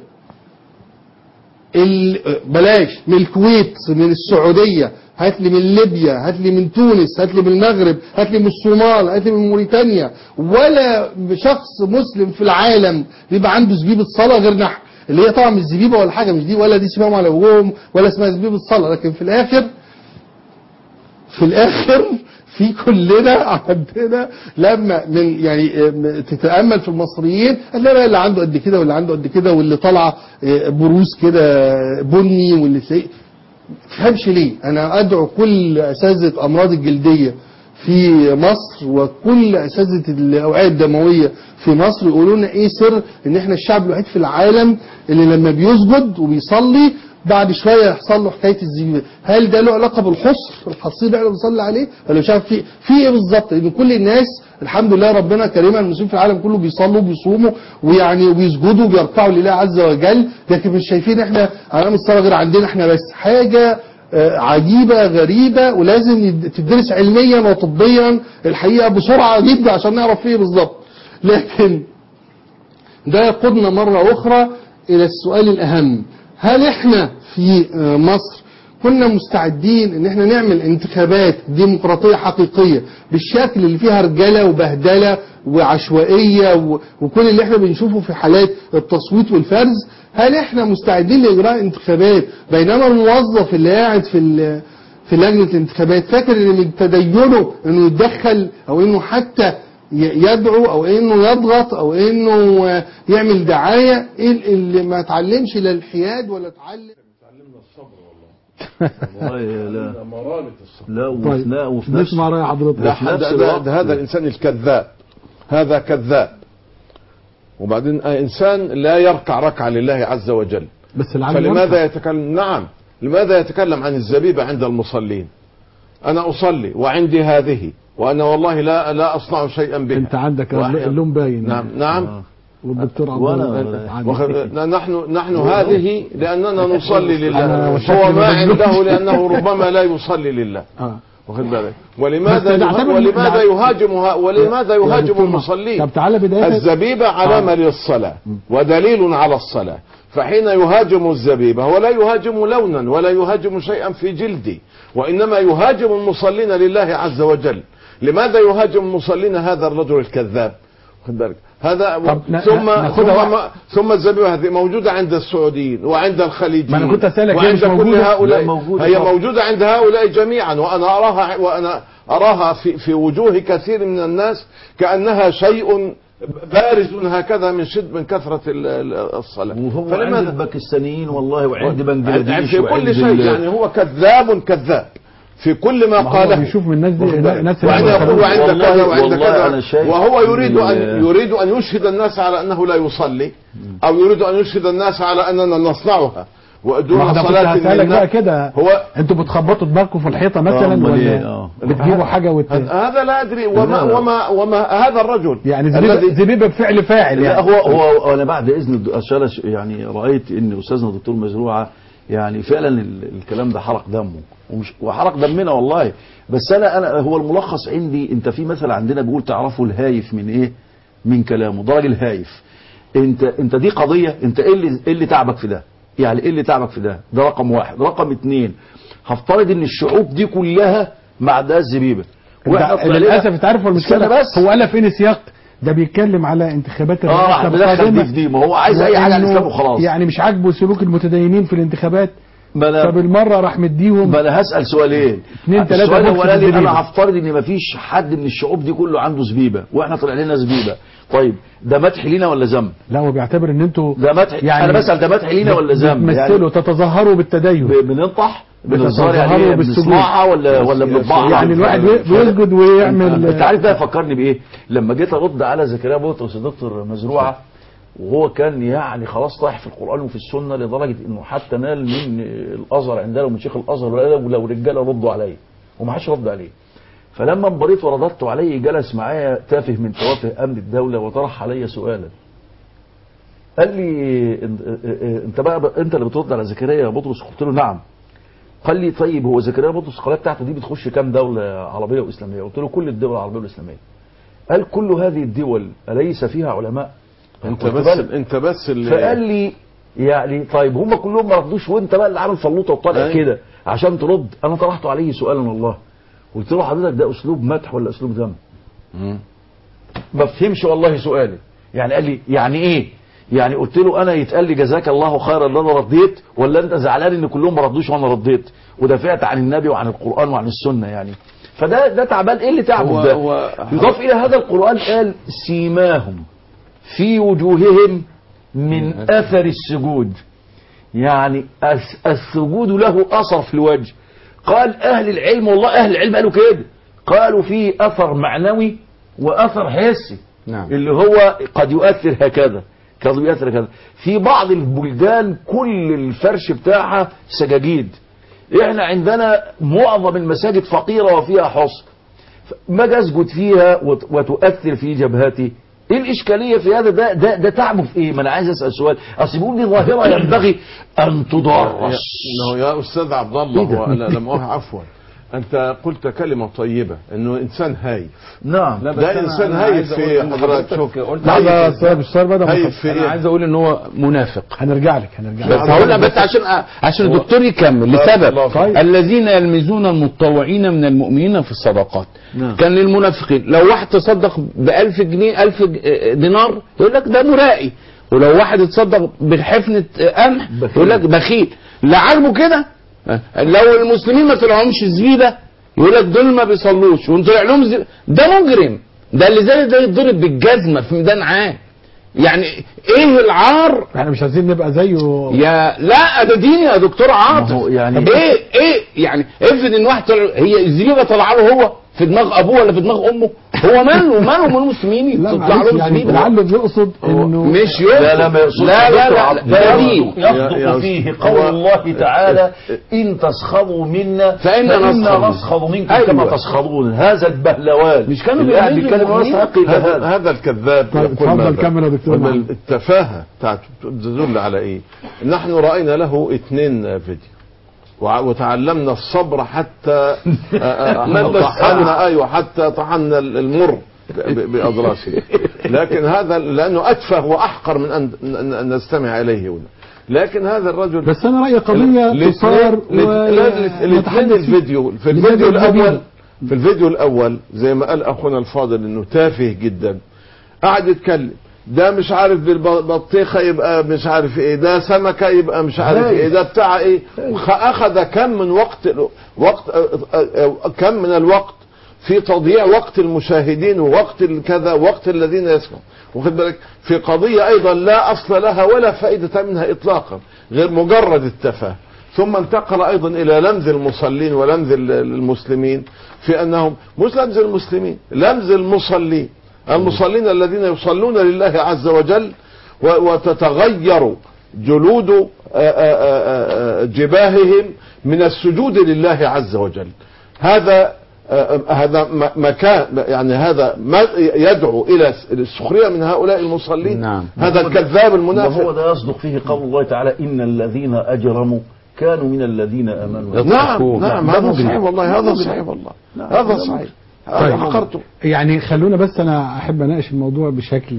Speaker 12: ال- بلاش من الكويت من السعودية هات لي من ليبيا هات لي من تونس هات لي من المغرب هات لي من الصومال هات لي من موريتانيا ولا شخص مسلم في العالم بيبقى عنده زبيبة صلاة غير نحن اللي هي طبعا مش زبيبة ولا حاجة مش دي ولا دي اسمهم على وجوههم ولا اسمها زبيبة صلاة لكن في الآخر في الاخر في كلنا عندنا لما من يعني آه، تتامل في المصريين هتلاقي بقى اللي عنده قد كده واللي عنده قد كده واللي طالعه آه، بروز كده بني واللي تلاقيه تفهمش ليه انا ادعو كل اساتذه امراض الجلديه في مصر وكل اساتذه الاوعيه الدمويه في مصر يقولوا لنا ايه سر ان احنا الشعب الوحيد في العالم اللي لما بيسجد وبيصلي بعد شويه يحصل له حكايه الزيبه هل ده له علاقه بالحصر الحصير اللي احنا بنصلي عليه ولا مش عارف في في ايه بالظبط لان كل الناس الحمد لله ربنا كريما المسلمين في العالم كله بيصلوا وبيصوموا ويعني وبيسجدوا وبيركعوا لله عز وجل لكن مش شايفين احنا علامه الصلاه غير عندنا احنا بس حاجه آه، عجيبة غريبة ولازم يد- تدرس علميا وطبيا الحقيقة بسرعة جدا عشان نعرف فيه بالظبط لكن ده يقودنا مرة أخرى إلى السؤال الأهم هل إحنا في آه، مصر كنا مستعدين ان احنا نعمل انتخابات ديمقراطية حقيقية بالشكل اللي فيها رجالة وبهدلة وعشوائية و- وكل اللي احنا بنشوفه في حالات التصويت والفرز هل احنا مستعدين لاجراء انتخابات بينما الموظف اللي قاعد في ال- في لجنة الانتخابات فاكر ان من تدينه انه يتدخل او انه حتى ي- يدعو او انه يضغط او انه آه، يعمل دعاية إيه اللي ما اتعلمش لا الحياد ولا اتعلم
Speaker 6: والله لا
Speaker 3: مرارة الصبر
Speaker 6: لا وفي نا- وفي نفس
Speaker 2: نسمع رأي حضرتك
Speaker 3: ده,
Speaker 6: وفي نفس
Speaker 3: ده, ده,
Speaker 6: الوقت
Speaker 3: ده هذا الإنسان الكذاب هذا كذاب وبعدين آه، إنسان لا يركع ركعة لله عز وجل
Speaker 2: بس العالم
Speaker 3: فلماذا
Speaker 2: يركع.
Speaker 3: يتكلم نعم لماذا يتكلم عن الزبيبة عند المصلين أنا أصلي وعندي هذه وأنا والله لا لا أصنع شيئا بها
Speaker 2: انت عندك
Speaker 3: وأحيانا-
Speaker 2: اللون باين
Speaker 3: نعم نعم
Speaker 2: والدكتور عبد
Speaker 6: وأنا-
Speaker 2: الله عادي.
Speaker 3: وخ- نحن نحن هذه لأننا نصلي
Speaker 2: أنا
Speaker 3: لله
Speaker 2: وشكلي
Speaker 3: هو ما
Speaker 2: مجنون.
Speaker 3: عنده لأنه ربما لا يصلي لله
Speaker 2: اه
Speaker 3: واخد بالك
Speaker 2: بس
Speaker 3: ولماذا
Speaker 2: نعتبر-
Speaker 3: ولماذا
Speaker 2: نع-
Speaker 3: يهاجم ها- ولماذا
Speaker 2: يا
Speaker 3: يهاجم
Speaker 2: دكتور ما-
Speaker 3: المصلين
Speaker 2: طب تعالى بداية
Speaker 3: الزبيبة علامة
Speaker 2: آه.
Speaker 3: للصلاة ودليل على الصلاة فحين يهاجم الزبيبة هو لا يهاجم لونا ولا يهاجم شيئا في جلدي وإنما يهاجم المصلين لله عز وجل لماذا يهاجم المصلين هذا الرجل الكذاب خد بالك هذا
Speaker 2: طب ن-
Speaker 3: ثم
Speaker 2: ناخدها
Speaker 3: ثم,
Speaker 2: واحد.
Speaker 3: ثم الزبيبة هذه موجودة عند السعوديين وعند الخليجيين
Speaker 2: ما أنا كنت أسألك ليه
Speaker 3: وعند
Speaker 2: مش
Speaker 3: كل
Speaker 2: موجودة؟
Speaker 3: هؤلاء
Speaker 6: لا موجودة
Speaker 3: هي
Speaker 6: طبعا.
Speaker 3: موجودة عند هؤلاء جميعا وأنا أراها وأنا أراها في في وجوه كثير من الناس كأنها شيء بارز هكذا من شد من كثرة ال- ال- الصلاة
Speaker 6: وهو عند الباكستانيين والله وعند بنجلاديش
Speaker 3: في كل
Speaker 6: وعند
Speaker 3: شيء
Speaker 6: ال-
Speaker 3: يعني هو كذاب كذاب في كل ما
Speaker 2: ما هو
Speaker 3: قاله
Speaker 2: بيشوف من الناس دي
Speaker 3: واخد بالك؟
Speaker 2: ناس
Speaker 3: وعند
Speaker 2: اللي
Speaker 3: يقول وعند
Speaker 6: والله-
Speaker 3: كذا وعند
Speaker 6: والله أنا
Speaker 3: كذا
Speaker 6: شايف
Speaker 3: وهو يريد
Speaker 6: إن
Speaker 3: أن
Speaker 6: ال-
Speaker 3: يريد أن يشهد الناس على أنه لا يصلي أو يريد أن يشهد الناس على أننا نصنعها ودون
Speaker 2: ما احنا كنت
Speaker 3: صلاة
Speaker 2: هسألك
Speaker 3: منا
Speaker 2: بقى كده
Speaker 3: هو
Speaker 2: انتوا بتخبطوا دماغكم في الحيطة مثلا
Speaker 6: أمال إيه؟
Speaker 2: ولا
Speaker 6: آه.
Speaker 2: بتجيبوا حاجة وت...
Speaker 3: هذا لا أدري وما
Speaker 6: لا، لا.
Speaker 3: وما وما هذا الرجل
Speaker 2: يعني زبيبة,
Speaker 3: الذي
Speaker 2: زبيبة بفعل فاعل
Speaker 6: لا
Speaker 2: يعني
Speaker 6: هو هو انا بعد اذن الد- عشان أش- يعني رايت ان استاذنا الدكتور مزروعه يعني فعلا ال- الكلام ده حرق دمه ومش وحرق دمنا والله بس انا انا هو الملخص عندي انت في مثل عندنا بيقول تعرفوا الهايف من ايه؟ من كلامه ده راجل هايف انت انت دي قضيه انت ايه اللي ايه اللي تعبك في ده يعني ايه اللي تعبك في ده ده رقم واحد رقم اتنين هفترض ان الشعوب دي كلها ما عندهاش زبيبه
Speaker 2: ده-
Speaker 6: طلعنا-
Speaker 2: للاسف انت عارف هو المشكله
Speaker 6: استنى بس
Speaker 2: هو قالها فين سياق ده بيتكلم على انتخابات
Speaker 6: اه
Speaker 2: الرئاسة
Speaker 6: بدخل
Speaker 2: القادمة.
Speaker 6: دي في دي ما هو عايز اي حاجه على
Speaker 2: وإنه
Speaker 6: الاسلام وخلاص
Speaker 2: يعني مش عاجبه سلوك المتدينين في الانتخابات
Speaker 6: ما أنا-
Speaker 2: فبالمره راح مديهم
Speaker 6: ما انا هسال سؤالين
Speaker 2: اتنين تلاتة
Speaker 6: السؤال
Speaker 2: بوكس
Speaker 6: الاولاني
Speaker 2: بالزبيبة.
Speaker 6: انا هفترض ان مفيش حد من الشعوب دي كله عنده زبيبه واحنا طلع لنا زبيبه طيب ده مدح لينا ولا ذم
Speaker 2: لا هو بيعتبر ان انتوا
Speaker 6: ده مدح
Speaker 2: يعني
Speaker 6: انا بسال ده مدح لينا ولا ذم
Speaker 2: بتمثلوا تتظاهروا بالتدين
Speaker 6: بننطح بنظهر يعني
Speaker 2: بتتظاهروا
Speaker 6: إيه؟
Speaker 2: بالسجود
Speaker 6: بنصنعها ولا ولا بنطبعها
Speaker 2: يعني الواحد بي- بيسجد ويعمل
Speaker 6: انت عارف ده فكرني بايه لما جيت ارد على زكريا بطرس الدكتور مزروعه وهو كان يعني خلاص طايح في القران وفي السنه لدرجه انه حتى نال من الازهر عندنا ومن شيخ الازهر ولو رجاله ردوا عليه وما حدش رد عليه فلما انبريت ورددت عليه جلس معايا تافه من توافه امن الدوله وطرح علي سؤالا قال لي إن- انت بقى انت اللي بترد على زكريا يا بطرس قلت له نعم قال لي طيب هو زكريا بطرس القناه بتاعته دي بتخش كام دوله عربيه واسلاميه قلت له كل الدول العربيه والاسلاميه قال كل هذه الدول اليس فيها علماء
Speaker 3: انت
Speaker 6: قلت
Speaker 3: بس
Speaker 6: بلى.
Speaker 3: انت بس اللي
Speaker 6: فقال لي يعني طيب هم كلهم ما ردوش وانت بقى اللي عامل فلوطه وطالع
Speaker 3: أي.
Speaker 6: كده عشان ترد انا طرحت عليه سؤالا والله قلت له حضرتك ده اسلوب مدح ولا اسلوب ذم ما فهمش والله سؤالي يعني قال لي يعني ايه يعني قلت له انا يتقال لي جزاك الله خيرا ان انا رديت ولا انت زعلان ان كلهم ما ردوش وانا رديت ودافعت عن النبي وعن القران وعن السنه يعني فده ده تعبان ايه اللي
Speaker 3: هو-
Speaker 6: تعبه ده
Speaker 3: هو-
Speaker 6: يضاف الى هذا القران قال سيماهم في وجوههم من اثر السجود يعني الس- السجود له اثر في الوجه قال اهل العلم والله اهل العلم قالوا كده قالوا فيه اثر معنوي واثر حسي
Speaker 21: نعم
Speaker 6: اللي هو قد يؤثر هكذا قد يؤثر هكذا في بعض البلدان كل الفرش بتاعها سجاجيد احنا عندنا معظم المساجد فقيرة وفيها حصن ما أجي اسجد فيها وت- وتؤثر في جبهتي ايه الاشكاليه في هذا ده ده, ده تعبه في ايه ما انا عايز اسال سؤال اصل بيقول دي ظاهره ينبغي ان تدرس
Speaker 3: انه يا استاذ عبد الله
Speaker 6: إيه ده؟
Speaker 3: هو لا لم أه عفوا انت قلت كلمه طيبه انه انسان هايف
Speaker 6: نعم
Speaker 3: لا
Speaker 5: بس
Speaker 3: ده
Speaker 5: أنا-
Speaker 3: انسان
Speaker 5: أنا
Speaker 3: هايف
Speaker 5: عايز أقول
Speaker 3: في
Speaker 5: إن
Speaker 3: حضرتك
Speaker 5: حضرتك
Speaker 3: شوف
Speaker 5: قلت
Speaker 3: هايف
Speaker 2: لا
Speaker 3: إزاي؟
Speaker 2: لا السؤال بدأ
Speaker 3: هايف في
Speaker 5: انا
Speaker 3: إيه؟
Speaker 5: عايز اقول ان هو منافق
Speaker 2: هنرجع لك هنرجع لك
Speaker 5: بس هقول لك بس عشان عشان الدكتور يكمل لسبب
Speaker 2: طيب.
Speaker 5: الذين يلمزون المتطوعين من المؤمنين في الصدقات
Speaker 6: نعم.
Speaker 5: كان للمنافقين لو واحد تصدق ب 1000 جنيه 1000 دينار يقول لك ده مرائي ولو واحد اتصدق بحفنة قمح يقول لك بخيل لا عاجبه كده لو المسلمين ما طلعهمش زبيبه يقول لك دول ما بيصلوش وان طلع لهم زبيبة ده مجرم ده اللي زي ده يتضرب بالجزمه في ميدان عام يعني ايه العار
Speaker 2: احنا مش عايزين نبقى زيه
Speaker 5: يا لا ده دين يا دكتور عاطف
Speaker 6: ما هو يعني-
Speaker 5: ايه ايه يعني افرض ان واحد طلع هي الزبيبه طالعه له هو في دماغ ابوه ولا في دماغ امه هو ماله ماله من المسلمين
Speaker 2: لا
Speaker 5: يطلع
Speaker 2: معلش
Speaker 5: لهم
Speaker 2: يعني
Speaker 5: زبيبه
Speaker 2: لعله بيقصد انه
Speaker 5: مش يقصد
Speaker 6: لا لا ما يقصدش
Speaker 5: لا لا
Speaker 6: دكتور
Speaker 5: لا,
Speaker 6: عبد-
Speaker 5: لا ده
Speaker 6: يصدق-
Speaker 5: دين
Speaker 6: يصدق
Speaker 3: يا-
Speaker 6: فيه
Speaker 3: هو-
Speaker 6: قول الله تعالى إن تسخروا منا
Speaker 5: فإنا نسخر
Speaker 6: نسخر منكم
Speaker 5: أيوة.
Speaker 6: كما تسخرون هذا البهلوان
Speaker 5: مش كانوا
Speaker 6: اللي قاعد
Speaker 5: بيعملوا
Speaker 6: بيتكلم
Speaker 5: المؤمنين؟
Speaker 6: ويستحق يبقى
Speaker 3: هذا
Speaker 6: هذا
Speaker 3: هذا الكذاب
Speaker 2: طيب،
Speaker 3: يقول
Speaker 2: اتفضل
Speaker 3: ماذا؟
Speaker 2: كمل يا دكتور
Speaker 3: وما
Speaker 2: محمد.
Speaker 3: التفاهه بتاعته تدل على ايه؟ نحن راينا له اثنين فيديو وع- وتعلمنا الصبر حتى آه، آه،
Speaker 5: ما بس-
Speaker 3: طحنا ايوه حتى طحنا المر ب- باضراسه لكن هذا لانه اتفه واحقر من ان أن- أن نستمع اليه هنا لكن هذا الرجل
Speaker 2: بس انا رايي قضيه
Speaker 3: الاثنين-
Speaker 2: تصار
Speaker 3: الاثنين
Speaker 2: ونتحدث فيه.
Speaker 3: الفيديو في
Speaker 2: لماذا
Speaker 3: الفيديو
Speaker 2: الزبيب؟
Speaker 3: الاول في الفيديو الاول زي ما قال اخونا الفاضل انه تافه جدا قعد يتكلم ده مش عارف بالبطيخه يبقى مش عارف ايه ده سمكه يبقى مش عارف ايه ده بتاع ايه خ- اخذ كم من وقت وقت آه، آه، آه، كم من الوقت في تضييع وقت المشاهدين ووقت الكذا وقت الذين يسمعون واخد بالك في قضيه ايضا لا اصل لها ولا فائده منها اطلاقا غير مجرد التفاهه ثم انتقل ايضا الى لمز المصلين ولمز ال- المسلمين في انهم مش لمز المسلمين لمز المصلين المصلين الذين يصلون لله عز وجل و- وتتغير جلود آه، آه، آه، آه، جباههم من السجود لله عز وجل هذا آه، هذا م- مكان يعني هذا ما يدعو الى السخريه من هؤلاء المصلين
Speaker 5: نعم.
Speaker 3: هذا الكذاب
Speaker 6: وهو
Speaker 3: المنافق
Speaker 6: ده يصدق فيه قول الله تعالى إن الذين أجرموا كانوا من الذين آمنوا
Speaker 3: نعم نعم
Speaker 6: ده
Speaker 3: هذا
Speaker 6: مجرم.
Speaker 3: صحيح والله هذا
Speaker 6: مجرم.
Speaker 3: صحيح والله
Speaker 6: نعم،
Speaker 3: هذا
Speaker 6: ده
Speaker 3: صحيح
Speaker 2: طيب.
Speaker 3: هذا حقرته
Speaker 2: يعني خلونا بس انا احب اناقش الموضوع بشكل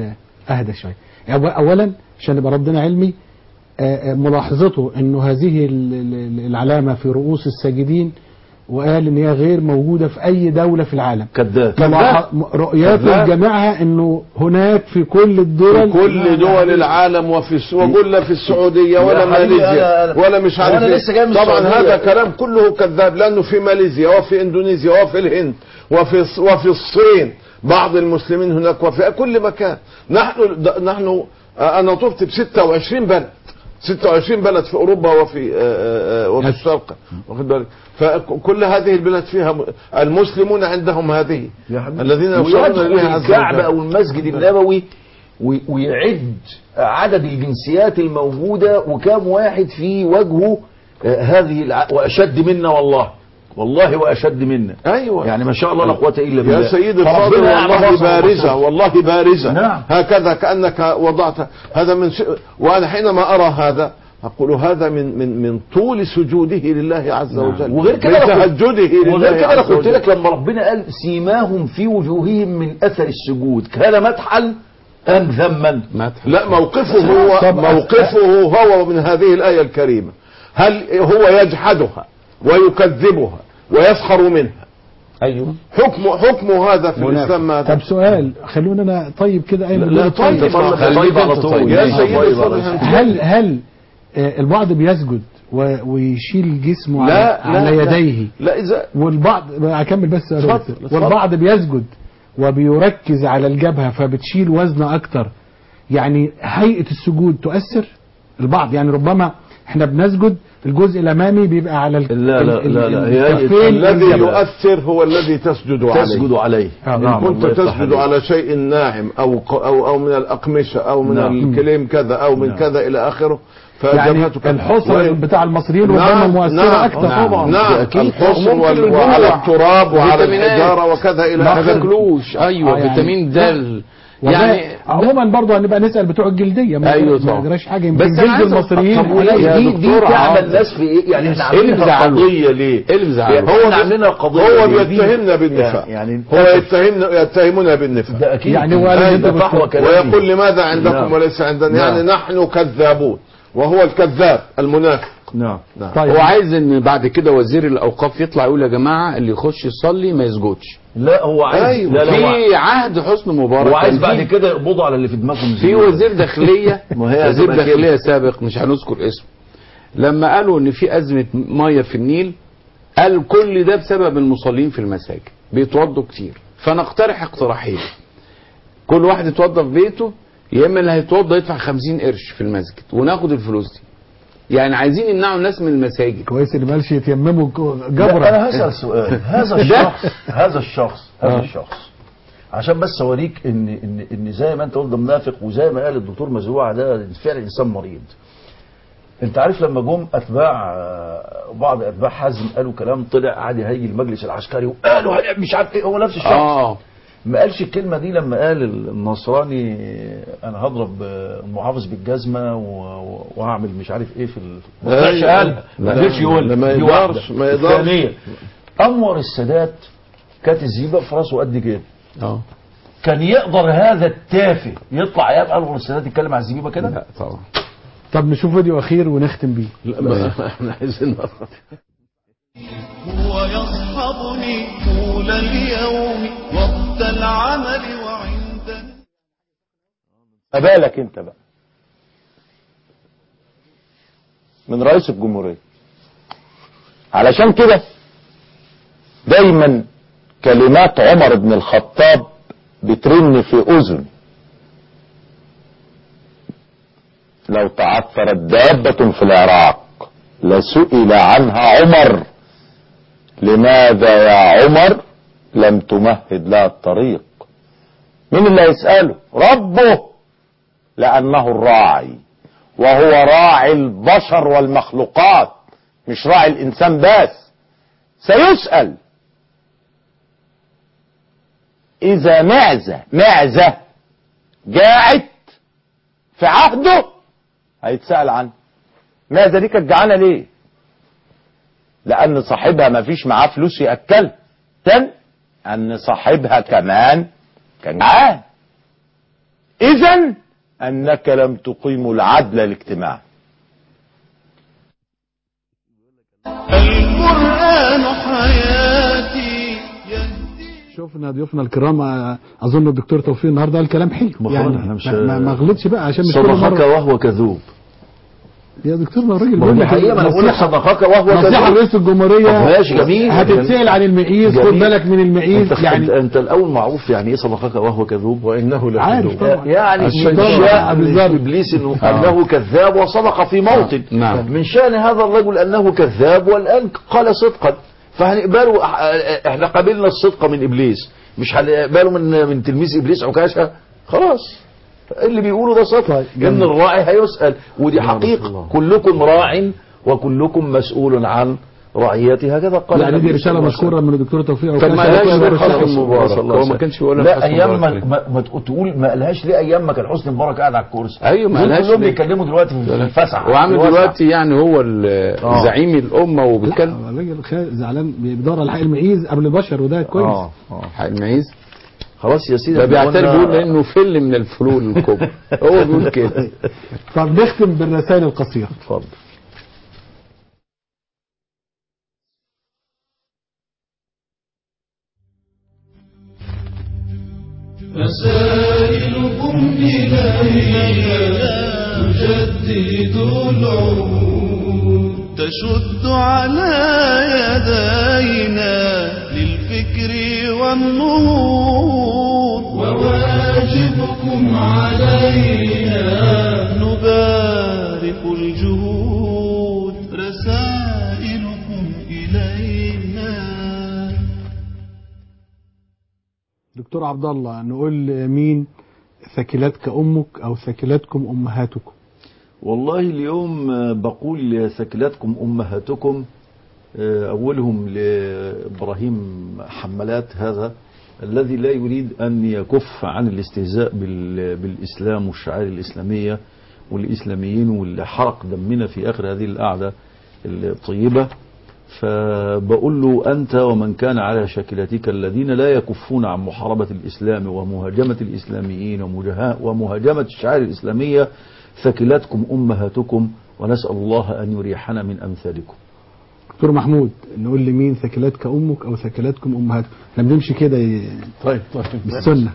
Speaker 2: اهدى شويه أو- اولا عشان يبقى ربنا علمي آه، آه، ملاحظته انه هذه ال- ال- العلامه في رؤوس الساجدين وقال ان هي غير موجوده في اي دوله في العالم
Speaker 6: كذاب
Speaker 2: ملاح- م- رؤيته
Speaker 3: كذاب.
Speaker 2: جميعها انه هناك في كل الدول
Speaker 3: في كل دول العالم وفي الس- وقلنا في السعوديه ولا
Speaker 6: يا حبيبي
Speaker 3: ماليزيا
Speaker 6: أنا-
Speaker 3: ولا مش عارف
Speaker 6: وأنا
Speaker 3: إيه.
Speaker 6: لسه جاي من
Speaker 3: طبعا
Speaker 6: السعودية.
Speaker 3: هذا كلام كله كذاب لانه في ماليزيا وفي اندونيسيا وفي الهند وفي الص- وفي الصين بعض المسلمين هناك وفي كل مكان نحن د- نحن آه، انا طفت ب 26 بلد 26 بلد في اوروبا وفي آه، آه، وفي الشرق واخد بالك فكل هذه البلاد فيها م- المسلمون عندهم هذه الذين يصلون
Speaker 6: ويدخل
Speaker 3: اليها عز
Speaker 6: الكعبة
Speaker 3: وجل
Speaker 6: أو المسجد النبوي وي- ويعد عدد الجنسيات الموجودة وكم واحد في وجهه آه، هذه الع... وأشد منا والله والله وأشد منا
Speaker 3: أيوة
Speaker 6: يعني ما شاء الله لا قوة إلا بالله
Speaker 3: يا سيدي
Speaker 6: فربنا
Speaker 3: الفاضل
Speaker 6: يعلم
Speaker 3: والله
Speaker 6: وصف
Speaker 3: بارزة
Speaker 6: وصف.
Speaker 3: والله بارزة
Speaker 6: نعم.
Speaker 3: هكذا كأنك وضعت هذا من ش... وأنا حينما أرى هذا أقول هذا من من من طول سجوده لله عز وجل
Speaker 6: وغير كده
Speaker 3: من
Speaker 6: أنا
Speaker 3: تهجده
Speaker 6: قلت-
Speaker 3: لله
Speaker 6: وغير كده انا
Speaker 3: عز
Speaker 6: قلت
Speaker 3: وجل.
Speaker 6: لك لما ربنا قال سيماهم في وجوههم من اثر السجود كان مدحا ام ذما
Speaker 3: لا موقفه هو موقفه هو من هذه الآية الكريمة هل هو يجحدها ويكذبها ويسخر منها
Speaker 5: ايوه
Speaker 3: حكم حكم هذا في
Speaker 2: منافق.
Speaker 3: الإسلام ماذا
Speaker 2: طب سؤال خلونا انا طيب كده اي
Speaker 3: لا طيب طيب على طول يا سيدي اتفضل.
Speaker 2: هل هل آه، البعض بيسجد و- ويشيل جسمه
Speaker 3: لا،
Speaker 2: على,
Speaker 3: لا،
Speaker 2: على
Speaker 3: لا.
Speaker 2: يديه
Speaker 3: لا إذا
Speaker 2: والبعض اكمل بس يا
Speaker 3: اتفضل،
Speaker 2: دكتور.
Speaker 3: اتفضل.
Speaker 2: والبعض بيسجد وبيركز على الجبهه فبتشيل وزن اكتر يعني هيئه السجود تؤثر البعض يعني ربما احنا بنسجد الجزء الامامي بيبقى على ال-
Speaker 6: لا لا
Speaker 2: ال-
Speaker 6: لا
Speaker 2: ال-
Speaker 6: لا هي
Speaker 2: الكفين
Speaker 3: الذي
Speaker 2: والجبهة.
Speaker 3: يؤثر هو الذي تسجد عليه
Speaker 6: تسجد عليه
Speaker 2: آه،
Speaker 3: إن
Speaker 2: نعم،
Speaker 3: كنت
Speaker 6: الله يفتح
Speaker 3: تسجد
Speaker 6: عليك.
Speaker 3: على شيء ناعم أو ق- أو أو من الأقمشة أو من
Speaker 6: نعم.
Speaker 3: الكليم كذا أو من
Speaker 6: نعم.
Speaker 3: كذا إلى آخره
Speaker 2: يعني
Speaker 3: فجبهتك
Speaker 2: الحصر
Speaker 3: وإن-
Speaker 2: بتاع المصريين ربما
Speaker 3: نعم
Speaker 2: مؤثره
Speaker 3: نعم
Speaker 2: اكتر
Speaker 3: نعم, نعم
Speaker 5: أكيد.
Speaker 3: الحصر
Speaker 5: وممكن
Speaker 3: وال-
Speaker 5: الجوع.
Speaker 3: وعلى التراب وعلى
Speaker 5: فيتامينات.
Speaker 3: الحجارة وكذا إلى
Speaker 5: ما
Speaker 3: آخره
Speaker 5: تاكلوش ايوه
Speaker 2: آه، يعني-
Speaker 5: فيتامين د
Speaker 2: يعني
Speaker 5: يعني
Speaker 2: عموما برضه هنبقى نسال بتوع الجلديه ما
Speaker 5: أيوة
Speaker 2: ما
Speaker 5: طبعا.
Speaker 2: يجراش حاجه
Speaker 5: بس
Speaker 2: يمكن
Speaker 5: أنا
Speaker 2: جلد
Speaker 5: عايز أ-
Speaker 2: المصريين
Speaker 6: طب وليه
Speaker 2: عليه.
Speaker 6: دي دي تعمل الناس في ايه يعني احنا
Speaker 5: إيه اللي
Speaker 6: عاملينها
Speaker 5: مزعله؟
Speaker 6: قضيه ليه
Speaker 5: ايه اللي مزعله؟
Speaker 6: يعني
Speaker 3: هو
Speaker 6: احنا
Speaker 3: بي-
Speaker 6: عاملينها قضيه
Speaker 3: هو
Speaker 6: ليه؟ دي-
Speaker 3: بيتهمنا بالنفاق
Speaker 6: يعني
Speaker 3: هو يتهمنا يتهمنا بالنفاق
Speaker 6: ده اكيد
Speaker 2: يعني هو قال إن أنت
Speaker 6: ده فحوى
Speaker 2: بت-
Speaker 6: كلامي.
Speaker 3: ويقول لماذا عندكم
Speaker 6: نعم.
Speaker 3: وليس عندنا يعني
Speaker 6: نعم.
Speaker 3: نحن كذابون وهو الكذاب المنافق
Speaker 6: نعم
Speaker 3: نعم.
Speaker 2: طيب
Speaker 5: هو عايز ان بعد كده وزير الاوقاف يطلع يقول يا جماعه اللي يخش يصلي ما يسجدش
Speaker 6: لا هو عايز
Speaker 3: أيوة.
Speaker 6: لا لا هو
Speaker 5: في عهد حسني مبارك
Speaker 6: هو عايز
Speaker 5: كان
Speaker 6: بعد
Speaker 5: في-
Speaker 6: كده يقبضوا على اللي في دماغهم
Speaker 5: في
Speaker 6: زيادة.
Speaker 5: وزير داخليه
Speaker 6: ما هي
Speaker 5: وزير
Speaker 6: هتبقى كده.
Speaker 5: داخليه سابق مش هنذكر اسمه لما قالوا ان في ازمه ميه في النيل قال كل ده بسبب المصلين في المساجد بيتوضوا كتير فنقترح اقتراحين كل واحد يتوضى في بيته يا اما اللي هيتوضى يدفع 50 قرش في المسجد وناخد الفلوس دي يعني عايزين يمنعوا الناس من المساجد
Speaker 2: كويس اللي مالش يتيمموا
Speaker 6: لا،
Speaker 2: جبره
Speaker 6: انا هسال سؤال هذا الشخص هذا الشخص هذا
Speaker 2: آه.
Speaker 6: الشخص عشان بس اوريك ان ان ان زي ما انت قلت ده منافق وزي ما قال الدكتور مزروع ده فعلا انسان مريض انت عارف لما جم اتباع آه، بعض اتباع حزم قالوا كلام طلع عادي هيجي المجلس العسكري وقالوا هنعمل مش عارف ايه هو نفس الشخص
Speaker 5: اه
Speaker 6: ما قالش الكلمة دي لما قال النصراني أنا هضرب المحافظ بالجزمة و- و- وهعمل مش عارف إيه في ال... ما طلعش
Speaker 3: أيوة.
Speaker 6: قال ما
Speaker 3: لا،
Speaker 6: قدرش يقول
Speaker 3: لا، ما
Speaker 6: دي
Speaker 3: يقدرش،
Speaker 6: واحدة.
Speaker 3: ما يقدرش.
Speaker 6: الثانية أنور السادات كانت الزيبة في راسه قد كده
Speaker 5: اه
Speaker 6: كان يقدر هذا التافه يطلع ايام انور السادات يتكلم عن الزبيبه كده؟
Speaker 5: لا طبعا
Speaker 2: طب نشوف فيديو اخير ونختم بيه
Speaker 3: لا ما احنا عايزين
Speaker 1: هو يصحبني طول اليوم وقت العمل وعند
Speaker 15: أبالك أنت بقى من رئيس الجمهورية علشان كده دايما كلمات عمر بن الخطاب بترن في أذن لو تعثرت دابة في العراق لسئل عنها عمر لماذا يا عمر لم تمهد لها الطريق مين اللي هيسأله ربه لأنه الراعي وهو راعي البشر والمخلوقات مش راعي الإنسان بس سيسأل إذا معزة معزة جاعت في عهده هيتسأل عنه معزة دي كانت جعانة ليه؟ لأن صاحبها ما فيش معاه فلوس يأكل تن أن صاحبها كمان كان جعان إذا أنك لم تقيم العدل الاجتماعي
Speaker 1: القرآن حياتي
Speaker 2: شفنا ضيوفنا الكرام آه، اظن الدكتور توفيق النهارده قال كلام حلو
Speaker 6: ما
Speaker 2: يعني
Speaker 6: خلاص احنا مش
Speaker 2: ما- ما ما غلطش بقى عشان مش كل
Speaker 6: صدقك
Speaker 2: مره
Speaker 6: وهو كذوب
Speaker 2: يا دكتور ما الراجل
Speaker 6: ما
Speaker 2: بيقول
Speaker 6: هو
Speaker 2: لك
Speaker 6: الحقيقة ما أنا بقول لك
Speaker 2: نصيحة-
Speaker 6: صدقك وهو
Speaker 2: نصيحه
Speaker 6: كذوب.
Speaker 2: لرئيس الجمهوريه
Speaker 6: طب ماشي جميل
Speaker 2: هتتسال عن المعيز خد
Speaker 6: جميل.
Speaker 2: بالك من المعيز
Speaker 6: انت
Speaker 2: يعني
Speaker 6: يعني انت الاول معروف يعني ايه صدقك وهو كذوب
Speaker 3: وانه
Speaker 2: عارف طبعا
Speaker 6: يعني
Speaker 2: عشان
Speaker 6: من
Speaker 2: طبعا.
Speaker 6: شأن
Speaker 2: بالظبط.
Speaker 6: ابليس انه
Speaker 2: آه.
Speaker 6: انه كذاب وصدق في موطن
Speaker 5: نعم.
Speaker 6: من شأن هذا الرجل انه كذاب والان قال صدقا فهنقبله اه- احنا قبلنا الصدق من ابليس مش هنقبله من من تلميذ ابليس عكاشه خلاص اللي بيقوله ده صدق ان الراعي هيسأل ودي حقيقة كلكم راع وكلكم مسؤول عن رعيته هكذا قال
Speaker 2: يعني دي
Speaker 6: النبي صلى
Speaker 2: رساله
Speaker 6: الله عليه
Speaker 2: مشكوره من الدكتور توفيق
Speaker 6: طب ما
Speaker 2: وكاشف.
Speaker 6: قالهاش
Speaker 2: رسالة
Speaker 6: ليه حسني
Speaker 2: مشكورة.
Speaker 6: مبارك
Speaker 5: صلى الله عليه
Speaker 6: هو
Speaker 5: وسلم.
Speaker 6: ما كانش
Speaker 5: بيقولها
Speaker 6: لا
Speaker 5: لحسني
Speaker 6: ايام
Speaker 5: مبارك
Speaker 6: ما,
Speaker 5: ليه؟
Speaker 6: ما, ما تقول ما قالهاش ليه ايام ما كان حسني مبارك قاعد على الكرسي
Speaker 5: ايوه ما
Speaker 6: دول
Speaker 5: قالهاش
Speaker 6: كلهم
Speaker 5: ليه؟
Speaker 6: بيتكلموا دلوقتي في الفسحه
Speaker 5: وعامل
Speaker 6: الواسعة.
Speaker 5: دلوقتي يعني هو ال-
Speaker 6: آه.
Speaker 5: زعيم الامه وبيتكلم
Speaker 2: لا، الراجل خا- زعلان بيدور على حق المعيز قبل البشر وده كويس
Speaker 6: اه اه
Speaker 5: حق المعيز
Speaker 6: خلاص يا سيدي
Speaker 5: ده
Speaker 6: احنا
Speaker 5: بيعترف
Speaker 6: قلنا-
Speaker 5: بيقول انه فل من الفلول الكبرى هو بيقول كده
Speaker 2: طب نختم بالرسائل القصيره
Speaker 6: اتفضل
Speaker 1: رسائلكم إلينا تجدد العهود تشد على يدينا للفكر والنهوض وواجبكم علينا نبارك الجهود رسائلكم إلينا
Speaker 2: دكتور عبد الله نقول مين ثكلتك امك او ثكلتكم امهاتكم
Speaker 6: والله اليوم آه، بقول ثكلتكم امهاتكم آه، اولهم لابراهيم حمالات هذا الذي لا يريد ان يكف عن الاستهزاء بال- بالاسلام والشعائر الاسلاميه والاسلاميين واللي حرق دمنا في اخر هذه القعده الطيبه فبقول له أنت ومن كان على شكلتك الذين لا يكفون عن محاربة الإسلام ومهاجمة الإسلاميين ومجها- ومهاجمة الشعائر الإسلامية ثكلتكم أمهاتكم ونسأل الله أن يريحنا من أمثالكم
Speaker 2: دكتور محمود نقول لمين ثكلتك امك او ثكلتكم امهاتكم احنا بنمشي كده ي-
Speaker 3: طيب طيب
Speaker 2: بالسنه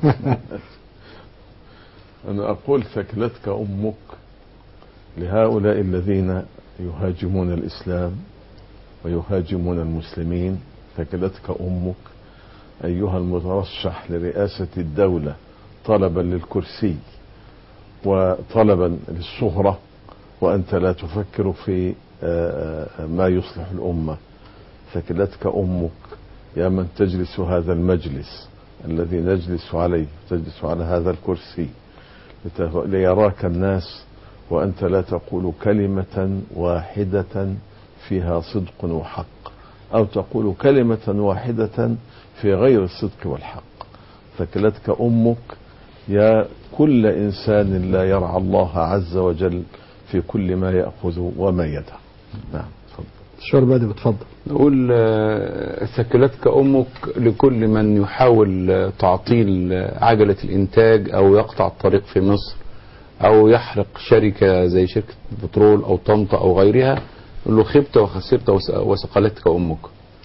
Speaker 3: أنا أقول ثكلتك أمك لهؤلاء الذين يهاجمون الإسلام ويهاجمون المسلمين ثكلتك أمك أيها المترشح لرئاسة الدولة طلبا للكرسي وطلبا للشهرة وأنت لا تفكر في آه، آه، ما يصلح الأمة ثكلتك أمك يا من تجلس هذا المجلس الذي نجلس عليه تجلس على هذا الكرسي لت- ليراك الناس وأنت لا تقول كلمة واحدة فيها صدق وحق أو تقول كلمة واحدة في غير الصدق والحق ثكلتك أمك يا كل إنسان لا يرعى الله عز وجل في كل ما يأخذ وما يدع نعم تفضل
Speaker 2: الشعر بدر اتفضل
Speaker 5: نقول آه، ثكلتك امك لكل من يحاول آه، تعطيل آه، عجله الانتاج او يقطع الطريق في مصر او يحرق شركه زي شركه بترول او طنطا او غيرها نقول له خبت وخسرت وس- وثقلتك امك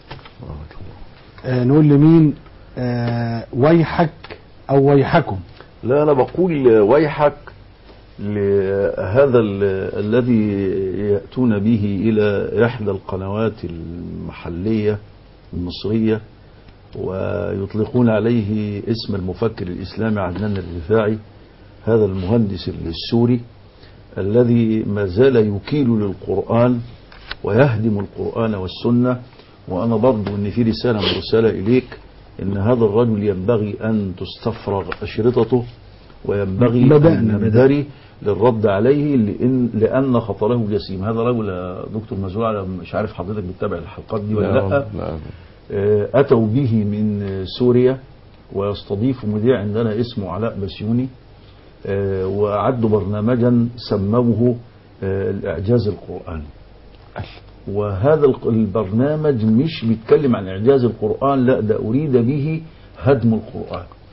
Speaker 2: آه نقول لمين آه ويحك او ويحكم
Speaker 6: لا أنا بقول ويحك لهذا ال- الذي يأتون به إلى إحدى القنوات المحلية المصرية ويطلقون عليه اسم المفكر الإسلامي عدنان الرفاعي هذا المهندس السوري الذي ما زال يكيل للقرآن ويهدم القرآن والسنة وأنا برضو أن في رسالة مرسلة إليك أن هذا الرجل ينبغي أن تستفرغ أشرطته وينبغي
Speaker 2: بدأنا-
Speaker 6: أن نبدري للرد عليه لأن, لأن خطره جسيم هذا رجل يا دكتور مزروع أنا مش عارف حضرتك بتتابع الحلقات دي ولا لا,
Speaker 3: لا.
Speaker 6: آه، أتوا به من سوريا ويستضيف مذيع عندنا اسمه علاء بسيوني آه، وأعدوا برنامجا سموه آه، الإعجاز القرآني وهذا الق- البرنامج مش بيتكلم عن إعجاز القرآن لا ده أريد به هدم القرآن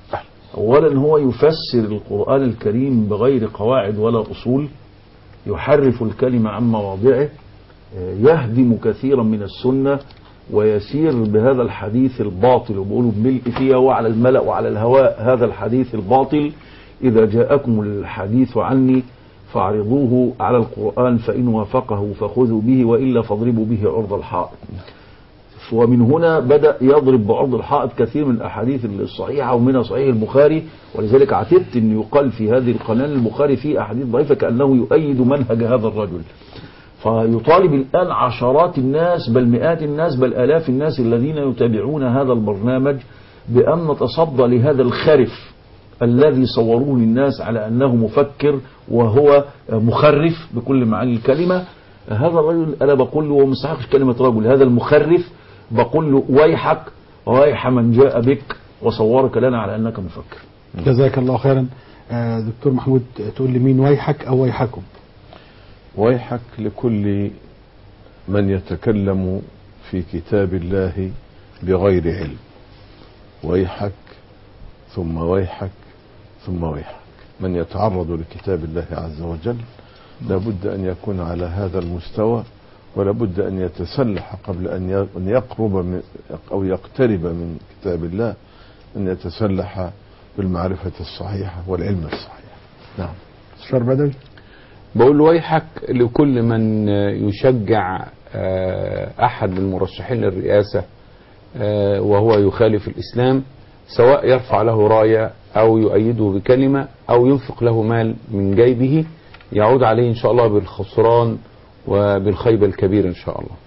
Speaker 6: أولا هو يفسر القرآن الكريم بغير قواعد ولا أصول يحرف الكلمة عن مواضعه آه، يهدم كثيرا من السنة ويسير بهذا الحديث الباطل وبيقولوا بملء فيها وعلى الملأ وعلى الهواء هذا الحديث الباطل إذا جاءكم الحديث عني فاعرضوه على القرآن فإن وافقه فخذوا به وإلا فاضربوا به عرض الحائط ومن هنا بدأ يضرب بعرض الحائط كثير من الأحاديث الصحيحة ومنها صحيح البخاري ولذلك عتبت أن يقال في هذه القناة البخاري فيه أحاديث ضعيفة كأنه يؤيد منهج هذا الرجل فيطالب الآن عشرات الناس بل مئات الناس بل آلاف الناس الذين يتابعون هذا البرنامج بأن نتصدى لهذا الخرف الذي صوروه للناس على أنه مفكر وهو مخرف بكل معاني الكلمة هذا الرجل أنا بقول له ومستحقش كلمة رجل هذا المخرف بقول له ويحك ويح من جاء بك وصورك لنا على أنك مفكر
Speaker 2: جزاك الله خيرا آه، دكتور محمود تقول لي مين ويحك أو ويحكم
Speaker 3: ويحك لكل من يتكلم في كتاب الله بغير علم ويحك ثم ويحك ثم ويحك من يتعرض لكتاب الله عز وجل لابد أن يكون على هذا المستوى ولابد أن يتسلح قبل أن ي- أن يقرب من أو يقترب من كتاب الله أن يتسلح بالمعرفة الصحيحة والعلم الصحيح نعم
Speaker 2: شر بدوي
Speaker 5: بقول له ويحك لكل من يشجع آه، أحد المرشحين للرئاسة آه، وهو يخالف الإسلام سواء يرفع له راية أو يؤيده بكلمة أو ينفق له مال من جيبه يعود عليه إن شاء الله بالخسران وبالخيبة الكبير إن شاء الله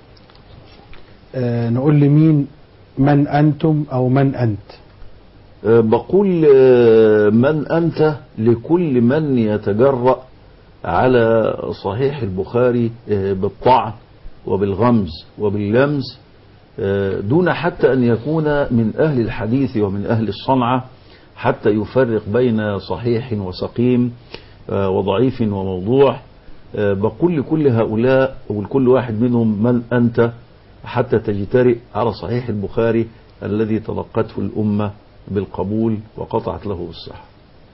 Speaker 2: آه، نقول لمين من أنتم أو من أنت
Speaker 6: أه، بقول أه، من أنت لكل من يتجرأ على صحيح البخاري أه، بالطعن وبالغمز وباللمز أه، دون حتى أن يكون من أهل الحديث ومن أهل الصنعة حتى يفرق بين صحيح وسقيم أه، وضعيف وموضوع أه، بقول لكل هؤلاء ولكل واحد منهم من أنت حتى تجترئ على صحيح البخاري الذي تلقته الأمة بالقبول وقطعت له بالصحة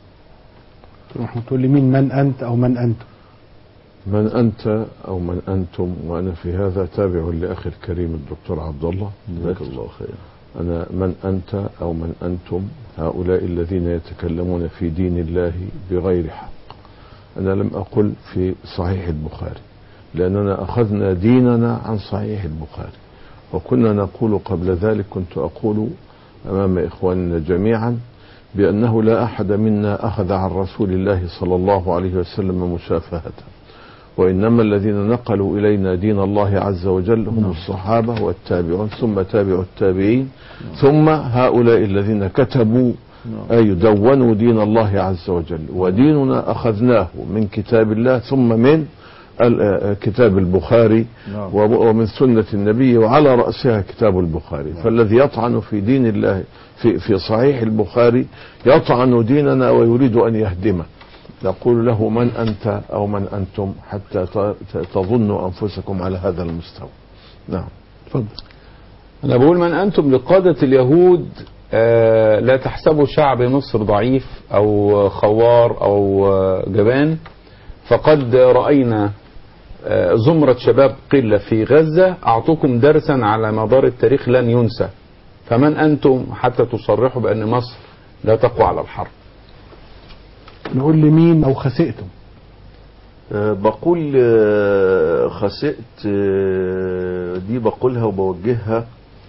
Speaker 2: دكتور محمود تقول لي مين من أنت أو من أنتم
Speaker 3: من أنت أو من أنتم وأنا في هذا تابع لأخي الكريم الدكتور عبد الله
Speaker 6: جزاك الله خيرا
Speaker 3: أنا من أنت أو من أنتم هؤلاء الذين يتكلمون في دين الله بغير حق أنا لم أقل في صحيح البخاري لأننا أخذنا ديننا عن صحيح البخاري وكنا نقول قبل ذلك كنت أقول أمام إخواننا جميعا بأنه لا أحد منا أخذ عن رسول الله صلى الله عليه وسلم مشافهة وإنما الذين نقلوا إلينا دين الله عز وجل هم الصحابة والتابعون ثم تابعوا التابعين ثم هؤلاء الذين كتبوا أي دونوا دين الله عز وجل وديننا أخذناه من كتاب الله ثم من ال- آه، كتاب البخاري
Speaker 6: نعم.
Speaker 3: وب- ومن سنة النبي وعلى رأسها كتاب البخاري فالذي يطعن في دين الله في, في صحيح البخاري يطعن ديننا ويريد أن يهدمه نقول له من أنت أو من أنتم حتى ت- ت- تظنوا أنفسكم على هذا المستوى نعم
Speaker 2: تفضل
Speaker 5: أنا بقول من أنتم لقادة اليهود آه، لا تحسبوا شعب مصر ضعيف أو خوار أو آه، جبان فقد رأينا آه، زمرة شباب قلة في غزة أعطوكم درسا على مدار التاريخ لن ينسى فمن أنتم حتى تصرحوا بأن مصر لا تقوى على الحرب
Speaker 2: نقول لمين أو خسئتم
Speaker 6: أه بقول أه خسئت أه دي بقولها وبوجهها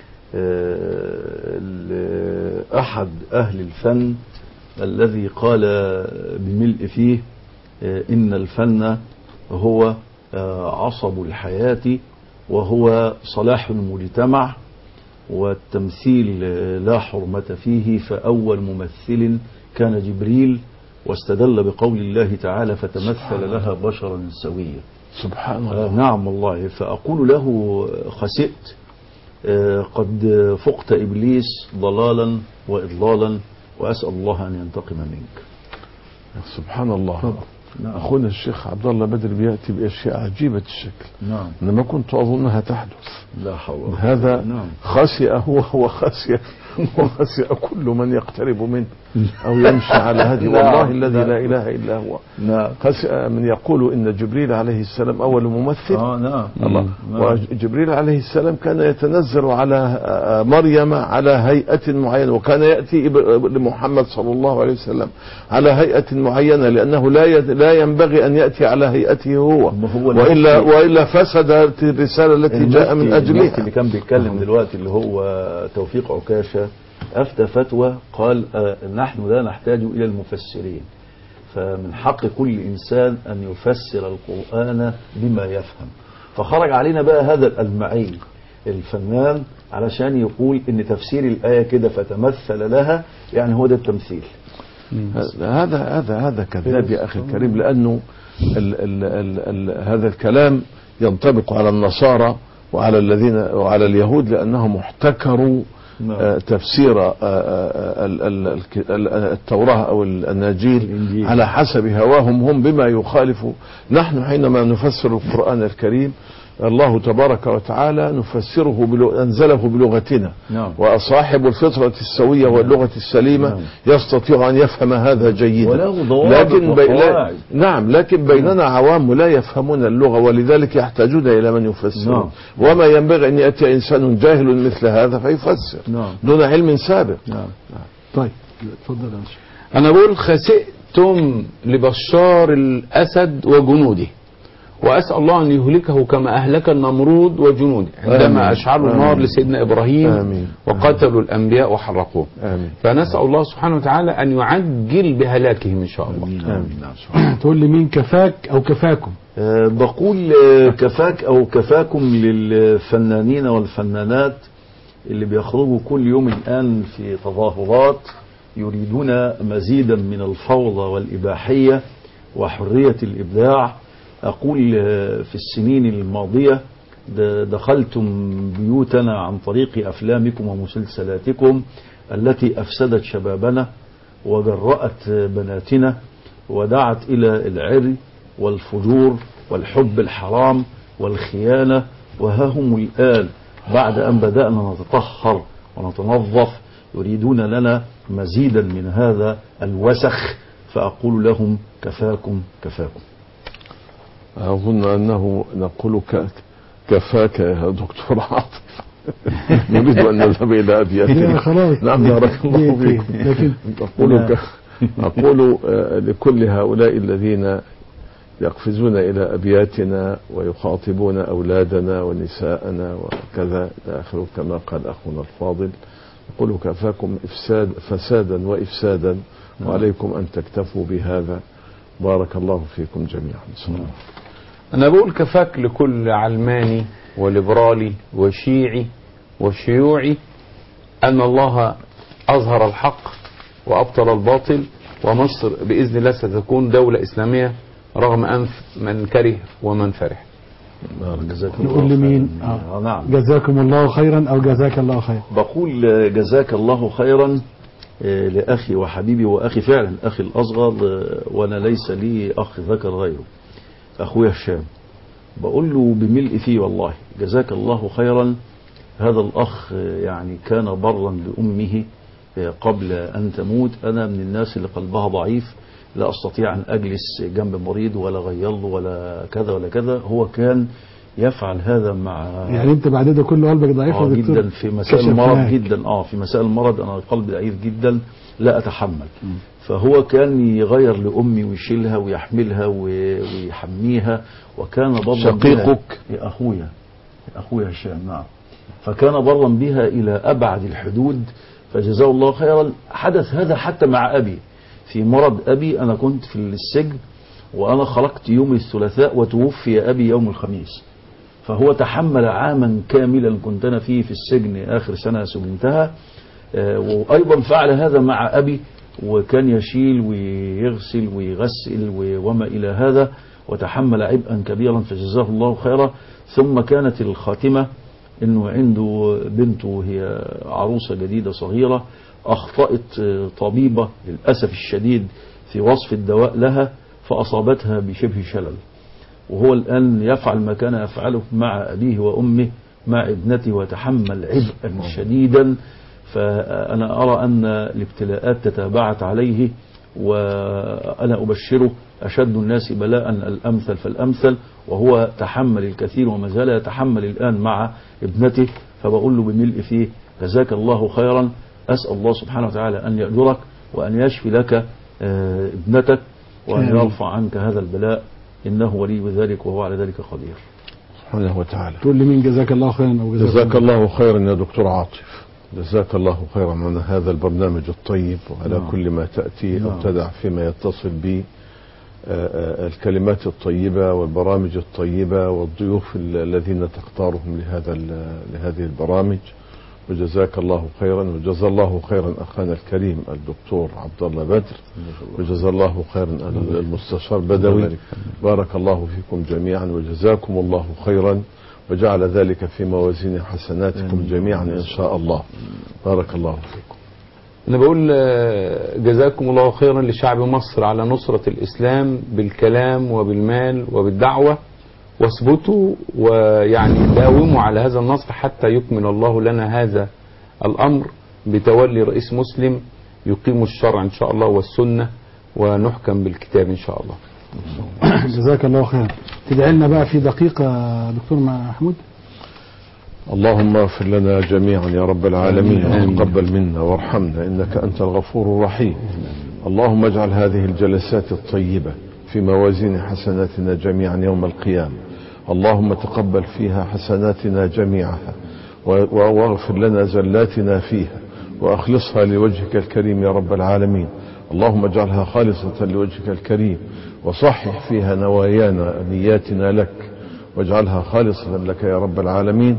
Speaker 6: أه لأحد أهل الفن الذي قال بملء فيه أه إن الفن هو أه عصب الحياة وهو صلاح المجتمع والتمثيل أه لا حرمة فيه فأول ممثل كان جبريل واستدل بقول الله تعالى فتمثل لها بشرا سويا
Speaker 3: سبحان
Speaker 6: آه
Speaker 3: الله
Speaker 6: نعم والله فأقول له خسئت آه قد فقت إبليس ضلالا وإضلالا وأسأل الله أن ينتقم منك
Speaker 3: سبحان الله
Speaker 6: نعم.
Speaker 3: اخونا الشيخ عبد الله بدر بياتي باشياء عجيبه الشكل
Speaker 6: نعم
Speaker 3: انا ما كنت اظنها تحدث
Speaker 6: لا حول ولا قوة.
Speaker 3: هذا
Speaker 6: نعم
Speaker 3: خسئ هو وخسئ وخسئ كل من يقترب منه او يمشي على هدي
Speaker 6: نعم.
Speaker 3: والله الذي
Speaker 6: نعم.
Speaker 3: لا اله الا هو
Speaker 6: نعم
Speaker 3: خسئ من يقول ان جبريل عليه السلام اول ممثل
Speaker 6: اه نعم
Speaker 3: الله
Speaker 6: نعم.
Speaker 3: وجبريل عليه السلام كان يتنزل على آه، مريم على هيئة معينة وكان يأتي إب- لمحمد صلى الله عليه وسلم على هيئة معينة لأنه لا يد- لا ينبغي أن يأتي على هيئته هو
Speaker 6: هو
Speaker 3: وإلا
Speaker 6: المفتي-
Speaker 3: وإلا فسدت الرسالة التي جاء من
Speaker 6: المفتي- المفتي
Speaker 3: أجلها
Speaker 6: اللي كان بيتكلم دلوقتي اللي هو توفيق عكاشة أفتى فتوى قال آه، نحن لا نحتاج إلى المفسرين فمن حق كل إنسان أن يفسر القرآن بما يفهم فخرج علينا بقى هذا المعين الفنان علشان يقول ان تفسير الآية كده فتمثل لها يعني هو ده التمثيل
Speaker 3: هذا هذا هذا كذاب يا اخي الكريم لانه ال ال ال ال هذا الكلام ينطبق على النصارى وعلى الذين وعلى اليهود لانهم احتكروا آه، تفسير آه، آه، ال- ال- الك- ال- التوراة أو الأناجيل على حسب هواهم هم بما يخالف نحن حينما نفسر القرآن الكريم الله تبارك وتعالى نفسره بلغ... أنزله بلغتنا
Speaker 6: نعم
Speaker 3: وصاحب الفطرة السوية واللغة السليمة يستطيع أن يفهم هذا جيدا
Speaker 6: وله ضوابط
Speaker 3: لكن بي... لا...
Speaker 6: وقواعد.
Speaker 3: نعم لكن بيننا عوام لا يفهمون اللغة ولذلك يحتاجون إلى من يفسرون
Speaker 6: نعم.
Speaker 3: وما ينبغي أن يأتي إنسان جاهل مثل هذا فيفسر
Speaker 6: نعم
Speaker 3: دون علم سابق
Speaker 6: نعم
Speaker 2: طيب اتفضل يا شيخ.
Speaker 5: أنا بقول خسئتم لبشار الأسد وجنوده وأسأل الله أن يهلكه كما أهلك النمرود وجنوده عندما
Speaker 3: آمين.
Speaker 5: أشعلوا النار
Speaker 3: آمين.
Speaker 5: لسيدنا إبراهيم
Speaker 3: آمين.
Speaker 5: وقتلوا الأنبياء وحرقوهم
Speaker 3: آمين
Speaker 5: فنسأل الله سبحانه وتعالى أن يعجل بهلاكهم إن شاء الله
Speaker 6: آمين
Speaker 2: تقول لي مين كفاك او كفاكم
Speaker 6: آه، بقول آه، كفاك او كفاكم للفنانين والفنانات اللي بيخرجوا كل يوم الان في تظاهرات يريدون مزيدا من الفوضى والاباحيه وحريه الابداع اقول آه، في السنين الماضيه د- دخلتم بيوتنا عن طريق افلامكم ومسلسلاتكم التي افسدت شبابنا وجرأت بناتنا ودعت إلى العري والفجور والحب الحرام والخيانة وها هم الآن بعد أن بدأنا نتطهر ونتنظف يريدون لنا مزيدا من هذا الوسخ فأقول لهم كفاكم كفاكم
Speaker 3: أظن أنه نقول ك... كفاك يا دكتور عاطف نريد أن نذهب إلى أبياتنا
Speaker 2: لا، خلاص.
Speaker 3: نعم بارك الله
Speaker 2: دي-
Speaker 3: فيكم
Speaker 2: لكن
Speaker 3: أقول ك... أقول آه، لكل هؤلاء الذين يقفزون إلى أبياتنا ويخاطبون أولادنا ونساءنا وكذا إلى آخره كما قال أخونا الفاضل أقول كفاكم إفساد فسادا وإفسادا وعليكم أن تكتفوا بهذا بارك الله فيكم جميعا صلى الله
Speaker 5: أنا بقول كفاك لكل علماني وليبرالي وشيعي وشيوعي أن الله أظهر الحق وأبطل الباطل ومصر بإذن الله ستكون دولة إسلامية رغم أنف من كره ومن فرح
Speaker 6: جزاكم
Speaker 2: نقول لمين آه.
Speaker 6: آه نعم
Speaker 2: جزاكم الله خيرا او جزاك الله خيرا
Speaker 6: بقول آه، جزاك الله خيرا آه، لأخي وحبيبي وأخي فعلا أخي الأصغر آه، وأنا ليس لي أخ ذكر غيره أخويا هشام بقول له بملء فيه والله جزاك الله خيرا هذا الأخ آه، يعني كان برا لأمه آه، قبل أن تموت أنا من الناس اللي قلبها ضعيف لا أستطيع أن أجلس جنب مريض ولا غير له ولا كذا ولا كذا هو كان يفعل هذا مع
Speaker 2: يعني انت بعد ده كله قلبك ضعيف
Speaker 6: اه
Speaker 2: يا دكتور
Speaker 6: جدا في مسائل
Speaker 2: كشف
Speaker 6: المرض
Speaker 2: معاك.
Speaker 6: جدا اه في مسائل المرض انا قلبي ضعيف جدا لا اتحمل فهو كان يغير لامي ويشيلها ويحملها و- ويحميها وكان برا
Speaker 3: شقيقك؟
Speaker 6: بها- يا اخويا يا اخويا هشام نعم فكان برا بها الى ابعد الحدود فجزاه الله خيرا حدث هذا حتى مع ابي في مرض ابي انا كنت في السجن وانا خرجت يوم الثلاثاء وتوفي ابي يوم الخميس فهو تحمل عاما كاملا كنت انا فيه في السجن اخر سنه سجنتها آه، وايضا فعل هذا مع ابي وكان يشيل ويغسل ويغسل و- وما الى هذا وتحمل عبئا كبيرا فجزاه الله خيرا ثم كانت الخاتمه انه عنده بنته هي عروسه جديده صغيره اخطات آه، طبيبه للاسف الشديد في وصف الدواء لها فأصابتها بشبه شلل وهو الآن يفعل ما كان يفعله مع أبيه وأمه مع ابنته وتحمل عبئا شديدا فأنا أرى أن الابتلاءات تتابعت عليه وأنا أبشره أشد الناس بلاء الأمثل فالأمثل وهو تحمل الكثير وما زال يتحمل الآن مع ابنته فبقول له بملء فيه جزاك الله خيرا أسأل الله سبحانه وتعالى أن يأجرك وأن يشفي لك آه، ابنتك وأن
Speaker 2: آمين.
Speaker 6: يرفع عنك هذا البلاء إنه ولي ذلك وهو على ذلك قدير
Speaker 3: سبحانه وتعالى
Speaker 2: تقول لي مين جزاك الله خيرا او
Speaker 3: جزاك الله خيرا يا دكتور عاطف جزاك الله خيرا على هذا البرنامج الطيب وعلى
Speaker 6: نعم.
Speaker 3: كل ما تأتي أو
Speaker 6: نعم.
Speaker 3: تدع فيما يتصل به آه، آه، الكلمات الطيبة والبرامج الطيبة والضيوف ال- الذين تختارهم لهذا ال- لهذه البرامج وجزاك الله خيرا وجزا الله خيرا أخانا الكريم الدكتور عبد الله بدر وجزا الله خيرا المستشار بدوي بارك الله فيكم جميعا وجزاكم الله خيرا وجعل ذلك في موازين حسناتكم جميعا إن شاء الله بارك الله فيكم
Speaker 5: أنا بقول آه، جزاكم الله خيرا لشعب مصر على نصرة الإسلام بالكلام وبالمال وبالدعوة واثبتوا ويعني داوموا على هذا النصر حتى يكمل الله لنا هذا الأمر بتولي رئيس مسلم يقيم الشرع إن شاء الله والسنة ونحكم بالكتاب إن شاء الله
Speaker 2: جزاك الله خيرا تدعي لنا بقى في دقيقة يا دكتور محمود
Speaker 3: اللهم اغفر لنا جميعا يا رب العالمين وتقبل منا وارحمنا انك انت الغفور الرحيم اللهم اجعل هذه الجلسات الطيبه في موازين حسناتنا جميعا يوم القيامه اللهم تقبل فيها حسناتنا جميعها و- و- واغفر لنا زلاتنا فيها واخلصها لوجهك الكريم يا رب العالمين اللهم اجعلها خالصه لوجهك الكريم وصحح فيها نوايانا نياتنا لك واجعلها خالصة لك يا رب العالمين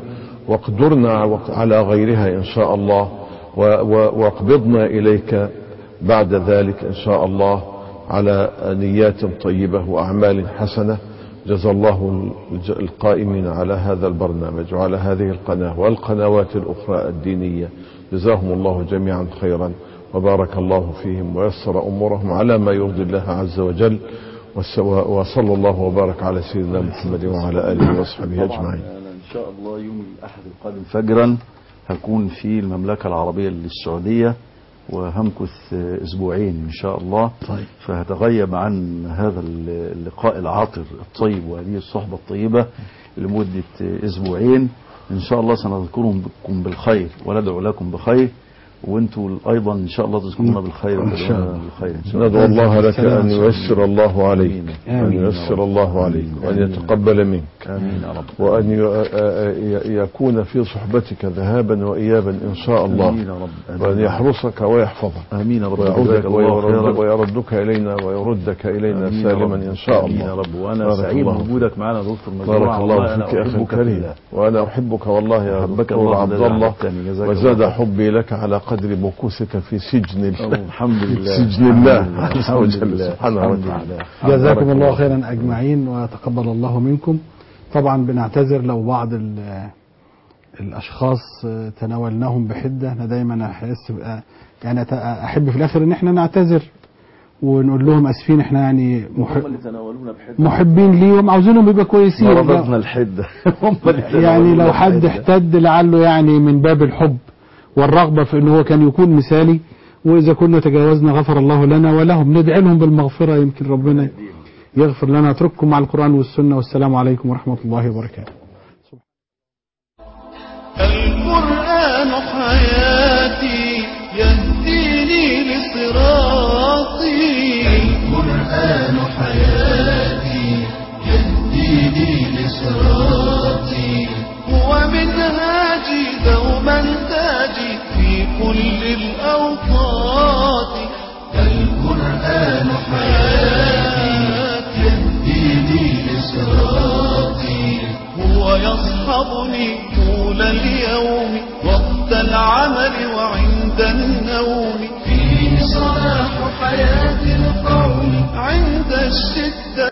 Speaker 3: واقدرنا على غيرها إن شاء الله و- و- واقبضنا إليك بعد ذلك إن شاء الله على نيات طيبة وأعمال حسنة جزا الله الج- القائمين على هذا البرنامج وعلى هذه القناة والقنوات الأخرى الدينية جزاهم الله جميعا خيرا وبارك الله فيهم ويسر أمورهم على ما يرضي الله عز وجل وس- وصلى الله وبارك على سيدنا محمد وعلى آله وصحبه
Speaker 6: طبعاً
Speaker 3: أجمعين
Speaker 6: أنا إن شاء الله يوم الأحد القادم فجرا هكون في المملكة العربية السعودية وهمكث أسبوعين إن شاء الله
Speaker 2: طيب.
Speaker 6: فهتغيب عن هذا اللقاء العاطر الطيب وهذه الصحبة الطيبة لمدة أسبوعين إن شاء الله سنذكركم بالخير وندعو لكم بخير وانتوا ايضا ان شاء الله تذكرونا بالخير
Speaker 3: إن شاء الله.
Speaker 6: وتدعونا بالخير ان شاء
Speaker 3: ندعو الله لك
Speaker 6: السلام
Speaker 3: أن
Speaker 6: عليكم.
Speaker 3: ييسر الله عليك أن
Speaker 6: آمين يا
Speaker 3: ييسر
Speaker 6: رب.
Speaker 3: الله عليك وأن يتقبل منك
Speaker 6: امين يا رب
Speaker 3: وأن ي- ي- يكون في صحبتك ذهابا وإيابا إن شاء الله
Speaker 6: آمين يا رب. آمين
Speaker 3: وأن
Speaker 6: يا رب.
Speaker 3: يحرسك ويحفظك
Speaker 6: امين يا رب
Speaker 3: ويعودك
Speaker 6: جزاك الله
Speaker 3: ويرد-
Speaker 6: خيرا.
Speaker 3: ويردك إلينا ويردك إلينا
Speaker 6: آمين يا
Speaker 3: سالما
Speaker 6: رب.
Speaker 3: إن شاء
Speaker 6: آمين
Speaker 3: الله
Speaker 6: يا رب وانا
Speaker 3: بارك
Speaker 6: سعيد
Speaker 3: الله
Speaker 6: بوجودك معنا يا دكتور مجموعة
Speaker 3: بارك الله
Speaker 6: والله أنا
Speaker 3: فيك يا أخي
Speaker 6: أحبك في
Speaker 3: الكريم
Speaker 6: الله.
Speaker 3: وأنا أحبك والله يا
Speaker 6: أحبك
Speaker 3: دكتور
Speaker 6: الله
Speaker 3: عبد
Speaker 6: الذي
Speaker 3: الله
Speaker 6: أحببتني. جزاك
Speaker 3: وزاد
Speaker 6: الله.
Speaker 3: حبي لك على قدر مكوسك في سجن
Speaker 6: أوه، الحمد لله
Speaker 3: سجن الله
Speaker 6: الحمد
Speaker 3: عز
Speaker 6: لله.
Speaker 3: وجل
Speaker 6: الحمد
Speaker 3: سبحانه
Speaker 6: لله.
Speaker 3: وتعالى
Speaker 2: جزاكم
Speaker 3: بارك
Speaker 2: الله خيرا أجمعين وتقبل الله منكم طبعا بنعتذر لو بعض ال- الأشخاص تناولناهم بحدة أنا دايما أحس بقى- يعني أت- أحب في الآخر إن احنا نعتذر ونقول لهم أسفين احنا يعني
Speaker 6: هم
Speaker 2: محب
Speaker 6: اللي تناولونا بحده
Speaker 2: محبين ليهم عاوزينهم يبقى كويسين
Speaker 6: ما رفضنا الحده هم اللي
Speaker 2: يعني
Speaker 6: تناولونا
Speaker 2: لو حد
Speaker 6: بحدة.
Speaker 2: احتد لعله يعني من باب الحب والرغبة في أنه هو كان يكون مثالي وإذا كنا تجاوزنا غفر الله لنا ولهم ندعي لهم بالمغفرة يمكن ربنا يغفر لنا أترككم مع القرآن والسنة والسلام عليكم ورحمة الله وبركاته
Speaker 1: القرآن حياتي يهديني لصراطي القرآن حياتي يهديني لصراطي هو منهاجي دوما تاجي في كل الأوقات القرآن حياتي يهديني لصراطي هو يصحبني طول اليوم وقت العمل وعند النوم فيه صلاح حياة القوم عند الشدة